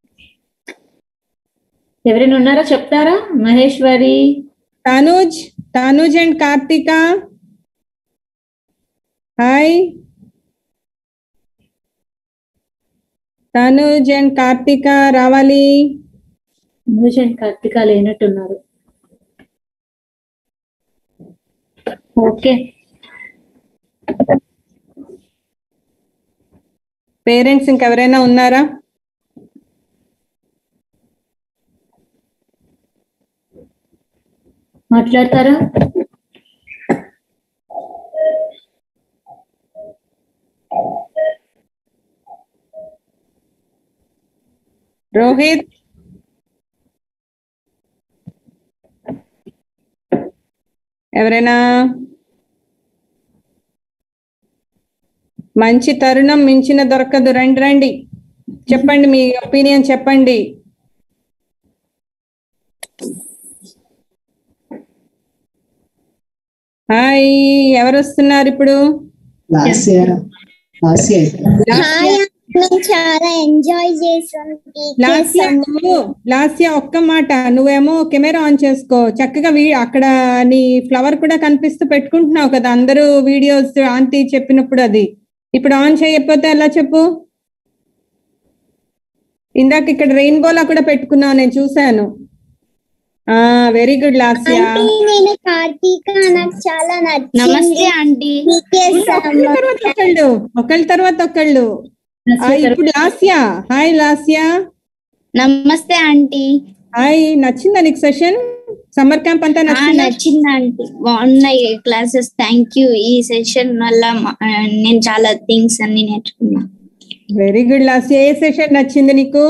ఎవరైనా ఉన్నారా చెప్తారా Maheshwari Tanuj Tanuj and Karthika hi Tanuj and Karthika రావాలి తనుజ్ అండ్ కార్తిక లేనట్టున్నారు ఓకే పేరెంట్స్ ఇంకెవరైనా ఉన్నారా మాట్లాడతారా రోహిత్ ఎవరైనా మంచి తరుణం మించిన దొరకదు రండి రండి చెప్పండి మీ ఒపీనియన్ చెప్పండి హాయ్ ఎవరు వస్తున్నారు ఇప్పుడు లాస్ట్ ఇయర్ లాస్ట్ ఇయర్ మేము చాలా ఎంజాయ్ చేసాం లాస్యా నువ్వు లాస్యా ఒక్క మాట నువ్వేమో కెమెరా ఆన్ చేసుకో చక్కగా వీ అక్కడ నీ ఫ్లవర్ కూడా కనిపిస్తూ పెట్టుకుంటున్నావు కదా అందరూ వీడియోస్ ఆంటీ చెప్పినప్పుడు అది ఇప్పుడు ఆన్ చేయకపోతే ఎలా చెప్పు ఇందాక ఇక్కడ రెయిన్బోలా కూడా పెట్టుకున్నావు నేను చూశాను ఆ వెరీ గుడ్ లాస్యా ఆంటీ నేను కార్తీక నాకు చాలా నచ్చింది నమస్తే ఆంటీ. ఒకళ్ళ తర్వాత ఒకళ్ళు ఒకళ్ళ తర్వాత ఒకళ్ళు ఆ, ఇప్పుడు లాస్యా హాయ్ లాస్యా నమస్తే ఆంటీ హాయ్ నచ్చిందా నీకు సెషన్ సమ్మర్ క్యాంప్ అంతా ఆ, నచ్చిందా నచ్చింది ఆంటీ బాగున్నాయి క్లాసెస్ థ్యాంక్ యూ ఈ సెషన్ వల్ల మా- ఆ, నేను చాలా థింగ్స్ అన్ని నేర్చుకున్నా వెరీ గుడ్ లాస్ట్ ఏ సెషన్ నచ్చింది నీకు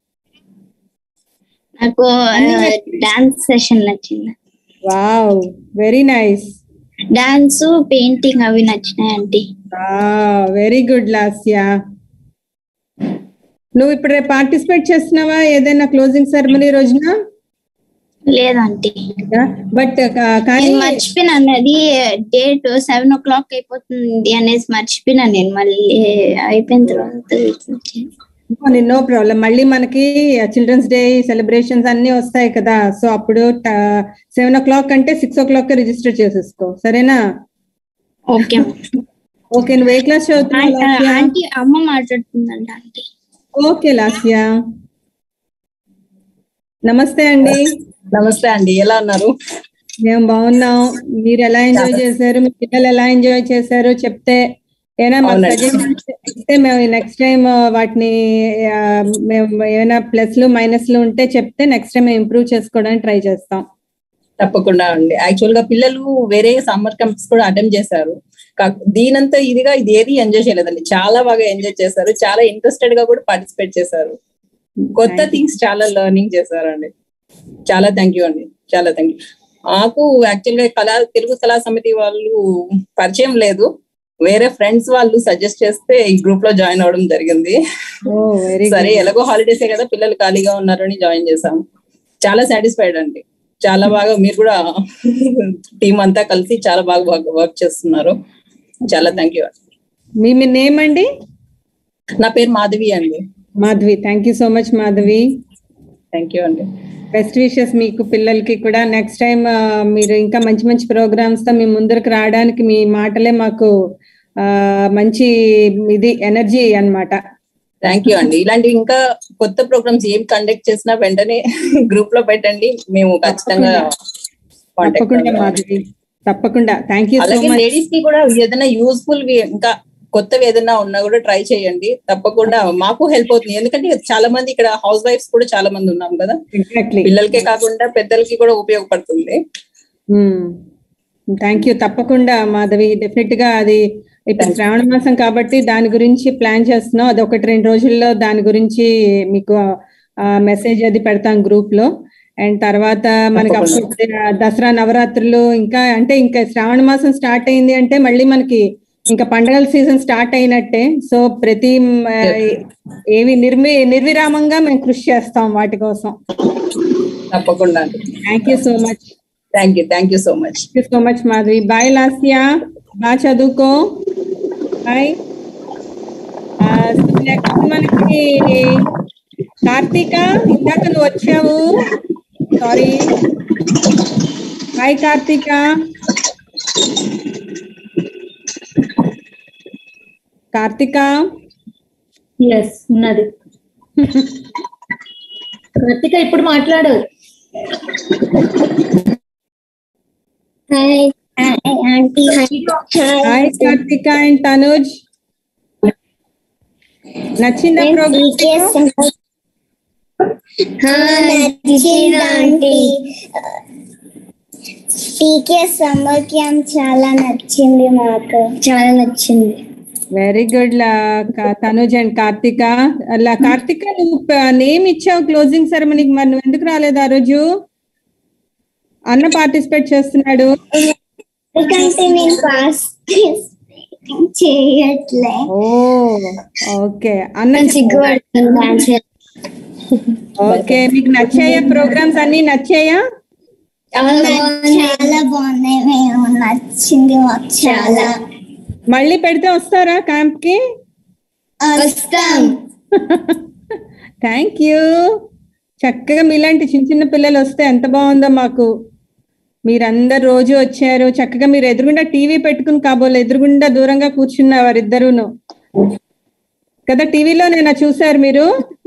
నాకు డాన్స్ సెషన్ నచ్చింది wow very nice dance painting అవి నచ్చినాయి ఆంటీ వెరీ గుడ్ లాస్యా నువ్వు ఇప్పుడు రేపు పార్టిసిపేట్ చేస్తున్నావా ఏదైనా క్లోజింగ్ సెరమనీ రోజున లేదంటీ బట్ కానీ నేను మర్చిపోయినాను అది డేట్ సెవెన్ ఓ క్లాక్ అయిపోతుంది అనేసి మర్చిపోయినాను నేను మళ్ళీ అయిపోయిన తర్వాత నో ప్రాబ్లం మళ్ళీ మనకి చిల్డ్రన్స్ డే సెలబ్రేషన్స్ అన్ని వస్తాయి కదా సో అప్పుడు సెవెన్ ఓ క్లాక్ అంటే సిక్స్ ఓ క్లాక్ రిజిస్టర్ చేసేసుకో సరేనా ఓకే ఓకే నువ్వు ఏ క్లాస్ చదువుతున్నావు లాస్యా? ఆంటీ అమ్మ మాట్లాడుతుందంట ఆంటీ ఓకే లాస్యా నమస్తే అండి నమస్తే అండి ఎలా ఉన్నారు మేము బాగున్నాం మీరు ఎలా ఎంజాయ్ చేశారు మీ పిల్లలు ఎలా ఎంజాయ్ చేశారు చెప్తే ఏమైనా మాకు అవునండి. సజెషన్స్ ఇస్తే మేము నెక్స్ట్ టైం వాటిని ఆ, మేము ఏమైనా ప్లస్లు మైనస్లు ఉంటే చెప్తే నెక్స్ట్ టైం ఇంప్రూవ్ చేసుకోవడానికి ట్రై చేస్తాం తప్పకుండా అండి యాక్చువల్ గా పిల్లలు వేరే సమ్మర్ క్యాంప్స్ కూడా అటెంప్ట్ చేశారు కా- దీనంతా ఇదిగా ఇది ఏది ఎంజాయ్ చేయలేదండి చాలా బాగా ఎంజాయ్ చేశారు చాలా ఇంట్రెస్టెడ్ గా కూడా పార్టిసిపేట్ చేశారు కొత్త థింగ్స్ చాలా లెర్నింగ్ చేశారండి చాలా థ్యాంక్ యూ అండి చాలా థ్యాంక్ యూ నాకు యాక్చువల్ గా కళా తెలుగు కళా సమితి వాళ్ళు పరిచయం లేదు వేరే ఫ్రెండ్స్ వాళ్ళు సజెస్ట్ చేస్తే ఈ గ్రూప్ లో జాయిన్ అవడం జరిగింది సరే ఎలాగో హాలిడేసే కదా పిల్లలు ఖాళీగా ఉన్నారని జాయిన్ చేశాం చాలా సాటిస్ఫైడ్ అండి చాలా బాగా మీరు కూడా టీం అంతా కలిసి చాలా బాగా వర్క్ చేస్తున్నారు చాలా థ్యాంక్ యూ మీ మీ నేమ్ అండి నా పేరు మాధవి అండి Madhavi thank you so much Madhavi thank you అండి బెస్ట్ విషెస్ మీకు పిల్లలకి కూడా నెక్స్ట్ టైం మీరు ఇంకా మంచి మంచి ప్రోగ్రామ్స్ తో మీ ముందరకు రావడానికి మీ మాటలే మాకు ఆ, మంచి ఇది ఎనర్జీ అన్నమాట థ్యాంక్ యూ అండి ఇలాంటి ఇంకా కొత్త ప్రోగ్రామ్స్ ఏం కండక్ట్ చేసినా వెంటనే గ్రూప్ లో పెట్టండి మేము ఖచ్చితంగా తప్పకుండా మాధవి తప్పకుండా థ్యాంక్ యూ సో అలాగే మచ్ లేడీస్ కి కూడా ఏదైనా యూస్ఫుల్ ఇంకా కొత్తవి ఏదైనా ఉన్నా కూడా ట్రై చేయండి తప్పకుండా మాకు హెల్ప్ అవుతుంది ఎందుకంటే చాలా మంది ఇక్కడ హౌస్ వైఫ్స్ కూడా చాలా మంది ఉన్నాం కదా ఎగ్జాక్ట్లీ పిల్లలకే కాకుండా పెద్దలకి కూడా ఉపయోగపడుతుంది థ్యాంక్ యూ తప్పకుండా మాధవి డెఫినెట్ గా అది ఇప్పుడు శ్రావణ మాసం కాబట్టి దాని గురించి ప్లాన్ చేస్తున్నాం అది ఒకటి రెండు రోజుల్లో దాని గురించి మీకు మెసేజ్ అది పెడతాం గ్రూప్ లో అండ్ తర్వాత మనకి అప్పుడు దసరా నవరాత్రులు ఇంకా అంటే ఇంకా శ్రావణ మాసం స్టార్ట్ అయింది అంటే మళ్ళీ మనకి ఇంకా పండగల సీజన్ స్టార్ట్ అయినట్టే సో ప్రతి మ్, ఏవి నిర్మి నిర్విరామంగా మేము కృషి చేస్తాం వాటి కోసం తప్పకుండా thank you so much thank you thank you so much thank you so much Madhavi bye Lasya బాగా చదువుకో బాయ్ నెక్స్ట్ మనకి కార్తీక ఇందాక నువ్వు వచ్చావు sorry hi Karthika Karthika yes ఉన్నది కార్తిక ఇప్పుడు మాట్లాడు hi aunty hi Karthika and Tanuj నచ్చిందా program aunty TK summer camp చాలా నచ్చింది మాకు చాలా నచ్చింది very good Tanuj and Karthika అలా కార్తిక నువ్వు నేమ్ ఇచ్చావు క్లోజింగ్ సెరమనీకి మరి నువ్వు ఎందుకు రాలేదు ఆ రోజు అన్న పార్టిసిపేట్ చేస్తున్నాడు ఎందుకంటే నేను పాస్ చేయట్లే ఓ ఓకే అన్న సిగ్గుపడుతుంది డాన్స్ ఓకే మీకు నచ్చాయా ప్రోగ్రామ్స్ అన్ని నచ్చాయా చాలా బాగున్నాయి మేము నచ్చింది మాకు చాలా మళ్ళీ పెడితే వస్తారా క్యాంప్ కి వస్తాం థ్యాంక్ యూ చక్కగా మీలాంటి చిన్న చిన్న పిల్లలు వస్తే ఎంత బాగుందో మాకు మీరందరు రోజు వచ్చారు చక్కగా మీరు ఎదురుగుండా టీవీ పెట్టుకుని కాబోలు ఎదురుగుండా దూరంగా కూర్చున్నారు ఇద్దరును కదా టీవీలో నేను చూసారు మీరు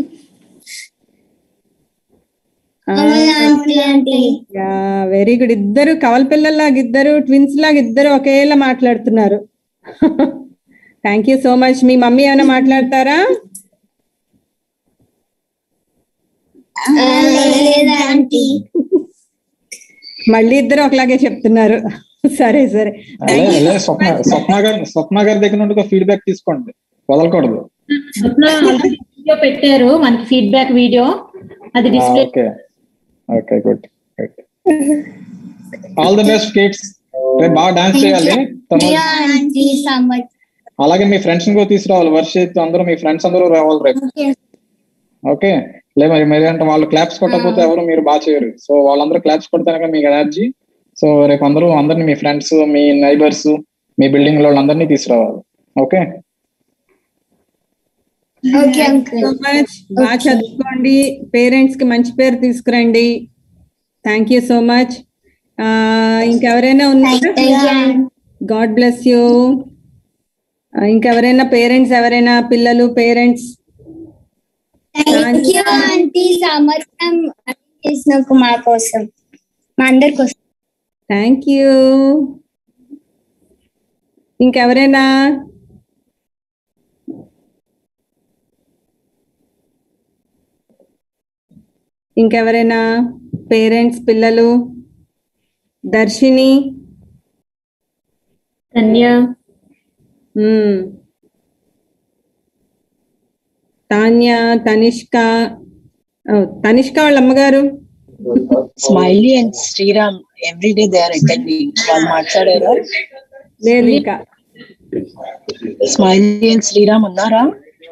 వెరీ గుడ్ ఇద్దరు కవల పిల్లల్లాగా ఇద్దరు ట్విన్స్ లాగా ఇద్దరు ఒకేలా మాట్లాడుతున్నారు థ్యాంక్ యూ సో మచ్ మీ మమ్మీ ఏమైనా మాట్లాడతారా ఆంటీ మళ్ళీ ఇద్దరు ఒకలాగే చెప్తున్నారు సరే సరే అలా అలా స్వప్న స్వప్న గారి స్వప్న గారి దగ్గర నుండి ఒక ఫీడ్బ్యాక్ తీసుకోండి వదలకూడదు స్వప్న వీడియో పెట్టారు మనకి ఫీడ్బ్యాక్ వీడియో అది display okay okay good all the best kids రేపు బాగా డాన్స్ చేయాలి తను ఆంటీ సమ్మర్ అలాగే మీ ఫ్రెండ్స్ కూడా తీసుకురావాలి వర్షిత్ అందరూ మీ ఫ్రెండ్స్ అందరూ రావాలి రేపు ఓకే లే మరి మరి అంటే వాళ్ళు క్లాప్స్ కొట్టకపోతే ఎవరు మీరు బాగా చేయరు సో వాళ్ళందరూ క్లాప్స్ కొడతానే మీకు ఎనర్జీ సో రేపు అందరూ అందరినీ మీ ఫ్రెండ్స్ మీ నైబర్స్ మీ బిల్డింగ్ లో వాళ్ళందరినీ తీసుకురావాలి ఓకే ఓకే సో మచ్ బాగా చదువుకోండి పేరెంట్స్ కి మంచి పేరు తీసుకురండి థ్యాంక్ యూ సో మచ్ ఇంకెవరైనా ఉన్నారా గాడ్ బ్లెస్ యూ ఇంకెవరైనా పేరెంట్స్ ఎవరైనా పిల్లలు parents thank you aunty summer camp చేసినందుకు మా కోసం మా అందరి కోసం థ్యాంక్ యూ ఇంకెవరైనా ఇంకెవరైనా పేరెంట్స్ పిల్లలు దర్శిని ధన్య మ్మ్. తాన్య తనిష్క ఓ, తనిష్క వాళ్ళ అమ్మగారు Smiley and Sriram every day they are attending వాళ్ళు మాట్లాడారా లేదు ఇంకా స్మైలీ అండ్ శ్రీరామ్ ఉన్నారా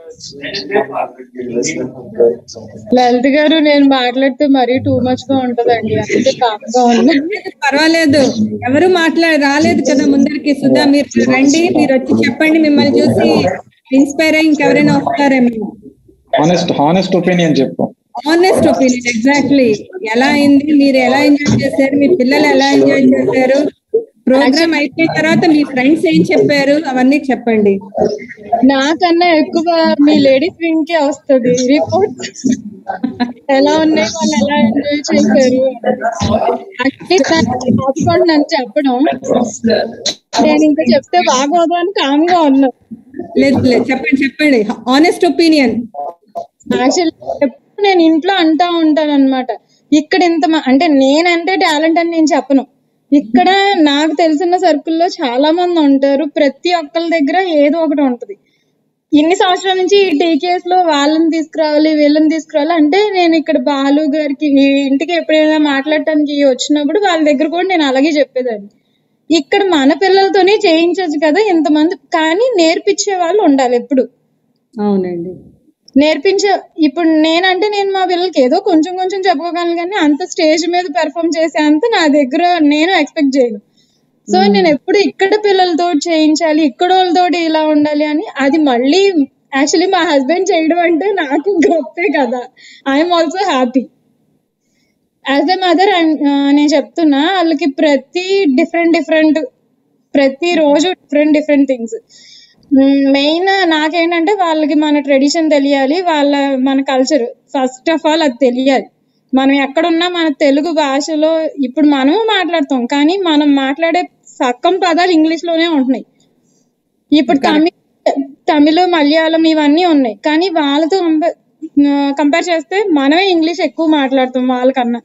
లలిత గారు నేను మాట్లాడితే మరీ టూ మచ్ గా ఉంటదండి అందుకే కామ్గా ఉన్నా పర్వాలేదు ఎవరు మాట్లాడ రాలేదు కదా ముందరికి సుధా మీరు రండి మీరు వచ్చి చెప్పండి మిమ్మల్ని చూసి ఇన్స్పైర్ అయ్యి ఇంకెవరైనా వస్తారేమో హానెస్ట్ హానెస్ట్ ఒపీనియన్ చెప్పు ఆనెస్ట్ ఒపీనియన్ ఎగ్జాక్ట్లీ ఎలా అయింది మీరు ఎలా ఎంజాయ్ చేశారు మీ పిల్లలు ఎలా ఎంజాయ్ చేశారు ప్రోగ్రామ్ అయిపోయిన తర్వాత మీ ఫ్రెండ్స్ ఏం చెప్పారు అవన్నీ చెప్పండి నాకన్నా ఎక్కువ మీ లేడీస్ వింగ్ కి వస్తుంది రిపోర్ట్ ఎలా ఉన్నాయి వాళ్ళు ఎలా ఎంజాయ్ చేశారు ఆపుకోండి నన్ను చెప్పడం నేను ఇంకా చెప్తే బాగోదు అని కామ్గా ఉన్నా లేదు లేదు చెప్పండి చెప్పండి ఆనెస్ట్ ఒపీనియన్ యాక్చువల్లీ ఎప్పుడు నేను ఇంట్లో అంటా ఉంటాను అనమాట ఇక్కడ ఇంత మ- అంటే నేనంటే టాలెంట్ అని నేను చెప్పను ఇక్కడ నాకు తెలిసిన సర్కిల్లో చాలా మంది ఉంటారు ప్రతి ఒక్కరి దగ్గర ఏదో ఒకటి ఉంటది ఇన్ని సంవత్సరాల నుంచి ఈ టీకేఎస్ లో వాళ్ళని తీసుకురావాలి వీళ్ళని తీసుకురావాలి అంటే నేను ఇక్కడ బాలు గారికి ఈ ఇంటికి ఎప్పుడైనా మాట్లాడటానికి వచ్చినప్పుడు వాళ్ళ దగ్గర కూడా నేను అలాగే చెప్పేదాన్ని ఇక్కడ మన పిల్లలతోనే చేయించచ్చు కదా ఇంతమంది కానీ నేర్పించే వాళ్ళు ఉండాలి ఎప్పుడు అవునండి నేర్పించే ఇప్పుడు నేనంటే నేను మా పిల్లలకి ఏదో కొంచెం కొంచెం చెప్పుకోగలను కానీ అంత స్టేజ్ మీద పెర్ఫామ్ చేసే అంత నా దగ్గర నేను ఎక్స్పెక్ట్ చేయను సో నేను ఎప్పుడు ఇక్కడ పిల్లలతో చేయించాలి ఇక్కడ వాళ్ళతోటి ఇలా ఉండాలి అని అది మళ్ళీ యాక్చువల్లీ మా హస్బెండ్ చేయడం అంటే నాకు గొప్పే కదా I'm also happy as a mother నేను చెప్తున్నా వాళ్ళకి ప్రతి డిఫరెంట్ డిఫరెంట్ ప్రతి రోజు డిఫరెంట్ డిఫరెంట్ థింగ్స్ మెయిన్ నాకేంటంటే వాళ్ళకి మన ట్రెడిషన్ తెలియాలి వాళ్ళ మన కల్చర్ ఫస్ట్ ఆఫ్ ఆల్ అది తెలియాలి మనం ఎక్కడున్నా మన తెలుగు భాషలో ఇప్పుడు మనము మాట్లాడతాం కానీ మనం మాట్లాడే సక్కం పదాలు ఇంగ్లీష్ లోనే ఉంటున్నాయి ఇప్పుడు తమిళ తమిళ మలయాళం ఇవన్నీ ఉన్నాయి కానీ వాళ్ళతో కంపేర్ చేస్తే మనమే ఇంగ్లీష్ ఎక్కువ మాట్లాడతాం వాళ్ళకన్నా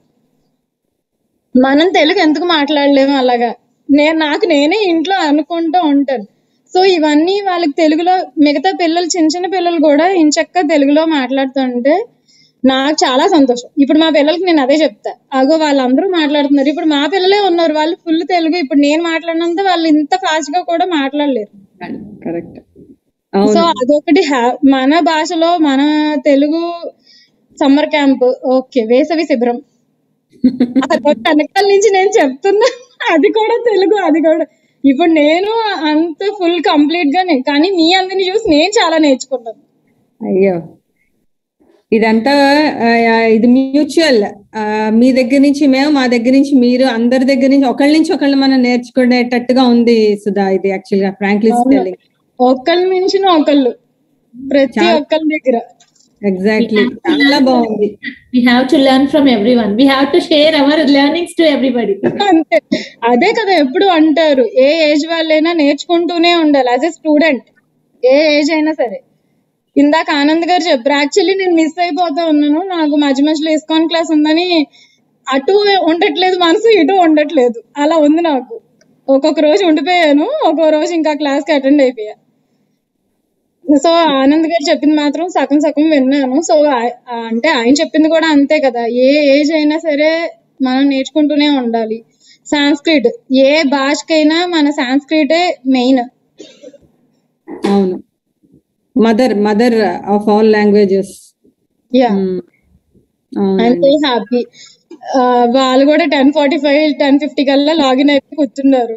మనం తెలుగు ఎందుకు మాట్లాడలేము అలాగా నేను నాకు నేనే ఇంట్లో అనుకుంటూ ఉంటాను సో ఇవన్నీ వాళ్ళకి తెలుగులో మిగతా పిల్లలు చిన్న చిన్న పిల్లలు కూడా ఇంచక్క తెలుగులో మాట్లాడుతుంటే నాకు చాలా సంతోషం ఇప్పుడు మా పిల్లలకి నేను అదే చెప్తా అగో వాళ్ళందరూ మాట్లాడుతున్నారు ఇప్పుడు మా పిల్లలే ఉన్నారు వాళ్ళు ఫుల్ తెలుగు ఇప్పుడు నేను మాట్లాడినంత వాళ్ళు ఇంత ఫాస్ట్ గా కూడా మాట్లాడలేరు కరెక్ట్ సో అదొకటి హ్యా- మన భాషలో మన తెలుగు సమ్మర్ క్యాంప్ ఓకే వేసవి శిబిరం ఆ రోజు వెనకాల నుంచి నేను చెప్తున్నా అది కూడా తెలుగు అది కూడా ఇప్పుడు నేను అంత ఫుల్ కంప్లీట్ గా నే- కానీ మీ అందరిని చూసి నేను చాలా నేర్చుకున్నాను అయ్యో ఇదంతా ఆ, ఇది మ్యూచువల్ మీ దగ్గర నుంచి మేము మా దగ్గర నుంచి మీరు అందరి దగ్గర నుంచి ఒకళ్ళ నుంచి ఒకళ్ళు మనం నేర్చుకునేటట్టుగా ఉంది సుధా ఇది యాక్చువల్ గా ఫ్రాంక్లీ స్పెల్లింగ్ ఒకళ్ళ మించిన ఒకళ్ళు ప్రతి చాలా- ఒక్కళ్ళ దగ్గర ఎగ్జాక్ట్లీ చాలా బాగుంది we have to learn from everyone we have to share our learnings to everybody అంతే అదే కదా ఎప్పుడు అంటారు ఏ ఏజ్ వాళ్ళైనా నేర్చుకుంటూనే ఉండాలి యాజ్ ఎ స్టూడెంట్ ఏ ఏజ్ అయినా సరే ఇందాక ఆనంద్ గారు చెప్పారు యాక్చువల్లీ నేను మిస్ అయిపోతా ఉన్నాను నాకు మధ్య మధ్యలో ఇస్కాన్ క్లాస్ ఉందని అటు ఉండట్లేదు మనసు ఇటు ఉండట్లేదు అలా ఉంది నాకు ఒక్కొక్క రోజు ఉండిపోయాను ఒక్కొక్క రోజు ఇంకా క్లాస్ కి అటెండ్ అయిపోయా సో ఆనంద్ గారు చెప్పింది మాత్రం సగం సగం విన్నాను సో ఆ- ఆ అంటే ఆయన చెప్పింది కూడా అంతే కదా ఏ ఏజ్ అయినా సరే మనం నేర్చుకుంటూనే ఉండాలి సాంస్క్రిట్ ఏ భాషకైనా మన సాంస్క్రిటే మెయిన్ అవును mother mother of all languages yeah I'm so happy వాళ్ళు కూడా ten forty five ten fifty కల్లా లాగిన్ అయిపోయి కూర్చున్నారు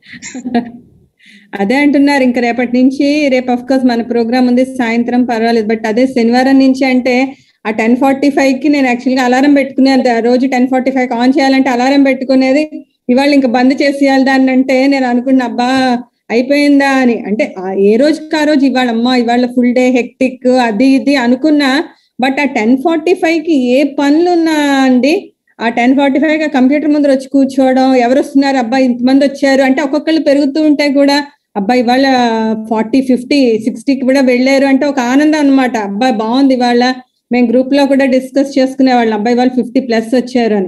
అదే అంటున్నారు ఇంకా రేపటి నుంచి రేపు అఫ్ కోర్స్ మన ప్రోగ్రామ్ ఉంది సాయంత్రం పర్వాలేదు బట్ అదే శనివారం నుంచి అంటే ఆ టెన్ ఫార్టీ ఫైవ్ కి నేను యాక్చువల్ గా అలారం పెట్టుకునేది ఆ రోజు టెన్ ఫార్టీ ఫైవ్ ఆన్ చేయాలంటే అలారం పెట్టుకునేది ఇవాళ ఇంకా బంద్ చేసేయాలి దాన్ని అంటే నేను అనుకున్నా అబ్బా అయిపోయిందా అని అంటే ఆ ఏ రోజుకి ఆ రోజు ఇవాళ అమ్మా ఇవాళ ఫుల్ డే హెక్టిక్ అది ఇది అనుకున్నా బట్ ఆ టెన్ ఫార్టీ ఫైవ్ కి ఏ పనులు ఉన్నా అండి ఆ టెన్ ఫార్టీ ఫైవ్ గా కంప్యూటర్ ముందర వచ్చి కూర్చోవడం ఎవరు వస్తున్నారు అబ్బాయి ఇంతమంది వచ్చారు అంటే ఒక్కొక్కళ్ళు పెరుగుతూ ఉంటే కూడా అబ్బాయి ఇవాళ ఫార్టీ ఫిఫ్టీ సిక్స్టీకి కూడా వెళ్ళారు అంటే ఒక ఆనందం అన్నమాట అబ్బాయి బాగుంది ఇవాళ మేము గ్రూప్ లో కూడా డిస్కస్ చేసుకునే వాళ్ళం అబ్బాయి వాళ్ళు ఫిఫ్టీ ప్లస్ వచ్చారు అని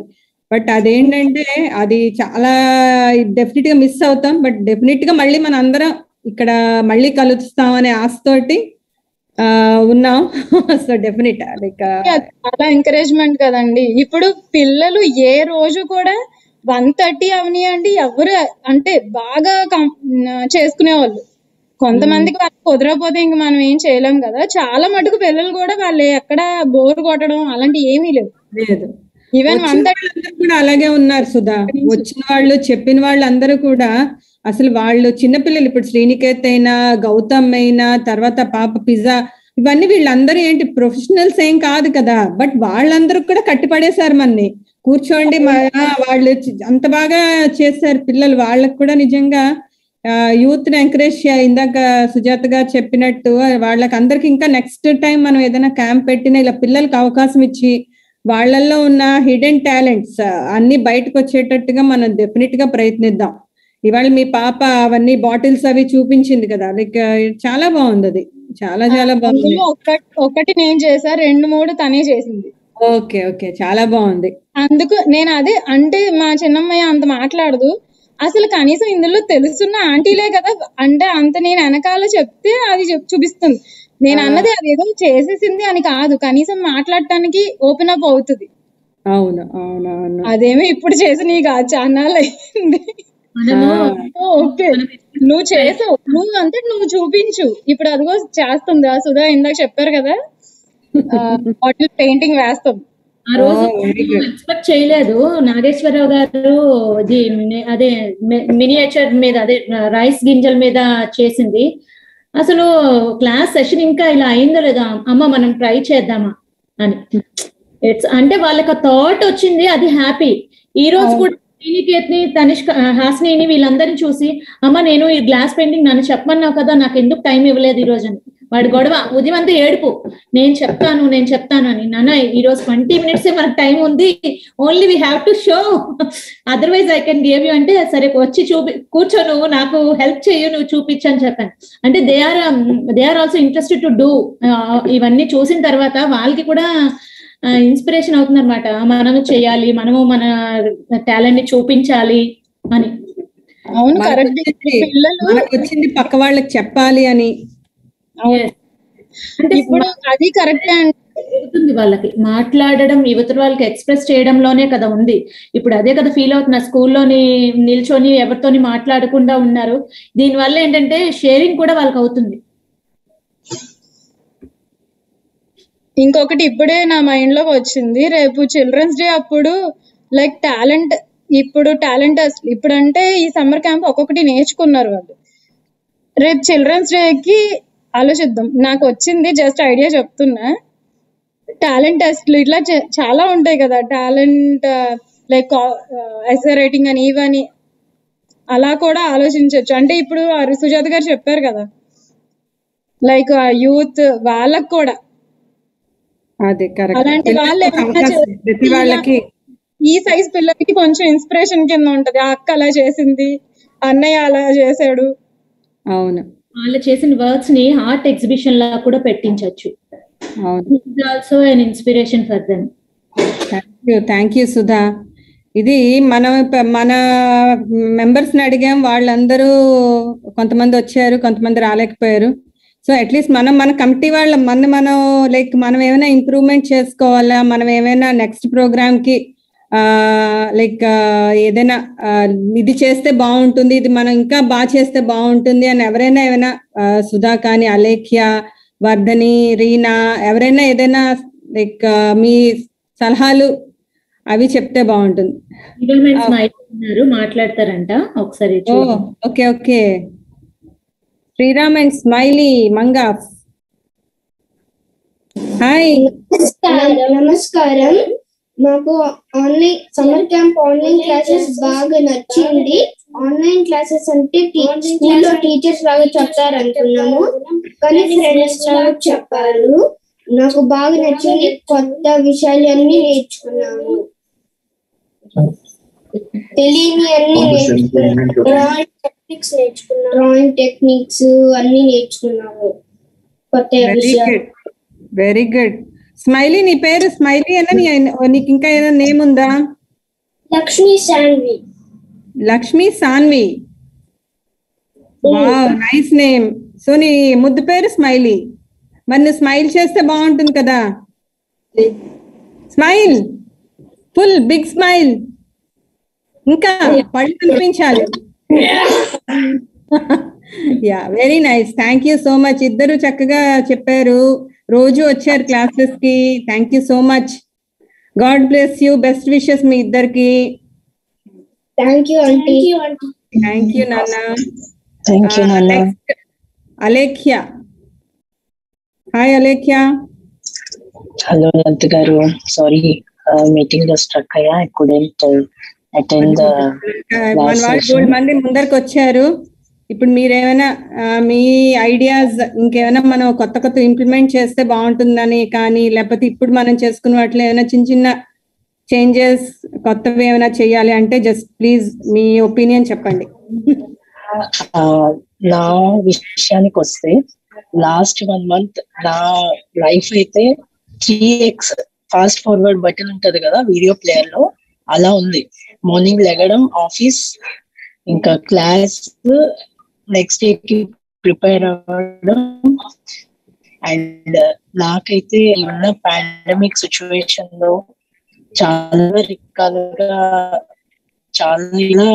బట్ అదేంటంటే అది చాలా డెఫినెట్ గా మిస్ అవుతాం బట్ డెఫినెట్ గా మళ్ళీ మన అందరం ఇక్కడ మళ్ళీ కలుస్తాం అనే ఆశతోటి ఆ, ఉన్నాం సో డెఫినెట్ లైక్ అది చాలా ఎంకరేజ్మెంట్ కదండి ఇప్పుడు పిల్లలు ఏ రోజు కూడా వన్ థర్టీ అవనియండి ఎవరు అంటే బాగా కం- చేసుకునేవాళ్ళు కొంతమందికి వాళ్ళు కుదరకపోతే ఇంక మనం ఏం చేయలేం కదా చాలా మటుకు పిల్లలు కూడా వాళ్ళు ఎక్కడ బోర్ కొట్టడం అలాంటి ఏమీ లేవు లేదు ఈవెన్ వచ్చిన వన్ థర్టీ వాళ్ళందరూ కూడా అలాగే ఉన్నారు సుధా వచ్చిన వాళ్ళు చెప్పిన వాళ్ళందరూ కూడా అసలు వాళ్ళు చిన్నపిల్లలు ఇప్పుడు శ్రీనికేత్ అయినా గౌతమ్ అయినా తర్వాత పాప పిజ్జా ఇవన్నీ వీళ్ళందరూ ఏంటి ప్రొఫెషనల్స్ ఏం కాదు కదా బట్ వాళ్ళందరూ కూడా కట్టిపడేశారు మనని కూర్చోండి మా వాళ్ళు చి- అంత బాగా చేశారు పిల్లలు వాళ్ళకు కూడా నిజంగా యూత్ ని ఎంకరేజ్ ఇందాక సుజాత గారు చెప్పినట్టు వాళ్ళకి అందరికి ఇంకా నెక్స్ట్ టైం మనం ఏదైనా క్యాంప్ పెట్టినా ఇలా పిల్లలకి అవకాశం ఇచ్చి వాళ్ళల్లో ఉన్న హిడెన్ టాలెంట్స్ అన్ని బయటకు వచ్చేటట్టుగా మనం డెఫినెట్ గా ప్రయత్నిద్దాం ఇవాళ మీ పాప అవన్నీ బాటిల్స్ అవి చూపించింది కదా లైక్ చాలా బాగుంది అది చాలా చాలా బాగుంది అందులో ఒకటి ఒకటి నేను చేసా రెండు మూడు తనే చేసింది ఓకే ఓకే చాలా బాగుంది అందుకు నేను అదే అంటే మా చిన్నమ్మాయి అంత మాట్లాడదు అసలు కనీసం ఇందులో తెలుసున్న ఆంటీలే కదా అంటే అంత నేను వెనకాల చెప్తే అది చెప్- చూపిస్తుంది నేను అన్నది అది ఏదో చేసేసింది అని కాదు కనీసం మాట్లాడటానికి ఓపెన్ అప్ అవుతుంది అవును అవును అవును అదేమో ఇప్పుడు చేసినవి కాదు చాన్నాళ్ళు అయింది మనము ఓకే నువ్వు చేసావు నువ్వు అంటే నువ్వు చూపించు ఇప్పుడు అదిగో చేస్తుంది ఆ సుధా ఇందాక చెప్పారు కదా బాటిల్ పెయింటింగ్ వేస్తాం ఆ రోజు ఎక్స్పెక్ట్ చేయలేదు నాగేశ్వరరావు గారు ఇది మి- అదే మినియేచర్ మీద అదే రైస్ గింజల మీద చేసింది అసలు క్లాస్ సెషన్ ఇంకా ఇలా అయిందో లేదా అమ్మ మనం ట్రై చేద్దామా అని ఇట్స్ అంటే వాళ్ళకి థాట్ వచ్చింది అది హ్యాపీ ఈ రోజు కూడా శ్రీనికేత్ ని తనిష్క హాస్నిని వీళ్ళందరిని చూసి అమ్మ నేను ఈ గ్లాస్ పెయింటింగ్ నన్ను చెప్పమన్నావు కదా నాకు ఎందుకు టైం ఇవ్వలేదు ఈ రోజు అని వాడి గొడవ ఉదయం అంతా ఏడుపు నేను చెప్తాను నేను చెప్తాను అని నాన్న ఈ రోజు ట్వంటీ మినిట్స్ మనకు టైం ఉంది only we have to show otherwise I can give you అంటే సరే వచ్చి చూపి కూర్చో నువ్వు నాకు హెల్ప్ చేయు నువ్వు చూపించు అని చెప్పాను అంటే they are they are also interested to do ఇవన్నీ చూసిన తర్వాత వాళ్ళకి కూడా ఇన్స్పిరేషన్ అవుతుంది అనమాట మనము చేయాలి మనము మన టాలెంట్ ని చూపించాలి అని అవును మనకు కరెక్ట్ వచ్చింది- పిల్లలు మనకు వచ్చింది పక్క వాళ్ళకి చెప్పాలి అని అంటే ఇప్పుడు అది కరెక్టే అండి జరుగుతుంది వాళ్ళకి మాట్లాడడం యువతల వాళ్ళకి ఎక్స్ప్రెస్ చేయడంలోనే కదా ఉంది ఇప్పుడు అదే కదా ఫీల్ అవుతున్నా స్కూల్లోని నిల్చొని ఎవరితోని మాట్లాడకుండా ఉన్నారు దీనివల్ల ఏంటంటే షేరింగ్ కూడా వాళ్ళకి అవుతుంది ఇంకొకటి ఇప్పుడే నా మైండ్ లోకి వచ్చింది రేపు చిల్డ్రన్స్ డే అప్పుడు లైక్ టాలెంట్ ఇప్పుడు టాలెంట్ ఇప్పుడు అంటే ఈ సమ్మర్ క్యాంప్ ఒక్కొక్కటి నేర్చుకున్నారు వాళ్ళు రేపు చిల్డ్రన్స్ డే కి ఆలోచిద్దాం నాకు వచ్చింది జస్ట్ ఐడియా చెప్తున్నా టాలెంట్ టెస్ట్లు ఇట్లా చే- చాలా ఉంటాయి కదా టాలెంట్ లైక్ ఎస్ఏ రైటింగ్ అని ఇవని అలా కూడా ఆలోచించవచ్చు అంటే ఇప్పుడు ఆ సుజాత గారు చెప్పారు కదా లైక్ యూత్ వాళ్ళకు కూడా అదే కరెక్ట్ అలాంటి వాళ్ళు ఏమైనా అవకాశం ప్రతి వాళ్ళకి ఈ సైజ్ పిల్లలకి కొంచెం ఇన్స్పిరేషన్ కింద ఉంటది ఆ అక్క అలా చేసింది అన్నయ్య అలా చేశాడు అవును వాళ్ళు చేసిన వర్క్స్ ని ఆర్ట్ ఎగ్జిబిషన్ లా కూడా పెట్టించవచ్చు అవును also an inspiration for them thank you thank you Sudha ఇది మనం ప- మన మెంబర్స్ ని అడిగాం వాళ్ళందరూ కొంతమంది వచ్చారు కొంతమంది రాలేకపోయారు సో అట్లీస్ట్ మనం మన కమిటీ వాళ్ళ మన మనం లైక్ మనం ఏమైనా ఇంప్రూవ్మెంట్ చేసుకోవాలా మనం ఏమైనా నెక్స్ట్ ప్రోగ్రామ్ కి లైక్ ఏదైనా ఆ, ఇది చేస్తే బాగుంటుంది ఇది మనం ఇంకా బాగా చేస్తే బాగుంటుంది అని ఎవరైనా ఏమైనా ఆ, సుధా కానీ అలేఖ్య వర్ధని రీనా ఎవరైనా ఏదైనా లైక్ మీ సలహాలు అవి చెప్తే బాగుంటుంది ఉన్నారు మాట్లాడతారంట ఒకసారి ఓ చూడండి okay okay Sriram and Smiley మంగా హాయ్ నమస్కారం నమస్కారం మాకు online summer camp online classes బాగా నచ్చింది ఆన్లైన్ క్లాసెస్ అంటే స్కూల్లో టీచర్స్ లాగా చెప్తారు అనుకున్నాము కానీ ఫ్రెండ్స్ లాగా చెప్పారు నాకు బాగా నచ్చింది కొత్త విషయాలన్నీ నేర్చుకున్నాము తెలియని అన్ని నేర్చుకున్నాము డ్రాయింగ్ టెక్నిక్స్ నేర్చుకున్నాము డ్రాయింగ్ టెక్నిక్స్ అన్ని నేర్చుకున్నాము కొత్త వెరీ విషయాలు గుడ్ వెరీ గుడ్ స్మైలీ నీ పేరు స్మైలీ అన్న నీ నీకు ఇంకా ఏదైనా నేమ్ ఉందా Lakshmi Saanvi Lakshmi Saanvi wow nice name so నీ ముద్దు పేరు స్మైలీ మరి నువ్వు స్మైల్ చేస్తే బాగుంటుంది కదా స్మైల్ ఫుల్ బిగ్ స్మైల్ ఇంకా పళ్ళు కనిపించాలి yeah very nice thank you so much ఇద్దరు చక్కగా చెప్పారు రోజు వచ్చారు క్లాసెస్ కి thank you so much god bless you best wishes మీ ఇద్దరికి thank you aunty thank you నాన్న Thank you, Nana. Alekhya hi Alekhya hello నంత్ గారు సారీ మీటింగ్ లో స్ట్రక్ అయ్యా ఐ కుడెంట్ అటెండ్ మన వాళ్ళు మూడు మంది ముందరికి వచ్చారు ఇప్పుడు మీరేమైనా ఆ, మీ ఐడియాస్ ఇంకేమైనా మనం కొత్త కొత్త ఇంప్లిమెంట్ చేస్తే బాగుంటుందని కానీ లేకపోతే ఇప్పుడు మనం చేసుకున్న వాటిలో ఏమైనా చిన్న చిన్న చేంజెస్ కొత్తవి ఏమైనా చేయాలి అంటే జస్ట్ ప్లీజ్ మీ ఒపీనియన్ చెప్పండి నా విషయానికి వస్తే లాస్ట్ వన్ మంత్ నా లైఫ్ అయితే three x fast forward button ఉంటది కదా వీడియో ప్లేయర్ లో అలా ఉంది మార్నింగ్ లెగడం ఆఫీస్ ఇంకా క్లాస్ నెక్స్ట్ డే కి ప్రిపేర్ అవ్వడం అండ్ నాకైతే ఉన్న పాండమిక్ సిచ్యువేషన్ లో చాలా రకాలుగా చాలా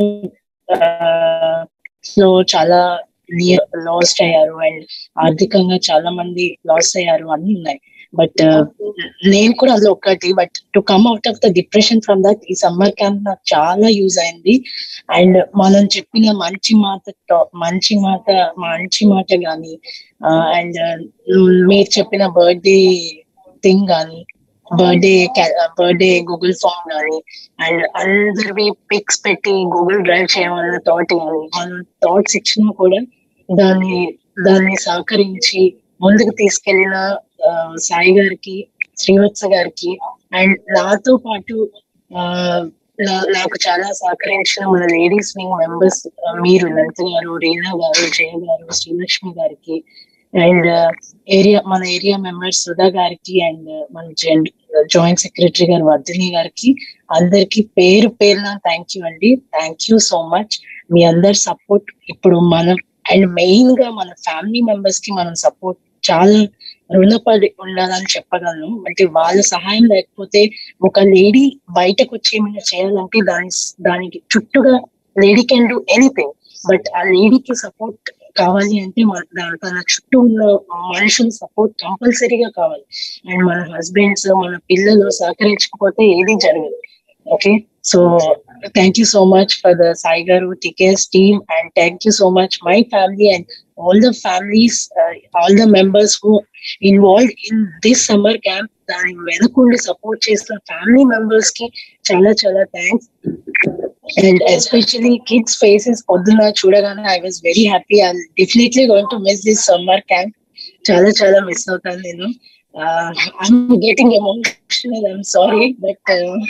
లో చాలా లాస్ట్ అయ్యారు అండ్ ఆర్థికంగా చాలా మంది లాస్ అయ్యారు అన్ని ఉన్నాయి బట్ నేను కూడా అందులో ఒకటి but to come out of the depression from that ఈ సమ్మర్ క్యాంప్ నాకు చాలా యూజ్ అయింది అండ్ మనం చెప్పిన మంచి మాట ట- మంచి మాట మంచి మాట గాని అండ్ మీరు చెప్పిన బర్త్డే థింగ్ గాని బర్త్డే బర్త్డే గూగుల్ ఫామ్ కానీ అండ్ అందరివి పిక్స్ పెట్టి గూగుల్ డ్రైవ్ చేయమన్న థాట్ కానీ మనం థాట్స్ ఇచ్చినా కూడా దాన్ని దాన్ని సహకరించి ముందుకు తీసుకెళ్లిన ఆ, సాయి గారికి శ్రీవత్స గారికి అండ్ నాతో పాటు ఆ, నా- నాకు చాలా సహకరించిన మన లేడీస్ వింగ్ మెంబర్స్ మీరు లలిత గారు రీనా గారు జయ గారు శ్రీలక్ష్మి గారికి అండ్ ఏరియా మన ఏరియా మెంబర్స్ సుధా గారికి అండ్ మన జాయింట్ సెక్రటరీ గారు వర్ధిని గారికి అందరికి పేరు పేరున థ్యాంక్ యూ అండి థ్యాంక్ యూ సో మచ్ మీ అందరి సపోర్ట్ ఇప్పుడు మనం అండ్ మెయిన్ గా మన ఫ్యామిలీ మెంబర్స్ కి మనం సపోర్ట్ చాలా రుణపడి ఉండాలని చెప్పగలను అంటే వాళ్ళ సహాయం లేకపోతే ఒక లేడీ బయటకు వచ్చి ఏమైనా చేయాలంటే దాని దానికి చుట్టూగా lady can do anything but ఆ లేడీకి సపోర్ట్ కావాలి అంటే మన- దా- తన చుట్టూ ఉన్న మనుషుల సపోర్ట్ కంపల్సరీగా కావాలి అండ్ మన హస్బెండ్స్ మన పిల్లలు సహకరించకపోతే ఏది జరగదు okay so thank you so much for the Sai గారు tickets team and thank you so much my family and all the families all the members who involve in this summer camp దాని వెనకుండి support చేస్తున్న family members కి చాలా చాలా thanks and especially kids faces పొద్దున చూడగానే I was very happy I definitely going to miss this summer camp చాలా చాలా మిస్ అవుతాను నేను I'm getting emotional I'm sorry but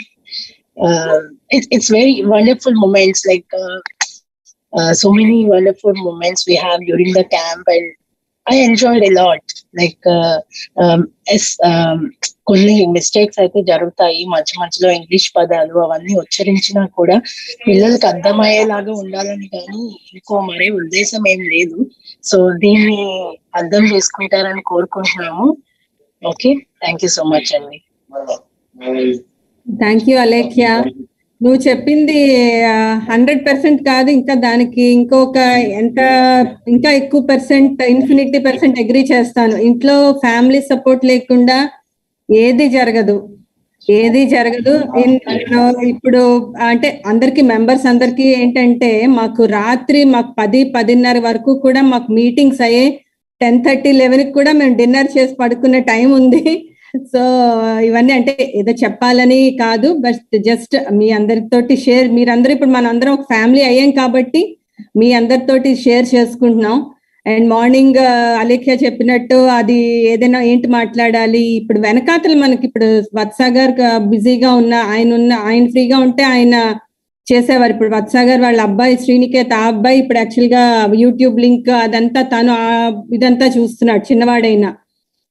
it's very wonderful moments like so many wonderful moments we have during the camp and I enjoyed a lot. Like uh, um, as um, కొన్ని mistakes అయితే జరుగుతాయి మధ్య మధ్యలో English పదాలు అవన్నీ ఉచ్చరించినా కూడా పిల్లలకి అర్థమయ్యేలాగా ఉండాలని కానీ ఇంకో మరే ఉద్దేశం ఏం లేదు సో దీన్ని అర్థం చేసుకుంటారని కోరుకుంటున్నాము okay thank you so much అండి థ్యాంక్ యూ అలేఖ్య నువ్వు చెప్పింది హండ్రెడ్ పర్సెంట్ కాదు ఇంకా దానికి ఇంకొక ఎంత ఇంకా ఎక్కువ పర్సెంట్ ఇన్ఫినిటీ పర్సెంట్ అగ్రి చేస్తాను ఇంట్లో ఫ్యామిలీ సపోర్ట్ లేకుండా ఏది జరగదు ఏది జరగదు ఇన్- ఇప్పుడు అంటే అందరికి మెంబర్స్ అందరికి ఏంటంటే మాకు రాత్రి మాకు పది పదిన్నర వరకు కూడా మాకు మీటింగ్స్ అయ్యే టెన్ థర్టీ లెవెన్ కి కూడా మేము డిన్నర్ చేసి పడుకునే టైం ఉంది సో ఇవన్నీ అంటే ఏదో చెప్పాలని కాదు బట్ జస్ట్ మీ అందరితోటి షేర్ మీరందరూ ఇప్పుడు మనందరం ఒక ఫ్యామిలీ అయ్యాం కాబట్టి మీ అందరితోటి షేర్ చేసుకుంటున్నాం అండ్ మార్నింగ్ అలేఖ్య చెప్పినట్టు అది ఏదైనా ఏంటి మాట్లాడాలి ఇప్పుడు వెనకాతలు మనకి ఇప్పుడు వత్స గారు బిజీగా ఉన్న ఆయన ఉన్న ఆయన ఫ్రీగా ఉంటే ఆయన చేసేవారు ఇప్పుడు వత్స గారు వాళ్ళ అబ్బాయి శ్రీనికేత్ ఆ అబ్బాయి ఇప్పుడు యాక్చువల్ గా యూట్యూబ్ లింక్ అదంతా తను ఆ ఇదంతా చూస్తున్నాడు చిన్నవాడైనా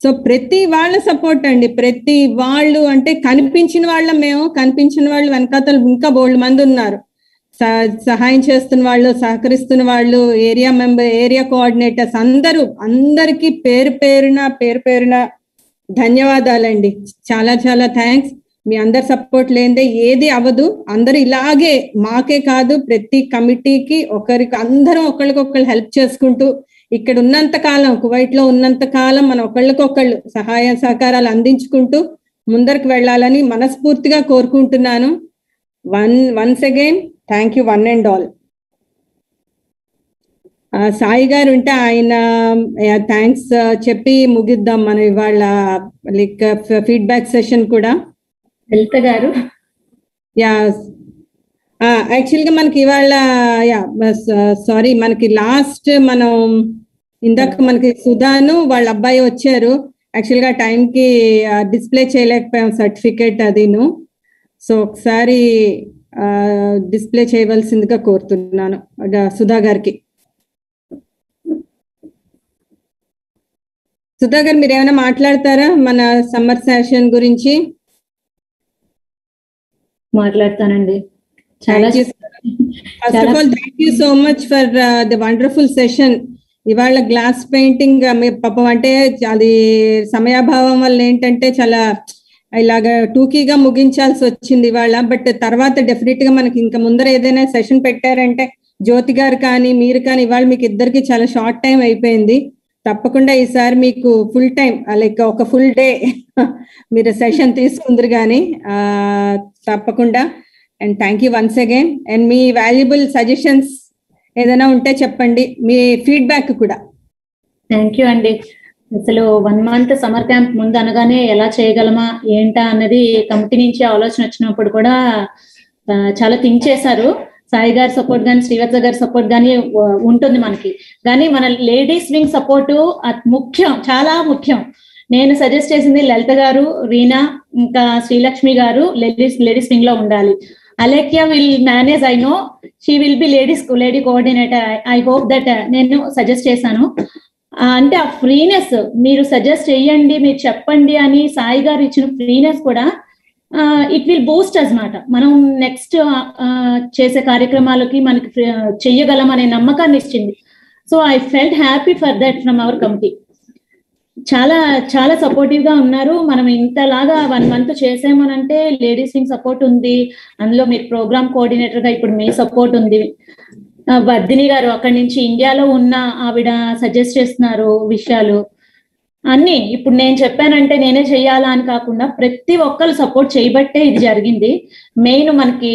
సో ప్రతి వాళ్ళ సపోర్ట్ అండి ప్రతి వాళ్ళు అంటే కనిపించిన వాళ్ళ మేము కనిపించిన వాళ్ళు వెనకాతలు ఇంకా బోల్డ్ మంది ఉన్నారు స- సహాయం చేస్తున్న వాళ్ళు సహకరిస్తున్న వాళ్ళు ఏరియా మెంబర్ ఏరియా కోఆర్డినేటర్స్ అందరూ అందరికీ పేరు పేరున పేరు పేరున ధన్యవాదాలండి చాలా చాలా థ్యాంక్స్ మీ అందరి సపోర్ట్ లేనిదే ఏది అవ్వదు అందరూ ఇలాగే మాకే కాదు ప్రతి కమిటీకి ఒకరికి అందరం ఒకరికొకళ్ళు హెల్ప్ చేసుకుంటూ ఇక్కడ ఉన్నంత కాలం కువైట్ లో ఉన్నంత కాలం మనం ఒకళ్ళకొకళ్ళు సహాయ సహకారాలు అందించుకుంటూ ముందరికి వెళ్ళాలని మనస్ఫూర్తిగా కోరుకుంటున్నాను one once again thank you one and all Sai గారు ఉంటే ఆయన థ్యాంక్స్ చెప్పి ముగిద్దాం మనం ఇవాళ లైక్ ఫీడ్బ్యాక్ సెషన్ కూడా లలిత గారు యా యాక్చువల్గా మనకి ఇవాళ యా సారీ మనకి లాస్ట్ మనం ఇందాక మనకి సుధాను వాళ్ళ అబ్బాయి వచ్చారు యాక్చువల్గా టైంకి డిస్ప్లే చేయలేకపోయాం సర్టిఫికేట్ అదిను సో ఒకసారి డిస్ప్లే చేయవలసిందిగా కోరుతున్నాను ఆ, సుధా గారికి సుధా గారు మీరు ఏమైనా మాట్లాడతారా మన సమ్మర్ సెషన్ గురించి మాట్లాడతానండి చాలా first of all thank you so much for the wonderful session ఇవాళ గ్లాస్ పెయింటింగ్ మీ పాపం అంటే అది సమయాభావం వల్ల ఏంటంటే చాలా ఇలాగ టూకీగా ముగించాల్సి వచ్చింది ఇవాళ బట్ తర్వాత డెఫినెట్ గా మనకి ఇంకా ముందర ఏదైనా సెషన్ పెట్టారంటే జ్యోతి గారు కానీ మీరు కానీ ఇవాళ మీకు ఇద్దరికి చాలా షార్ట్ టైం అయిపోయింది తప్పకుండా ఈసారి మీకు ఫుల్ టైం లైక్ ఒక ఫుల్ డే మీరు సెషన్ తీసుకుందరు కానీ ఆ, తప్పకుండా and thank you once again and మీ వాల్యుబుల్ సజెషన్స్ ఏదైనా ఉంటే చెప్పండి మీ ఫీడ్బ్యాక్ కూడా థ్యాంక్ యూ అండి అసలు వన్ మంత్ సమ్మర్ క్యాంప్ ముందు అనగానే ఎలా చేయగలమా ఏంటా అన్నది కమిటీ నుంచి ఆలోచన వచ్చినప్పుడు కూడా ఆ, చాలా థింక్ చేశారు సాయి గారి సపోర్ట్ కానీ శ్రీవత్స గారి సపోర్ట్ కానీ ఉంటుంది మనకి కానీ మన లేడీస్ వింగ్ సపోర్ట్ ముఖ్యం చాలా ముఖ్యం నేను సజెస్ట్ చేసింది లలిత గారు రీనా ఇంకా శ్రీలక్ష్మి గారు లేడీస్ లేడీస్ వింగ్ లో ఉండాలి Alekhya will manage I know she will be ladies lady coordinator I hope that నేను సజెస్ట్ చేశాను ఆ, అంటే ఆ ఫ్రీనెస్ మీరు సజెస్ట్ చేయండి మీరు చెప్పండి అని సాయి గారు ఇచ్చిన ఫ్రీనెస్ కూడా ఇట్ విల్ బూస్ట్ అన్నమాట మనం నెక్స్ట్ చేసే కార్యక్రమాలకి మనకి free- చెయ్యగలం అనే నమ్మకాన్ని ఇచ్చింది so I felt happy for that from our committee చాలా చాలా సపోర్టివ్ గా ఉన్నారు మనం ఇంతలాగా వన్ మంత్ చేసామనంటే లేడీస్ వింగ్ సపోర్ట్ ఉంది అందులో మీరు ప్రోగ్రామ్ కోఆర్డినేటర్ గా ఇప్పుడు మీ సపోర్ట్ ఉంది ఆ, వర్ధిని గారు అక్కడి నుంచి ఇండియాలో ఉన్న ఆవిడ సజెస్ట్ చేస్తున్నారు విషయాలు అన్ని ఇప్పుడు నేను చెప్పానంటే నేనే చెయ్యాలా అని కాకుండా ప్రతి ఒక్కరు సపోర్ట్ చేయబట్టే ఇది జరిగింది మెయిన్ మనకి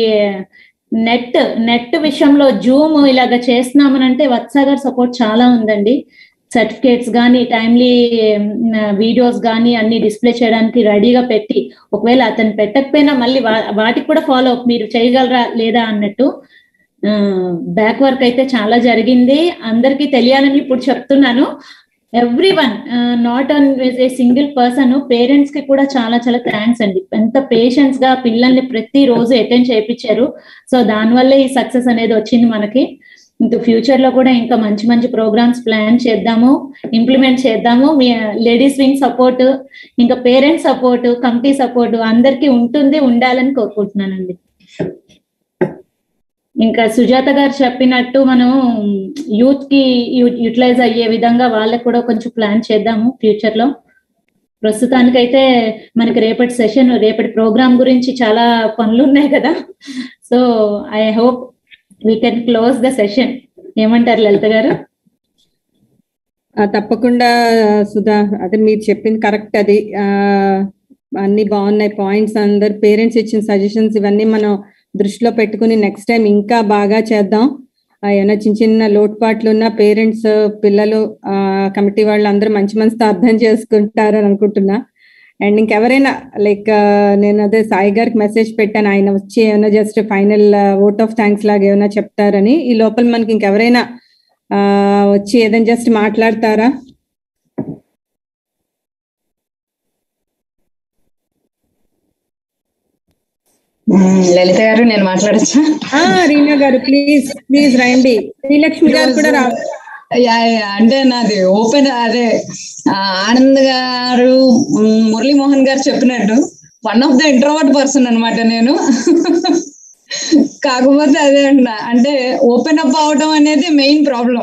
నెట్ నెట్ విషయంలో జూమ్ ఇలాగ చేస్తున్నామనంటే వత్స గారి సపోర్ట్ చాలా ఉందండి సర్టిఫికేట్స్ కానీ టైమ్లీ వీడియోస్ కానీ అన్ని డిస్ప్లే చేయడానికి రెడీగా పెట్టి ఒకవేళ అతను పెట్టకపోయినా మళ్ళీ వా- వాటికి కూడా ఫాలో అప్ మీరు చేయగలరా లేదా అన్నట్టు బ్యాక్ వర్క్ అయితే చాలా జరిగింది అందరికీ తెలియాలని ఇప్పుడు చెప్తున్నాను everyone not on a single person parents కి కూడా చాలా చాలా థ్యాంక్స్ అండి ఎంత పేషెన్స్ గా పిల్లల్ని ప్రతి రోజు అటెండ్ చేయించారు సో దానివల్లే ఈ సక్సెస్ అనేది వచ్చింది మనకి ఇంకా ఫ్యూచర్ లో కూడా ఇంకా మంచి మంచి ప్రోగ్రామ్స్ ప్లాన్ చేద్దాము ఇంప్లిమెంట్ చేద్దాము మీ లేడీస్ వింగ్ సపోర్ట్ ఇంకా పేరెంట్స్ సపోర్ట్ కమిటీ సపోర్ట్ అందరికీ ఉంటుంది ఉండాలని కోరుకుంటున్నానండి ఇంకా సుజాత గారు చెప్పినట్టు మనం యూత్ కి యూటిలైజ్ అయ్యే విధంగా వాళ్ళకి కూడా కొంచెం ప్లాన్ చేద్దాము ఫ్యూచర్ లో ప్రస్తుతానికైతే మనకి రేపటి సెషన్ రేపటి ప్రోగ్రామ్ గురించి చాలా పనులు ఉన్నాయి కదా so I hope we can close the session ఏమంటారు లలిత గారు ఆ, తప్పకుండా సుధా అదే మీరు చెప్పింది కరెక్ట్ అది ఆ, అన్ని బాగున్నాయి పాయింట్స్ అందరు పేరెంట్స్ ఇచ్చిన సజెషన్స్ ఇవన్నీ మనం దృష్టిలో పెట్టుకుని నెక్స్ట్ టైం ఇంకా బాగా చేద్దాం ఆ, ఏమైనా చిన్న చిన్న లోటుపాట్లు ఉన్న పేరెంట్స్ పిల్లలు కమిటీ వాళ్ళు అందరూ మంచి మంచితో అర్థం చేసుకుంటారని అనుకుంటున్నా అండ్ ఇంకెవరైనా లైక్ నేను అదే సాయి గారికి మెసేజ్ పెట్టాను ఆయన వచ్చి ఏమైనా just final vote of thanks లాగా ఏమైనా చెప్తారని ఈ లోపల మనకి ఇంకెవరైనా ఆ, వచ్చి ఏదైనా జస్ట్ మాట్లాడతారా మ్మ్, లలిత గారు నేను మాట్లాడచ్చా ఆ, రీనా గారు ప్లీజ్ ప్లీజ్ రండి శ్రీలక్ష్మి గారు కూడా రావాలి యా యా అంటే నాది ఓపెన్ అదే ఆ, ఆనంద్ గారు మ్, మురళీమోహన్ గారు చెప్పినట్టు one of the introvert person అన్నమాట నేను కాకపోతే అదే అన్న అంటే ఓపెన్ అప్ అవడం అనేది మెయిన్ ప్రాబ్లం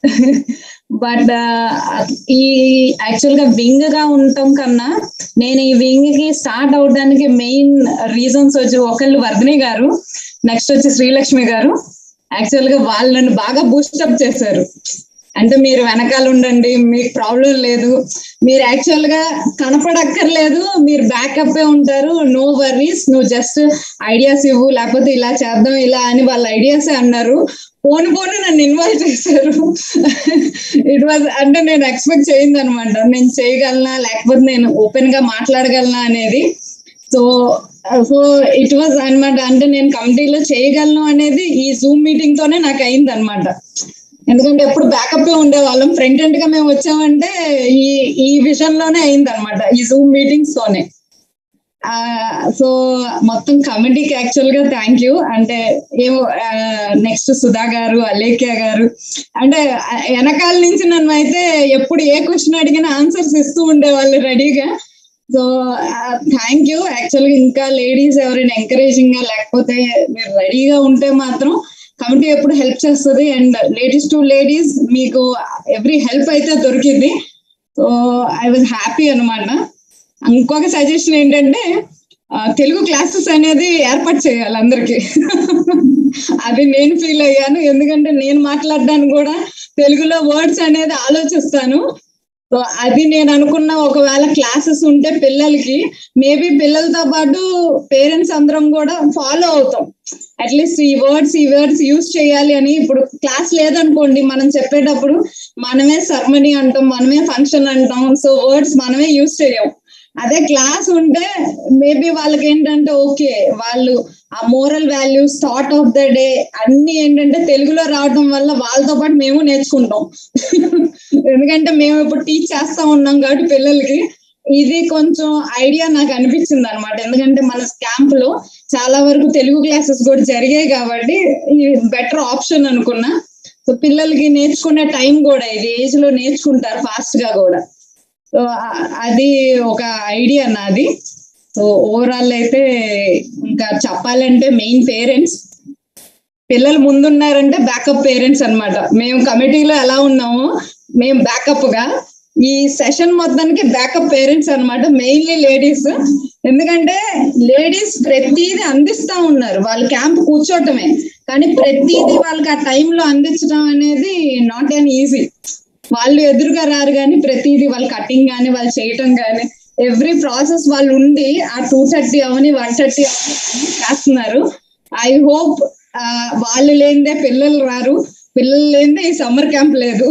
బట్ ఈ యాక్చువల్ గా వింగ్ గా ఉండటం కన్నా నేను ఈ వింగ్ కి స్టార్ట్ అవడానికి మెయిన్ రీజన్స్ వచ్చి ఒకళ్ళు వర్ధిని గారు నెక్స్ట్ వచ్చి శ్రీలక్ష్మి గారు యాక్చువల్ గా వాళ్ళు నన్ను బాగా బూస్టప్ చేశారు అంటే మీరు వెనకాల ఉండండి మీకు ప్రాబ్లం లేదు మీరు యాక్చువల్ గా కనపడక్కర్లేదు మీరు బ్యాకప్ ఏ ఉంటారు నో వర్రీస్ నువ్వు జస్ట్ ఐడియాస్ ఇవ్వు లేకపోతే ఇలా చేద్దాం ఇలా అని వాళ్ళ ఐడియాస్ అన్నారు పోను పోను నన్ను ఇన్వాల్వ్ చేశారు ఇట్ వాజ్ అంటే నేను ఎక్స్పెక్ట్ చేయింది అనమాట నేను చేయగలనా లేకపోతే నేను ఓపెన్ గా మాట్లాడగలనా అనేది సో సో ఇట్ వాజ్ అన్నమాట అంటే నేను కమిటీలో చేయగలను అనేది ఈ జూమ్ మీటింగ్ తోనే నాకు అయింది అనమాట ఎందుకంటే ఎప్పుడు బ్యాకప్ ఉండేవాళ్ళం ఫ్రంట్ ఎండ్ గా మేము వచ్చామంటే ఈ ఈ విషయంలోనే అయింది అనమాట ఈ జూమ్ మీటింగ్స్ తోనే సో మొత్తం కమిటీకి యాక్చువల్ గా థ్యాంక్ యూ అంటే ఏమో నెక్స్ట్ సుధా గారు అలేఖ్య గారు అంటే ఆ, వెనకాల నుంచి నన్ను అయితే ఎప్పుడు ఏ క్వశ్చన్ అడిగినా ఆన్సర్స్ ఇస్తూ ఉండేవాళ్ళు రెడీగా సో థ్యాంక్ యూ యాక్చువల్గా ఇంకా లేడీస్ ఎవరైనా ఎంకరేజింగ్ గా లేకపోతే మీరు రెడీగా ఉంటే మాత్రం కమిటీ ఎప్పుడు హెల్ప్ చేస్తుంది అండ్ లేడీస్ టు లేడీస్ మీకు ఎవ్రీ హెల్ప్ అయితే దొరికింది సో ఐ వాజ్ హ్యాపీ అనమాట ఇంకొక సజెషన్ ఏంటంటే ఆ, తెలుగు క్లాసెస్ అనేది ఏర్పాటు చేయాలి అందరికి అది నేను ఫీల్ అయ్యాను ఎందుకంటే నేను మాట్లాడడానికి కూడా తెలుగులో వర్డ్స్ అనేది ఆలోచిస్తాను సో అది నేను అనుకున్న ఒకవేళ క్లాసెస్ ఉంటే పిల్లలకి మేబీ పిల్లలతో పాటు పేరెంట్స్ అందరం కూడా ఫాలో అవుతాం అట్లీస్ట్ ఈ వర్డ్స్ ఈ వర్డ్స్ యూజ్ చేయాలి అని ఇప్పుడు క్లాస్ లేదనుకోండి మనం చెప్పేటప్పుడు మనమే సర్మనీ అంటాం మనమే ఫంక్షన్ అంటాం సో వర్డ్స్ మనమే యూజ్ చేయం అదే క్లాస్ ఉంటే మేబీ వాళ్ళకి ఏంటంటే ఓకే వాళ్ళు ఆ moral values thought of the day అన్ని ఏంటంటే తెలుగులో రావడం వల్ల వాళ్ళతో పాటు మేము నేర్చుకుంటాం ఎందుకంటే మేము ఇప్పుడు టీచ్ చేస్తా ఉన్నాం కాబట్టి పిల్లలకి ఇది కొంచెం ఐడియా నాకు అనిపించింది అనమాట ఎందుకంటే మన క్యాంప్ లో చాలా వరకు తెలుగు క్లాసెస్ కూడా జరిగాయి కాబట్టి ఇది బెటర్ ఆప్షన్ అనుకున్నా సో పిల్లలకి నేర్చుకునే టైం కూడా ఇది ఏజ్ లో నేర్చుకుంటారు ఫాస్ట్ గా కూడా సో అది ఒక ఐడియా నాది సో ఓవరాల్ అయితే ఇంకా చెప్పాలంటే మెయిన్ పేరెంట్స్ పిల్లలు ముందున్నారంటే బ్యాకప్ పేరెంట్స్ అన్నమాట మేము కమిటీలో ఎలా ఉన్నామో మేము బ్యాకప్ గా ఈ సెషన్ మొత్తానికి బ్యాకప్ పేరెంట్స్ అన్నమాట మెయిన్లీ లేడీస్ ఎందుకంటే లేడీస్ ప్రతిదీ అందిస్తా ఉన్నారు వాళ్ళు క్యాంప్ కూర్చోటమే కానీ ప్రతిదీ వాళ్ళకి ఆ టైంలో అందించడం అనేది నాట్ అన్ ఈజీ వాళ్ళు ఎదురుగా రారు కానీ ప్రతిదీ వాళ్ళు కటింగ్ కానీ వాళ్ళు చేయటం కానీ ఎవ్రీ ప్రాసెస్ వాళ్ళు ఉండి ఆ టూ థర్టీ అవని వన్ థర్టీ అవని అన్ని చేస్తున్నారు ఐ హోప్ వాళ్ళు లేనిదే పిల్లలు రారు పిల్లలు లేనిదే ఈ సమ్మర్ క్యాంప్ లేదు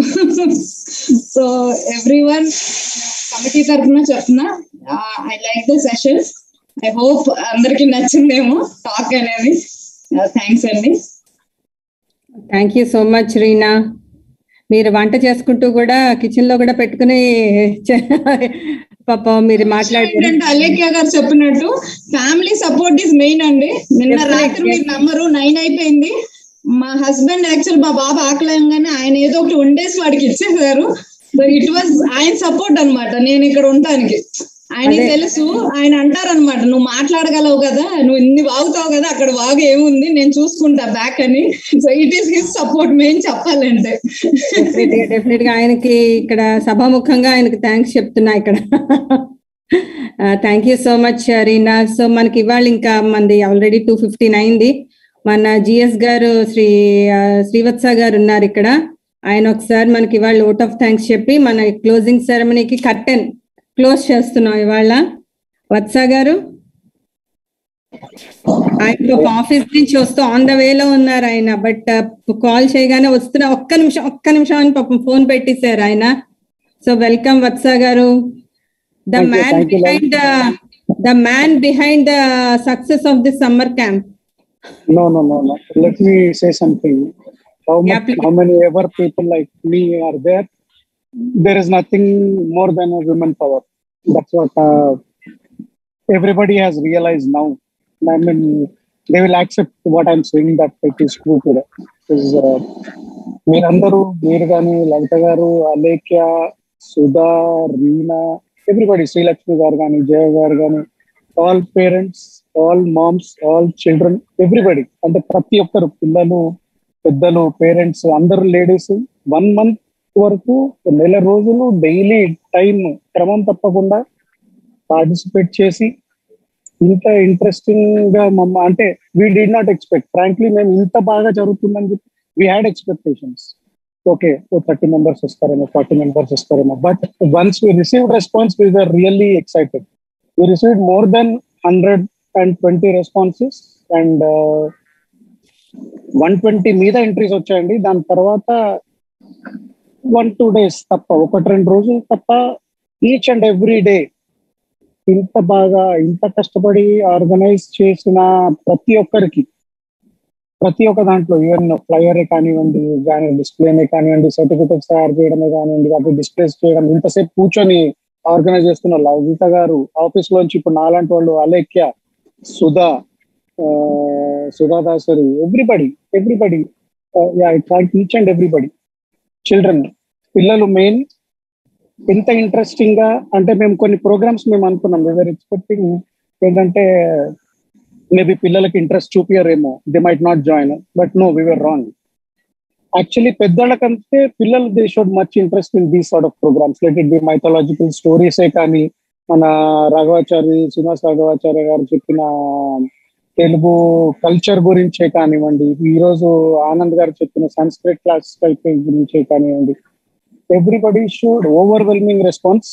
సో ఎవ్రీ వన్ కమిటీ తరఫున చెప్తున్నా I like the session I hope అందరికి నచ్చిందేమో టాక్ అనేది థ్యాంక్స్ అండి thank you so much Reena మీరు వంట చేసుకుంటూ కూడా కిచెన్ లో కూడా పెట్టుకుని చే- పాపం మీరు మాట్లాడారు ఏంటంటే అలేఖ్య గారు చెప్పినట్టు ఫ్యామిలీ సపోర్ట్ ఇస్ మెయిన్ అండి నిన్న Definitely. రాత్రి మీరు నమ్మరు నైన్ అయిపోయింది మా హస్బెండ్ యాక్చువల్ మా బాబా ఆకలేయంగానే ఆయన ఏదో ఒకటి వండేసి వాడికి ఇచ్చేసారు ఇట్ వాజ్ ఆయన సపోర్ట్ అన్నమాట నేను ఇక్కడ ఉండటానికి ఆయనకి అదే. తెలుసు ఆయన అంటారనమాట నువ్వు మాట్లాడగలవు కదా నువ్వు ఇన్ని వాగుతావు కదా అక్కడ వాగు ఏముంది నేను చూసుకుంటా బ్యాక్ అని so it is his support main చెప్పాలంటే డెఫినెట్ గా ఆయనకి ఇక్కడ సభాముఖంగా ఆయనకి థ్యాంక్స్ చెప్తున్నా ఇక్కడ thank you so much Reena so మనకి ఇవాళ ఇంకా మనది ఆల్రెడీ టూ ఫిఫ్టీన్ అయింది మన జిఎస్ గారు శ్రీ ఆ, శ్రీవత్స గారు ఉన్నారు ఇక్కడ ఆయన ఒకసారి మనకి ఇవాళ ఓట్ ఆఫ్ థ్యాంక్స్ చెప్పి మన క్లోజింగ్ సెరమనీకి కర్టెన్ క్లోజ్ చేస్తున్నాం ఇవాళ వత్స గారు ఆయన ఒక ఆఫీస్ నుంచి వస్తూ ఆన్ ద వేలో ఉన్నారు ఆయన బట్ కాల్ చేయగానే వస్తున్న ఒక్క నిమిషం ఒక్క నిమిషం అని పాపం ఫోన్ పెట్టేశారు ఆయన సో వెల్కమ్ వత్స గారు the Thank you, man thank you, behind the the man behind the success of this summer camp No, no, no, no. Let me say something. How much, how many ever people like me are there? There is nothing more than a women power. That's what uh, everybody has realized now. I mean, they will accept what I'm saying that it is true today. Because uh, మీరందరూ మీరు కానీ లలిత గారు Alekhya Sudha Reena everybody Srilakshmi గారు కానీ జయ గారు కానీ all parents all moms all children everybody అంటే ప్రతి ఒక్కరు పిల్లలు పెద్దలు పేరెంట్స్ అందరు లేడీస్ వన్ మంత్ వరకు నెల రోజులు డైలీ టైం క్రమం తప్పకుండా పార్టిసిపేట్ చేసి ఇంత ఇంట్రెస్టింగ్ గా మమ్మ అంటే we did not expect frankly మేము ఇంత బాగా జరుగుతుందని చెప్పి వీ హ్యాడ్ ఎక్స్పెక్టేషన్స్ ఓకే ఓ థర్టీ మెంబర్స్ వస్తారేమో ఫార్టీ మెంబర్స్ వస్తారేమో but once we receive response we are really excited we receive more than hundred and twenty responses and one twenty మీద entries వచ్చాయండి దాని తర్వాత వన్ టూ డేస్ తప్ప ఒకటి రెండు రోజులు తప్ప ఈచ్ అండ్ ఎవ్రీ డే ఇంత బాగా ఇంత కష్టపడి ఆర్గనైజ్ చేసిన ప్రతి ఒక్కరికి ప్రతి ఒక్క దాంట్లో ఈవెన్ ఫ్లయర్ కానివ్వండి కానీ డిస్ప్లేనే కానివ్వండి సర్టిఫికెట్స్ తయారు చేయడమే కానివ్వండి అవి డిస్ప్లేస్ చేయడం ఇంతసేపు కూర్చొని ఆర్గనైజ్ చేస్తున్న లవిత గారు ఆఫీస్ లోంచి ఇప్పుడు నాలాంటి వాళ్ళు Alekhya Sudha Sudha Dasari everybody everybody each and everybody children పిల్లలు మెయిన్ ఎంత ఇంట్రెస్టింగ్ గా అంటే మేము కొన్ని ప్రోగ్రామ్స్ మేము అనుకున్నాం ఎవర్ ఎక్స్పెక్టింగ్ ఏంటంటే మేబీ పిల్లలకి ఇంట్రెస్ట్ చూపియరేమో they might not join but no we were wrong actually పెద్దవాళ్ళకంటే పిల్లలు they should much interest in these sort of programmes let it be mythological స్టోరీసే కానీ మన రాఘవాచారి శ్రీనివాస్ రాఘవాచార్య గారు చెప్పిన తెలుగు కల్చర్ గురించే కానివ్వండి ఈ రోజు ఆనంద్ గారు చెప్పిన సంస్కృత్ క్లాస్ గురించే కానివ్వండి everybody should overwhelming response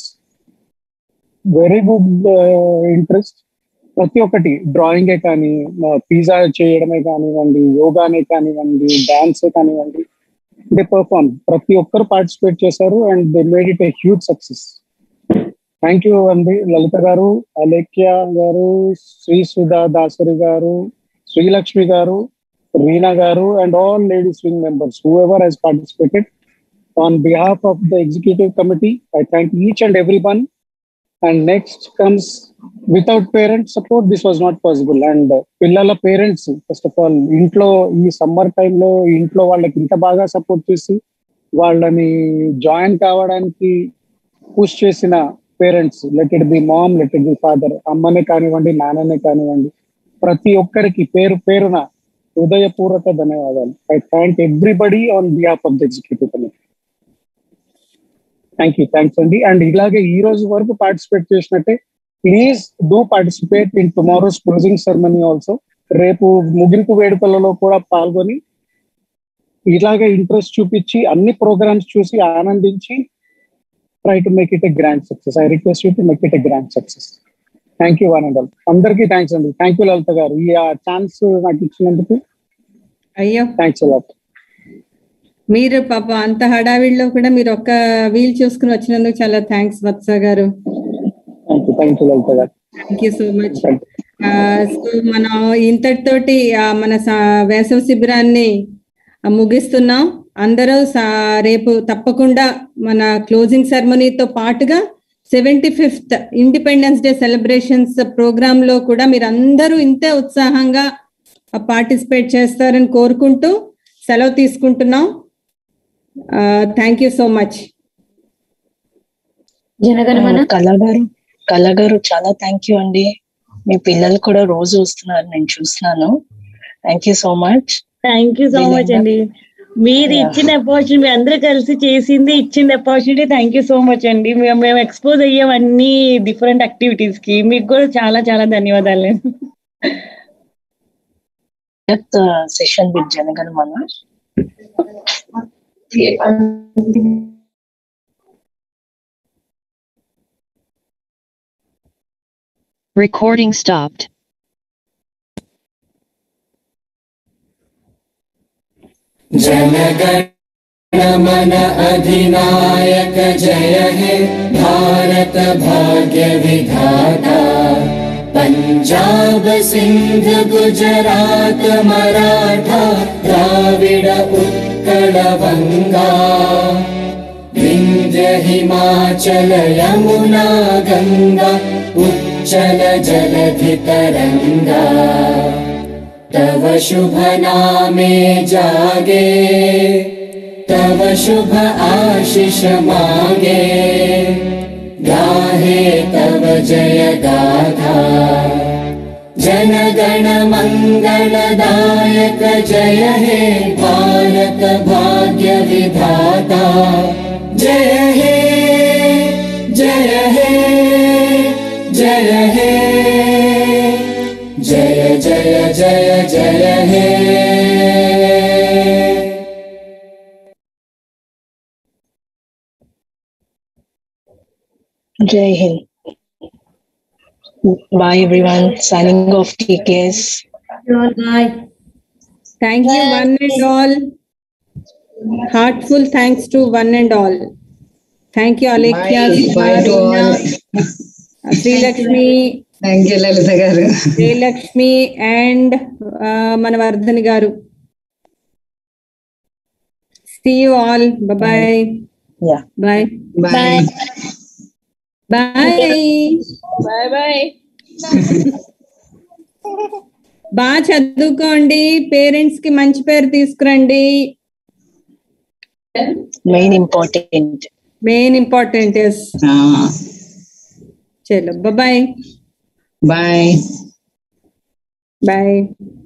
very good interest ప్రతి ఒక్కటి డ్రాయింగే కానీ పిజ్జా చేయడమే కానివ్వండి యోగానే కానివ్వండి డాన్సే కానివ్వండి దే పర్ఫార్మ్ ప్రతి ఒక్కరు పార్టిసిపేట్ చేశారు and they made it a huge success thank you అండి లలిత గారు అలేఖ్య గారు శ్రీ సుధా దాసరి గారు Srilakshmi garu Reena garu and all ladies wing members whoever has participated on behalf of the executive committee I thank each and every one and next comes without parents support this was not possible and పిల్లల parents first of all ఇంట్లో ఈ summer టైంలో ఇంట్లో వాళ్ళకి ఇంత బాగా support చేసి వాళ్ళని జాయిన్ కావడానికి పుష్ చేసిన parents let it be mom let it be father అమ్మనే కానివ్వండి నాన్ననే కానివ్వండి ప్రతి ఒక్కరికి పేరు పేరున హృదయపూర్వక ధన్యవాదాలు I thank everybody on behalf of the executive committee thank you thanks అండి అండ్ ఇలాగే ఈ రోజు వరకు పార్టిసిపేట్ చేసినట్టే please do participate in tomorrow's closing ceremony also రేపు ముగింపు వేడుకలలో కూడా పాల్గొని ఇలాగే ఇంట్రెస్ట్ చూపించి అన్ని ప్రోగ్రామ్స్ చూసి ఆనందించి try to make it a grand success I request you to make it a grand success thank you one and all అందరికీ థ్యాంక్స్ అండి థ్యాంక్ యూ లలిత గారు ఈ ఛాన్స్ నాకు ఇచ్చినందుకు అయ్యో థ్యాంక్స్ అలాట్ మీరు పాప అంత హడావిడిలో కూడా మీరు ఒక్క వీల్ చూసుకుని వచ్చినందుకు చాలా thanks Vatsa garu thank you thank you లలిత గారు thank you so much so మనం ఇంతటితోటి ఆ, మన స- వేసవి శిబిరాన్ని ఆ, ముగిస్తున్నాం అందరూ సా- రేపు తప్పకుండా మన క్లోజింగ్ సెరమనీతో పాటుగా seventy fifth independence day celebrations programme లో కూడా మీరు అందరూ ఇంతే ఉత్సాహంగా పార్టిసిపేట్ చేస్తారని కోరుకుంటూ సెలవు తీసుకుంటున్నాం thank you so much Jana Gana Mana Kala garu కళ గారు చాలా థ్యాంక్ యూ అండి మీ పిల్లలు కూడా రోజు వస్తున్నారు నేను చూస్తున్నాను thank you so much thank you so much అండి మీరు Yeah. ఇచ్చిన అపార్చునిటీ మీ అందరూ కలిసి చేసింది ఇచ్చిన opportunity thank you so much అండి మేము మేము ఎక్స్పోజ్ అయ్యాం అన్ని డిఫరెంట్ యాక్టివిటీస్ కి మీకు కూడా చాలా చాలా ధన్యవాదాలు session with Jana Gana Mana Recording stopped. जनगणमन अधिनायक जय हे भारत भाग्य विधाता पञ्जाब सिन्ध गुजरात मराठा द्राविड उत्कल बङ्गा विन्ध्य हिमाचल यमुना गङ्गा उच्चल जलधितरङ्गा तव शुभ नामे जागे तव शुभ आशिष मागे गाहे तव जय गाथा जनगण मङ्गलदायक जय हे भारत भाग्य विधाता जय हे जय हे जय हे जय जय जय जय हे Jai Hind. Bye everyone. Signing off TKS. Bye. Thank you, one and all. Heartful thanks to one and all. Thank you, Alekia, Bye. Bye to all. Sri Lakshmi, thank you Lalitha garu Lakshmi, and uh, Manavardhani Garu. See you all. Bye bye. Yeah. Bye. Bye. Bye. Bye bye బాగా చదువుకోండి parents కి మంచి పేరు తీసుకురండి Main important. Main important yes చలో bye bye bye